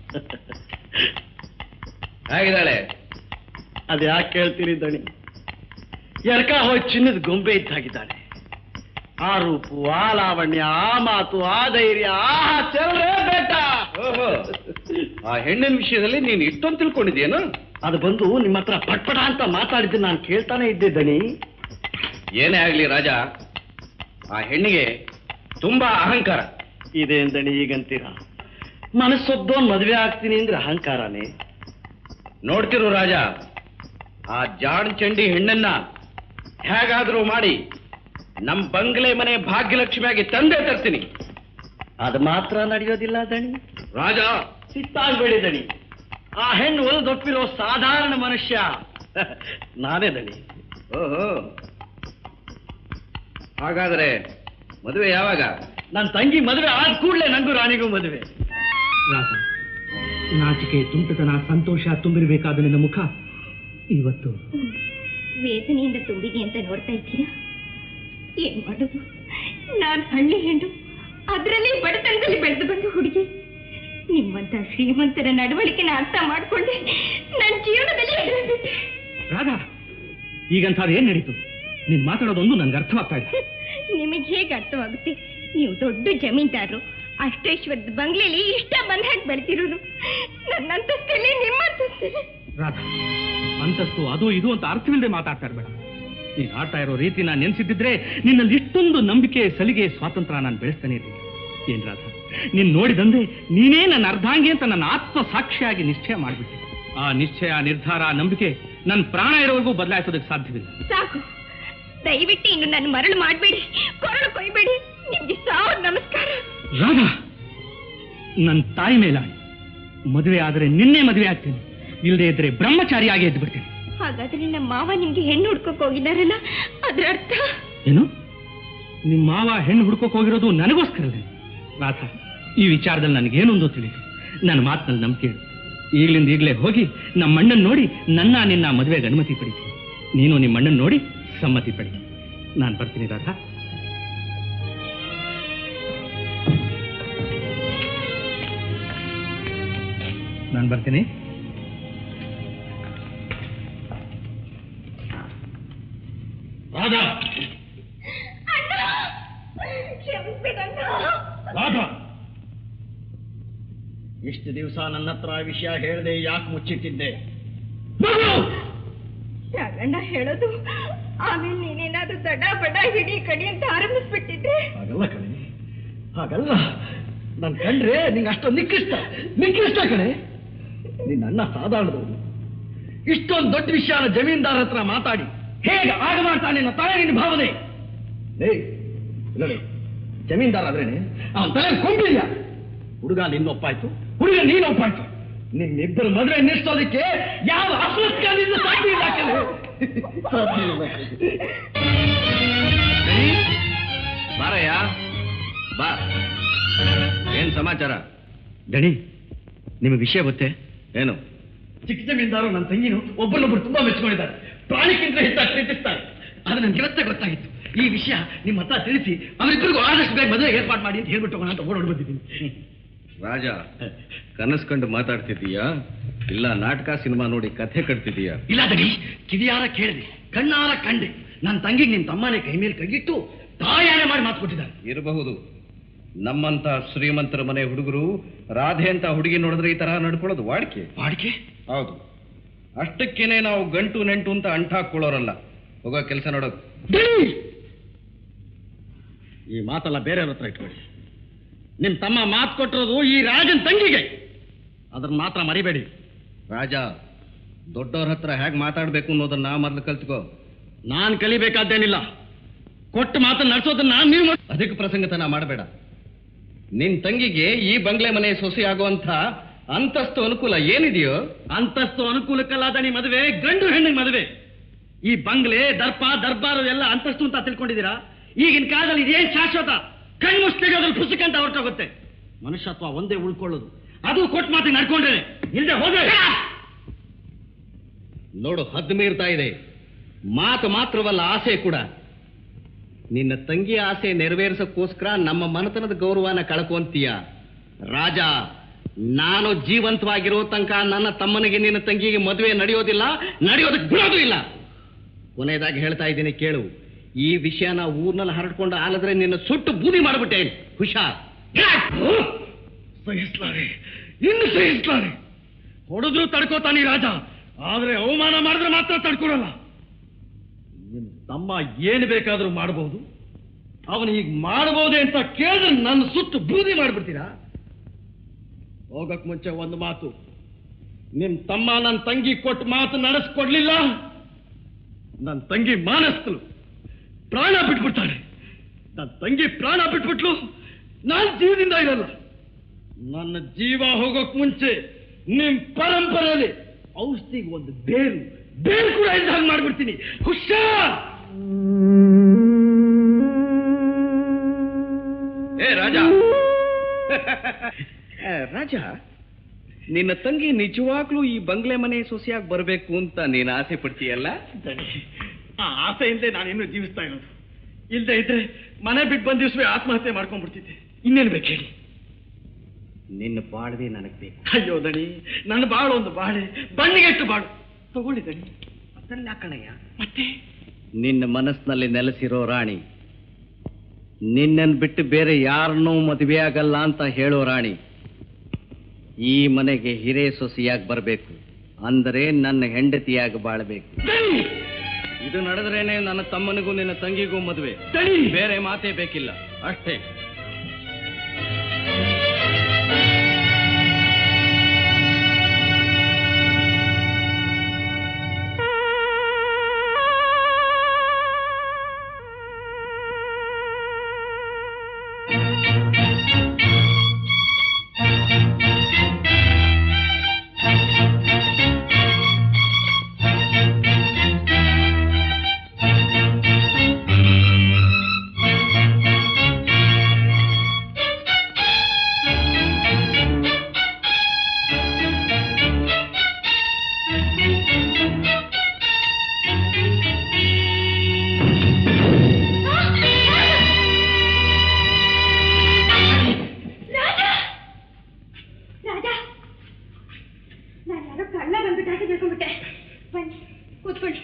ಹೇಗಿದ್ದಾಳೆ ಅದು ಯಾಕೆ ಕೇಳ್ತೀರಿ ದಣಿ ಎರ್ಕ ಹೋಗಿ ಚಿನ್ನದ ಗೊಂಬೆ ಇದ್ದಾಗಿದ್ದಾಳೆ ಆ ರೂಪು ಆ ಲಾವಣ್ಯ ಆ ಮಾತು ಆ ಧೈರ್ಯ ಆ ಚೆಲ್ರೆ ಬೇಟ ಓಹೋ ಆ ಹೆಣ್ಣಿನ ವಿಷಯದಲ್ಲಿ ನೀನು ಇಷ್ಟೊಂದು ತಿಳ್ಕೊಂಡಿದ್ಯೇನು ಅದು ಬಂದು ನಿಮ್ಮ ಹತ್ರ ಪಟ್ಪಟ ಅಂತ ಮಾತಾಡಿದ್ದು ನಾನು ಕೇಳ್ತಾನೆ ಇದ್ದೆ ದಣಿ ಏನೇ ಆಗ್ಲಿ ರಾಜ ಆ ಹೆಣ್ಣಿಗೆ ತುಂಬಾ ಅಹಂಕಾರ ಇದೇನ್ ದಣಿ ಈಗಂತೀರ ಮನಸ್ಸೊದ್ದೋನ್ ಮದುವೆ ಆಗ್ತೀನಿ ಅಂದ್ರೆ ಅಹಂಕಾರನೇ ನೋಡ್ತಿರು ರಾಜ ಆ ಜಾಣ್ ಚಂಡಿ ಹೆಣ್ಣನ್ನ ಹೇಗಾದ್ರೂ ಮಾಡಿ ನಮ್ ಬಂಗ್ಲೆ ಮನೆ ಭಾಗ್ಯಲಕ್ಷ್ಮಿಯಾಗಿ ತಂದೆ ತರ್ತೀನಿ ಅದು ಮಾತ್ರ ನಡೆಯೋದಿಲ್ಲ ದಣಿ ರಾಜ ಸಿಟ್ಟಾಗ್ಬೇಡಿ ದಣಿ ಆ ಹೆಣ್ಣು ಒಲಿದೊಪ್ಪಿರೋ ಸಾಧಾರಣ ಮನುಷ್ಯ ನಾನೇ ದಣಿ ಓಹೋ ಹಾಗಾದ್ರೆ ಮದುವೆ ಯಾವಾಗ ನನ್ನ ತಂಗಿ ಮದುವೆ ಆದ ಕೂಡಲೇ ನಂಗೂ ರಾಣಿಗೂ ಮದುವೆ ರಾಧ ನಾಚಿಕೆ ತುಂಟತನ ಸಂತೋಷ ತುಂಬಿರಬೇಕಾದ ನಿನ್ನ ಮುಖ ಇವತ್ತು ವೇದನೆಯಿಂದ ತುಂಬಿದೆ ಅಂತ ನೋಡ್ತಾ ಇದ್ದೀರಾ ಏನ್ ಮಾಡೋದು ನಾನ್ ಹಳ್ಳಿ ಹೆಣ್ಣು ಅದರಲ್ಲಿ ಬಡತನದಲ್ಲಿ ಬೆಳೆದು ಬಂದು ಹುಡುಗಿ ನಿಮ್ಮಂತ ಶ್ರೀಮಂತರ ನಡವಳಿಕೆನ ಅರ್ಥ ಮಾಡ್ಕೊಂಡೆ ನನ್ನ ಜೀವನದಲ್ಲಿ ಎದುರುಬಿಟ್ಟೆ. ರಾಧಾ ಈಗಂಥದ್ದು ಏನ್ ನಡೀತು ನೀನ್ ಮಾತಾಡೋದೊಂದು ನನ್ಗೆ ಅರ್ಥವಾಗ್ತಾ ಇಲ್ಲ ನಿಮಗೆ ಹೇಗೆ ಅರ್ಥವಾಗುತ್ತೆ ನೀವು ದೊಡ್ಡ ಜಮೀನ್ದಾರರು ಅಷ್ಟೈಶ್ವರದ ಬಂಗ್ಲೆಲಿ ಇಷ್ಟ ಬಂದ ಹಾಗೆ ಬೆಳ್ತಿರೋರು ನನ್ನ ಅಂತಸ್ತಲ್ಲಿ ನಿಮ್ಮ ಅಂತಸ್ತಲ್ಲಿ ರಾಧಾ ಅಂತಸ್ತು ಅದು ಇದು ಅಂತ ಅರ್ಥವಿಲ್ಲದೆ ಮಾತಾಡ್ತಾ ಇರ್ಬೇಡ ನೀನ್ ಆಡ್ತಾ ಇರೋ ರೀತಿ ನಾನು ನೆನ್ಸಿದ್ದಿದ್ರೆ ನಿನ್ನಲ್ಲಿ ಇಷ್ಟೊಂದು ನಂಬಿಕೆ ಸಲಿಗೆ ಸ್ವಾತಂತ್ರ್ಯ ನಾನು ಬೆಳೆಸ್ತಾನೆ ಇರಲಿಲ್ಲ ಏನ್ ರಾಧಾ ನೀನ್ ನೋಡಿದಂದ್ರೆ ನೀನೇ ನನ್ನ ಅರ್ಧಾಂಗಿ ಅಂತ ನನ್ನ ಆತ್ಮ ಸಾಕ್ಷಿಯಾಗಿ ನಿಶ್ಚಯ ಮಾಡ್ಬಿಟ್ಟೆ ಆ ನಿಶ್ಚಯ ನಿರ್ಧಾರ ನಂಬಿಕೆ ನನ್ನ ಪ್ರಾಣ ಇರೋವರೆಗೂ ಬದಲಾಯಿಸೋದಕ್ಕೆ ಸಾಧ್ಯವಿಲ್ಲ ಸಾಕು ದಯವಿಟ್ಟು ಇನ್ನು ನನ್ನ ಮರಳು ಮಾಡಬೇಡಿ ಕೊರಳು ಕೊಯ್ಬೇಡಿ ನಿಮ್ಗೆ ಸಾವಿರ ನಮಸ್ಕಾರ ರಾಧಾ ನನ್ನ ತಾಯಿ ಮೇಲಾಗಿ ಮದುವೆ ಆದರೆ ನಿನ್ನೆ ಮದುವೆ ಆಗ್ತೇನೆ ಇಲ್ಲದೆ ಇದ್ರೆ ಬ್ರಹ್ಮಚಾರಿಯಾಗಿ ಎದ್ದು ಬಿಡ್ತೇನೆ ಹಾಗಾದ್ರೆ ನಮ್ಮ ಮಾವ ನಿಮ್ಗೆ ಹೆಣ್ಣು ಹುಡ್ಕೋಕ್ ಹೋಗಿದಾರಲ್ಲ ಅದ್ರ ಅರ್ಥ ಏನು ನಿಮ್ಮ ಮಾವ ಹೆಣ್ಣು ಹುಡ್ಕೋಕ್ ಹೋಗಿರೋದು ನನಗೋಸ್ಕರವೇ ರಾಧಾ ಈ ವಿಚಾರದಲ್ಲಿ ನನಗೇನೊಂದು ತಿಳಿದು ನನ್ನ ಮಾತಿನಲ್ಲಿ ನಂಬಿಕೆ ಇಡು ಈಗ್ಲಿಂದ ಈಗಲೇ ಹೋಗಿ ನಮ್ಮ ಅಣ್ಣನ್ ನೋಡಿ ನನ್ನ ನಿನ್ನ ಮದುವೆಗೆ ಅನುಮತಿ ಪಡಿ ನೀನು ನಿಮ್ಮ ಅಣ್ಣನ್ ನೋಡಿ ಸಮ್ಮತಿ ಪಡಿ ನಾನು ಬರ್ತೀನಿ ರಾಧಾ ನಾನು ಬರ್ತೀನಿ ರಾಧಾ ರಾಧಾ ಇಷ್ಟು ದಿವಸ ನನ್ನ ಹತ್ರ ಆ ವಿಷಯ ಹೇಳದೆ ಯಾಕೆ ಮುಚ್ಚಿಟ್ಟಿದ್ದೆ ಯಾಗಣ್ಣ ಹೇಳೋದು ಆಮೇಲೆ ನೀನೇನಾದ್ರೂ ದಡ ಬಡ ಹಿಡಿ ಕಡಿ ಅಂತ ಆರಂಭಿಸ್ಬಿಟ್ಟಿದ್ರೆ ಹಾಗಲ್ಲ ಕಣೆ ಹಾಗಲ್ಲ ನನ್ ಕಂಡ್ರೆ ನಿಂಗೆ ಅಷ್ಟೊಂದು ನಿಕೃಷ್ಟ ನಿಕೃಷ್ಟ ಕಣೆ ನಿನ್ನ ಅಣ್ಣ ಸಾಧಾರಣದವನು ಇಷ್ಟೊಂದು ದೊಡ್ಡ ವಿಷಯನ ಜಮೀನ್ದಾರ ಹತ್ರ ಮಾತಾಡಿ ಹೇಗೆ ಆಗ ಮಾಡ್ತಾನೆ ನಿನ್ನ ತಾಯಿ ನಿನ್ನ ಭಾವನೆ ಏಯ್ ನೋಡಿ ಜಮೀನ್ದಾರ ಆದ್ರೇನೆ ಅವನ ತಲೆ ಕೊಂಬಿದ್ಯಾ ಹುಡುಗ ನಿನ್ನೊಪ್ಪಾಯ್ತು ಹುಡುಗ ನೀನೊಪ್ಪಾಯ್ತು ನಿನ್ನಿಬ್ಬರು ಮದುವೆ ನಿಲ್ಲಿಸೋದಕ್ಕೆ ಯಾವ ಅಸ್ವಸ್ಥದಿಂದ ಸಾಧ್ಯ ಇಲ್ಲ ಕಣೆ. ಸಾಧ್ಯ ಇಲ್ಲ ಬಾರಯ್ಯ ಬಾ ಏನ್ ಸಮಾಚಾರ ದಣಿ ನಿಮಗೆ ವಿಷಯ ಗೊತ್ತೇ ಏನು ಚಿಕ್ಕ ಜಮೀನ್ದಾರು ನನ್ನ ತಂಗಿನು ಒಬ್ಬರನ್ನೊಬ್ಬರು ತುಂಬಾ ಮೆಚ್ಕೊಂಡಿದ್ದಾರೆ ಪ್ರಾಣಿಕ್ಕಿಂತ ಹೆಚ್ಚಾಗಿ ಪ್ರೀತಿಸ್ತಾರೆ ಆದ್ರೆ ನನ್ಗೆ ಇವತ್ತೇ ಗೊತ್ತಾಗಿತ್ತು ಈ ವಿಷಯ ನಿಮ್ಮ ಹತ್ರ ತಿಳಿಸಿ ಅವರಿಬ್ಬರಿಗೂ ಆದಷ್ಟು ಬೇಗ ಮದುವೆ ಏರ್ಪಾಡು ಮಾಡಿ ಅಂತ ಹೇಳ್ಬಿಟ್ಟು ಹೋಗೋಣ ಅಂತ ಓಡೋಡ್ ಬಂದಿದ್ದೀನಿ ರಾಜ ಕನಸು ಕಂಡು ಮಾತಾಡ್ತಿದೀಯಾ ಇಲ್ಲ ನಾಟಕ ಸಿನಿಮಾ ನೋಡಿ ಕಥೆ ಕಟ್ತಿದೀಯಾ ಇಲ್ಲ ದಣಿ ಕಿವಿಯಾರ ಕೇಳಿದೆ ಕಣ್ಣಾರ ಕಂಡೆ ನನ್ನ ತಂಗಿಗೆ ನಿನ್ನ ತಮ್ಮನೇ ಕೈ ಮೇಲೆ ಕೈಗಿಟ್ಟು ತಾಯಾಣೆ ಮಾಡಿ ಮಾತು ಕೊಟ್ಟಿದ್ದಾರೆ ಇರಬಹುದು ನಮ್ಮಂತ ಶ್ರೀಮಂತರ ಮನೆ ಹುಡುಗರು ರಾಧೆ ಅಂತ ಹುಡುಗಿ ನೋಡಿದ್ರೆ ಈ ತರ ನಡ್ಕೊಳ್ಳೋದು ವಾಡಿಕೆ ವಾಡಿಕೆ ಹೌದು ಅಷ್ಟಕ್ಕೇನೆ ನಾವು ಗಂಟು ನೆಂಟು ಅಂತ ಅಂಟಾಕೊಳ್ಳೋರಲ್ಲ ಹೋಗೋ ಕೆಲಸ ನೋಡೋದು ಈ ಮಾತೆಲ್ಲ ಬೇರೆಯವ್ರ ಹತ್ರ ಇಟ್ಕೊಳ್ಳಿ ನಿಮ್ ತಮ್ಮ ಮಾತು ಕೊಟ್ಟಿರೋದು ಈ ರಾಜನ್ ತಂಗಿಗೆ ಅದನ್ನ ಮಾತ್ರ ಮರಿಬೇಡಿ ರಾಜ ದೊಡ್ಡವ್ರ ಹತ್ರ ಹೇಗೆ ಮಾತಾಡ್ಬೇಕು ಅನ್ನೋದನ್ನ ಮೊದಲು ಕಲ್ತ್ಕೋ ನಾನ್ ಕಲಿಬೇಕಾದ್ದೇನಿಲ್ಲ ಕೊಟ್ಟು ಮಾತನ್ನ ನಡೆಸೋದನ್ನ ನೀವು ಅದಕ್ಕೆ ಪ್ರಸಂಗತನ ಮಾಡಬೇಡ ನಿನ್ ತಂಗಿಗೆ ಈ ಬಂಗ್ಲೆ ಮನೆ ಸೊಸೆ ಆಗುವಂತ ಅಂತಸ್ತು ಅನುಕೂಲ ಏನಿದೆಯೋ ಅಂತಸ್ತು ಅನುಕೂಲಕ್ಕಲ್ಲಾದ ನೀ ಮದುವೆ ಗಂಡು ಹೆಣ್ಣಿಗೆ ಮದುವೆ ಈ ಬಂಗ್ಲೆ ದರ್ಪ ದರ್ಬಾರು ಎಲ್ಲ ಅಂತಸ್ತು ಅಂತ ತಿಳ್ಕೊಂಡಿದ್ದೀರಾ ಈಗಿನ ಕಾಲದಲ್ಲಿ ಇದೇನ್ ಶಾಶ್ವತ ಕಣ್ಮುಷ್ಟಿಗೆ ಅದ್ರಲ್ಲಿ ಪುಸ್ತಕ ಅಂತ ಹೊರಟೋಗುತ್ತೆ ಮನುಷ್ಯತ್ವ ಒಂದೇ ಉಳ್ಕೊಳ್ಳೋದು ಅದು ಕೊಟ್ಟು ಮಾತಿಗೆ ನಡ್ಕೊಂಡ್ರೆ ಇಲ್ಲದೆ ಹೋದ್ರೆ ನೋಡು ಹದ್ದು ಮೀರ್ತಾ ಇದೆ ಮಾತು ಮಾತ್ರವಲ್ಲ ಆಸೆ ಕೂಡ ನಿನ್ನ ತಂಗಿ ಆಸೆ ನೆರವೇರಿಸಕ್ಕೋಸ್ಕರ ನಮ್ಮ ಮನತನದ ಗೌರವನ ಕಳ್ಕೊಂತೀಯ ರಾಜ ನಾನು ಜೀವಂತವಾಗಿರೋ ತನಕ ನನ್ನ ತಮ್ಮನಿಗೆ ನಿನ್ನ ತಂಗಿಗೆ ಮದುವೆ ನಡೆಯೋದಿಲ್ಲ ನಡೆಯೋದಕ್ಕೆ ಬಿಡೋದು ಇಲ್ಲ ಕೊನೆಯದಾಗಿ ಹೇಳ್ತಾ ಇದ್ದೀನಿ ಕೇಳು ಈ ವಿಷಯನ ಊರ್ನಲ್ಲಿ ಹರಡ್ಕೊಂಡು ಆಲದ್ರೆ ನಿನ್ನ ಸುಟ್ಟು ಬೂದಿ ಮಾಡಿಬಿಟ್ಟೆ ಹುಷಾರ್ ಸಹಿಸ್ಲಾರೆ ಇನ್ನು ಸಹಿಸ್ಲಾರೆ ಹೊಡೆದ್ರು ತಡ್ಕೋತಾನೆ ಈ ರಾಜ ಆದ್ರೆ ಅವಮಾನ ಮಾಡಿದ್ರೆ ಮಾತ್ರ ತಡ್ಕೊಳಲ್ಲ ನಿಮ್ ತಮ್ಮ ಏನು ಬೇಕಾದ್ರೂ ಮಾಡಬಹುದು ಅವನು ಈಗ ಮಾಡಬಹುದೇ ಅಂತ ಕೇಳಿದ್ರೆ ನನ್ನ ಸುಟ್ಟು ಬೂದಿ ಮಾಡ್ಬಿಡ್ತೀರಾ ಹೋಗಕ್ ಮುಂಚೆ ಒಂದು ಮಾತು ನಿಮ್ ತಮ್ಮ ನನ್ನ ತಂಗಿ ಕೊಟ್ಟು ಮಾತು ನಡೆಸ್ಕೊಡ್ಲಿಲ್ಲ ನನ್ನ ತಂಗಿ ಮಾನಸ್ತಲು ಪ್ರಾಣ ಬಿಟ್ಬಿಡ್ತಾಳೆ ನನ್ನ ತಂಗಿ ಪ್ರಾಣ ಬಿಟ್ಬಿಟ್ಲು ನಾನ್ ಜೀವದಿಂದ ಇರಲ್ಲ ನನ್ನ ಜೀವ ಹೋಗೋಕ್ ಮುಂಚೆ ನಿಮ್ ಪರಂಪರೆಯಲ್ಲಿ ಔಷಧಿಗೆ ಒಂದು ಬೇರು ಬೇರು ಕೂಡ ಇದ್ದ ಹಾಗೆ ಮಾಡ್ಬಿಡ್ತೀನಿ ಹುಷಾರ್ ಏ ರಾಜ ಏ, ರಾಜ ನಿನ್ನ ತಂಗಿ ನಿಜವಾಗ್ಲೂ ಈ ಬಂಗ್ಲೆ ಮನೆ ಸೊಸೆಯಾಗಿ ಬರಬೇಕು ಅಂತ ನೀನು ಆಸೆ ಪಡ್ತೀಯಲ್ಲ ಆ ಆಸೆಯಿಂದಲೇ ನಾನಿನ್ನೂ ಜೀವಿಸ್ತಾ ಇರೋದು ಇಲ್ಲದೆ ಇದ್ರೆ ಮನೆ ಬಿಟ್ಟು ಬಂದ ದಿವಸವೇ ಆತ್ಮಹತ್ಯೆ ಮಾಡ್ಕೊಂಡ್ಬಿಡ್ತಿದ್ದೆ ಇನ್ನೇನು ಬೇಕು ಹೇಳಿ ನಿನ್ನ ಬಾಳ್ವೆ ನನಗೆ ಬೇಕು ಅಯ್ಯೋ ದಣಿ ನನ್ನ ಬಾಳು ಒಂದು ಬಾಳೆ ಬಣ್ಣಿಗೆಟ್ಟು ಬಾಳು ತಗೊಳ್ಳಿ ದಣಿ ಅದಲ್ಲ ಕಣಯ್ಯ ಮತ್ತೆ ನಿನ್ನ ಮನಸ್ಸಿನಲ್ಲಿ ನೆಲೆಸಿರೋ ರಾಣಿ ನಿನ್ನನ್ನು ಬಿಟ್ಟು ಬೇರೆ ಯಾರನ್ನೂ ಮದುವೆ ಆಗಲ್ಲ ಅಂತ ಹೇಳೋ ರಾಣಿ ಈ ಮನೆಗೆ ಹಿರೇ ಸೊಸೆಯಾಗಿ ಬರಬೇಕು ಅಂದರೆ ನನ್ನ ಹೆಂಡತಿಯಾಗಿ ಬಾಳಬೇಕು ಇದು ನಡೆದ್ರೇನೆ ನನ್ನ ತಮ್ಮನಿಗೂ ನಿನ್ನ ತಂಗಿಗೂ ಮದುವೆ ಬೇರೆ ಮಾತೇ ಬೇಕಿಲ್ಲ ಅಷ್ಟೇ Thank you. ಯಾರೋ ಕಳ್ಳ ಬಂದ್ಬಿಟ್ಟ ಅಂತ ತಿಳ್ಕೊಂಡ್ಬಿಟ್ಟೆ ಬನ್ನಿ ಕೂತ್ಕೊಳ್ಳಿ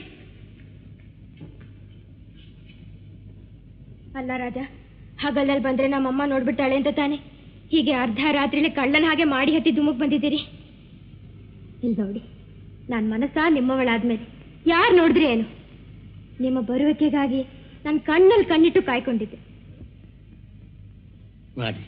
ಅಲ್ಲ ರಾಜ ಹಗಲಲ್ಲಿ ಬಂದ್ರೆ ನಮ್ಮಮ್ಮ ನೋಡ್ಬಿಡ್ತಾಳೆ ಅಂತ ತಾನೆ ಹೀಗೆ ಅರ್ಧ ರಾತ್ರಿಲಿ ಕಳ್ಳನ ಹಾಗೆ ಮಾಡಿ ಹತ್ತಿ ದುಮುಕ್ ಬಂದಿದ್ದೀರಿ ಇಲ್ಲಿ ನೋಡಿ ನಾನು ಮನಸ್ಸ ನಿಮ್ಮವಳಾದ್ಮೇಲೆ ಯಾರು ನೋಡಿದ್ರೆ ಏನು ನಿಮ್ಮ ಬರುವಿಕೆಗಾಗಿ ನಾನು ಕಣ್ಣಲ್ಲಿ ಕಣ್ಣಿಟ್ಟು ಕಾಯ್ಕೊಂಡಿದ್ದೆ ರಾಣಿ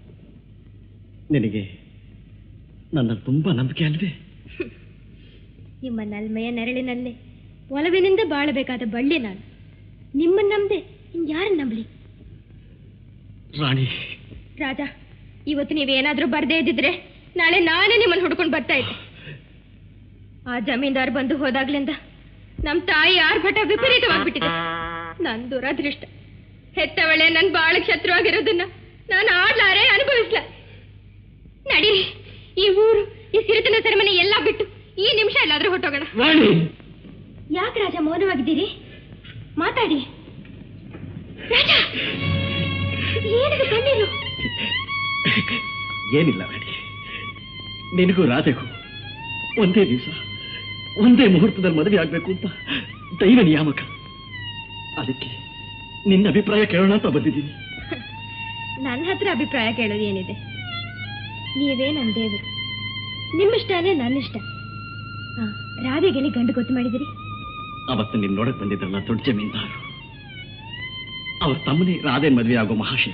ನಿನಗೆ ನನ್ನ ತುಂಬಾ ನಂಬಿಕೆ ಅಲ್ವೇ ನಿಮ್ಮ ನಲ್ಮೆಯ ನೆರಳಿನಲ್ಲೇ ಒಲವಿನಿಂದ ಬಾಳಬೇಕಾದ ಬಳ್ಳಿ ನಾನು ನಿಮ್ಮನ್ನ ನಂಬದೆ ಇನ್ಯಾರನ್ನ ನಂಬಲಿ ರಾಣಿ ರಾಜ ಇವತ್ತು ನೀವೇನಾದ್ರೂ ಬರ್ದೇ ಇದ್ದಿದ್ರೆ ನಾಳೆ ನಾನೇ ನಿಮ್ಮನ್ನು ಹುಡ್ಕೊಂಡು ಬರ್ತಾ ಇದ್ದೆ ಆ ಜಮೀನ್ದಾರ್ ಬಂದು ಹೋದಾಗ್ಲಿಂದ ನಮ್ ತಾಯಿ ಆರ್ಭಟ ವಿಪರೀತವಾಗ್ಬಿಟ್ಟಿದೆ ನನ್ ದುರದೃಷ್ಟ ಹೆತ್ತವಳೆ ನನ್ ಬಾಳಕ್ ಶತ್ರು ಆಗಿರೋದನ್ನ ನಾನು ಆಡ್ಲಾರೆ ಅನುಭವಿಸ್ಲ ನಡೀರಿ ಈ ಊರು ಈ ಸಿರಿತನ ಸೆರೆಮನೆ ಎಲ್ಲ ಬಿಟ್ಟು ಈ ನಿಮಿಷ ಎಲ್ಲಾದ್ರೂ ಹೊಟ್ಟೋಗೋಣ ರಾಣಿ ಯಾಕೆ ರಾಜ ಮೌನವಾಗಿದ್ದೀರಿ ಮಾತಾಡಿ ರಾಜ ಏನಿದೆ ಕಣ್ಣೀರು ಏನಿಲ್ಲ ರಾಣಿ ನಿನಗೂ ರಾಧೆಗೂ ಒಂದೇ ದಿವಸ ಒಂದೇ ಮುಹೂರ್ತದಲ್ಲಿ ಮದುವೆ ಆಗ್ಬೇಕು ಅಂತ ದೈವ ನಿಯಾಮಕ ಅದಕ್ಕೆ ನಿನ್ನ ಅಭಿಪ್ರಾಯ ಕೇಳೋಣ ಅಂತ ಬಂದಿದ್ದೀನಿ ನನ್ನ ಹತ್ರ ಅಭಿಪ್ರಾಯ ಕೇಳೋದು ಏನಿದೆ ನೀವೇ ನನ್ನ ದೇವರು ನಿಮ್ಮಿಷ್ಟನೇ ನನ್ನಿಷ್ಟ ಹಾ ರಾಧೆಗೆಲ್ಲಿ ಗಂಡು ಗೊತ್ತು ಮಾಡಿದಿರಿ ಅವತ್ತು ನೀನು ನೋಡಕ್ ಬಂದಿದ್ರಲ್ಲ ದೊಡ್ಡ ಜಮೀನ್ದಾರು ಅವ್ರ ತಮ್ಮನೇ ರಾಧೆನ್ ಮದುವೆ ಆಗೋ ಮಹಾಶಯ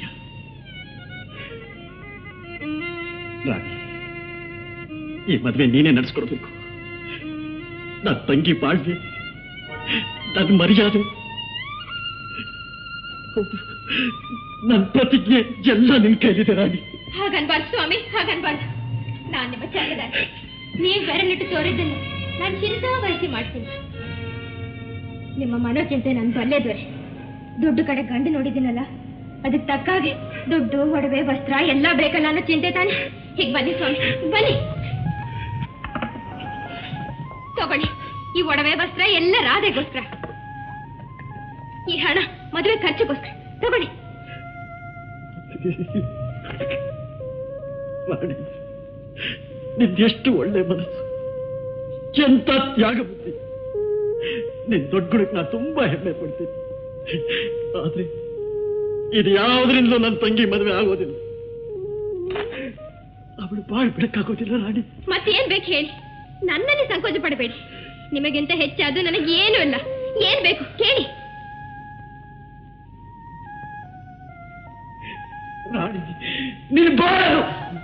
ರಾಧೆ ಈ ಮದುವೆ ನೀನೇ ನಡೆಸ್ಕೊಡ್ಬೇಕು ನನ್ನ ತಂಗಿ ಬಾಳ್ವೆ ನನ್ನ ಮರ್ಯಾದೆ ಹೌದು, ನನ್ನ ಪ್ರತಿಜ್ಞೆ ಎಲ್ಲ ನಿನ್ ಕೈಲಿದೆ ರಾಣಿ ಹಾಗನ್ಬಾರ್ದು ಸ್ವಾಮಿ ಹಾಗನ್ಬಾರ್ದು ನಾನು ನಿಮ್ಮ ಚಂದದ ನೀವು ಬೆರಳಿಟ್ಟು ತೋರಿದ್ದನ್ನು ನಾನು ಶಿರಸೋ ವಹಿಸಿ ಮಾಡ್ತೀನಿ ನಿಮ್ಮ ಮನೋಚಿಂತೆ ನನ್ನ ಬಲ್ಲೆ ದೊರೆ ದುಡ್ಡು ಕಡೆ ಗಂಡು ನೋಡಿದ್ದೀನಲ್ಲ ಅದಕ್ಕೆ ತಕ್ಕಾಗಿ ದುಡ್ಡು ಒಡವೆ ವಸ್ತ್ರ ಎಲ್ಲ ಬೇಕಲ್ಲ ಅನ್ನೋ ಚಿಂತೆ ತಾನೆ ಹೀಗೆ ಬನ್ನಿ ಸ್ವಾಮಿ ಬನ್ನಿ ತಗೊಳ್ಳಿ ಈ ಒಡವೆ ವಸ್ತ್ರ ಎಲ್ಲ ರಾಧೆಗೋಸ್ಕರ ಈ ಹಣ ಮದುವೆ ಖರ್ಚಿಗೋಸ್ಕರ ತಗೊಳ್ಳಿ ಮಾಡಿ ನಿಂದೆಷ್ಟು ಒಳ್ಳೆ ಮನಸ್ಸು ಎಂತ ತ್ಯಾಗ ಬುದ್ಧಿ ನಿನ್ ದೊಡ್ಡ ಗುಣಕ್ಕೆ ನಾನು ತುಂಬಾ ಹೆಮ್ಮೆ ಪಡ್ತೀನಿ ಆದ್ರೆ ಇದು ಯಾವುದರಿಂದಲೂ ನನ್ನ ತಂಗಿ ಮದುವೆ ಆಗೋದಿಲ್ಲ ಅವಳು ಬಾಳ್ ಬಿಡಕ್ಕಾಗೋದಿಲ್ಲ ರಾಣಿ ಮತ್ತೇನ್ ಬೇಕು ಹೇಳಿ ನನ್ನಲ್ಲಿ ಸಂಕೋಚ ಪಡಬೇಡಿ ನಿಮಗಿಂತ ಹೆಚ್ಚಾದ್ದು ನನಗೆ ಏನೂ ಇಲ್ಲ ಏನ್ ಬೇಕು ಕೇಳಿ ರಾಣಿ ನೀನು ಬಾಳು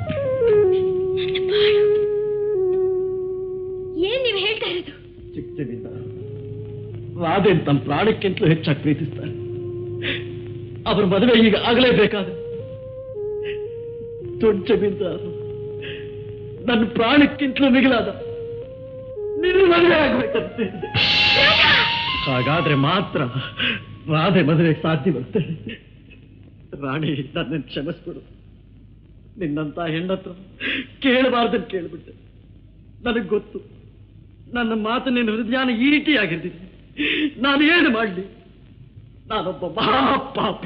ಏನ್ ನೀವು ಹೇಳ್ತಾ ಇರೋದು ಚಿಕ್ಕ ಜಮೀನ್ದಾರ ರಾಧೆ ತಮ್ಮ ಪ್ರಾಣಕ್ಕಿಂತಲೂ ಹೆಚ್ಚಾಗಿ ಪ್ರೀತಿಸ್ತಾರೆ ಅವ್ರ ಮದುವೆ ಈಗ ಆಗಲೇಬೇಕಾದ್ರೆ ದೊಡ್ಡ ಜಮೀನ್ದಾರ ನನ್ನ ಪ್ರಾಣಕ್ಕಿಂತಲೂ ಮಿಗಿಲಾದ ನಿನ್ನ ಮದುವೆ ಆಗ್ಬೇಕಂತೆ ಹಾಗಾದ್ರೆ ಮಾತ್ರ ರಾಧೆ ಮದುವೆಗೆ ಸಾಧ್ಯವಂತೆ ರಾಣಿ ನನ್ನನ್ನು ಕ್ಷಮಿಸ್ಬಿಡು ನಿನ್ನಂತ ಹೆಣ್ಣತ್ರ ಕೇಳಬಾರ್ದನ್ನು ಕೇಳ್ಬಿಟ್ಟೆ ನನಗೆ ಗೊತ್ತು ನನ್ನ ಮಾತು ನಿನ್ನ ಹೃದಯನ ಈಟಿಯಾಗಿದ್ದೀನಿ ನಾನು ಏನು ಮಾಡಲಿ ನಾನೊಬ್ಬ ಮಹಾಪಾಪಿ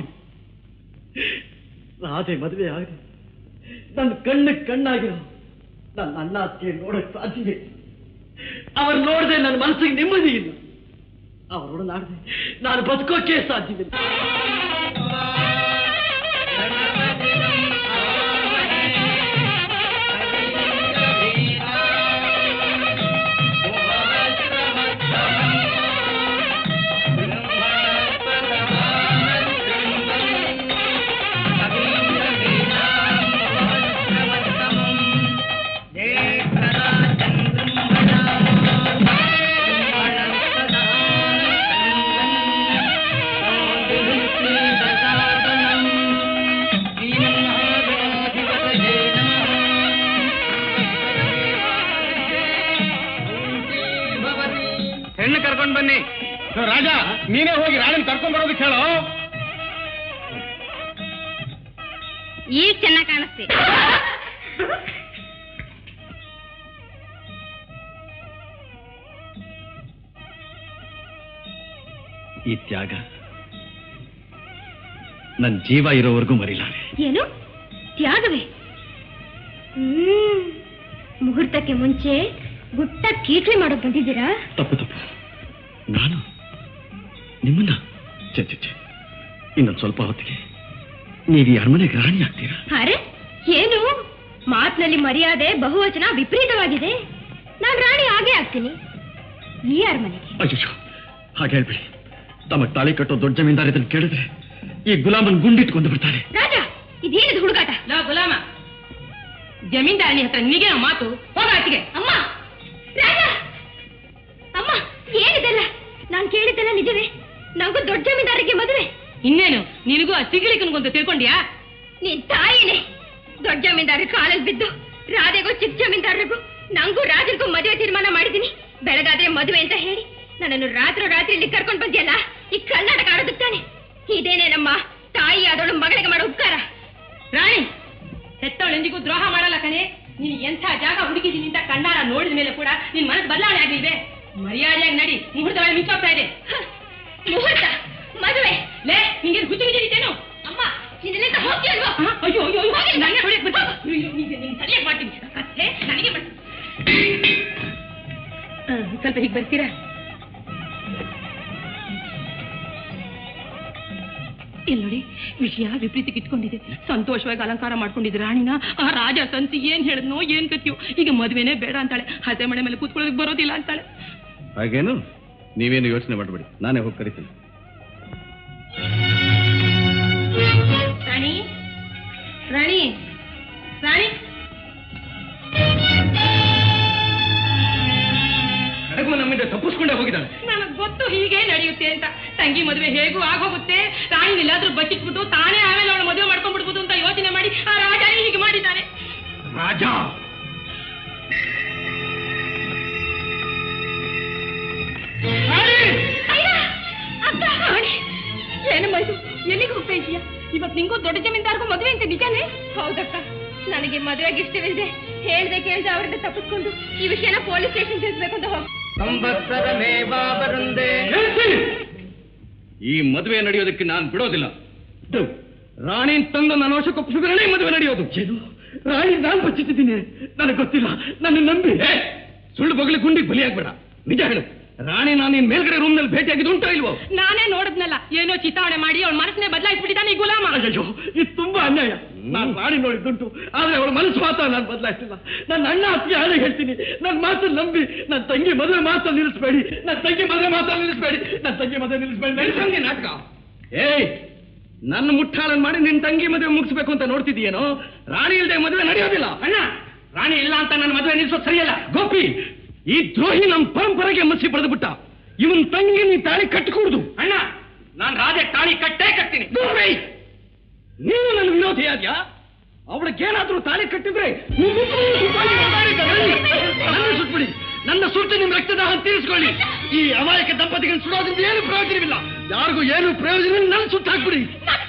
ರಾಧೆ ಮದುವೆ ಆಗಿ ನನ್ನ ಕಣ್ಣಿಗೆ ಕಣ್ಣಾಗಿರೋ ನನ್ನ ಅಣ್ಣ ಅತ್ತಿಗೆ ನೋಡಕ್ ಸಾಧ್ಯವೇ ಅವ್ರು ನೋಡದೆ ನನ್ನ ಮನಸ್ಸಿಗೆ ನೆಮ್ಮದಿ ಇಲ್ಲ ಅವರೊಡನಾಡದೆ ನಾನು ಬದುಕೋಕೆ ಸಾಧ್ಯವಿಲ್ಲ ಹೆಣ್ಣು ಕರ್ಕೊಂಡ್ ಬನ್ನಿ ರಾಜ ನೀನೇ ಹೋಗಿ ರಾಣನ್ ಕರ್ಕೊಂಡ್ ಬರೋದಕ್ಕೆ ಹೇಳೋ ಈಗ ಚೆನ್ನಾಗಿ ಕಾಣಿಸ್ತಿ ಈ ತ್ಯಾಗ ನನ್ನ ಜೀವ ಇರೋವರೆಗೂ ಮರಿಲಾರೆ ಏನು ತ್ಯಾಗವೇ ಹ್ಮ್ ಮುಹೂರ್ತಕ್ಕೆ ಮುಂಚೆ ಗುಟ್ಟ ಕೀಟ್ಲೆ ಮಾಡೋಕ್ ಬಂದಿದ್ದೀರಾ ತಪ್ಪು ತಪ್ಪು ನಾನು ನಿಮ್ಮನ್ನ ಛೆ ಛೆ ಛೆ ಇನ್ನೊಂದು ಸ್ವಲ್ಪ ಹೊತ್ತಿಗೆ ನೀವು ಈ ಅರಮನೆಗೆ ರಾಣಿ ಆಗ್ತೀರಾ ಅರೆ ಏನು ಮಾತಿನಲ್ಲಿ ಮರ್ಯಾದೆ ಬಹುವಚನ ವಿಪರೀತವಾಗಿದೆ ನಾನ್ ರಾಣಿ ಆಗೇ ಆಗ್ತೀನಿ ಈ ಅರಮನೆಗೆ ಅಯ್ಯೋ ಹಾಗೆ ಹೇಳ್ಬಿಡಿ ತಮ್ಮ ತಾಳಿ ಕಟ್ಟೋ ದೊಡ್ಡ ಜಮೀನ್ದಾರ ಇದನ್ನು ಕೇಳಿದ್ರೆ ಈ ಗುಲಾಮನ್ ಗುಂಡಿಟ್ಕೊಂಡು ಬಿಡ್ತಾರೆ ರಾಜ ಇದೇನಿದು ಹುಡುಗಾಟ ಲೋ ಗುಲಾಮ ಜಮೀನ್ದಾರನಿ ಹತ್ರ ನಿನಗೆ ಮಾತು ಹೋಗಾತಿಗೆ ಅಮ್ಮ ರಾಜ ಅಮ್ಮ ಏನಿದೆಲ್ಲ ನಾನ್ ಕೇಳಿದ್ದೆಲ್ಲ ನಿಜವೇ ನಂಗೂ ದೊಡ್ಡ ಜಮೀನ್ದಾರಿಗೆ ಮದುವೆ ಇನ್ನೇನು ನಿನಗೂ ಆ ಸಿಗ್ಲಿಕ್ಕನ್ಕೊಂತ ತಿಳ್ಕೊಂಡ್ಯಾ ನೀನ್ ತಾಯಿನೇ ದೊಡ್ಡ ಜಮೀನ್ದಾರ ಕಾಲಲ್ಲಿ ಬಿದ್ದು ರಾಧೆಗೂ ಚಿಕ್ಕ ಜಮೀನ್ದಾರರಿಗೂ ನಂಗೂ ರಾಜರಿಗೂ ಮದುವೆ ತೀರ್ಮಾನ ಮಾಡಿದೀನಿ ಬೆಳಗಾದ್ರೆ ಮದುವೆ ಅಂತ ಹೇಳಿ ನನ್ನನ್ನು ರಾತ್ರಿ ರಾತ್ರಿ ಇಲ್ಲಿ ಕರ್ಕೊಂಡ್ ಬಂದ್ಯಲ್ಲ ಈ ಕರ್ನಾಟಕ ಆಡೋದಕ್ಕೆ ತಾನೆ ಇದೇನೇನಮ್ಮ ತಾಯಿ ಆದವಳು ಮಗಳಿಗೆ ಮಾಡೋ ಉಪಕಾರ ರಾಣಿ ಹೆತ್ತವಳು ಎಂದಿಗೂ ದ್ರೋಹ ಮಾಡಲ್ಲ ಕಣೆ ನೀನು ಎಂಥ ಜಾಗ ಹುಡುಕಿದೀನಿ ಅಂತ ಕಣ್ಣಾರ ನೋಡಿದ ಮೇಲೆ ಕೂಡ ನಿನ್ ಮನಸ್ಸು ಬದಲಾವಣೆ ಆಗ್ಲಿಲ್ವೇ ಮರ್ಯಾದೆಯಾಗಿ ನಡಿ ಮುಹೂರ್ತ ವೇಳೆ ಮಿಂಚೋಗ್ತಾ ಇದೆ ಮುಹೂರ್ತ ಮದುವೆ ಲೇ ನಿಂಗೆ ಹುಚ್ಚು ಬಿದ್ದಿದ್ದೇನು ಅಮ್ಮ ನಿನ್ನೆಲ್ಲ ಹೋಗ್ತೀಯಲ್ವಾ ಅಯ್ಯೋ ಅಯ್ಯೋ ಅಯ್ಯೋ ನನಗೆ ಹೊಡೆಯಕ್ ಬಂತು ಅಯ್ಯೋ, ನಿಂಗೆ- ನಿಂಗೆ ಸರಿಯಾಗಿ ಮಾಡ್ತೀನಿ ಕತ್ತೆ ನನಗೆ ಮಾಡ್- ಆ, ಸ್ವಲ್ಪ ಹೀಗೆ ಬರ್ತೀರಾ ಇಲ್ಲಿ ನೋಡಿ ವಿಷಯ ವಿಪರೀತಕ್ಕೆ ಇಟ್ಕೊಂಡಿದೆ ಸಂತೋಷವಾಗಿ ಅಲಂಕಾರ ಮಾಡ್ಕೊಂಡಿದ್ರೆ ರಾಣಿನ ಆ ರಾಜ ಸಂತಿ ಏನ್ ಹೇಳಿದ್ನೋ ಏನ್ ಕತ್ತಿಯೋ ಈಗ ಮದ್ವೆನೇ ಬೇಡ ಅಂತಾಳೆ ಹಸೆ ಮನೆ ಮೇಲೆ ಕೂತ್ಕೊಳ್ಳೋದಕ್ಕೆ ಬರೋದಿಲ್ಲ ಅಂತಾಳೆ ಹಾಗೇನು ನೀವೇನು ಯೋಚನೆ ಮಾಡಬೇಡಿ ನಾನೇ ಹೋಗಿ ಕರಿತೀನಿ ರಾಣಿ ರಾಣಿ ರಾಣಿ ಕಡೆಗೂ ನಮ್ಮಿಂದ ತಪ್ಪಿಸ್ಕೊಂಡೇ ಹೋಗಿದ್ದಾಳೆ ನನಗ್ ಗೊತ್ತು ಹೀಗೆ ನಡೆಯುತ್ತೆ ಅಂತ ತಂಗಿ ಮದುವೆ ಹೇಗೂ ಆಗೋಗುತ್ತೆ ರಾಣಿ ಎಲ್ಲಾದ್ರೂ ಬಚ್ಚಿಟ್ಬಿಟ್ಟು ತಾನೇ ಆಮೇಲೆ ಅವಳು ಮದುವೆ ಮಾಡ್ಕೊಂಡ್ಬಿಡ್ಬೋದು ಅಂತ ಯೋಚನೆ ಮಾಡಿ ಆ ರಾಜನೇ ಹೀಗೆ ಮಾಡಿದ್ದಾನೆ ರಾಜ ರಾಣಿ ಏನಮ್ಮ ಇದು ಎಲ್ಲಿಗೆ ಹೋಗ್ತಾ ಇದೀಯಾ ಇವತ್ ನಿಂಗೂ ದೊಡ್ಡ ಜಮೀನ್ದಾರ್ಗೂ ಮದುವೆ ಅಂತ ನಿಜಾನೇ ಹೌದಕ್ಕ ನನಗೆ ಮದುವೆಗೆ ಇಷ್ಟವಿದೆ ಹೇಳ್ದೆ ಕೇಳ್ದೆ ಅವರಿಂದ ತಪ್ಪಿಸ್ಕೊಂಡು ಈ ವಿಷಯನ ಪೊಲೀಸ್ ಸ್ಟೇಷನ್ ತಿಳಿಸ್ಬೇಕು ಅಂತ ಹೋಗಿ ಈ ಮದುವೆ ನಡೆಯೋದಕ್ಕೆ ನಾನು ಬಿಡೋದಿಲ್ಲ ಇದು, ರಾಣಿ ತಂದು ನನ್ನ ವಶಕ್ಕೊಪ್ಪಿಸಿದ್ರೆ ಮದುವೆ ನಡೆಯೋದು ಏನು ರಾಣಿ ನಾನು ಬಚ್ಚಿಟ್ಟಿದ್ದೀನಿ ನನಗೆ ಗೊತ್ತಿಲ್ಲ ನನ್ನ ನಂಬಿ ಏ, ಸುಳ್ಳು ಬಗಲಿ ಗುಂಡಿಗೆ ಬಲಿಯಾಗ್ಬೇಡ ನಿಜ ಹೇಳು ರಾಣಿ ನಾನು ನಿನ್ ಮೇಲ್ಗಡೆ ರೂಮ್ ನಲ್ಲಿ ಭೇಟಿಯಾಗಿದ್ದು ಉಂಟೋ ಇಲ್ವೋ ನಾನೇ ನೋಡಿದ್ನಲ್ಲ ಏನೋ ಚಿತಾವಣೆ ಮಾಡಿ ಅವಳ ಮನಸ್ಸನ್ನೇ ಬದಲಾಯಿಸ್ಬಿಟ್ಟಿದ್ದಾನೆ ಈ ಗುಲಾಮ ಅಯ್ಯೋ ಇದು ತುಂಬಾ ಅನ್ಯಾಯ ನಾನು ರಾಣಿ ನೋಡಿದ್ದುಂಟು ಆದ್ರೆ ಅವಳ ಮನಸ್ಸು ಮಾತ್ರ ನಾನು ಬದಲಾಯಿಸಿಲ್ಲ ನನ್ನ ಅಣ್ಣ ಅತ್ತಿಗೆ ಹಾಳೆ ಹೇಳ್ತೀನಿ ನನ್ನ ಮಾತನ್ನು ನಂಬಿ ನನ್ನ ತಂಗಿ ಮದುವೆ ಮಾತ್ರ ನಿಲ್ಲಿಸ್ಬೇಡಿ ನನ್ನ ತಂಗಿ ಮದುವೆ ಮಾತ್ರ ನಿಲ್ಲಿಸ್ಬೇಡಿ ನನ್ನ ತಂಗಿ ಮದುವೆ ನಿಲ್ಲಿಸ್ಬೇಡಿ ನಡೆಸಂಗೆ ನಾಟಕ ಏಯ್ ನನ್ನ ಮುಟ್ಟಾಳನ್ ಮಾಡಿ ನಿನ್ ತಂಗಿ ಮದುವೆ ಮುಗಿಸ್ಬೇಕು ಅಂತ ನೋಡ್ತಿದ್ದೀಯೇನೋ ರಾಣಿ ಇಲ್ದೆ ಮದುವೆ ನಡೆಯೋದಿಲ್ಲ ಅಣ್ಣ ರಾಣಿ ಇಲ್ಲ ಅಂತ ನನ್ನ ಮದುವೆ ನಿಲ್ಲಿಸೋದು ಸರಿಯಲ್ಲ ಗೋಪಿ ಈ ದ್ರೋಹಿ ನಮ್ಮ ಪರಂಪರೆಗೆ ಮಸಿ ಪಡೆದು ಬಿಟ್ಟ ಇವನ್ ತಂಗಿ ನೀ ತಾಳಿ ಕಟ್ಟಿಕೊಡುದು ಅಣ್ಣ ನಾನು ರಾಜ ತಾಳಿ ಕಟ್ಟೇ ಕಟ್ತೀನಿ ಗೋಪಿ ನೀನು ನನ್ನ ವಿರೋಧಿಯಾದ್ಯಾ ಅವಳಿಗೇನಾದ್ರೂ ತಾಳಿ ಕಟ್ಟಿದ್ರೆ ನಿಮ್ಮಿಬ್ಬರನ್ನೂ ಸುಟ್ಟಾಗಿ ಹೊಡೆದಾಡಿದ್ದಾರೆ. ನನ್ನ ಸುಟ್ಬಿಡಿ ನನ್ನ ಸುಟ್ಟು ನಿಮ್ ರಕ್ತದಾಹ ತೀರಿಸ್ಕೊಳ್ಳಿ ಈ ಅಮಾಯಕ ದಂಪತಿಗಳನ್ನ ಸುಡೋದ್ರಿಂದ ಏನು ಪ್ರಯೋಜನವಿಲ್ಲ ಯಾರಿಗೂ ಏನು ಪ್ರಯೋಜನ ಇಲ್ಲ, ನನ್ನ ಸುಟ್ಟು ಹಾಕ್ಬಿಡಿ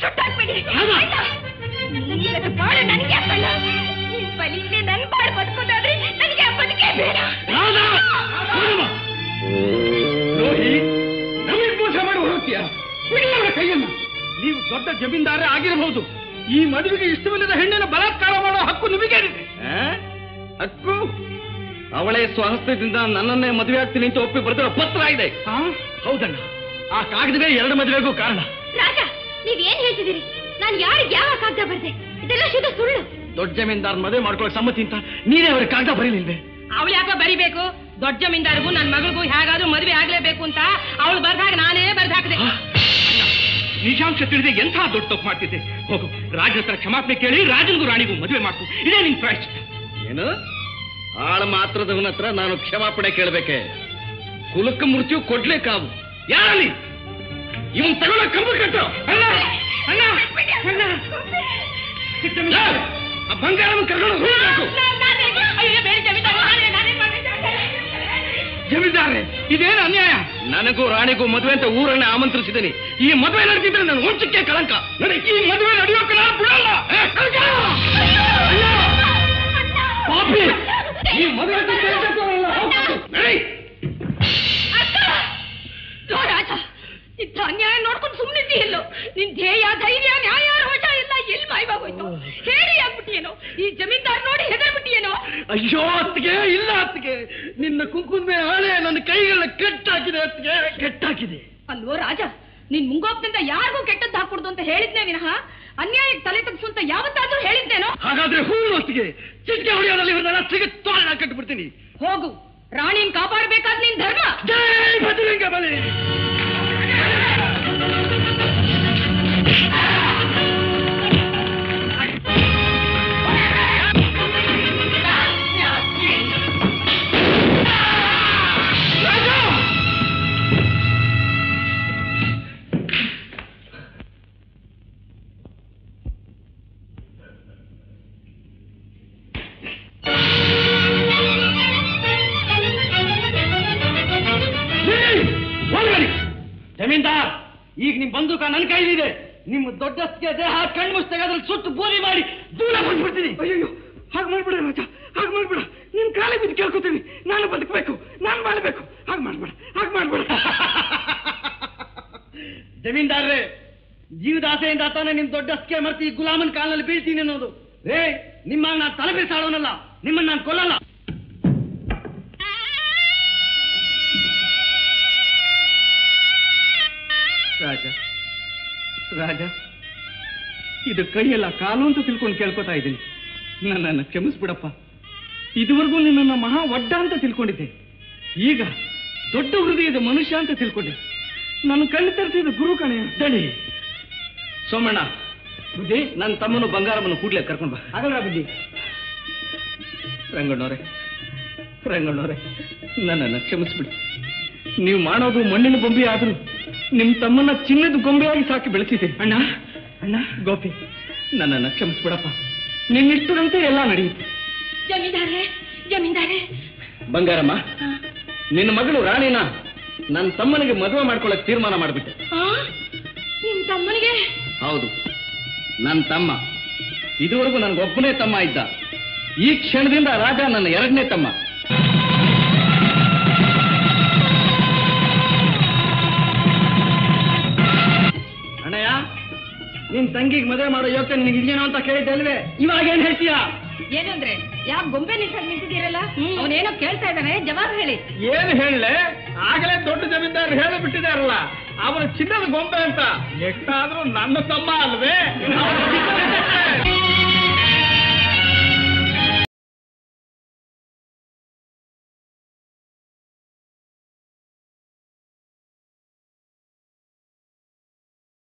ನನಗೆ ಬಾಳು ನನಗೆ ಅಪ್ಪಲ್ಲ ನಿನ್ ಬಲಿಗೆ ನನ್ ಬಾಳು ಬದುಕೋದಾದ್ರೆ ನನಗೆ ಆ ಬದುಕೇ ಬೇಡ ರಾಧಾ! ನೋಡಮ್ಮ. ದ್ರೋಹಿ ನಮಗೆ ಮೋಸ ಮಾಡಿ ಹೊರಡ್ತೀಯ ಬಿಡಿ ಅವರ ಕೈಯನ್ನ ನೀವು ದೊಡ್ಡ ಜಮೀನ್ದಾರ ಆಗಿರಬಹುದು ಈ ಮದುವೆಗೆ ಇಷ್ಟವಿಲ್ಲದ ಹೆಣ್ಣಿನ ಬಲಾತ್ಕಾರ ಮಾಡೋ ಹಕ್ಕು ನಿಮಗೇನಿದೆ ಹಕ್ಕು ಅವಳೇ ಸ್ವಹಸ್ತದಿಂದ ನನ್ನನ್ನೇ ಮದುವೆ ಆಗ್ತೀನಿ ಅಂತ ಒಪ್ಪಿ ಬರೆದಿರೋ ಪತ್ರ ಇದೆ ಹೌದಣ್ಣ ಆ ಕಾಗದವೇ ಎರಡು ಮದುವೆಗೂ ಕಾರಣ ರಾಜ ನೀವ್ ಏನ್ ಹೇಳ್ತಿದ್ದೀರಿ ನಾನು ಯಾರಿಗೆ ಯಾವ ಕಾಗ್ದ ಬರ್ದೆ ಇದೆಲ್ಲ ಶುದ್ಧ ಸುಳ್ಳು ದೊಡ್ಡ ಜಮೀನ್ದಾರ್ ಮದುವೆ ಮಾಡ್ಕೊಳ್ಳೋ ಸಮ್ಮತಿ ಅಂತ ನೀನೇ ಅವ್ರ ಕಾಗದ ಬರೀಲಿಲ್ವೇ ಅವಳು ಯಾಕೋ ಬರಿಬೇಕು ದೊಡ್ಡ ಜಮೀನ್ದಾರ್ಗೂ ನನ್ನ ಮಗಳಿಗೂ ಹೇಗಾದ್ರೂ ಮದುವೆ ಆಗ್ಲೇಬೇಕು ಅಂತ ಅವಳು ಬರ್ದಾಗ ನಾನೇ ಬರ್ದು ಹಾಕಿದೆ ನಿಜಾಂಶ ತಿಳಿದೆ ಎಂಥ ದೊಡ್ಡ ತಪ್ಪು ಮಾಡ್ತಿದ್ದೆ ಹೋಗು ರಾಜನ ಹತ್ರ ಕ್ಷಮಾಪಣೆ ಕೇಳಿ ರಾಜನಿಗೂ ರಾಣಿಗೂ ಮದುವೆ ಮಾಡ್ತು ಇದೇ ನಿನ್ ಪ್ರಾಯಶ್ಚಿತ್ತ ಏನು ಆಳ ಮಾತ್ರದವನ ಹತ್ರ ನಾನು ಕ್ಷಮಾಪಣೆ ಕೇಳಬೇಕೆ ಕುಲಕ್ಕ ಮೃತ್ಯು ಕೊಡ್ಲೇ ಕಾವು ಯಾರಲ್ಲಿ ಇವನ್ ತಗೊಳ್ಳೋ ಕಂಬ ಕಟ್ಟು ಅಣ್ಣ ಅಣ್ಣ ಅಣ್ಣ ಏ, ಆ ಬಂಗಾರವನ್ನು ಕರ್ಕೊಂಡು ಹೋಗ್ಬೇಕು ಅಯ್ಯೋ, ಬೇಡ ಜಮೀನ್ದಾರ, ನಾನೇ- ನಾನೇನ್ ಮಾಡ್ಬೇಕು? ಜಮೀನ್ದಾರೆ ಇದೇನು ಅನ್ಯಾಯ ನನಗೂ ರಾಣಿಗೂ ಮದುವೆ ಅಂತ ಊರನ್ನ ಆಮಂತ್ರಿಸಿದ್ದೀನಿ ಈ ಮದುವೆ ನಡೆದಿದ್ರೆ ನನ್ನ ವಂಶಕ್ಕೆ ಕಳಂಕ ನಡಿ ಈ ಮದುವೆ ನಡೆಯೋಕೆ ನಾನು ಬಿಡಲ್ಲ ಏ, ಕಳ್ಕ! ಅಯ್ಯೋ! ಪಾಪಿ ಈ ಮದುವೆ ನಡಿ ಲೋ ರಾಜ ಇಂಥ ಅನ್ಯಾಯ ನೋಡ್ಕೊಂಡು ಸುಮ್ಮನಿದ್ದೀಯಲ್ಲೋ ನಿನ್ ಧ್ಯೇಯ ಧೈರ್ಯ ನ್ಯಾಯ ರೋಷ ಎಲ್ಲ ಎಲ್ಲಿ ಮಾಯವಾಗೋಯ್ತು ಹೇಳಿ ಆಗ್ಬಿಟ್ಟಿಯೇನೋ ಈ ಜಮೀನ್ದಾರ್ ನೋಡಿ ಹೆದರ್ಬಿಟ್ಟಿಯೇನೋ ಅಯ್ಯೋ ಅತ್ತಿಗೆ ಇಲ್ಲ ಅತ್ತಿಗೆ ನಿನ್ನ ಕುಂಕುಮೆ ಹಾಳೆ ನನ್ನ ಕೈಗಳ ಕೆಟ್ಟಾಕಿದೆ ಅತ್ತಿಗೆ ಕೆಟ್ಟಾಕಿದೆ ಅಲ್ವೋ ರಾಜ ನೀನ್ ಮುಂಗೋಪದಿಂದ ಯಾರಿಗೂ ಕೆಟ್ಟದ್ದು ಹಾಕೊಡ್ದು ಅಂತ ಹೇಳಿದ್ನೇ ವಿನಃ ಅನ್ಯಾಯಕ್ಕೆ ತಲೆ ತಗ್ಸು ಅಂತ ಯಾವತ್ತಾದ್ರೂ ಹೇಳಿದ್ದೇನೋ ಹಾಗಾದ್ರೆ ಹೂಳು ಹೊತ್ತಿಗೆ ಚಿಟಿಕೆ ಹೊಡೆಯೋದ್ರಲ್ಲಿ ಇವ್ರನ್ನೆಲ್ಲ ಸಿಗಿ ತೋರಣ ಕಟ್ಬಿಡ್ತೀನಿ ಹೋಗು ರಾಣಿನ್ ಕಾಪಾಡಬೇಕಾದ್ ನಿನ್ ಧರ್ಮ ಜೈ ಬದಲಿಂಗ ಬಲಿ ಹೋಗ್ಬೇಡಿ ಜಮೀನ್ದಾರ್ ಈಗ ನಿಮ್ ಬಂದೂಕ ನನ್ನ ಕೈಲಿದೆ ನಿಮ್ಮ ದೊಡ್ಡಸ್ಗೆ ದೇಹ ಕಣ್ಮುಚ್ಚ ತೆಗೆದ್ರಲ್ಲಿ ಸುಟ್ಟು ಬೂದಿ ಮಾಡಿ ದೂರ ಬಂದ್ಬಿಡ್ತೀನಿ ಅಯ್ಯೋ ಹಾಗೆ ಮಾಡ್ಬೇಡ ರಾಜ ಹಾಗೆ ಮಾಡ್ಬೇಡ ನಿನ್ ಕಾಲ ಬಿದ್ದು ಕೇಳ್ಕೊತೀನಿ ನಾನು ಬದುಕಬೇಕು ನಾನು ಮಾಡಬೇಕು ಹಾಗೆ ಮಾಡ್ಬೇಡ ಹಾಗೆ ಮಾಡ್ಬೇಡ ಜಮೀನ್ದಾರ್ರೆ ಜೀವದ ಆಸೆಯಿಂದ ತಾನೇ ನಿಮ್ ದೊಡ್ಡಸ್ಗೆ ಮರ್ತಿ ಈ ಗುಲಾಮನ್ ಕಾಲಲ್ಲಿ ಬೀಳ್ತೀನಿ ಅನ್ನೋದು ರೇ ನಿಮ್ಮ ನಾನು ತಲೆ ಬೀಸಾಡೋನಲ್ಲ ನಿಮ್ಮನ್ನ ನಾನು ಕೊಲ್ಲಲ್ಲ ರಾಜ ರಾಜ ಇದು ಕೈಯಲ್ಲ ಕಾಲು ಅಂತ ತಿಳ್ಕೊಂಡು ಕೇಳ್ಕೊತಾ ಇದ್ದೀನಿ ನನ್ನನ್ನು ಕ್ಷಮಿಸ್ಬಿಡಪ್ಪ ಇದುವರೆಗೂ ನಿನ್ನನ್ನು ಮಹಾ ಒಡ್ಡ ಅಂತ ತಿಳ್ಕೊಂಡಿದ್ದೆ ಈಗ ದೊಡ್ಡ ಹೃದಯದ ಮನುಷ್ಯ ಅಂತ ತಿಳ್ಕೊಂಡೆ ನನ್ನ ಕಣ್ಣು ತರಿಸಿದ ಗುರು ಕಣೆ ತಡಿ ಸೋಮಣ್ಣ ಬುದ್ಧಿ ನನ್ನ ತಮ್ಮನು ಬಂಗಾರಮ್ಮನ ಕೂಡ್ಲೆ ಕರ್ಕೊಂಡು ಬಾ ಆಗಲ್ಲ ಬುದ್ಧಿ ರಂಗಣ್ಣವ್ರೆ ರಂಗಣ್ಣವ್ರೆ ನನ್ನನ್ನು ಕ್ಷಮಿಸ್ಬಿಡಿ ನೀವು ಮಾಡೋದು ಮಣ್ಣಿನ ಬೊಂಬೆ ಆದ್ರೂ ನಿಮ್ ತಮ್ಮನ್ನ ಚಿನ್ನದ ಗೊಂಬೆಯಾಗಿ ಸಾಕಿ ಬೆಳೆಸಿದೆ ಅಣ್ಣ ಅಣ್ಣ ಗೋಪಿ ನನ್ನನ್ನು ಕ್ಷಮಿಸ್ಬಿಡಪ್ಪ ನಿನ್ನಿಷ್ಟದಂತೆ ಎಲ್ಲ ನಡೆಯುತ್ತೆ ಜಮೀನ್ದಾರೆ ಜಮೀನ್ದಾರೆ ಬಂಗಾರಮ್ಮ ನಿನ್ನ ಮಗಳು ರಾಣಿನ ನನ್ನ ತಮ್ಮನಿಗೆ ಮದುವೆ ಮಾಡ್ಕೊಳ್ಳಕ್ ತೀರ್ಮಾನ ಮಾಡ್ಬಿಟ್ಟೆ ಆ? ನಿಮ್ ತಮ್ಮನಿಗೆ ಹೌದು ನನ್ನ ತಮ್ಮ ಇದುವರೆಗೂ ನನಗೊಬ್ಬನೇ ತಮ್ಮ ಇದ್ದ ಈ ಕ್ಷಣದಿಂದ ರಾಜ ನನ್ನ ಎರಡನೇ ತಮ್ಮ ಅಣ್ಣಯ್ಯ ನಿನ್ ತಂಗಿಗೆ ಮದುವೆ ಮಾಡೋ ಯೋಗ್ಯ ನಿನಗೆ ಇದೆಯೇನೋ ಅಂತ ಕೇಳಿದ್ದೆ ಅಲ್ವೇ ಇವಾಗ ಏನ್ ಹೇಳ್ತೀಯಾ ಏನಂದ್ರೆ ಯಾಕೆ ಗೊಂಬೆ ನಿಂತ ನಿಂತಿದ್ದೀರಲ್ಲ ಅವನೇನೋ ಕೇಳ್ತಾ ಇದ್ದಾನೆ ಜವಾಬ್ ಹೇಳಿ ಏನ್ ಹೇಳಲೆ ಆಗಲೇ ದೊಡ್ಡ ಜಮೀನ್ದಾರ್ ಹೇಳಿಬಿಟ್ಟಿದಾರಲ್ಲ ಅವನ ಚಿನ್ನದ ಗೊಂಬೆ ಅಂತ ಎಷ್ಟಾದ್ರೂ ನನ್ನ ತಮ್ಮ ಅಲ್ವೇ ಅವ್ನು ಚಿನ್ನದ ಗೊಂಬೆ.